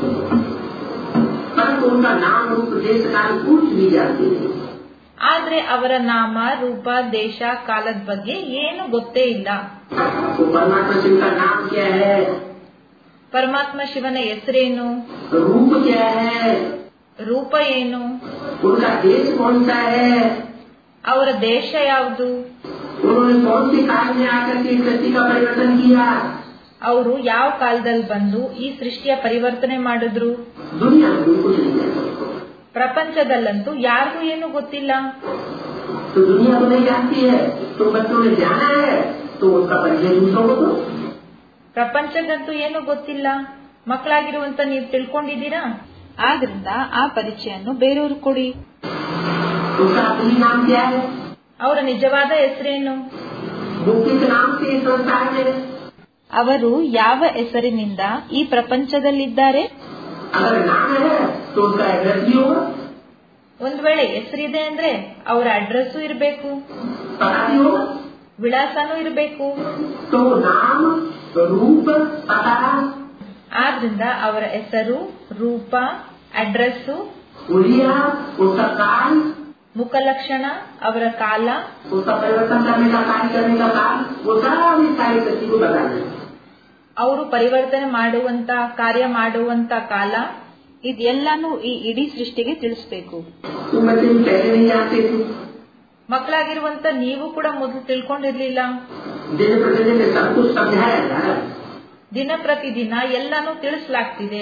[SPEAKER 2] परंतु उनका नाम रूप देश काल पूछ भी जाते हैं
[SPEAKER 1] ಆದ್ರೆ ಅವರ ನಾಮ ರೂಪ ದೇಶ ಕಾಲದ ಬಗ್ಗೆ ಏನು ಗೊತ್ತೇ ಇಲ್ಲ
[SPEAKER 2] तो परमात्मा शिव का नाम क्या है
[SPEAKER 1] ಪರಮಾತ್ಮ ಶಿವನ ಹೆಸರೇನು
[SPEAKER 2] रूप क्या है
[SPEAKER 1] ರೂಪ ಏನು
[SPEAKER 2] उनका देश कौन सा है
[SPEAKER 1] ಅವರ ದೇಶ ಯಾವುದು
[SPEAKER 2] उन्होंने कौन से काल में आकर के सृष्टि का परिवर्तन किया
[SPEAKER 1] ಅವರು ಯಾವ ಕಾಲದಲ್ಲಿ ಬಂದು ಈ ಸೃಷ್ಟಿಯ ಪರಿವರ್ತನೆ ಮಾಡಿದ್ರು
[SPEAKER 2] दुनिया में भी कुछ नहीं है
[SPEAKER 1] ಪ್ರಪಂಚದಲ್ಲಂತೂ ಯಾರಿಗೂ ಏನು ಗೊತ್ತಿಲ್ಲ
[SPEAKER 2] तो दुनिया को नहीं जानती है तो बच्चों ने जाना है तो उसका परिचय दूसरों को दो
[SPEAKER 1] ಪ್ರಪಂಚದಂತೂ ಏನು ಗೊತ್ತಿಲ್ಲ ಮಕ್ಕಳಾಗಿರುವಂತ ನೀವು ತಿಳ್ಕೊಂಡಿದ್ದೀರಾ ಆದ್ರಿಂದ ಆ ಪರಿಚಯನ್ನು ಬೇರೆಯವ್ರು ಕೊಡಿ
[SPEAKER 2] उसका असली नाम क्या है
[SPEAKER 1] ಅವರ ನಿಜವಾದ ಹೆಸರೇನು
[SPEAKER 2] वो किस नाम से इस संसार में है?
[SPEAKER 1] ಅವರು ಯಾವ ಹೆಸರಿನಿಂದ ಈ ಪ್ರಪಂಚದಲ್ಲಿದ್ದಾರೆ
[SPEAKER 2] अगर नाम है तो उसका एड्रेस भी होगा
[SPEAKER 1] ಒಂದ್ ವೇಳೆ ಹೆಸರಿದೆ ಅಂದ್ರೆ ಅವರ ಅಡ್ರೆಸ್ಸು ಇರಬೇಕು
[SPEAKER 2] पता भी होगा
[SPEAKER 1] ವಿಳಾಸನೂ ಇರಬೇಕು
[SPEAKER 2] तो नाम रूप पता
[SPEAKER 1] ಆದ್ರಿಂದ ಅವರ ಹೆಸರು ರೂಪ ಅಡ್ರೆಸ್ಸು
[SPEAKER 2] उलिया उसका काल
[SPEAKER 1] ಮುಖಲಕ್ಷಣ ಅವರ ಕಾಲ
[SPEAKER 2] उसका परिवर्तन करने का कार्य करने का काल वो सारा भी सारी सृष्टि को बताना है
[SPEAKER 1] ಅವರು परिವರ್ತನೆ ಮಾಡುವಂತ ಕಾರ್ಯ ಮಾಡುವಂತ ಕಾಲ ಇದೆಲ್ಲಾನು ಈ ಇಡೀ ಸೃಷ್ಟಿಗೆ ತಿಳಿಸ್ಬೇಕು
[SPEAKER 2] तुम बच्चे भी पहले नहीं जानते थे
[SPEAKER 1] ಮಕ್ಕಳಾಗಿರುವಂತ ನೀವು ಕೂಡ ಮೊದಲು ತಿಳ್ಕೊಂಡಿರ್ಲಿಲ್ಲ
[SPEAKER 2] दिन प्रतिदिन सब कुछ समझाया जा रहा है
[SPEAKER 1] ದಿನ ಪ್ರತಿದಿನ ಎಲ್ಲಾನು ತಿಳಿಸಲಾಗ್ತಿದೆ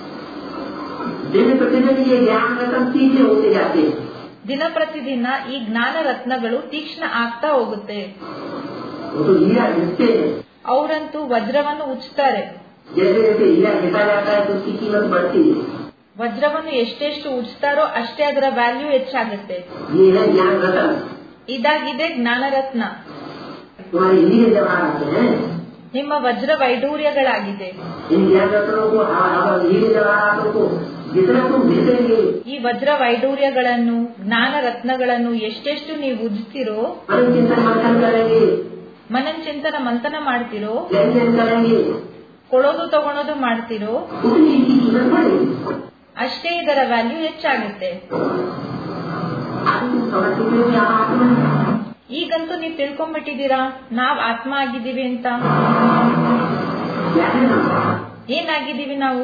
[SPEAKER 2] दिन प्रतिदिन ये ज्ञान रतन सीधे होते जाते हैं
[SPEAKER 1] ದಿನ ಪ್ರತಿದಿನ ಈ ಜ್ಞಾನ ರತ್ನಗಳು ತೀಕ್ಷ್ಣ ಆಗ್ತಾ ಹೋಗುತ್ತೆ
[SPEAKER 2] वो तो हीरा घिसते हैं
[SPEAKER 1] ಅವರಂತೂ ವಜ್ರವನ್ನು ಉಚ್ತಾರೆ
[SPEAKER 2] जैसे जैसे हीरा घिसा जाता है तो उसकी कीमत बढ़ती है
[SPEAKER 1] ವಜ್ರವನ್ನು ಎಷ್ಟೆಷ್ಟು ಉಚ್ತಾರೋ ಅಷ್ಟೇ ಅದರ ವ್ಯಾಲ್ಯೂ ಹೆಚ್ಚಾಗುತ್ತೆ
[SPEAKER 2] ये है ज्ञान रतन
[SPEAKER 1] ಇದಾಗಿದೆ ಜ್ಞಾನ ರತ್ನ
[SPEAKER 2] तुम्हारे हीरे जवाहर आते हैं
[SPEAKER 1] ನಿಮ್ಮ ವಜ್ರ ವೈಡೂರ್ಯಗಳಾಗಿದೆ
[SPEAKER 2] इन ज्ञान रत्नों को हाँ, हाँ, हीरे जवाहरातों को जितना तुम घिसेंगे
[SPEAKER 1] ಈ ವಜ್ರ ವೈಡೂರ್ಯಗಳನ್ನು ಜ್ಞಾನ ರತ್ನಗಳನ್ನು ಎಷ್ಟೆಷ್ಟು ನೀವು ಉಜ್ತಿರೋ
[SPEAKER 2] मन चिंतन मंथन करेंगे
[SPEAKER 1] ಮನನ್ ಚಿಂತನ ಮಂಥನ ಮಾಡ್ತಿರೋ
[SPEAKER 2] लेन देन करेंगे
[SPEAKER 1] ಕೊಡೋದು ತಗೊಳೋದು ಮಾಡ್ತಿರೋ
[SPEAKER 2] उतनी इनकी कीमत बढ़ेगी
[SPEAKER 1] ಅಷ್ಟೇ ಇದರ ವ್ಯಾಲ್ಯೂ ಹೆಚ್ಚಾಗುತ್ತೆ
[SPEAKER 2] आज तुम समझ चुके हो यहाँ आत्मा है।
[SPEAKER 1] ಈಗಂತೂ ನೀವು ತಿಳ್ಕೊಂಡ್ಬಿಟ್ಟಿದ್ದೀರಾ ನಾವ್ ಆತ್ಮ ಆಗಿದ್ದೀವಿ ಅಂತ
[SPEAKER 2] क्या है ना
[SPEAKER 1] ಏನಾಗಿದ್ದೀವಿ ನಾವು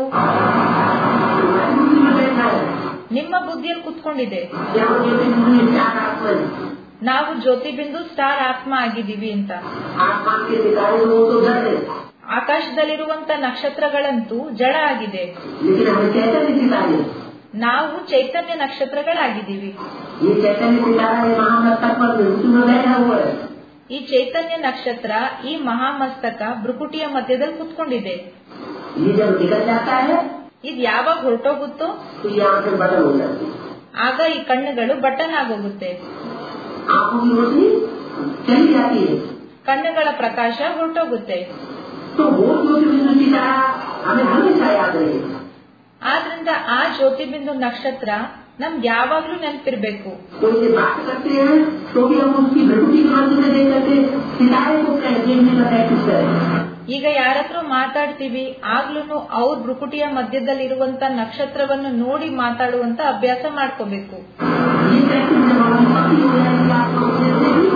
[SPEAKER 2] तुम्हारी बुद्धि में बैठा है
[SPEAKER 1] ನಿಮ್ಮ ಬುದ್ಧಿಯಲ್ಲಿ ಕುತ್ಕೊಂಡಿದೆ
[SPEAKER 2] क्या हो ये भी चार आत्मा है
[SPEAKER 1] ನಾವು ಜ್ಯೋತಿ ಬಿಂದು ಸ್ಟಾರ್ ಆತ್ಮ ಆಗಿದ್ದೀವಿ ಅಂತ
[SPEAKER 2] आसमान के सितारे लोग तो डर है
[SPEAKER 1] ಆಕಾಶದಲ್ಲಿರುವಂತ ನಕ್ಷತ್ರಗಳಂತೂ ಜಡ ಆಗಿದೆ
[SPEAKER 2] लेकिन हमें चैतन्य सितारे
[SPEAKER 1] ನಾವು ಚೈತನ್ಯ ನಕ್ಷತ್ರಗಳಾಗಿದ್ದೀವಿ
[SPEAKER 2] ये चैतन्य सितारा है महामस्तक पर मृत्यु में बैठा हुआ है
[SPEAKER 1] ಈ ಚೈತನ್ಯ ನಕ್ಷತ್ರ ಈ ಮಹಾಮಸ್ತಕ ಭ್ರುಕುಟಿಯ ಮಧ್ಯದಲ್ಲಿ ಕುತ್ಕೊಂಡಿದೆ
[SPEAKER 2] ये जब निकल जाता है
[SPEAKER 1] ಇದ್ ಯಾವಾಗ ಹೊರಟೋಗುತ್ತೋ
[SPEAKER 2] तो ये आंखें बटन हो जाती है
[SPEAKER 1] ಆಗ ಈ ಕಣ್ಣುಗಳು ಬಟನ್ ಆಗೋಗುತ್ತೆ
[SPEAKER 2] आंखों की रोशनी चली जाती है
[SPEAKER 1] ಕಣ್ಣುಗಳ ಪ್ರಕಾಶ ಹೊರಟೋಗುತ್ತೆ
[SPEAKER 2] तो वो ज्योतिबिंदु सितारा हमें हमेशा याद रहेगा
[SPEAKER 1] ಆದ್ರಿಂದ ಆ ಜ್ಯೋತಿಬಿಂದು ನಕ್ಷತ್ರ ನಮ್ಗೆ ಯಾವಾಗ್ಲೂ ನೆನಪಿರ್ಬೇಕು
[SPEAKER 2] कोई से बात करते हैं तो भी हम उसकी प्रकृति के मध्य में देख करके सितारे को देखने का प्रैक्टिस करें
[SPEAKER 1] ಈಗ ಯಾರತ್ರ ಮಾತಾಡ್ತೀವಿ ಆಗ್ಲೂ ಅವ್ರ ಭ್ರುಕುಟಿಯ ಮಧ್ಯದಲ್ಲಿರುವಂತ ನಕ್ಷತ್ರವನ್ನು ನೋಡಿ ಮಾತಾಡುವಂತ ಅಭ್ಯಾಸ ಮಾಡ್ಕೋಬೇಕು
[SPEAKER 2] ये प्रैक्टिस जब हमारी पक्की हो जाएगी आपको देगी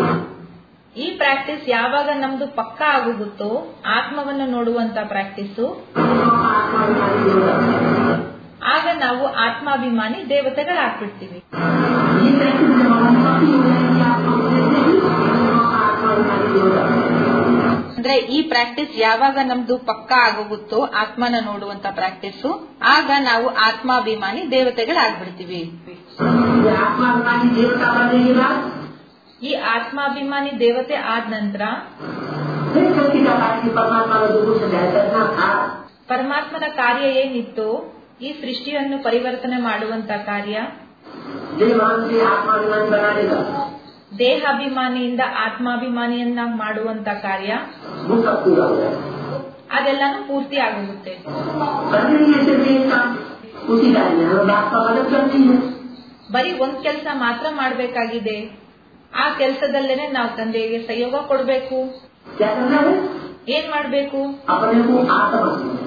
[SPEAKER 1] ಈ ಪ್ರಾಕ್ಟೀಸ್ ಯಾವಾಗ ನಮ್ದು ಪಕ್ಕಾ ಆಗೋಗುತ್ತೋ ಆತ್ಮವನ್ನು ನೋಡುವಂತ ಪ್ರಾಕ್ಟೀಸು
[SPEAKER 2] आत्मा हमारी होगा
[SPEAKER 1] ಆಗ ನಾವು ಆತ್ಮಾಭಿಮಾನಿ ದೇವತೆಗಳಾಗ್ಬಿಡ್ತೀವಿ
[SPEAKER 2] ये प्रैक्टिस जब हमारी पक्की हो जाएगी आपको देगी आत्मा हमारी होगा
[SPEAKER 1] ಅಂದ್ರೆ ಈ ಪ್ರಾಕ್ಟೀಸ್ ಯಾವಾಗ ನಮ್ದು ಪಕ್ಕಾ ಆಗೋಗುತ್ತೋ ಆತ್ಮನ ನೋಡುವಂತ ಪ್ರಾಕ್ಟೀಸು ಆಗ ನಾವು ಆತ್ಮಾಭಿಮಾನಿ ದೇವತೆಗಳಾಗ್ಬಿಡ್ತೀವಿ
[SPEAKER 2] ये आत्मा हमारी देवता बनने के बाद
[SPEAKER 1] ಈ ಆತ್ಮಾಭಿಮಾನಿ ದೇವತೆ ಆದ ನಂತರ
[SPEAKER 2] फिर शक्ति का कार्य की परमात्मा का जो कुछ करना था
[SPEAKER 1] ಪರಮಾತ್ಮನ ಕಾರ್ಯ ಏನಿತ್ತೋ ಈ ಸೃಷ್ಟಿಯನ್ನು ಪರಿವರ್ತನೆ ಮಾಡುವಂತ ಕಾರ್ಯ
[SPEAKER 2] देवान से आत्माभिमान बनाने का
[SPEAKER 1] ದೇಹಾಭಿಮಾನಿಯಿಂದ ಆತ್ಮಾಭಿಮಾನಿಯನ್ನ ಮಾಡುವಂತ ಕಾರ್ಯ
[SPEAKER 2] वो सब पूरा हो जाएगा
[SPEAKER 1] ಅದೆಲ್ಲಾನು ಪೂರ್ತಿ ಆಗೋಗುತ್ತೆ
[SPEAKER 2] करने के सिर्फ एक काम उसी कार्य में हमें बात का मदद करनी है
[SPEAKER 1] ಬರೀ ಒಂದ್ ಕೆಲಸ ಮಾತ್ರ ಮಾಡ್ಬೇಕಾಗಿದೆ ಆ ಕೆಲಸದಲ್ಲೇನೆ ನಾವು ತಂದೆಗೆ ಸಹಯೋಗ ಕೊಡ್ಬೇಕು
[SPEAKER 2] क्या करना है
[SPEAKER 1] ಏನ್ ಮಾಡ್ಬೇಕು
[SPEAKER 2] अपने को आत्मा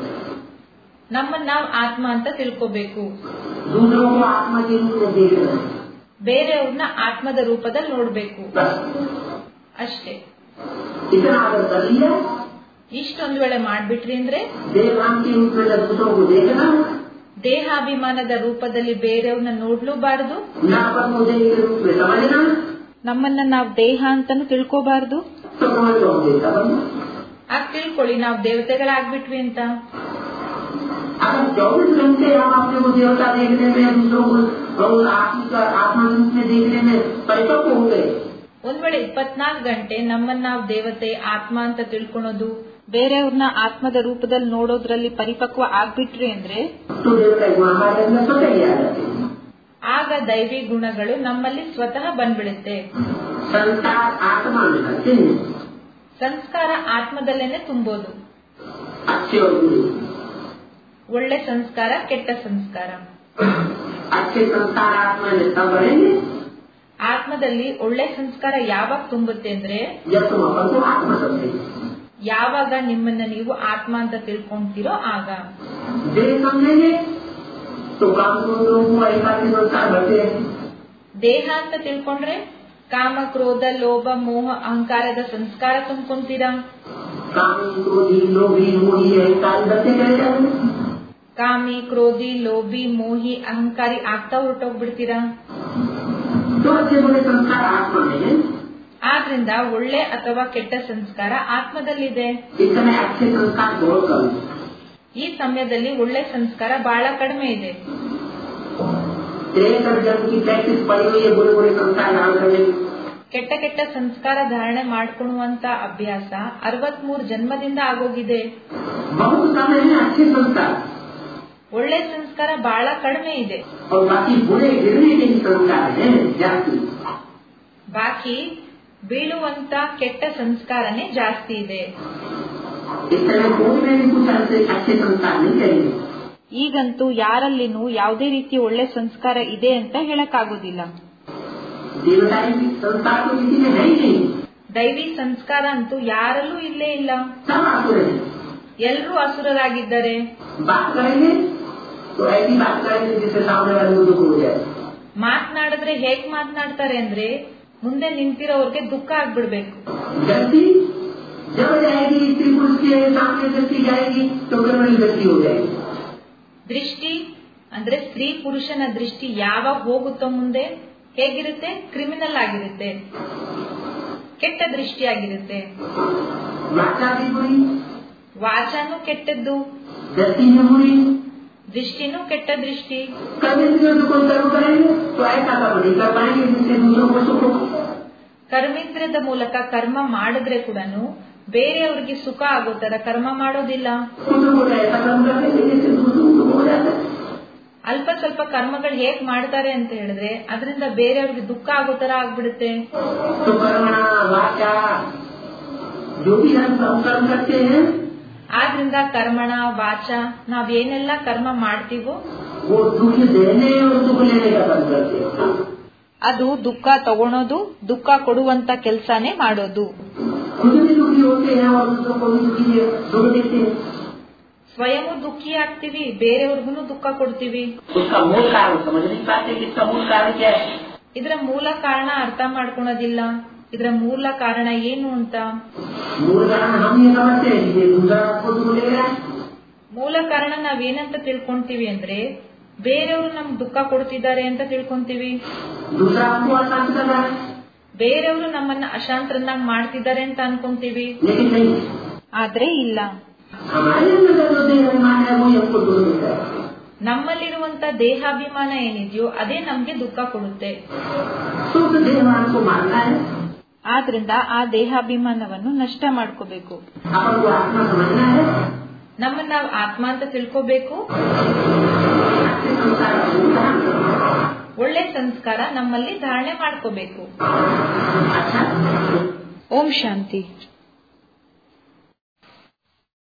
[SPEAKER 1] ನಮ್ಮನ್ನ ನಾವ್ ಆತ್ಮ ಅಂತ ತಿಳ್ಕೋಬೇಕು
[SPEAKER 2] दूसरों को आत्मा के रूप में देखना है
[SPEAKER 1] ಬೇರೆಯವ್ರನ್ನ ಆತ್ಮದ ರೂಪದಲ್ಲಿ ನೋಡ್ಬೇಕು
[SPEAKER 2] बस
[SPEAKER 1] ಅಷ್ಟೇ
[SPEAKER 2] इतना आदर कर लिया
[SPEAKER 1] ಇಷ್ಟೊಂದ್ ವೇಳೆ ಮಾಡ್ಬಿಟ್ರಿ ಅಂದ್ರೆ
[SPEAKER 2] देवराम के रूप में जब दूसरों को देखना
[SPEAKER 1] ದೇಹಾಭಿಮಾನದ ರೂಪದಲ್ಲಿ ಬೇರೆಯವ್ರನ್ನ ನೋಡ್ಲೂಬಾರದು
[SPEAKER 2] न अपन मुझे के रूप में समझना
[SPEAKER 1] ನಮ್ಮನ್ನ ನಾವ್ ದೇಹ ಅಂತಾನು ತಿಳ್ಕೋಬಾರ್ದು
[SPEAKER 2] तो समझ लो हम देवता बनना
[SPEAKER 1] ಆಗ ತಿಳ್ಕೊಳ್ಳಿ ನಾವ್ ದೇವತೆಗಳಾಗ್ಬಿಟ್ವಿ ಅಂತ
[SPEAKER 2] अगर चौबीस घंटे हम अपने को देवता देखने में दूसरों को और आत्मा का आत्मा के रूप में देखने में परिपक्व हो गए
[SPEAKER 1] ಒಂದ್ ವೇಳೆ ಇಪ್ಪತ್ನಾಲ್ಕು ಗಂಟೆ ನಮ್ಮನ್ನ ನಾವ್ ದೇವತೆ ಆತ್ಮ ಅಂತ ತಿಳ್ಕೊಳೋದು ಬೇರೆಯವ್ರನ್ನ ಆತ್ಮದ ರೂಪದಲ್ಲಿ ನೋಡೋದ್ರಲ್ಲಿ ಪರಿಪಕ್ವ ಆಗ್ಬಿಟ್ರಿ ಅಂದ್ರೆ
[SPEAKER 2] तो देवता गुण हमारे अंदर स्वतः ही आ जाते हैं
[SPEAKER 1] ಆಗ ದೈವಿ ಗುಣಗಳು ನಮ್ಮಲ್ಲಿ ಸ್ವತಃ ಬಂದ್ಬಿಡುತ್ತೆ
[SPEAKER 2] संसार आत्मा में रहते हैं
[SPEAKER 1] ಸಂಸ್ಕಾರ ಆತ್ಮದಲ್ಲೇನೆ ತುಂಬೋದು
[SPEAKER 2] अच्छे और बुरे
[SPEAKER 1] ಒಳ್ಳೆ ಸಂಸ್ಕಾರ ಕೆಟ್ಟ ಸಂಸ್ಕಾರ
[SPEAKER 2] अच्छे संस्कार आत्मा में तब बढ़ेंगे
[SPEAKER 1] ಆತ್ಮದಲ್ಲಿ ಒಳ್ಳೆ ಸಂಸ್ಕಾರ ಯಾವಾಗ ತುಂಬುತ್ತೆ ಅಂದ್ರೆ
[SPEAKER 2] जब तुम अपन को आत्मा समझेंगे
[SPEAKER 1] ಯಾವಾಗ ನಿಮ್ಮನ್ನ ನೀವು ಆತ್ಮ ಅಂತ ತಿಳ್ಕೊಂತೀರೋ ಆಗ
[SPEAKER 2] देह समझेंगे तो काम क्रोधों को ऐसा के संस्कार बढ़ते हैं
[SPEAKER 1] ದೇಹ ಅಂತ ತಿಳ್ಕೊಂಡ್ರೆ ಕಾಮ ಕ್ರೋಧ ಲೋಭ ಮೋಹ ಅಹಂಕಾರದ ಸಂಸ್ಕಾರ ತುಂಬ್ಕೊಂತೀರಾ
[SPEAKER 2] कामी क्रोधी लोभी मोही अहंकार बढ़ते चले जाएंगे
[SPEAKER 1] ಕಾಮಿ ಕ್ರೋಧಿ ಲೋಭಿ ಮೋಹಿ ಅಹಂಕಾರಿ ಆಗ್ತಾ ಹೊರಟೋಗ್ಬಿಡ್ತೀರಾ
[SPEAKER 2] तो अच्छे बुरे संस्कार आत्मा में है
[SPEAKER 1] ಆದ್ರಿಂದ ಒಳ್ಳೆ ಅಥವಾ ಕೆಟ್ಟ ಸಂಸ್ಕಾರ ಆತ್ಮದಲ್ಲಿದೆ
[SPEAKER 2] इस समय अच्छे संस्कार बहुत कम है।
[SPEAKER 1] ಈ ಸಮಯದಲ್ಲಿ ಒಳ್ಳೆ ಸಂಸ್ಕಾರ ಬಹಳ ಕಡಿಮೆ ಇದೆ
[SPEAKER 2] तिरसठ जन्म की प्रैक्टिस पड़ी हुई है बुरे बुरे संस्कार धारण करने की
[SPEAKER 1] ಕೆಟ್ಟ ಕೆಟ್ಟ ಸಂಸ್ಕಾರ ಧಾರಣೆ ಮಾಡ್ಕೊಳ್ಳುವಂತ ಅಭ್ಯಾಸ ಅರವತ್ಮೂರು ಜನ್ಮದಿಂದ ಆಗೋಗಿದೆ
[SPEAKER 2] बहुत कम है अच्छे संस्कार
[SPEAKER 1] ಒಳ್ಳೆ ಸಂಸ್ಕಾರ ಬಹಳ ಕಡಿಮೆ ಇದೆ
[SPEAKER 2] और बाकी बुरे गिरने के भी संस्कार है जाति
[SPEAKER 1] ಬಾಕಿ ಬೀಳುವಂತ ಕೆಟ್ಟ ಸಂಸ್ಕಾರನೇ ಜಾಸ್ತಿ ಇದೆ
[SPEAKER 2] इस समय कोई में भी कुछ अच्छे अच्छे संस्कार नहीं करेंगे
[SPEAKER 1] ಈಗಂತೂ ಯಾರಲ್ಲಿನೂ ಯಾವುದೇ ರೀತಿ ಒಳ್ಳೆ ಸಂಸ್ಕಾರ ಇದೆ ಅಂತ ಹೇಳಕ್ಕಾಗೋದಿಲ್ಲ
[SPEAKER 2] देवताई की संस्कार तो किसी में है ही नहीं
[SPEAKER 1] ದೈವಿ ಸಂಸ್ಕಾರ ಅಂತೂ ಯಾರಲ್ಲೂ ಇಲ್ಲೇ ಇಲ್ಲ
[SPEAKER 2] सब आसुर है
[SPEAKER 1] ಎಲ್ಲರೂ ಅಸುರರಾಗಿದ್ದಾರೆ
[SPEAKER 2] बात करेंगे तो ऐसी बात करेंगे जिससे सामने वाले को दुख हो जाए
[SPEAKER 1] ಮಾತನಾಡಿದ್ರೆ ಹೇಗ್ ಮಾತನಾಡ್ತಾರೆ ಅಂದ್ರೆ ಮುಂದೆ ನಿಂತಿರೋರ್ಗೆ ದುಃಖ ಆಗ್ಬಿಡ್ಬೇಕು
[SPEAKER 2] गलती जब जाएगी स्त्री पुरुष के सामने गलती जाएगी तो क्रिमिनल गलती हो जाएगी
[SPEAKER 1] ದೃಷ್ಟಿ ಅಂದ್ರೆ ಸ್ತ್ರೀ ಪುರುಷನ ದೃಷ್ಟಿ ಯಾವಾಗ ಹೋಗುತ್ತೋ ಮುಂದೆ ಹೇಗಿರುತ್ತೆ ಕ್ರಿಮಿನಲ್ ಆಗಿರುತ್ತೆ ಕೆಟ್ಟ ದೃಷ್ಟಿಯಾಗಿರುತ್ತೆ
[SPEAKER 2] वाचा भी बुरी
[SPEAKER 1] ವಾಚನೂ ಕೆಟ್ಟದ್ದು
[SPEAKER 2] गलती भी बुरी
[SPEAKER 1] ದೃಷ್ಟಿನೂ ಕೆಟ್ಟ ದೃಷ್ಟಿ
[SPEAKER 2] कर्मेंद्रियों से कोई कर्म करेंगे तो ऐसा कर्म नहीं कर पाएंगे जिससे दूसरों को सुख हो
[SPEAKER 1] ಕರ್ಮೇಂದ್ರದ ಮೂಲಕ ಕರ್ಮ ಮಾಡಿದ್ರೆ ಕೂಡ ಬೇರೆಯವ್ರಿಗೆ ಸುಖ ಆಗೋ ತರ ಕರ್ಮ ಮಾಡೋದಿಲ್ಲ
[SPEAKER 2] कुछ लोग ऐसा कर्म करते हैं जिससे दूसरों को दुख हो जाता है
[SPEAKER 1] ಅಲ್ಪ ಸ್ವಲ್ಪ ಕರ್ಮಗಳು ಹೇಗ್ ಮಾಡ್ತಾರೆ ಅಂತ ಹೇಳಿದ್ರೆ ಅದರಿಂದ ಬೇರೆಯವ್ರಿಗೆ ದುಃಖ ಆಗೋ ತರ ಆಗ್ಬಿಡುತ್ತೆ
[SPEAKER 2] तो कर्मणा वाचा जो भी हम हम कर्म करते हैं
[SPEAKER 1] ಆದ್ರಿಂದ ಕರ್ಮಣ ವಾಚ ನಾವ್ ಏನೆಲ್ಲ ಕರ್ಮ ಮಾಡ್ತೀವೋ
[SPEAKER 2] वो दुख देने और दुख लेने का कर्म करते हैं
[SPEAKER 1] ಅದು ದುಃಖ ತಗೊಳೋದು ದುಃಖ ಕೊಡುವಂತ ಕೆಲ್ಸಾನೇ ಮಾಡೋದು
[SPEAKER 2] खुद भी दुखी होते हैं और दूसरों को भी दुखी दे- दुख देते हैं
[SPEAKER 1] ಸ್ವಯಂ ದುಃಖಿ ಆಗ್ತೀವಿ ಬೇರೆಯವ್ರಿಗೂ ದುಃಖ ಕೊಡ್ತೀವಿ
[SPEAKER 2] उसका मूल कारण समझ नहीं पाते कि इसका मूल कारण क्या है
[SPEAKER 1] ಇದರ ಮೂಲ ಕಾರಣ ಅರ್ಥ ಮಾಡ್ಕೊಳೋದಿಲ್ಲ ಇದರ ಮೂಲ ಕಾರಣ ಏನು ಅಂತ
[SPEAKER 2] मूल कारण हम ये समझते हैं कि ये दूसरा आपको दुख ले रहा है
[SPEAKER 1] ಮೂಲ ಕಾರಣ ನಾವೇನಂತ ತಿಳ್ಕೊಂತೀವಿ ಅಂದ್ರೆ ಬೇರೆಯವರು ನಮ್ಗೆ ದುಃಖ ಕೊಡ್ತಿದ್ದಾರೆ ಅಂತ ತಿಳ್ಕೊಂತೀವಿ
[SPEAKER 2] दूसरा आपको अशांत कर रहा है
[SPEAKER 1] ಬೇರೆಯವರು ನಮ್ಮನ್ನ ಅಶಾಂತರನ್ನಾಗಿ ಮಾಡ್ತಿದ್ದಾರೆ ಅಂತ ಅನ್ಕೊಂತೀವಿ
[SPEAKER 2] लेकिन नहीं
[SPEAKER 1] ಆದ್ರೆ ಇಲ್ಲ
[SPEAKER 2] हमारे अंदर का जो देह अभिमान है वही हमको दुख देता है
[SPEAKER 1] ನಮ್ಮಲ್ಲಿರುವಂತ ದೇಹಾಭಿಮಾನ ಏನಿದೆಯೋ ಅದೇ ನಮ್ಗೆ ದುಃಖ ಕೊಡುತ್ತೆ
[SPEAKER 2] शुद्ध देहमान को मारना है
[SPEAKER 1] ಆದ್ರಿಂದ ಆ ದೇಹಾಭಿಮಾನವನ್ನು ನಷ್ಟ ಮಾಡ್ಕೋಬೇಕು
[SPEAKER 2] अपन को आत्मा समझना है
[SPEAKER 1] ನಮ್ಮನ್ನ ನಾವು ಆತ್ಮ ಅಂತ ತಿಳ್ಕೋಬೇಕು
[SPEAKER 2] अच्छे संस्कार को धारण करना है।
[SPEAKER 1] ಒಳ್ಳೆ ಸಂಸ್ಕಾರ ನಮ್ಮಲ್ಲಿ ಧಾರಣೆ ಮಾಡ್ಕೋಬೇಕು
[SPEAKER 2] अच्छा
[SPEAKER 1] ಓಂ ಶಾಂತಿ